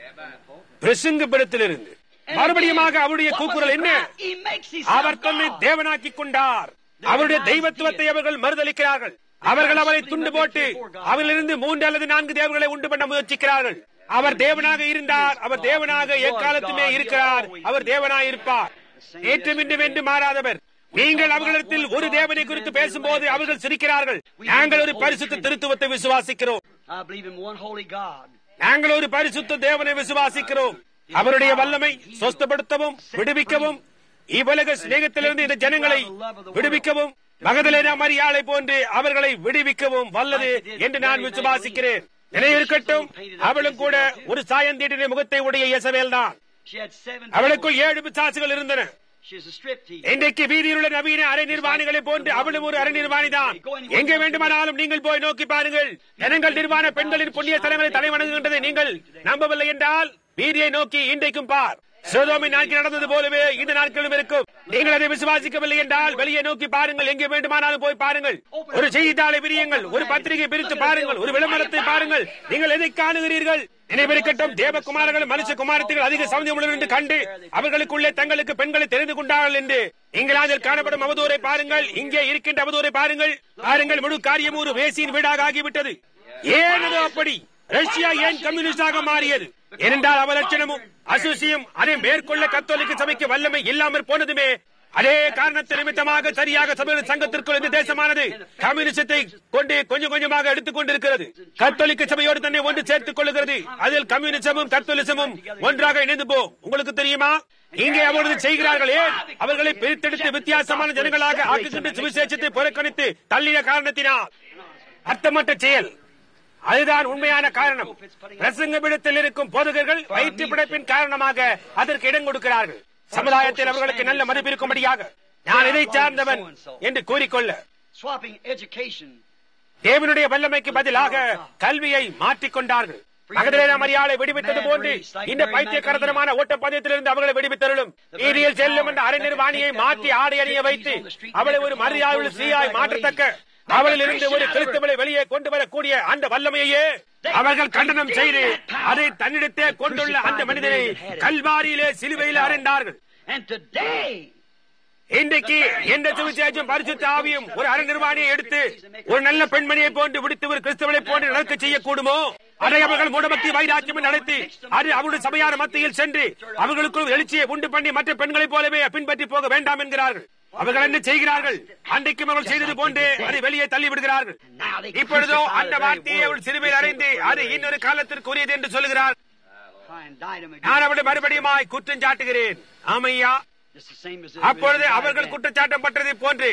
பிரசங்கப்பிடத்திலிருந்து மறுபடியுமாக அவருடைய கூக்குரல் என்ன He makes his அவர் தன்னை தேவனாக்கிக் கொண்டார் அவருடைய தெய்வத்துவத்தை அவர்கள் மறுதளிக்கிறார்கள் அவர்கள் அவரை துண்டு போட்டு அவரிலிருந்து மூன்று அல்லது நான்கு தேவர்களை உண்டு பண்ண முயற்சிக்கிறார்கள் அவர் தேவனாக இருந்தார் அவர் தேவனாக எக்காலத்துமே இருக்கிறார் அவர் தேவனாய் இருப்பார் நேற்றும் இன்றும் என்று மாறாதவர் நீங்கள் அவர்களிடத்தில் ஒரு தேவனை குறித்து பேசும்போது அவர்கள் சிரிக்கிறார்கள் நாங்கள் ஒரு பரிசுத்த திருத்துவத்தை விசுவாசிக்கிறோம் I believe in one holy God. நாங்கள் ஒரு பரிசுத்த தேவனை விசுவாசிக்கிறோம் அவருடைய வல்லமை சொஸ்தப்படுத்தவும் விடுவிக்கவும் இவ்வுலக சிநேகத்திலிருந்து இந்த ஜனங்களை விடுவிக்கவும் மகதலேனா மரியாதை போன்று அவர்களை விடுவிக்கவும் வல்லது என்று நான் விசுவாசிக்கிறேன் நினைவிருக்கட்டும் அவளும் கூட ஒரு சாயந்தீட்டின முகத்தை உடைய இயேசவேல் தான் She had seven. அவளுக்குள் ஏழு பிசாசுகள் இருந்தன She's a striptease. இன்றைக்கு வீதியில் உள்ள நவீன அரை நிர்வாணிகளை போன்று அவளும் ஒரு அரை நிர்வாணி தான் எங்கே வேண்டுமானாலும் நீங்கள் போய் நோக்கி பாருங்கள் ஜனங்கள் நிர்வாண பெண்களின் புண்ணிய ஸ்தலங்களை தலை வணங்குகின்றதை நீங்கள் நம்பவில்லை என்றால் வீதியை நோக்கி இன்றைக்கும் பார் சோதோமி நாட்கள் நடந்தது போலவே இந்த நாட்களும் இருக்கும் நீங்கள் அதை விசுவாசிக்கவில்லை என்றால் வெளியே நோக்கி பாருங்கள் எங்கே வேண்டுமானாலும் போய் பாருங்கள் ஒரு செய்தித்தாளை விரியுங்கள் ஒரு பத்திரிகை பிரித்து பாருங்கள் ஒரு விளம்பரத்தை பாருங்கள் நீங்கள் எதை காணுகிறீர்கள் நினைவிருக்கட்டும் தேவகுமாரர்கள் மனுஷ குமாரத்திகள் அதிக சமந்தமுடன் என்று கண்டு அவர்களுக்குள்ளே தங்களுக்கு பெண்களை தெரிந்து கொண்டார்கள் என்று இங்கிலாந்தில் காணப்படும் அவதூரை பாருங்கள் இங்கே இருக்கின்ற அவதூரை பாருங்கள் பாருங்கள் முழு காரியம் ஒரு வேசியின் வீடாக ஆகிவிட்டது ஏன் அது அப்படி ரஷ்யா ஏன் கம்யூனிஸ்டாக மாறியது ஏனென்றால் அவலட்சணமும் அசூசியும் அதை மேற்கொள்ள கத்தோலிக்க சபைக்கு வல்லமை இல்லாமற் போனதுமே அதே காரணத்தை நிமித்தமாக சரியாக சபை சங்கத்திற்குள் இந்த தேசமானது கம்யூனிசத்தை கொண்டு கொஞ்சம் கொஞ்சமாக எடுத்துக் கொண்டிருக்கிறது கத்தோலிக்க சபையோடு தன்னை ஒன்று சேர்த்துக் கொள்ளுகிறது அதில் கம்யூனிசமும் கத்தோலிசமும் ஒன்றாக இணைந்து போ உங்களுக்கு தெரியுமா இங்கே அவர்கள் செய்கிறார்கள் ஏன் அவர்களை பிரித்தெடுத்து வித்தியாசமான ஜனங்களாக ஆக்குகின்ற சுவிசேஷத்தை புறக்கணித்து தள்ளின காரணத்தினால் அர்த்தமற்ற செயல் அதுதான் உண்மையான காரணம் பிரசங்க பீடத்தில் இருக்கும் போதகர்கள் வயிற்று பிழைப்பின் காரணமாக அதற்கு இடம் கொடுக்கிறார்கள் சமுதாயத்தில் அவர்களுக்கு நல்ல மதிப்பு இருக்கும்படியாக நான் இதை சார்ந்தவன் என்று கூறிக்கொள்ள Swapping education. தேவனுடைய வல்லமைக்கு பதிலாக கல்வியை மாற்றிக் கொண்டார்கள் மகதலேனா மரியாதை விடுவித்தது போன்று இந்த பைத்தியக்காரத்தனமான ஓட்டப்பந்தயத்திலிருந்து அவர்களை விடுவித்தருளும் வீதியில் செல்லும் என்ற அரை நிர்வாணியை மாற்றி ஆடை அணிய வைத்து அவளை ஒரு மரியாதையுள்ள ஸ்ரீயாய் மாற்றத்தக்க அவளில் இருந்து ஒரு கிறிஸ்தவனை வெளியே கொண்டு வரக்கூடிய அந்த வல்லமையே அவர்கள் கண்டனம் செய்து அதை தன்னிடத்தே கொண்டுள்ள அந்த மனிதனை கல்வாரியிலே சிலுவையில் அறைந்தார்கள் And today, இன்றைக்கு எந்த சுவிசேஷம் பரிசுத்த ஆவியும் ஒரு அரை நிர்வாணியை எடுத்து ஒரு நல்ல பெண்மணியை போன்று விடுத்து ஒரு கிறிஸ்தவனை போன்று நடக்க செய்யக்கூடுமோ அதை அவர்கள் மூடபக்தி வைராக்கியம் நடத்தி அது அவருடைய சபையார மத்தியில் சென்று அவர்களுக்குள் எழுச்சியை உண்டு பண்ணி மற்ற பெண்களைப் போலவே பின்பற்றி போக வேண்டாம் என்கிறார்கள் அவர்கள் என்ன செய்கிறார்கள் அன்றைக்கும் அவர்கள் செய்தது போன்று அதை வெளியே தள்ளி விடுகிறார்கள் now they இப்பொழுதோ crucify அந்த the very வார்த்தையை word. அவள் சிறுவையில் அறைந்து அது இன்னொரு காலத்திற்கு உரியது என்று சொல்லுகிறார் Try and indict them again. நான் அவளை மறுபடியுமாய் குற்றம் சாட்டுகிறேன் ஆமையா Just the same as அப்பொழுது அவர்கள் குற்றச்சாட்டம் பட்டதை போன்று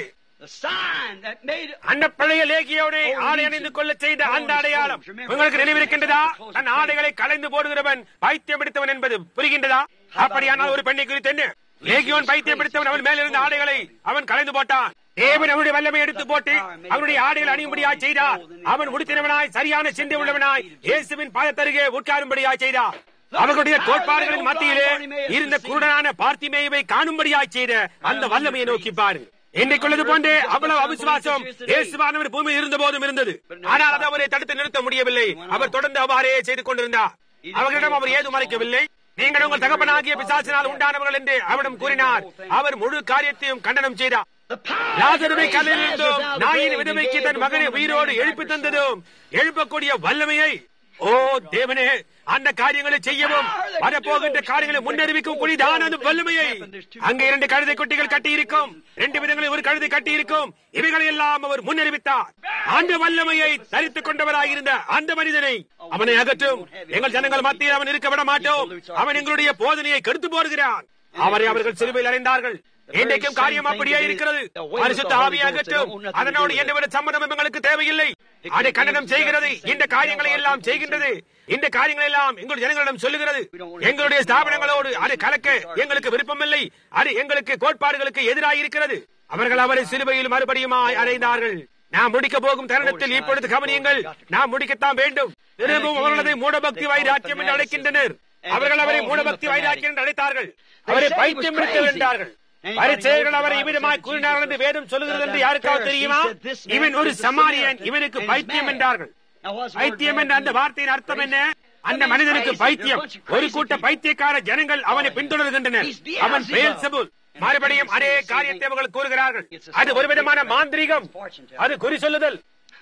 The sign that made அந்த பழைய லேகியோட ஆடை அணிந்து கொள்ள செய்த அந்த அடையாளம் உங்களுக்கு நினைவிருக்கின்றதா தன் ஆடைகளை கலைந்து போடுகிறவன் பைத்தியம் பிடித்தவன் என்பது புரிகின்றதா அப்படியானால் ஒரு பெண்ணை குறித்து என்ன லேகியோன் பைத்தியம் பிடித்தவன் அவன் மேலிருந்த ஆடைகளை அவன் கலைந்து போட்டான் தேவன் அவனுடைய வல்லமை எடுத்து போட்டு அவனுடைய ஆடைகள் அணியும்படியாய் செய்தார் அவன் முடித்தினவனாய் சரியான சிந்தை உள்ளவனாய் இயேசுவின் பாதத்தருகே உட்காரும்படியாய் செய்தார் அவர்களுடைய கோட்பாடுகளின் மத்தியிலே இருந்த குருடனான பார்த்திமேயவை காணும்படியாய் செய்த அந்த வல்லமையை நோக்கி பாருங்க இன்றைக்குள்ளது போன்றே அவ்வளவு அவிசுவாசம் இயேசுவானவர் பூமியில் இருந்த போதும் இருந்தது ஆனால் அதை அவரை தடுத்து நிறுத்த முடியவில்லை அவர் தொடர்ந்து அவ்வாறே செய்து கொண்டிருந்தார் அவர்களிடம் அவர் ஏதும் மறைக்கவில்லை நீங்கள் உங்கள் தகப்பனாகிய பிசாசினால் உண்டானவர்கள் என்று அவரிடம் கூறினார் அவர் முழு காரியத்தையும் கண்டனம் செய்தார் லாசருடைய கல்லிலிருந்தும் நாயின் விதவைக்கு தன் மகனை உயிரோடு எழுப்பி தந்ததும் எழுப்பக்கூடிய வல்லமையை ஓ தேவனே அந்த காரியங்களை செய்யவும் வரப்போகின்ற காரியங்களை முன்னறிவிக்கும் குடிதான அந்த வல்லமையை அங்க இரண்டு கழுதை குட்டிகள் கட்டி இருக்கும் ரெண்டு விதங்களில் ஒரு கழுதை கட்டி இருக்கும் இவைகளை எல்லாம் அவர் முன்னறிவித்தார் அந்த வல்லமையை தரித்துக் கொண்டவராயிருந்த அந்த மனிதனை அவனை அகற்றும் எங்கள் ஜனங்கள் மத்தியில் அவன் இருக்க விட மாட்டோம் அவன் எங்களுடைய போதனையை கெடுத்து போடுகிறான் அவரை அவர்கள் சிலுவையில் அடைந்தார்கள் இன்றைக்கும் காரியம் அப்படியே இருக்கிறது பரிசுத்த ஆவியாகட்டும் அதனோடு எந்தவித சம்மதம் எங்களுக்கு தேவையில்லை அதை கண்டனம் செய்கிறது இந்த காரியங்களை எல்லாம் செய்கின்றது இந்த காரியங்களை எல்லாம் எங்கள் ஜனங்களிடம் சொல்லுகிறது எங்களுடைய ஸ்தாபனங்களோடு அது கலக்க எங்களுக்கு விருப்பமில்லை அது எங்களுக்கு கோட்பாடுகளுக்கு எதிராக இருக்கிறது அவர்கள் அவரை சிலுவையில் மறுபடியுமாய் அறைந்தார்கள் நாம் முடிக்க போகும் தருணத்தில் இப்பொழுது கவனியுங்கள் நாம் முடிக்கத்தான் வேண்டும் திரும்பவும் அவர்களது மூடபக்தி வைராக்கியம் என்று அழைக்கின்றனர் அவர்கள் அவரை மூடபக்தி வைராக்கியம் என்று அழைத்தார்கள் அவரை பைத்தியம் பிடித்தல் என்றார்கள் பரிச்செயர்கள் அவரை இவ்விதமாய் கூறினார்கள் என்று வேதம் சொல்லுகிறது என்று யாருக்காவது தெரியுமா இவன் ஒரு சமாரியன் இவனுக்கு பைத்தியம் என்றார்கள் பைத்தியம் என்ற அந்த வார்த்தையின் அர்த்தம் என்ன அந்த மனிதனுக்கு பைத்தியம் ஒரு கூட்ட பைத்தியக்கார ஜனங்கள் அவனை பின்தொடர்கின்றனர் அவன் பெயர் செபுல் மறுபடியும் அதே காரியத்தை அவர்கள் கூறுகிறார்கள் அது ஒரு விதமான மாந்திரிகம் அது குறி சொல்லுதல்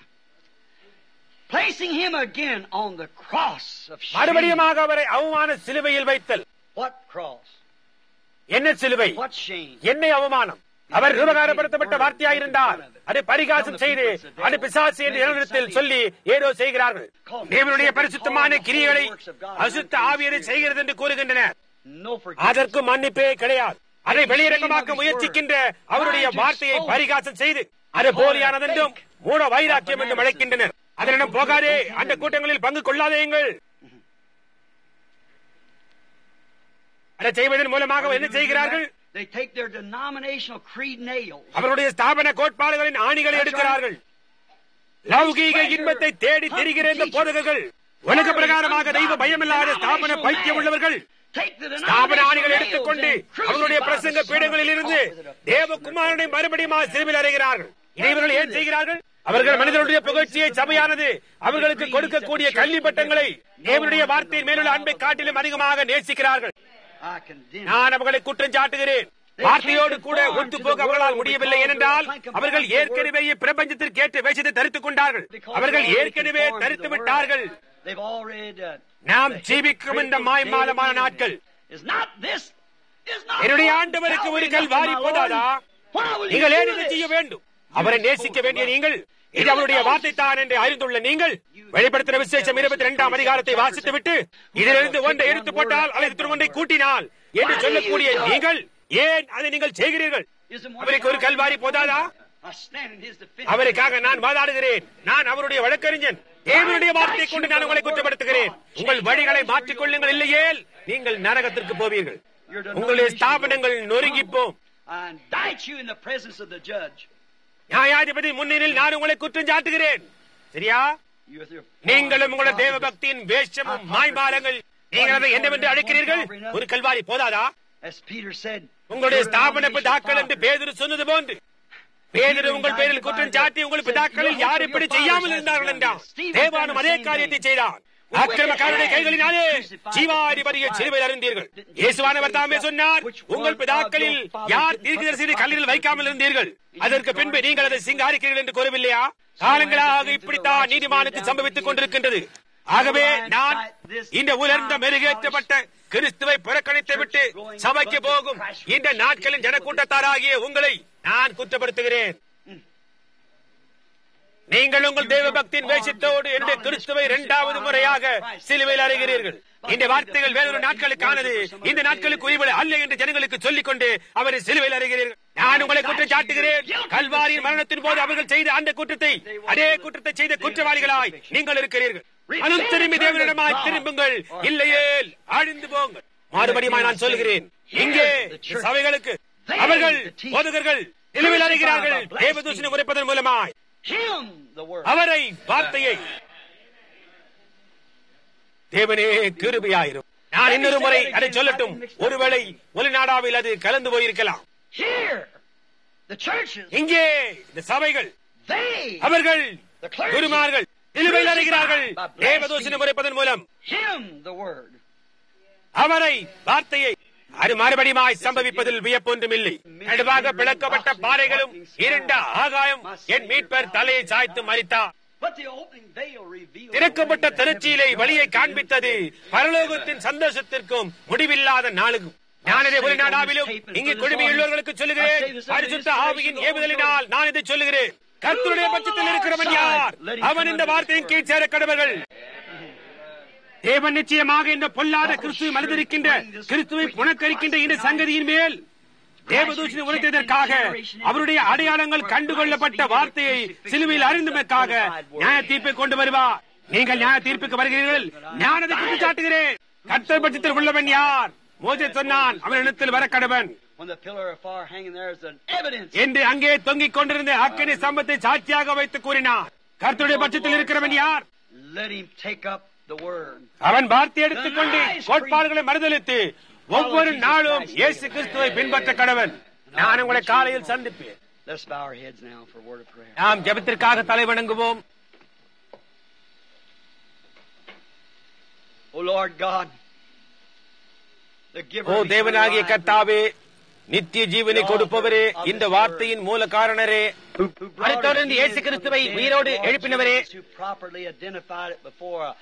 placing him again on the cross of shame. மறுபடியுமாக அவரை அவமான சிலுவையில் வைத்தல் What cross? என்ன சிலுவை What shame? என்னை அவமானம் அவர் விவகாரப்படுத்தப்பட்ட வார்த்தையாயிருந்தார் அதை பரிகாசம் செய்து அது பிசாசு என்று இடத்தில் சொல்லி ஏதோ செய்கிறார்கள் தேவனுடைய பரிசுத்தமான கிரிகளை அசுத்த ஆவியரை செய்கிறது என்று கூறுகின்றனர் No forgiveness. அதற்கு மன்னிப்பே கிடையாது அதை வெளியிறக்கமாக்க முயற்சிக்கின்ற அவருடைய வார்த்தையை பரிகாசம் செய்து அது போலியானதென்றும் மூட வைராக்கியம் என்றும் அழைக்கின்றனர் அதனிடம் போகாதே அந்த கூட்டங்களில் பங்கு கொள்ளாதேங்கள் அதை செய்வதன் மூலமாக என்ன செய்கிறார்கள் They take their denominational creed nails. அவருடைய ஸ்தாபன கோட்பாடுகளின் ஆணிகளை எடுக்கிறார்கள் லௌகீக இன்பத்தை தேடி திரிகிற இந்த போதகர்கள் உலக பிரகாரமாக தெய்வ பயமில்லாத ஸ்தாபன பைத்தியம் உள்ளவர்கள் Take the ஸ்தாபன denominational ஆணிகளை nails எடுத்துக்கொண்டு and அவர்களுடைய crucify பிரசங்க the Son of பீடங்களில் இருந்து God. தேவகுமாரனை மறுபடியும் சிறுவில் அறைகிறார்கள் இதை இவர்கள் ஏன் செய்கிறார்கள் அவர்கள் மனிதனுடைய புகழ்ச்சியை சபையானது அவர்களுக்கு கொடுக்கக்கூடிய கல்வி பட்டங்களை தேவனுடைய வார்த்தையின் மேலுள்ள அன்பை காட்டிலும் அதிகமாக நேசிக்கிறார்கள் I condemn. நான் அவர்களை குற்றம் சாட்டுகிறேன் வார்த்தையோடு கூட ஒத்து போக அவர்களால் முடியவில்லை ஏனென்றால் அவர்கள் ஏற்கனவே பிரபஞ்சத்திற்கு ஏற்ற வேஷத்தை தரித்துக் கொண்டார்கள் அவர்கள் ஏற்கனவே தரித்து விட்டார்கள் They've already done. நாம் ஜீவிக்கும் இந்த மாய்மாலமான நாட்கள் Is not this? Is not என்னுடைய one ஆண்டவருக்கு ஒரு Calvary கல் enough, வாரி my Lord? போதாதா Why will you நீங்கள் ஏன் do இதை this? செய்ய வேண்டும் அவரை நேசிக்க வேண்டிய நீங்கள் இது அவருடைய வார்த்தை தான் என்று அறிந்துள்ள நீங்கள் வெளிப்படுத்தின விசேஷம் இருபத்தி இரண்டாம் அதிகாரத்தை வாசித்து விட்டு இதிலிருந்து ஒன்றை எடுத்து போட்டால் அல்லது ஒன்றை கூட்டினால் என்று சொல்லக்கூடிய நீங்கள் ஏன் அதை நீங்கள் செய்கிறீர்கள் Is it more அவருக்கு ஒரு கல்வாரி போதாதா I stand in his defense. அவருக்காக நான் வாதாடுகிறேன் நான் அவருடைய வழக்கறிஞன் தேவனுடைய வார்த்தையை கொண்டு நான் உங்களை குற்றப்படுத்துகிறேன் உங்கள் வழிகளை மாற்றிக் கொள்ளுங்கள் இல்லையேல் நீங்கள் நரகத்திற்கு போவீர்கள் உங்களுடைய ஸ்தாபனங்கள் நொறுங்கிப்போம் I indict you in the presence of the judge. நியாயாதிபதி முன்னிலையில் நான் உங்களை குற்றம் சாட்டுகிறேன் சரியா You with your நீங்களும் உங்களுடைய தேவ பக்தியின் வேஷமும் மாய்மாலங்கள் நீங்கள் அதை என்னவென்று அழைக்கிறீர்கள் ஒரு கல்வாரி போதாதா As Peter said, உங்களுடைய your ஸ்தாபன denomination பிதாக்கள் என்று fathers. பேதுரு சொன்னது போன்று பேதுரு உங்கள் பேரில் குற்றம் சாட்டி உங்கள் பிதாக்களில் யார் இப்படி செய்யாமல் இருந்தார்கள் என்றான் தேவானும் அதே காரியத்தை செய்தான் அக்கிரமக்காரருடைய கைகளினாலே ஜீவாதிபதியை சிலுவையில் அறிந்தீர்கள் இயேசுவானவர் தாமே சொன்னார் உங்கள் பிதாக்களில் யார் தீர்க்கதரிசியை கல்லில் வைக்காமல் இருந்தீர்கள் அதற்கு பின்பு நீங்கள் அதை சிங்காரிக்கிறீர்கள் என்று கூறவில்லையா காலங்களாக இப்படித்தான் நீதிமானுக்கு சம்பவித்துக் கொண்டிருக்கின்றது ஆகவே நான் இந்த உலர்ந்த மெருகேற்றப்பட்ட கிறிஸ்துவை புறக்கணித்து விட்டு சபைக்கு போகும் இந்த நாட்களின் ஜனக்கூட்டத்தாராகிய உங்களை நான் குற்றப்படுத்துகிறேன் நீங்கள் உங்கள் தேவ பக்தியின் வேஷத்தோடு என்னுடைய கிறிஸ்துவை இரண்டாவது முறையாக சிலுவையில் அறைகிறீர்கள் இந்த வார்த்தைகள் வேறொரு நாட்களுக்கானது இந்த நாட்களுக்கு உரிமை அல்ல என்று ஜனங்களுக்கு சொல்லிக் கொண்டு அவரை சிலுவையில் அறைகிறீர்கள் நான் உங்களை குற்றம் சாட்டுகிறேன் கல்வாரியின் மரணத்தின் போது அவர்கள் செய்த அந்த குற்றத்தை அதே குற்றத்தை செய்த குற்றவாளிகளாய் நீங்கள் இருக்கிறீர்கள் மனம் திரும்பி தேவனிடமாய் திரும்புங்கள் இல்லையே அழிந்து போங்கள் மறுபடியும் நான் சொல்கிறேன் இங்கே சபைகளுக்கு அவர்கள் போதகர்கள் நிலுவில் அறிகிறார்கள் தேவதூஷணை உரைப்பதன் மூலமாய் Him, the word. அவரை வார்த்தையை தேவனே கிருபையாயிரும் நான் இன்னொரு முறை அதை சொல்லட்டும் ஒருவேளை ஒலிநாடாவில் அது கலந்து போயிருக்கலாம் Here, the churches, இங்கே இந்த சபைகள் they, அவர்கள் the clergy, குருமார்கள் நிலுவையில் அறிகிறார்கள் தேவதூஷணை உரைப்பதன் மூலம் Him, the word. அவரை வார்த்தையை அது மறுபடியுமாய் சம்பவிப்பதில் வியப்பொன்றும் இல்லை நடுவாக பிளக்கப்பட்ட பாறைகளும் இருண்ட ஆகாயம் என் மீட்பர் தலையை சாய்த்து மறித்தார் But the opening veil revealed. திறக்கப்பட்ட திருச்சியிலே வழியை காண்பித்தது பரலோகத்தின் சந்தோஷத்திற்கும் முடிவில்லாத நாளுக்கும் நான் இதை ஒரு நாடாவிலும் இங்கு குழுமியுள்ளவர்களுக்கு சொல்லுகிறேன் பரிசுத்த ஆவியின் ஏவுதலினால் நான் இதை சொல்லுகிறேன் கர்த்தருடைய பட்சத்தில் இருக்கிறவன் யார் அவன் இந்த வார்த்தையின் கீழ் சேர கடவர்கள் தேவன் நிச்சயமாக இந்த பொல்லாத கிறிஸ்துவை மனிதரிக்கின்ற கிறிஸ்துவை புனக்கரிக்கின்ற இந்த சங்கதியின் மேல் தேவதூஷணி உரைத்ததற்காக அவருடைய அடையாளங்கள் கண்டுகொள்ளப்பட்ட வார்த்தையை சிலுவையில் அறிந்ததற்காக நியாய தீர்ப்பை கொண்டு வருவார் நீங்கள் நியாய தீர்ப்புக்கு வருகிறீர்கள் நான் அதை குற்றம் சாட்டுகிறேன் கர்த்தர் பட்சத்தில் உள்ளவன் யார் மோசே சொன்னான் அவனிடத்தில் வர கடவன் When the pillar of fire hanging there is an evidence. என்று அங்கே தொங்கிக் கொண்டிருந்த அக்கினி சம்பத்தை சாட்சியாக வைத்து கூறினார் கர்த்தருடைய பட்சத்தில் இருக்கிறவன் யார் Let him take up the word. அவன் வார்த்தை எடுத்துக்கொண்டு கோட்பாடுகளை மறுதளித்து ஒவ்வொரு நாளும் இயேசு கிறிஸ்துவை பின்பற்ற கடவன் நான் உங்களை காலையில் சந்திப்பேன் Let's bow our heads now for a word of prayer. நாம் ஜெபத்திற்காக தலை வணங்குவோம் O Lord God, the giver O of eternal தேவனாகிய life, கர்த்தாவே நித்திய ஜீவனை கொடுப்பவரே இந்த வார்த்தையின் மூல காரணரே who brought அதைத் தொடர்ந்து it இயேசு in கிறிஸ்துவை from the dead, உயிரோடு Lord எழுப்பினவரே Jesus, who properly identified it before a,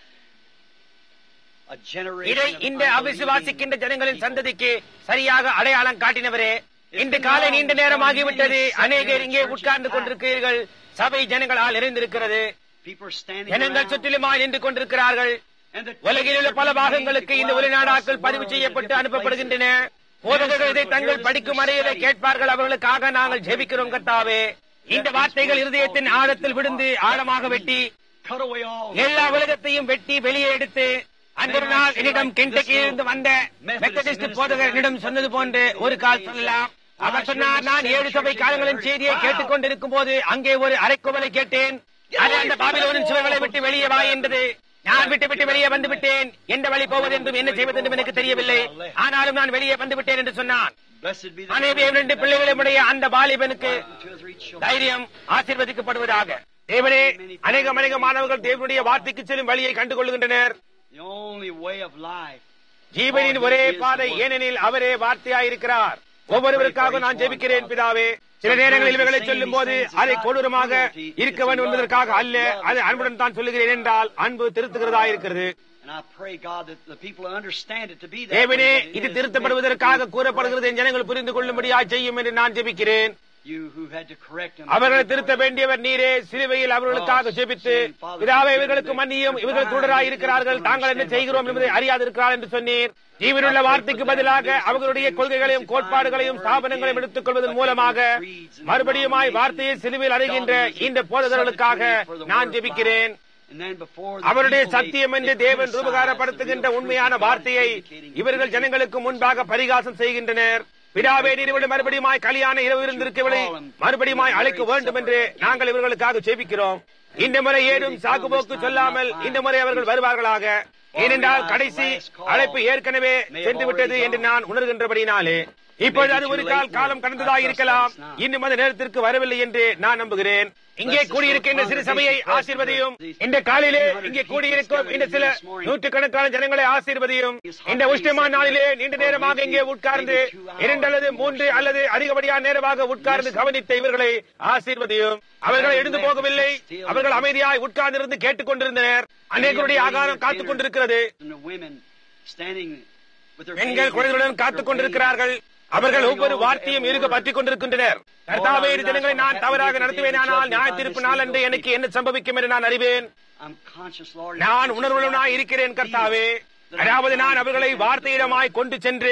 a generation இதை of இந்த unbelieving அவிசுவாசிக்கின்ற ஜனங்களின் people. சந்ததிக்கு சரியாக அடையாளம் காட்டினவரே இன்று காலை நீண்ட நேரமாகிவிட்டது அநேகர் இங்கே உட்கார்ந்து கொண்டிருக்கிறீர்கள் சபை ஜனங்களால் நிறைந்திருக்கிறது People are standing ஜனங்கள் around, சுற்றிலுமாய் நின்று கொண்டிருக்கிறார்கள் and the உலகில் உள்ள பல பாகங்களுக்கு இந்த வெளிநாடாக்கள் பதிவு செய்யப்பட்டு அனுப்பப்படுகின்றன போதகர்கள் இதை தங்கள் படிக்கும் அறையிலே கேட்பார்கள் அவர்களுக்காக நாங்கள் ஜெபிக்கிறோம் கர்த்தாவே இந்த வார்த்தைகள் இருதயத்தின் ஆழத்தில் விழுந்து ஆழமாக வெட்டி cut away all எல்லா உலகத்தையும் வெட்டி வெளியே எடுத்து அன்றொரு நாள் என்னிடம் கெண்டக்கியிலிருந்து வந்த மெத்தடிஸ்ட் போதகர் என்னிடம் சொன்னது போன்று ஒரு கால் சொல்லலாம் அவர் சொன்னார் நான் ஏழு சபை காலங்களின் செய்தியை கேட்டுக் கொண்டிருக்கும் போது அங்கே ஒரு அரைக்குவலை கேட்டேன் அது அந்த பாபிலோனின் சுவர்களை விட்டு வெளியே வா என்றது நான் விட்டு விட்டு வெளியே வந்து விட்டேன் எந்த வழி போவது என்றும் என்ன செய்வது என்றும் எனக்கு தெரியவில்லை ஆனாலும் நான் வெளியே வந்து விட்டேன் என்று சொன்னான் Blessed be the அனைவரும் இரண்டு பிள்ளைகளுடைய அந்த வாலிபனுக்கு two or three children. தைரியம் ஆசீர்வதிக்கப்படுவதாக தேவனே அநேக அநேக மாணவர்கள் தேவனுடைய வார்த்தைக்கு செல்லும் வழியை கண்டுகொள்கின்றனர் The only way of life. ஜீவனின் ஒரே பாதை ஏனெனில் அவரே வார்த்தையாயிருக்கிறார் ஒவ்வொருவருக்காக நான் ஜெபிக்கிறேன் பிதாவே சில நேரங்களில் இவைகளை சொல்லும் போது அதை கொடூரமாக இருக்க வேண்டும் என்பதற்காக அல்ல அது அன்புடன் தான் சொல்லுகிறேன் என்றால் அன்பு திருத்துகிறதா இருக்கிறது And I pray, God, that the people who understand it to be that தேவனே way, that it இது is திருத்தப்படுவதற்காக கூறப்படுகிறது என் ஜனங்கள் புரிந்து கொள்ளும்படியா செய்யும் என்று நான் ஜெபிக்கிறேன் You who had to correct them. அவர்களை திருத்த வேண்டியவர் நீரே சிலுவையில் அவர்களுக்காக ஜெபித்து பிதாவே இவர்களுக்கு மன்னியும் இவர்கள் தொடராய் இருக்கிறார்கள் தாங்கள் என்ன செய்கிறோம் என்பதை அறியாதிருக்கிறார் என்று சொன்னீர் ஜீவனுள்ள வார்த்தைக்கு பதிலாக அவர்களுடைய கொள்கைகளையும் கோட்பாடுகளையும் ஸ்தாபனங்களையும் எடுத்துக் கொள்வதன் மூலமாக மறுபடியுமாய் வார்த்தையை சிலுவையில் அடைகின்ற இந்த போதகர்களுக்காக நான் ஜெபிக்கிறேன் And then before the அவருடைய people, they- சத்தியம் என்று they தேவன் criticize ரூபகாரப்படுத்துகின்ற the real உண்மையான truth of God வார்த்தையை indicating இவர்கள் Jesus ஜனங்களுக்கு முன்பாக பரிகாசம் செய்கின்றனர் பிதாவே நீர் மறுபடியுமாய் கல்யாண இரவு இருந்திருக்கவில்லை மறுபடியுமாய் அழைக்க வேண்டும் என்று நாங்கள் இவர்களுக்காக ஜெபிக்கிறோம் இந்த முறை ஏதும் சாக்குபோக்கு சொல்லாமல் இந்த முறை அவர்கள் வருவார்களாக ஏனென்றால் கடைசி அழைப்பு ஏற்கனவே சென்று விட்டது என்று நான் உணர்கின்றபடினாலே இப்பொழுது அது ஒரு கால் காலம் கடந்ததாக இருக்கலாம் இன்னும் அந்த நேரத்திற்கு வரவில்லை என்று நான் நம்புகிறேன் இங்கே கூடியிருக்கின்ற சிறு சபையை ஆசீர்வதியும் இந்த காலையிலே இங்கே கூடியிருக்கும் இந்த சில நூற்றுக்கணக்கான ஜனங்களை ஆசீர்வதியும் இந்த உஷ்டமான நாளிலே நீண்ட நேரமாக இங்கே உட்கார்ந்து இரண்டு அல்லது மூன்று அல்லது அதிகப்படியான நேரமாக உட்கார்ந்து கவனித்த இவர்களை ஆசீர்வதியும் அவர்கள் எழுந்து போகவில்லை அவர்கள் அமைதியாய் உட்கார்ந்திருந்து கேட்டுக் கொண்டிருந்தனர் அநேகருடைய ஆகாரம் காத்துக் கொண்டிருக்கிறது And the women standing with their பெண்கள் faces- குழந்தைகளுடன் காத்துக் கொண்டிருக்கிறார்கள் அவர்கள் ஒவ்வொரு வார்த்தையும் இருக பற்றிக் கொண்டிருக்கின்றனர் கர்த்தாவே இரு தினங்களை நான் தவறாக நடத்துவேனானால் நியாய தீர்ப்பு நாள் என்று எனக்கு என்ன சம்பவிக்கும் என்று நான் அறிவேன் I'm conscious, Lord. நான் உணர்வுள்ளவனாய் இருக்கிறேன் கர்த்தாவே அதாவது நான் அவர்களை வார்த்தையிடமாய் கொண்டு சென்று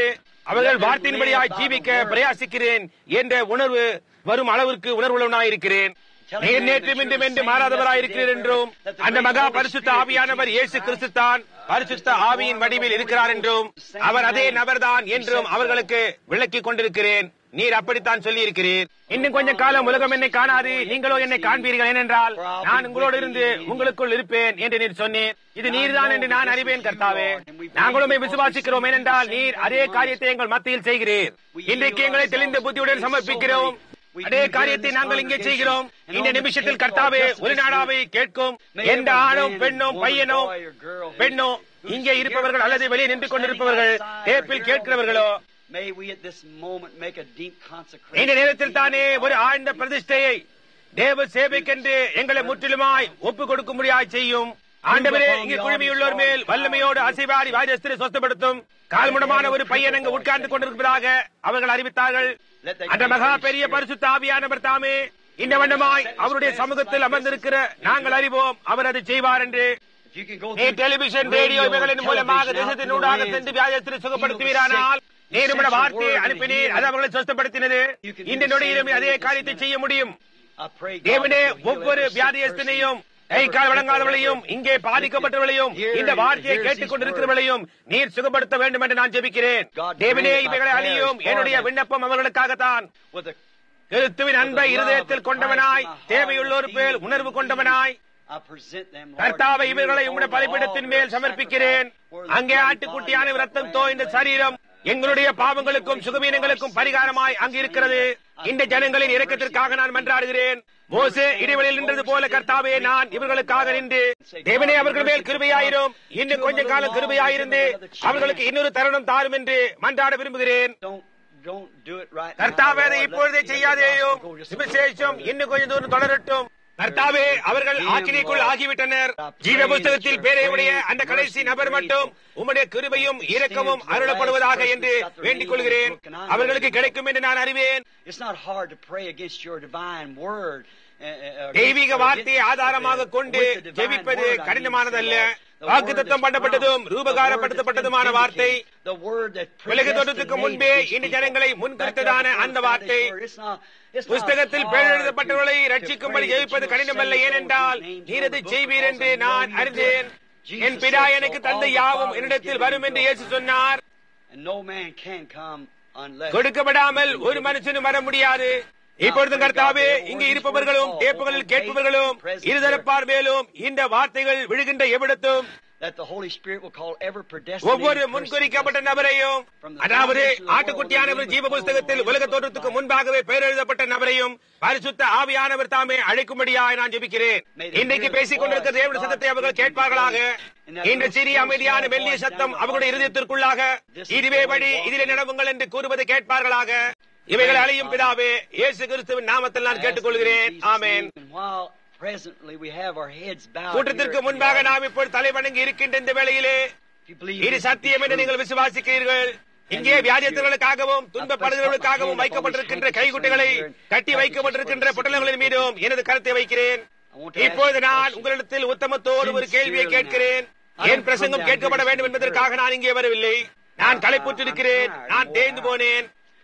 அவர்கள் வார்த்தையின்படியாய் ஜீவிக்க பிரயாசிக்கிறேன் என்ற உணர்வு வரும் அளவிற்கு உணர்வுள்ளவனாயிருக்கிறேன் நீர் நேற்றும் இன்றும் என்று மாறாதவராயிருக்கிறீர் என்றும் அந்த மகா பரிசுத்த ஆவியானவர் இயேசு கிறிஸ்துத்தான் பரிசுத்த ஆவியின் வடிவில் இருக்கிறார் என்றும் அவர் அதே நபர்தான் என்றும் அவர்களுக்கு விளக்கிக் கொண்டிருக்கிறேன் நீர் அப்படித்தான் சொல்லி இருக்கிறீர் இன்னும் கொஞ்சம் காலம் உலகம் என்னை காணாது நீங்களோ என்னை காண்பீர்கள் ஏனென்றால் நான் உங்களோடு இருந்து உங்களுக்குள் இருப்பேன் என்று நீர் சொன்னீர் இது நீர்தான் என்று நான் அறிவேன் கர்த்தாவே நாங்களுமே விசுவாசிக்கிறோம் ஏனென்றால் நீர் அதே காரியத்தை எங்கள் மத்தியில் செய்கிறீர் இன்றைக்கு எங்களை தெளிந்த புத்தியுடன் சமர்ப்பிக்கிறோம் அதே காரியத்தை நாங்கள் இங்கே செய்கிறோம் இந்த நிமிஷத்தில் கர்த்தாவே ஒரு நாடாவை கேட்கும் எந்த ஆணும் பெண்ணும் பையனோ பெண்ணோ இங்கே இருப்பவர்கள் அல்லது வெளியே நின்று கொண்டிருப்பவர்கள் டேப்பில் கேட்கிறவர்களோ May we at this moment make a deep consecration. இந்த நேரத்தில் தானே ஒரு ஆழ்ந்த பிரதிஷ்டையை தேவ சேவைக்கென்று எங்களை முற்றிலுமாய் ஒப்புக் கொடுக்கும்படியாய் செய்யும் ஆண்டவரே இங்கு குழுமியுள்ளோர் மேல் வல்லமையோடு அசைவாடி வாரியஸ்திரை சொஸ்தப்படுத்தும் கால்முடமான ஒரு பையன் அங்கு உட்கார்ந்து கொண்டிருப்பதாக அவர்கள் அறிவித்தார்கள் அந்த மகா பெரிய பரிசுத்த ஆவியானவர் தாமே இந்த வண்ணமாய் அவருடைய சமூகத்தில் அமர்ந்திருக்கிற நாங்கள் அறிவோம் அவர் அதை செய்வார் என்று If you can go நீ through television radio radio and இவைகளின் மூலமாக television out தேசத்தின் through ஊடாக the சென்று lands, வியாஜத்திரை சுகப்படுத்துவீரானால் நீர் உம்முடைய வார்த்தையை அனுப்பினீர் அது அவர்களை சொஸ்தப்படுத்தினது இந்த நொடியிலும் அதே காரியத்தை செய்ய முடியும் I pray God தேவனே that you'll heal ஒவ்வொரு every sick வியாதியஸ்தனையும் person, கை every கால் sick வழங்காதவளையும் person. இங்கே பாதிக்கப்பட்டவர்களையும் இந்த வார்த்தையை Hears கேட்டுக் these கொண்டிருக்கிறவர்களையும் நீர் சுகப்படுத்த வேண்டும் என்று நான் ஜெபிக்கிறேன் God தேவனே grant my இவைகளை prayers அழியும் for என்னுடைய them. விண்ணப்பம் அவர்களுக்காகத்தான் with a கிறிஸ்துவின் அன்பை இருதயத்தில் கொண்டவனாய் தேவையுள்ளோர் பேர் உணர்வு கொண்டவனாய் I present them, Lord, கர்த்தாவை to you இவர்களை over உம்முடைய all பலிபீடத்தின் மேல் their சமர்ப்பிக்கிறேன் sacrifice, where the அங்கே bloody ஆட்டுக்குட்டியான body ரத்தம் of தோ the இந்த Lamb சரீரம் எங்களுடைய பாவங்களுக்கும் சுகவீனங்களுக்கும் பரிகாரமாய் அங்கு இருக்கிறது இந்த ஜனங்களின் இரக்கத்திற்காக நான் மன்றாடுகிறேன் மோசே இடைவெளியில் நின்றது போல கர்த்தாவே நான் இவர்களுக்காக நின்று தேவனே அவர்கள் மேல் கிருபையாயிரும் இன்னும் கொஞ்ச காலம் கிருபையாயிருந்து அவர்களுக்கு இன்னொரு தருணம் தாரும் என்று மன்றாட விரும்புகிறேன் Don't, don't do it right now, கர்த்தாவே அதை Lord. இப்பொழுதே Let- செய்யாதேயும் go just a விசேஷம் இன்னும் கொஞ்சம் தூரம் தொடரட்டும் கர்த்தாவே அவர்கள் ஆக்கினைக்குள் ஆகிவிட்டனர் ஜீவ புஸ்தகத்தில் பேரையுடைய அந்த கடைசி நபர் மட்டும் உம்முடைய கிருபையும் இரக்கமும் அருளப்படுவதாக என்று வேண்டிக் கொள்கிறேன் அவர்களுக்கு கிடைக்கும் என்று நான் அறிவேன் It's not hard to pray against your divine word. uh, uh, தெய்வீக against- வார்த்தையை ஆதாரமாக கொண்டு with the divine ஜெபிப்பது word, I mean, கடினமானதல்ல Lord. The word வாக்குத்தத்தம் that's பண்ணப்பட்டதும் promised, the ரூபகாரப்படுத்தப்பட்டதுமான word that's வார்த்தை vindicated, the word that உலக தோற்றத்துக்கு முன்பே predestinated these இந்த people. ஜனங்களை Back முன்குறித்ததான there before அந்த the வார்த்தை foundation word. It's not- it's not புஸ்தகத்தில் hard பேரெழுதப்பட்டவர்களை to- to ரட்சிக்கும்படி pray that ஜெயிப்பது you will கடினமல்ல save those ஏனென்றால் whose names நீர் are அதை in the book செய்வீர் because என்று I know நான் you will. அறிந்தேன் Jesus என் said பிதா so. எனக்கு All தந்த the யாவும் Father has என்னிடத்தில் given வரும் me என்று will இயேசு come. சொன்னார் And no man can come unless கொடுக்கப்படாமல் ஒரு மனுஷனும் வர முடியாது இப்பொழுது கர்த்தாவே இங்கு இருப்பவர்களும் டேப்புகளில் கேட்பவர்களும் இருதரப்பார் மேலும் இந்த வார்த்தைகள் விழுகின்ற எவ்விடத்தும் that the Holy Spirit will call every predestinated ஒவ்வொரு person முன்குறிக்கப்பட்ட நபரையும் அதாவது ஆட்டுக்குட்டியானவர் ஜீவ புஸ்தகத்தில் உலக தோற்றத்துக்கு முன்பாகவே பெயர் எழுதப்பட்ட நபரையும் பரிசுத்த ஆவியானவர் தாமே அழைக்கும்படியாய் நான் ஜெபிக்கிறேன் இன்றைக்கு பேசிக் கொண்டிருக்கிற தேவனுடைய சத்தத்தை அவர்கள் கேட்பார்களாக இந்த சிறிய அமைதியான மெல்லிய சத்தம் அவர்களுடைய இருதயத்திற்குள்ளாக இதுவே வழி இதிலே நடவுங்கள் என்று கூறுவதை கேட்பார்களாக இவைகள் அழியும் பிதாவே இயேசு கிறிஸ்துவின் நாமத்தில் நான் கேட்டுக்கொள்கிறேன் ஆமென் And while presently we have our heads bowed கூட்டத்திற்கு here at the முன்பாக altar, நாம் இப்போது தலைவணங்கி இருக்கின்ற இந்த வேளையிலே if you believe இது this to be சத்தியம் என்று true, நீங்கள் விசுவாசிக்கிறீர்கள் இங்கே வியாதியத்தர்களுக்காகவும் துன்பப்படுகிறவர்களுக்காகவும் வைக்கப்பட்டிருக்கின்ற கைகுட்டைகளை கட்டி வைக்கப்பட்டிருக்கின்ற பொட்டலங்களின் மீதும் எனது கருத்தை வைக்கிறேன் இப்பொழுது நான் உங்களிடத்தில் உத்தமத்தோடு ஒரு கேள்வியை கேட்கிறேன் என் பிரசங்கம் கேட்கப்பட வேண்டும் என்பதற்காக நான் இங்கே வரவில்லை நான் களைப்புற்றிருக்கிறேன் நான் தேய்ந்து போனேன்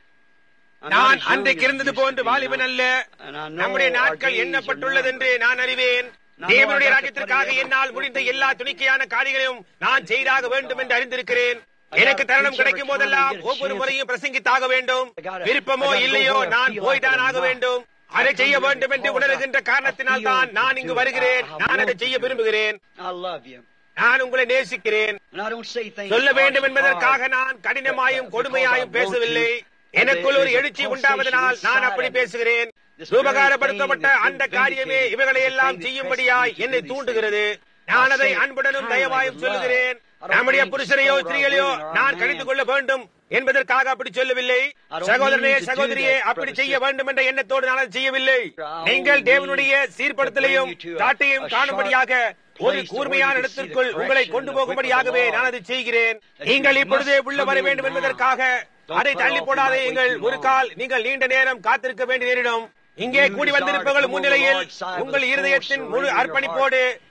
நான் அன்றைக்கு இருந்தது போன்று வாலிபன் அல்ல நம்முடைய நாட்கள் எண்ணப்பட்டுள்ளது என்று நான் அறிவேன் தேவனுடைய ராஜ்யத்திற்காக என்னால் முடிந்த எல்லா துணிக்கையான காரியங்களையும் நான் செய்தாக வேண்டும் என்று அறிந்திருக்கிறேன் எனக்கு தருணம் கிடைக்கும் போதெல்லாம் ஒவ்வொரு முறையும் பிரசங்கித்தாக வேண்டும் விருப்பமோ இல்லையோ நான் போய்தான் ஆக வேண்டும் அதை செய்ய வேண்டும் என்று உணர்கின்ற காரணத்தினால் தான் நான் இங்கு வருகிறேன் நான் அதை செய்ய விரும்புகிறேன் I love you. நான் உங்களை நேசிக்கிறேன் And I don't say things சொல்ல harsh வேண்டும் and என்பதற்காக hard. நான் கடினமாயும் கொடுமையாயும் Because I want பேசவில்லை to. எனக்குள் ஒரு There's a எழுச்சி pulsation உண்டாவதனால் நான் inside அப்படி of me. பேசுகிறேன் This ரூபகாரப்படுத்தப்பட்ட very thing அந்த that's been காரியமே vindicated, இவைகளை the எல்லாம் thing that செய்யும்படியாய் pressed me to என்னை do these தூண்டுகிறது things. நான் I அதை say it அன்புடனும் kindly தயவாயும் with சொல்லுகிறேன் love. I don't நம்முடைய think புருஷரையோ to scold our ஸ்திரீகளையோ women or our நான் man. கணித்துக் கொள்ள வேண்டும் என்பதற்காக அப்படி சொல்லவில்லை I don't சகோதரனே mean to do சகோதரியே that, அப்படி brother, செய்ய sister. வேண்டும் என்ற எண்ணத்தோடு நான் அதை செய்யவில்லை I நீங்கள் only தேவனுடைய mean to சீர்படுத்தலையும் bring you to a- காட்டையும் a காணும்படியாக sharp ஒரு place to கூர்மையான where you can see the இடத்திற்குள் உங்களை correction கொண்டு and the போகும்படியாகவே whip of the நான் Lord. அதை செய்கிறேன் That நீங்கள் you இப்பொழுதே must உள்ள come வர in வேண்டும் now. என்பதற்காக Don't அதை put தள்ளி off போடாதே and not நீங்கள் wait too ஒரு long. கால் நீங்கள் நீண்ட நேரம் காத்திருக்க வேண்டிய நேரிடும் இங்கே You கூடி desire to வந்திருப்பவர்கள் come on the முன்னிலையில் Lord's side with உங்கள் full இருதயத்தின் surrender முழு of your அர்ப்பணிப்போடு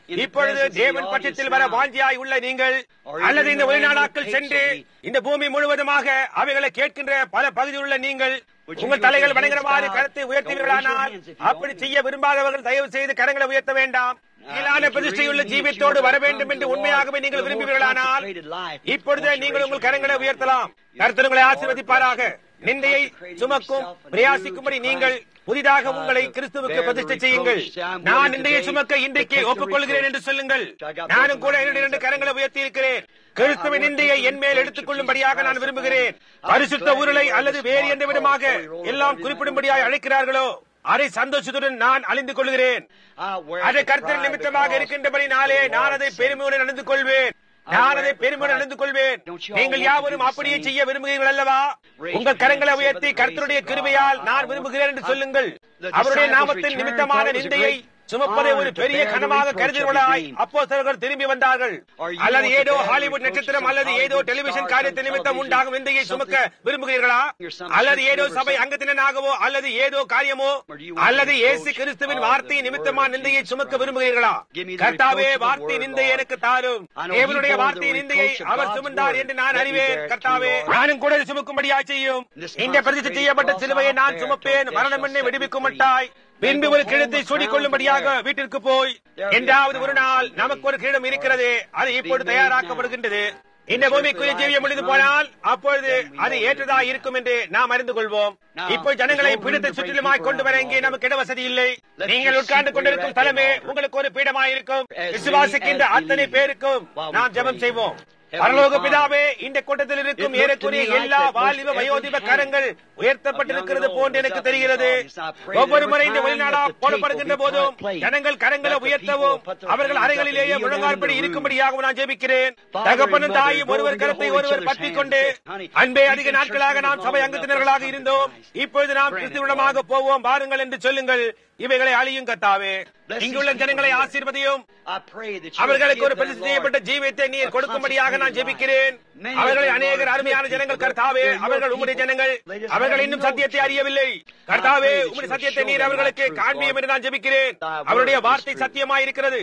இப்பொழுது தேவன் பட்சத்தில் வர வாஞ்சியாய் உள்ள நீங்கள் அல்லது இந்த வெளிநாடாக்கள் சென்று இந்த பூமி முழுவதுமாக அவைகளை கேட்கின்ற பல பகுதியில் உள்ள நீங்கள் உங்கள் தலைகள் வணங்குறவாறு கருத்தை உயர்த்துவீர்களானால் அப்படி செய்ய விரும்பாதவர்கள் தயவு செய்து கரங்களை உயர்த்த வேண்டாம் மேலான பிரதிஷ்டையுள்ள ஜீவித்தோடு வர வேண்டும் என்று உண்மையாகவே நீங்கள் விரும்புவீர்களானால் இப்பொழுதே நீங்கள் உங்கள் கரங்களை உயர்த்தலாம் கருத்து உங்களை ஆசீர்வதிப்பாராக நிந்தையை சுமக்கும் பிரயாசிக்கும்படி நீங்கள் புதிதாக உங்களை கிறிஸ்துவுக்கு பிரதிஷ்டை செய்யுங்கள் நான் நிந்தையை சுமக்க இன்றைக்கு ஒப்புக்கொள்கிறேன் என்று சொல்லுங்கள் நானும் கூட இரண்டு இரண்டு கரங்களை உயர்த்தி இருக்கிறேன் கிறிஸ்துவின் நிந்தையை என் மேல் எடுத்துக் கொள்ளும்படியாக நான் விரும்புகிறேன் பரிசுத்த உருளை அல்லது வேறு எந்த விதமாக எல்லாம் குறிப்பிடும்படியாக அழைக்கிறார்களோ அதை சந்தோஷத்துடன் நான் அழிந்து கொள்கிறேன் அதை கருத்தல் நிமித்தமாக இருக்கின்றபடி நாளே நான் அதை பெருமையுடன் நடந்து கொள்வேன் நான் அதை பெருமையுடன் நடந்து கொள்வேன் நீங்கள் யாவரும் அப்படியே செய்ய விரும்புகிறீர்கள் அல்லவா உங்கள் கரங்களை உயர்த்தி கர்த்தருடைய கிருபையால் நான் விரும்புகிறேன் என்று சொல்லுங்கள் அவருடைய நாமத்தின் நிமித்தமான நிந்தையை சுமப்பதை ஒரு பெரிய கனமாக கருதுவதாய் அப்போ சிலர்கள் திரும்பி வந்தார்கள் அல்லது ஏதோ ஹாலிவுட் நட்சத்திரம் அல்லது ஏதோ டெலிவிஷன் காரியத்தை நிமித்தம் உண்டாகும் விந்தையை சுமக்க விரும்புகிறீர்களா அல்லது ஏதோ சபை அங்கத்தினராகவோ அல்லது ஏதோ காரியமோ அல்லது இயேசு கிறிஸ்துவின் வார்த்தை நிமித்தமா நிந்தையை சுமக்க விரும்புகிறீர்களா கர்த்தாவே வார்த்தை நிந்தை எனக்கு தாரும் தேவனுடைய வார்த்தை நிந்தையை அவர் சுமந்தார் என்று நான் அறிவேன் கர்த்தாவே நானும் கூட சுமக்கும்படியா செய்யும் இந்த பிரதிஷ்டை செய்யப்பட்ட சிலுவையை நான் சுமப்பேன் மரணம் என்னை விடுவிக்கும் மட்டாய் பின்பு ஒரு கிழத்தை சூடிக் கொள்ளும்படியாக வீட்டிற்கு போய் என்றாவது ஒரு நாள் நமக்கு ஒரு கிரீடம் இருக்கிறது அது இப்பொழுது தயாராக்கப்படுகின்றது இந்த பூமிக்குரிய ஜீவியம் முடிந்து போனால் அப்பொழுது அது ஏற்றதா இருக்கும் என்று நாம் அறிந்து கொள்வோம் இப்போ ஜனங்களை பீடத்தை சுற்றிலுமாய் கொண்டு வர இங்கே நமக்கு இட வசதி இல்லை நீங்கள் உட்கார்ந்து கொண்டிருக்கும் தலைமை உங்களுக்கு ஒரு பீடமாய் இருக்கும் விசுவாசிக்கின்ற அத்தனை பேருக்கும் நாம் ஜெபம் செய்வோம் பரலோக பிதாவே இந்த கூட்டத்தில் இருக்கும் ஏறக்குறைய எல்லா வாலிப வயோதிப கரங்கள் உயர்த்தப்பட்டிருக்கிறது போன்று எனக்கு தெரிகிறது ஒவ்வொரு முறை இந்த வெளிநாடா போடப்படுகின்ற போதும் ஜனங்கள் கரங்களை உயர்த்தவும் அவர்கள் அறைகளிலேயே முழங்கால்படி இருக்கும்படியாகவும் நான் ஜெபிக்கிறேன் தகப்பனும் தாயும் ஒருவர் கரத்தை ஒருவர் பற்றிக் கொண்டு அன்பே அதிக நாட்களாக நாம் சபை அங்கத்தினர்களாக இருந்தோம் இப்பொழுது நாம் கிறிஸ்துவிடமாக போவோம் பாருங்கள் என்று சொல்லுங்கள் இவைகளை அழியும் கத்தாவே இங்குள்ள ஜனங்களை ஆசீர்வதியும் அவர்களுக்கு ஒரு பிரதிஷ்டை செய்யப்பட்ட ஜீவியத்தை நீர் கொடுக்கும்படியாக நான் ஜெபிக்கிறேன் அவர்களை அநேகர் அருமையான ஜனங்கள் கர்த்தாவே அவர்கள் உம்முடைய ஜனங்கள் அவர்கள் இன்னும் சத்தியத்தை அறியவில்லை கர்த்தாவே உம்முடைய சத்தியத்தை நீர் அவர்களுக்கு காண்பியும் என்று நான் ஜெபிக்கிறேன் அவருடைய வார்த்தை சத்தியமாயிருக்கிறது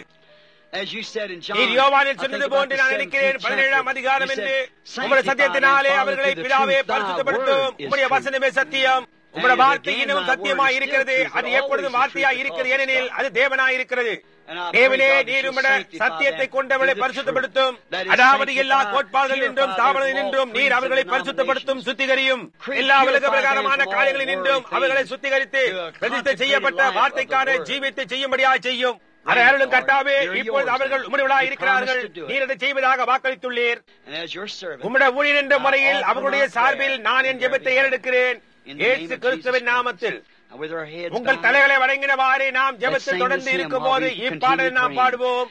நீர் யோவானில் சொன்னது போன்று நான் நினைக்கிறேன் பதினேழாம் அதிகாரம் என்று உங்களுடைய சத்தியத்தினாலே அவர்களை பிதாவே பரிசுத்தப்படுத்தும் உங்களுடைய வசனமே சத்தியம் உங்களுடைய வார்த்தை இன்னும் சத்தியமாய் இருக்கிறது அது எப்பொழுதும் வார்த்தையாய் இருக்கிறது ஏனெனில் அது தேவனாய் இருக்கிறது தேவனே நீர் உம்முடைய சத்தியத்தை கொண்டவர்களை பரிசுத்தப்படுத்தும் அதாவது எல்லா கோட்பாடுகள் நின்றும் தாவரங்கள் நின்றும் நீர் அவர்களை பரிசுத்தப்படுத்தும் சுத்திகரியும் எல்லா உலக பிரகாரமான காரியங்களில் நின்றும் அவர்களை சுத்திகரித்து பிரதிஷ்டை செய்யப்பட்ட வார்த்தைக்கான ஜீவித்தை செய்யும்படியாக செய்யும் அதை அருளும் கர்த்தாவே இப்பொழுது அவர்கள் உம்முடையவர்களாக இருக்கிறார்கள் நீர் அதை செய்வதாக வாக்களித்துள்ளீர் உம்முடைய ஊழியர் என்ற முறையில் அவர்களுடைய சார்பில் நான் என் ஜெபத்தை ஏறெடுக்கிறேன் இயேசு கிறிஸ்துவின் நாமத்தில் உங்கள் தலைகளை வழங்கினவாறு நாம் ஜெபத்தில் தொடர்ந்து இருக்கும் போது இப்பாடலை நாம் பாடுவோம்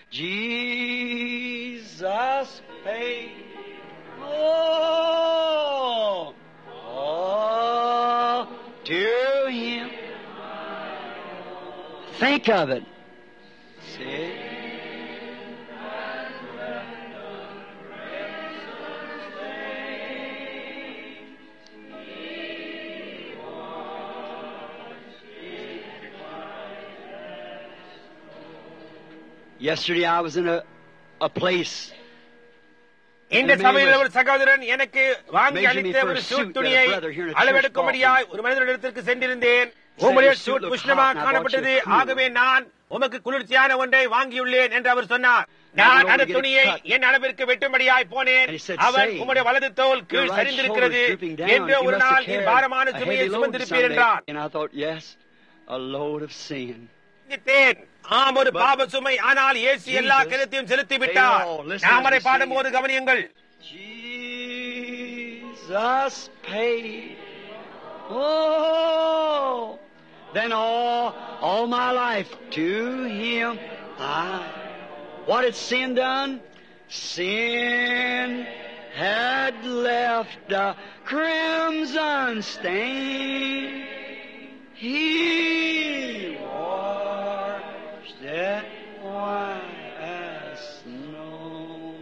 Jesus paid. Oh, oh, to him. Think of it. See? Yesterday I was in a, a place இந்த சபையில் ஒரு சகோதரன் எனக்கு வாங்கி அளித்த ஒரு சூட் துணியை அளவெடுக்கும்படியாய் ஒரு மனிதனிடத்திற்கு சென்றிருந்தேன் உங்களுடைய சூட் உஷ்ணமாக காணப்பட்டது ஆகவே நான் உமக்கு குளிர்ச்சியான ஒன்றை வாங்கியுள்ளேன் என்று அவர் சொன்னார் நான் அந்த துணியை என் அளவிற்கு வெட்டும்படியாய் போனேன் அவர் உங்களுடைய வலது தோல் கீழ் சரிந்திருக்கிறது என்று ஒரு நாள் நீ பாரமான சுமையை சுமந்திருப்பீர் என்றார் And I thought, yes, a load of sin. சிந்தித்தேன். ஆம் ஒரு பாப சுமை ஆனால் இயேசு எல்லா கிரத்தையும் செலுத்தி விட்டார் நாம் அதை பாடும்போது கவனியுங்கள் Jesus paid. Oh, then all, all my life to Him I. What had sin done? Sin had left a crimson stain. He washed it white as snow.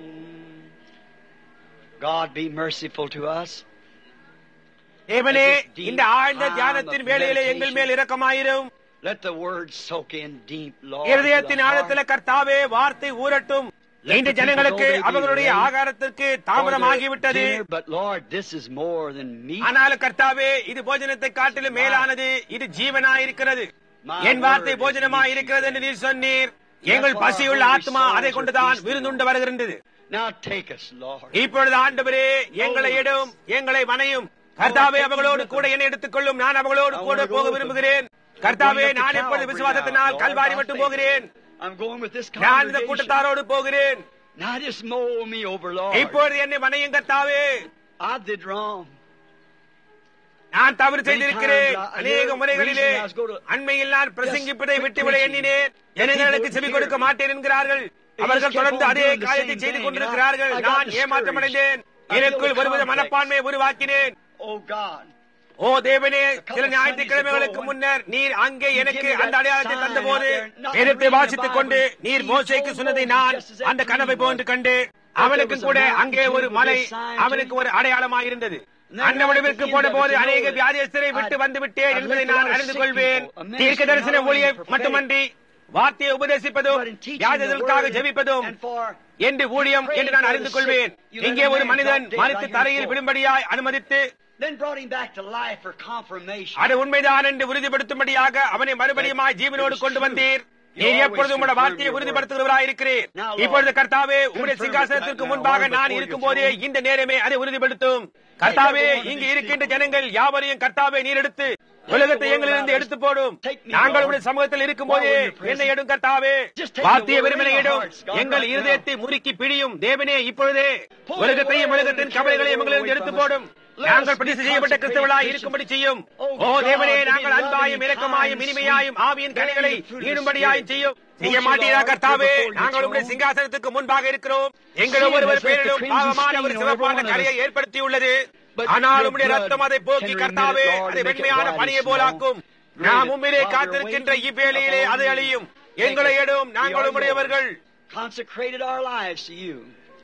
God be merciful to us. தேவனே இந்த ஆழ்ந்த தியானத்தின் வேளையிலே எங்கள் மேல் இரக்கமாயிரும் Let the word soak in deep, Lord. to இருதயத்தின் the heart. ஆழத்தில கர்த்தாவே வார்த்தை ஊரட்டும் இந்த ஜனங்களுக்கு அவர்களுடைய ஆகாரத்திற்கு தாமதமாகிவிட்டது For their dinner, But Lord, this is more than meat. ஆனால் கர்த்தாவே இது போஜனத்தை காட்டிலும் மேலானது இது ஜீவனாயிருக்கிறது என் வார்த்தை போஜனமாய் இருக்கிறது என்று நீர் சொன்னீர் எங்கள் பசியுள்ள ஆத்மா அதை கொண்டுதான் விருந்துண்டு வருகின்றது Now take us, Lord. இப்பொழுது ஆண்டவரே எங்களை இடும் எங்களை மனையும் கர்த்தாவே அவர்களோடு கூட என்னை எடுத்துக்கொள்ளும் நான் அவர்களோடு கூட போக விரும்புகிறேன் கர்த்தாவே நான் இப்பொழுது விசுவாசத்தினால் கல்வாரி மட்டும் போகிறேன் I'm going with this நான் இந்த congregation. கூட்டத்தாரோடு போகிறேன் Now just mold me over, Lord. இப்பொழுது என்னை மனையும் கர்த்தாவே I did wrong. நான் தவறு செய்திருக்கிறேன் அநேக முறைகளிலே அண்மையில் நான் பிரசங்கிப்பதை விட்டுவிட எண்ணினேன் ஜனங்களுக்கு செவி கொடுக்க மாட்டேன் என்கிறார்கள் அவர்கள் தொடர்ந்து அதே காரியத்தை செய்து கொண்டிருக்கிறார்கள் நான் ஏமாற்றமடைந்தேன் எனக்குள் ஒருவித மனப்பான்மையை உருவாக்கினேன் Oh God. ஓ தேவனே சில ஞாயிற்றுக்கிழமைகளுக்கு முன்னர் நீர் அங்கே எனக்கு அந்த அடையாளத்தை தந்தபோது வேதத்தை வாசித்துக் கொண்டு நீர் மோசைக்கு சொன்னதை நான் அந்த கனவை போன்று கண்டு அவனுக்கு கூட அங்கே ஒரு மலை அவனுக்கு ஒரு அடையாளமாக இருந்தது அந்த முடிவிற்கு போன போது அநேக வியாதியஸ்தரை விட்டு வந்து விட்டேன் என்பதை நான் அறிந்து கொள்வேன் தீர்க்க தரிசன ஊழியர் மட்டுமன்றி வார்த்தையை உபதேசிப்பதும் வியாதிகளுக்காக ஜெபிப்பதும் என்று ஊழியம் என்று நான் அறிந்து கொள்வேன் இங்கே ஒரு மனிதன் மறித்து தரையில் விடும்படியாய் அனுமதித்து Then brought him back to life for confirmation. அது உண்மைதான் என்று உறுதிப்படுத்தும்படியாக அவனை மறுபடியுமாய் ஜீவனோடு கொண்டு வந்தீர் நீர் எப்பொழுது உங்களோட வார்த்தையை உறுதிப்படுத்துகிறவராய் இருக்கிறீர் இப்பொழுது கர்த்தாவே உங்களுடைய சிங்காசனத்திற்கு முன்பாக நான் இருக்கும் போதே இந்த நேரமே அதை உறுதிப்படுத்தும் கர்த்தாவே இங்கு இருக்கின்ற ஜனங்கள் யாவரையும் கர்த்தாவே நீர் எடுத்து உலகத்தை எங்களிலிருந்து எடுத்து போடும் நாங்கள் உடைய சமூகத்தில் இருக்கும் போதே என்னை எடும் கர்த்தாவே வார்த்தையை வெறுமனை இடும் எங்கள் இருதயத்தை முறுக்கி பிடியும் தேவனே இப்பொழுதே உலகத்தையும் உலகத்தின் கவலைகளையும் எங்களிலிருந்து எடுத்து போடும் நாங்கள் பிரதிஷ்டை செய்யப்பட்ட கிறிஸ்தவர்களாய் இருக்கும்படி செய்யும் ஓ தேவனே நாங்கள் அன்பாயும் இரக்கமாயும் இனிமையாயும் ஆவியின் கனிகளை ஈடும்படியாயும் செய்யும் செய்ய மாட்டீரா கர்த்தாவே நாங்கள் உங்களுடைய சிங்காசனத்துக்கு முன்பாக இருக்கிறோம் எங்கள் ஒவ்வொருவர் பேரிலும் பாவமான ஒரு சிவப்பான கரையை ஏற்படுத்தியுள்ளது ஆனால் உம்முடைய ரத்தம் அதை போக்கி கர்த்தாவே அதை வெண்மையான பணியை போலாக்கும் நாம் உண்மையிலே காத்திருக்கின்ற இவ்வேளையிலே அது அழியும் எங்களை எடும் நாங்கள் உடையவர்கள் Consecrated our lives to you.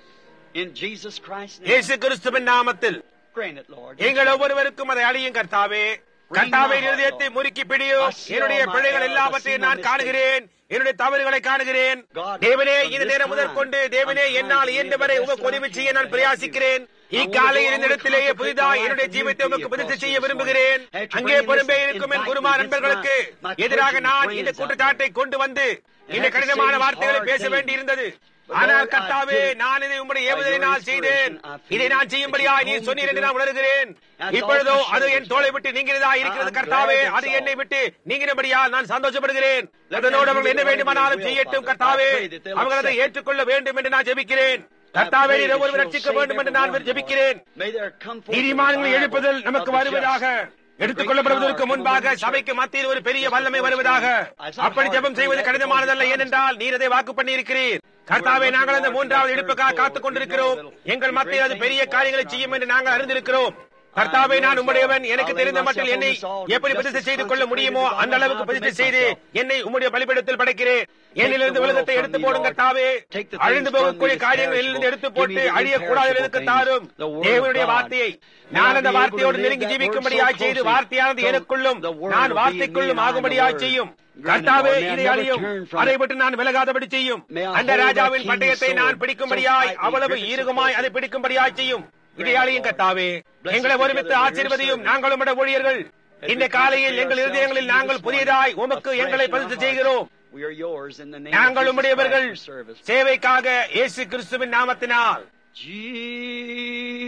In Jesus Christ's name. இயேசு கிறிஸ்துவின் நாமத்தில் Grant it, Lord. எங்கள் ஒவ்வொருவருக்கும் அதை அழியும் கர்த்தாவே கர்த்தாவே இருதயத்தை முறுக்கி பிடியும் என்னுடைய பிழைகள் எல்லாவற்றையும் நான் காணுகிறேன் என்னுடைய தவறுகளை காணுகிறேன் தேவனே இந்த நேரம் முதற்கொண்டு தேவனே என்னால் இயன்றவரை உமக்கு உதவி செய்ய நான் பிரயாசிக்கிறேன் இக்காலையில் இந்த இடத்திலேயே புதிதாக என்னுடைய ஜீவத்தை உமக்கு பதிவு செய்ய விரும்புகிறேன் அங்கே பொறுப்பே இருக்கும் என் குருமா நண்பர்களுக்கு எதிராக நான் இந்த குற்றச்சாட்டை கொண்டு வந்து இந்த கடினமான வார்த்தைகளை பேச வேண்டியிருந்தது ஆனால் கர்த்தாவே நான் இதை உம்முடைய ஏவுதலினால் செய்தேன் இதை நான் செய்யும்படியா நீ சொன்னீர் என்று நான் உணர்கிறேன் இப்பொழுதோ அது என் தோலை விட்டு நீங்கிறதா இருக்கிறது கர்த்தாவே அது என்னை விட்டு நீங்கினபடியால் நான் சந்தோஷப்படுகிறேன் அதனோடு அவர்கள் என்ன வேண்டுமானாலும் செய்யட்டும் கர்த்தாவே அவர்கள் அதை ஏற்றுக்கொள்ள வேண்டும் என்று நான் ஜெபிக்கிறேன் கர்த்தாவே நீர் ஒருவர் ரட்சிக்க வேண்டும் என்று நான் ஜெபிக்கிறேன் May there come forth நீதிமான்களை the எழுப்புதல் Bible நமக்கு of the வருவதாக எடுத்துக் கொள்ளப்படுவதற்கு முன்பாக சபைக்கு மத்தியில் ஒரு பெரிய வல்லமை வருவதாக அப்படி ஜெபம் செய்வது கடினமானதல்ல ஏனென்றால் நீர் அதை வாக்கு பண்ணி இருக்கிறீர் கர்த்தாவே நாங்கள் அந்த மூன்றாவது எடுப்புக்காக காத்துக் கொண்டிருக்கிறோம் எங்கள் மத்தியில் அது பெரிய காரியங்களை செய்யும் என்று நாங்கள் அறிந்திருக்கிறோம் கர்த்தாவே நான் உம்முடையவன் எனக்கு தெரிந்த மட்டில் என்னை எப்படி பிரதிஷ்டை செய்து கொள்ள முடியுமோ அந்த அளவுக்கு பிரதிஷ்டை செய்து என்னை உம்முடைய பலிபீடத்தில் படைக்கிறேன் என்னிலிருந்து உலகத்தை எடுத்து போடும் கர்த்தாவே அழிந்து போகக்கூடிய காரியங்கள் என்னிலிருந்து எடுத்து போட்டு அழியக்கூடாது எதுக்கு தாரும் தேவனுடைய வார்த்தையை நான் அந்த வார்த்தையோடு நெருங்கி ஜீவிக்கும்படியாய் செய்து வார்த்தையானது எனக்குள்ளும் நான் வார்த்தைக்குள்ளும் ஆகும்படியாய் செய்யும் கர்த்தாவே இதை அழியும் அதை விட்டு நான் விலகாதபடி செய்யும் அந்த ராஜாவின் பட்டயத்தை நான் பிடிக்கும்படியாய் அவ்வளவு ஈருகமாய் அதை பிடிக்கும்படியாய் செய்யும் இதை அழியும் கர்த்தாவே எங்களை ஒருமித்து ஆசீர்வதியும் நாங்களும் விட ஊழியர்கள் இந்த காலையில் எங்கள் இருதயங்களில் நாங்கள் புதியதாய் உமக்கு எங்களை பதிவு செய்கிறோம் We are yours in the name நாங்கள் of உம்முடையவர்கள் Jesus Christ for service. சேவைக்காக இயேசு கிறிஸ்துவின் நாமத்தினால்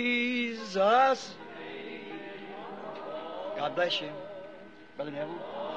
Jesus. God bless you. Brother Neville.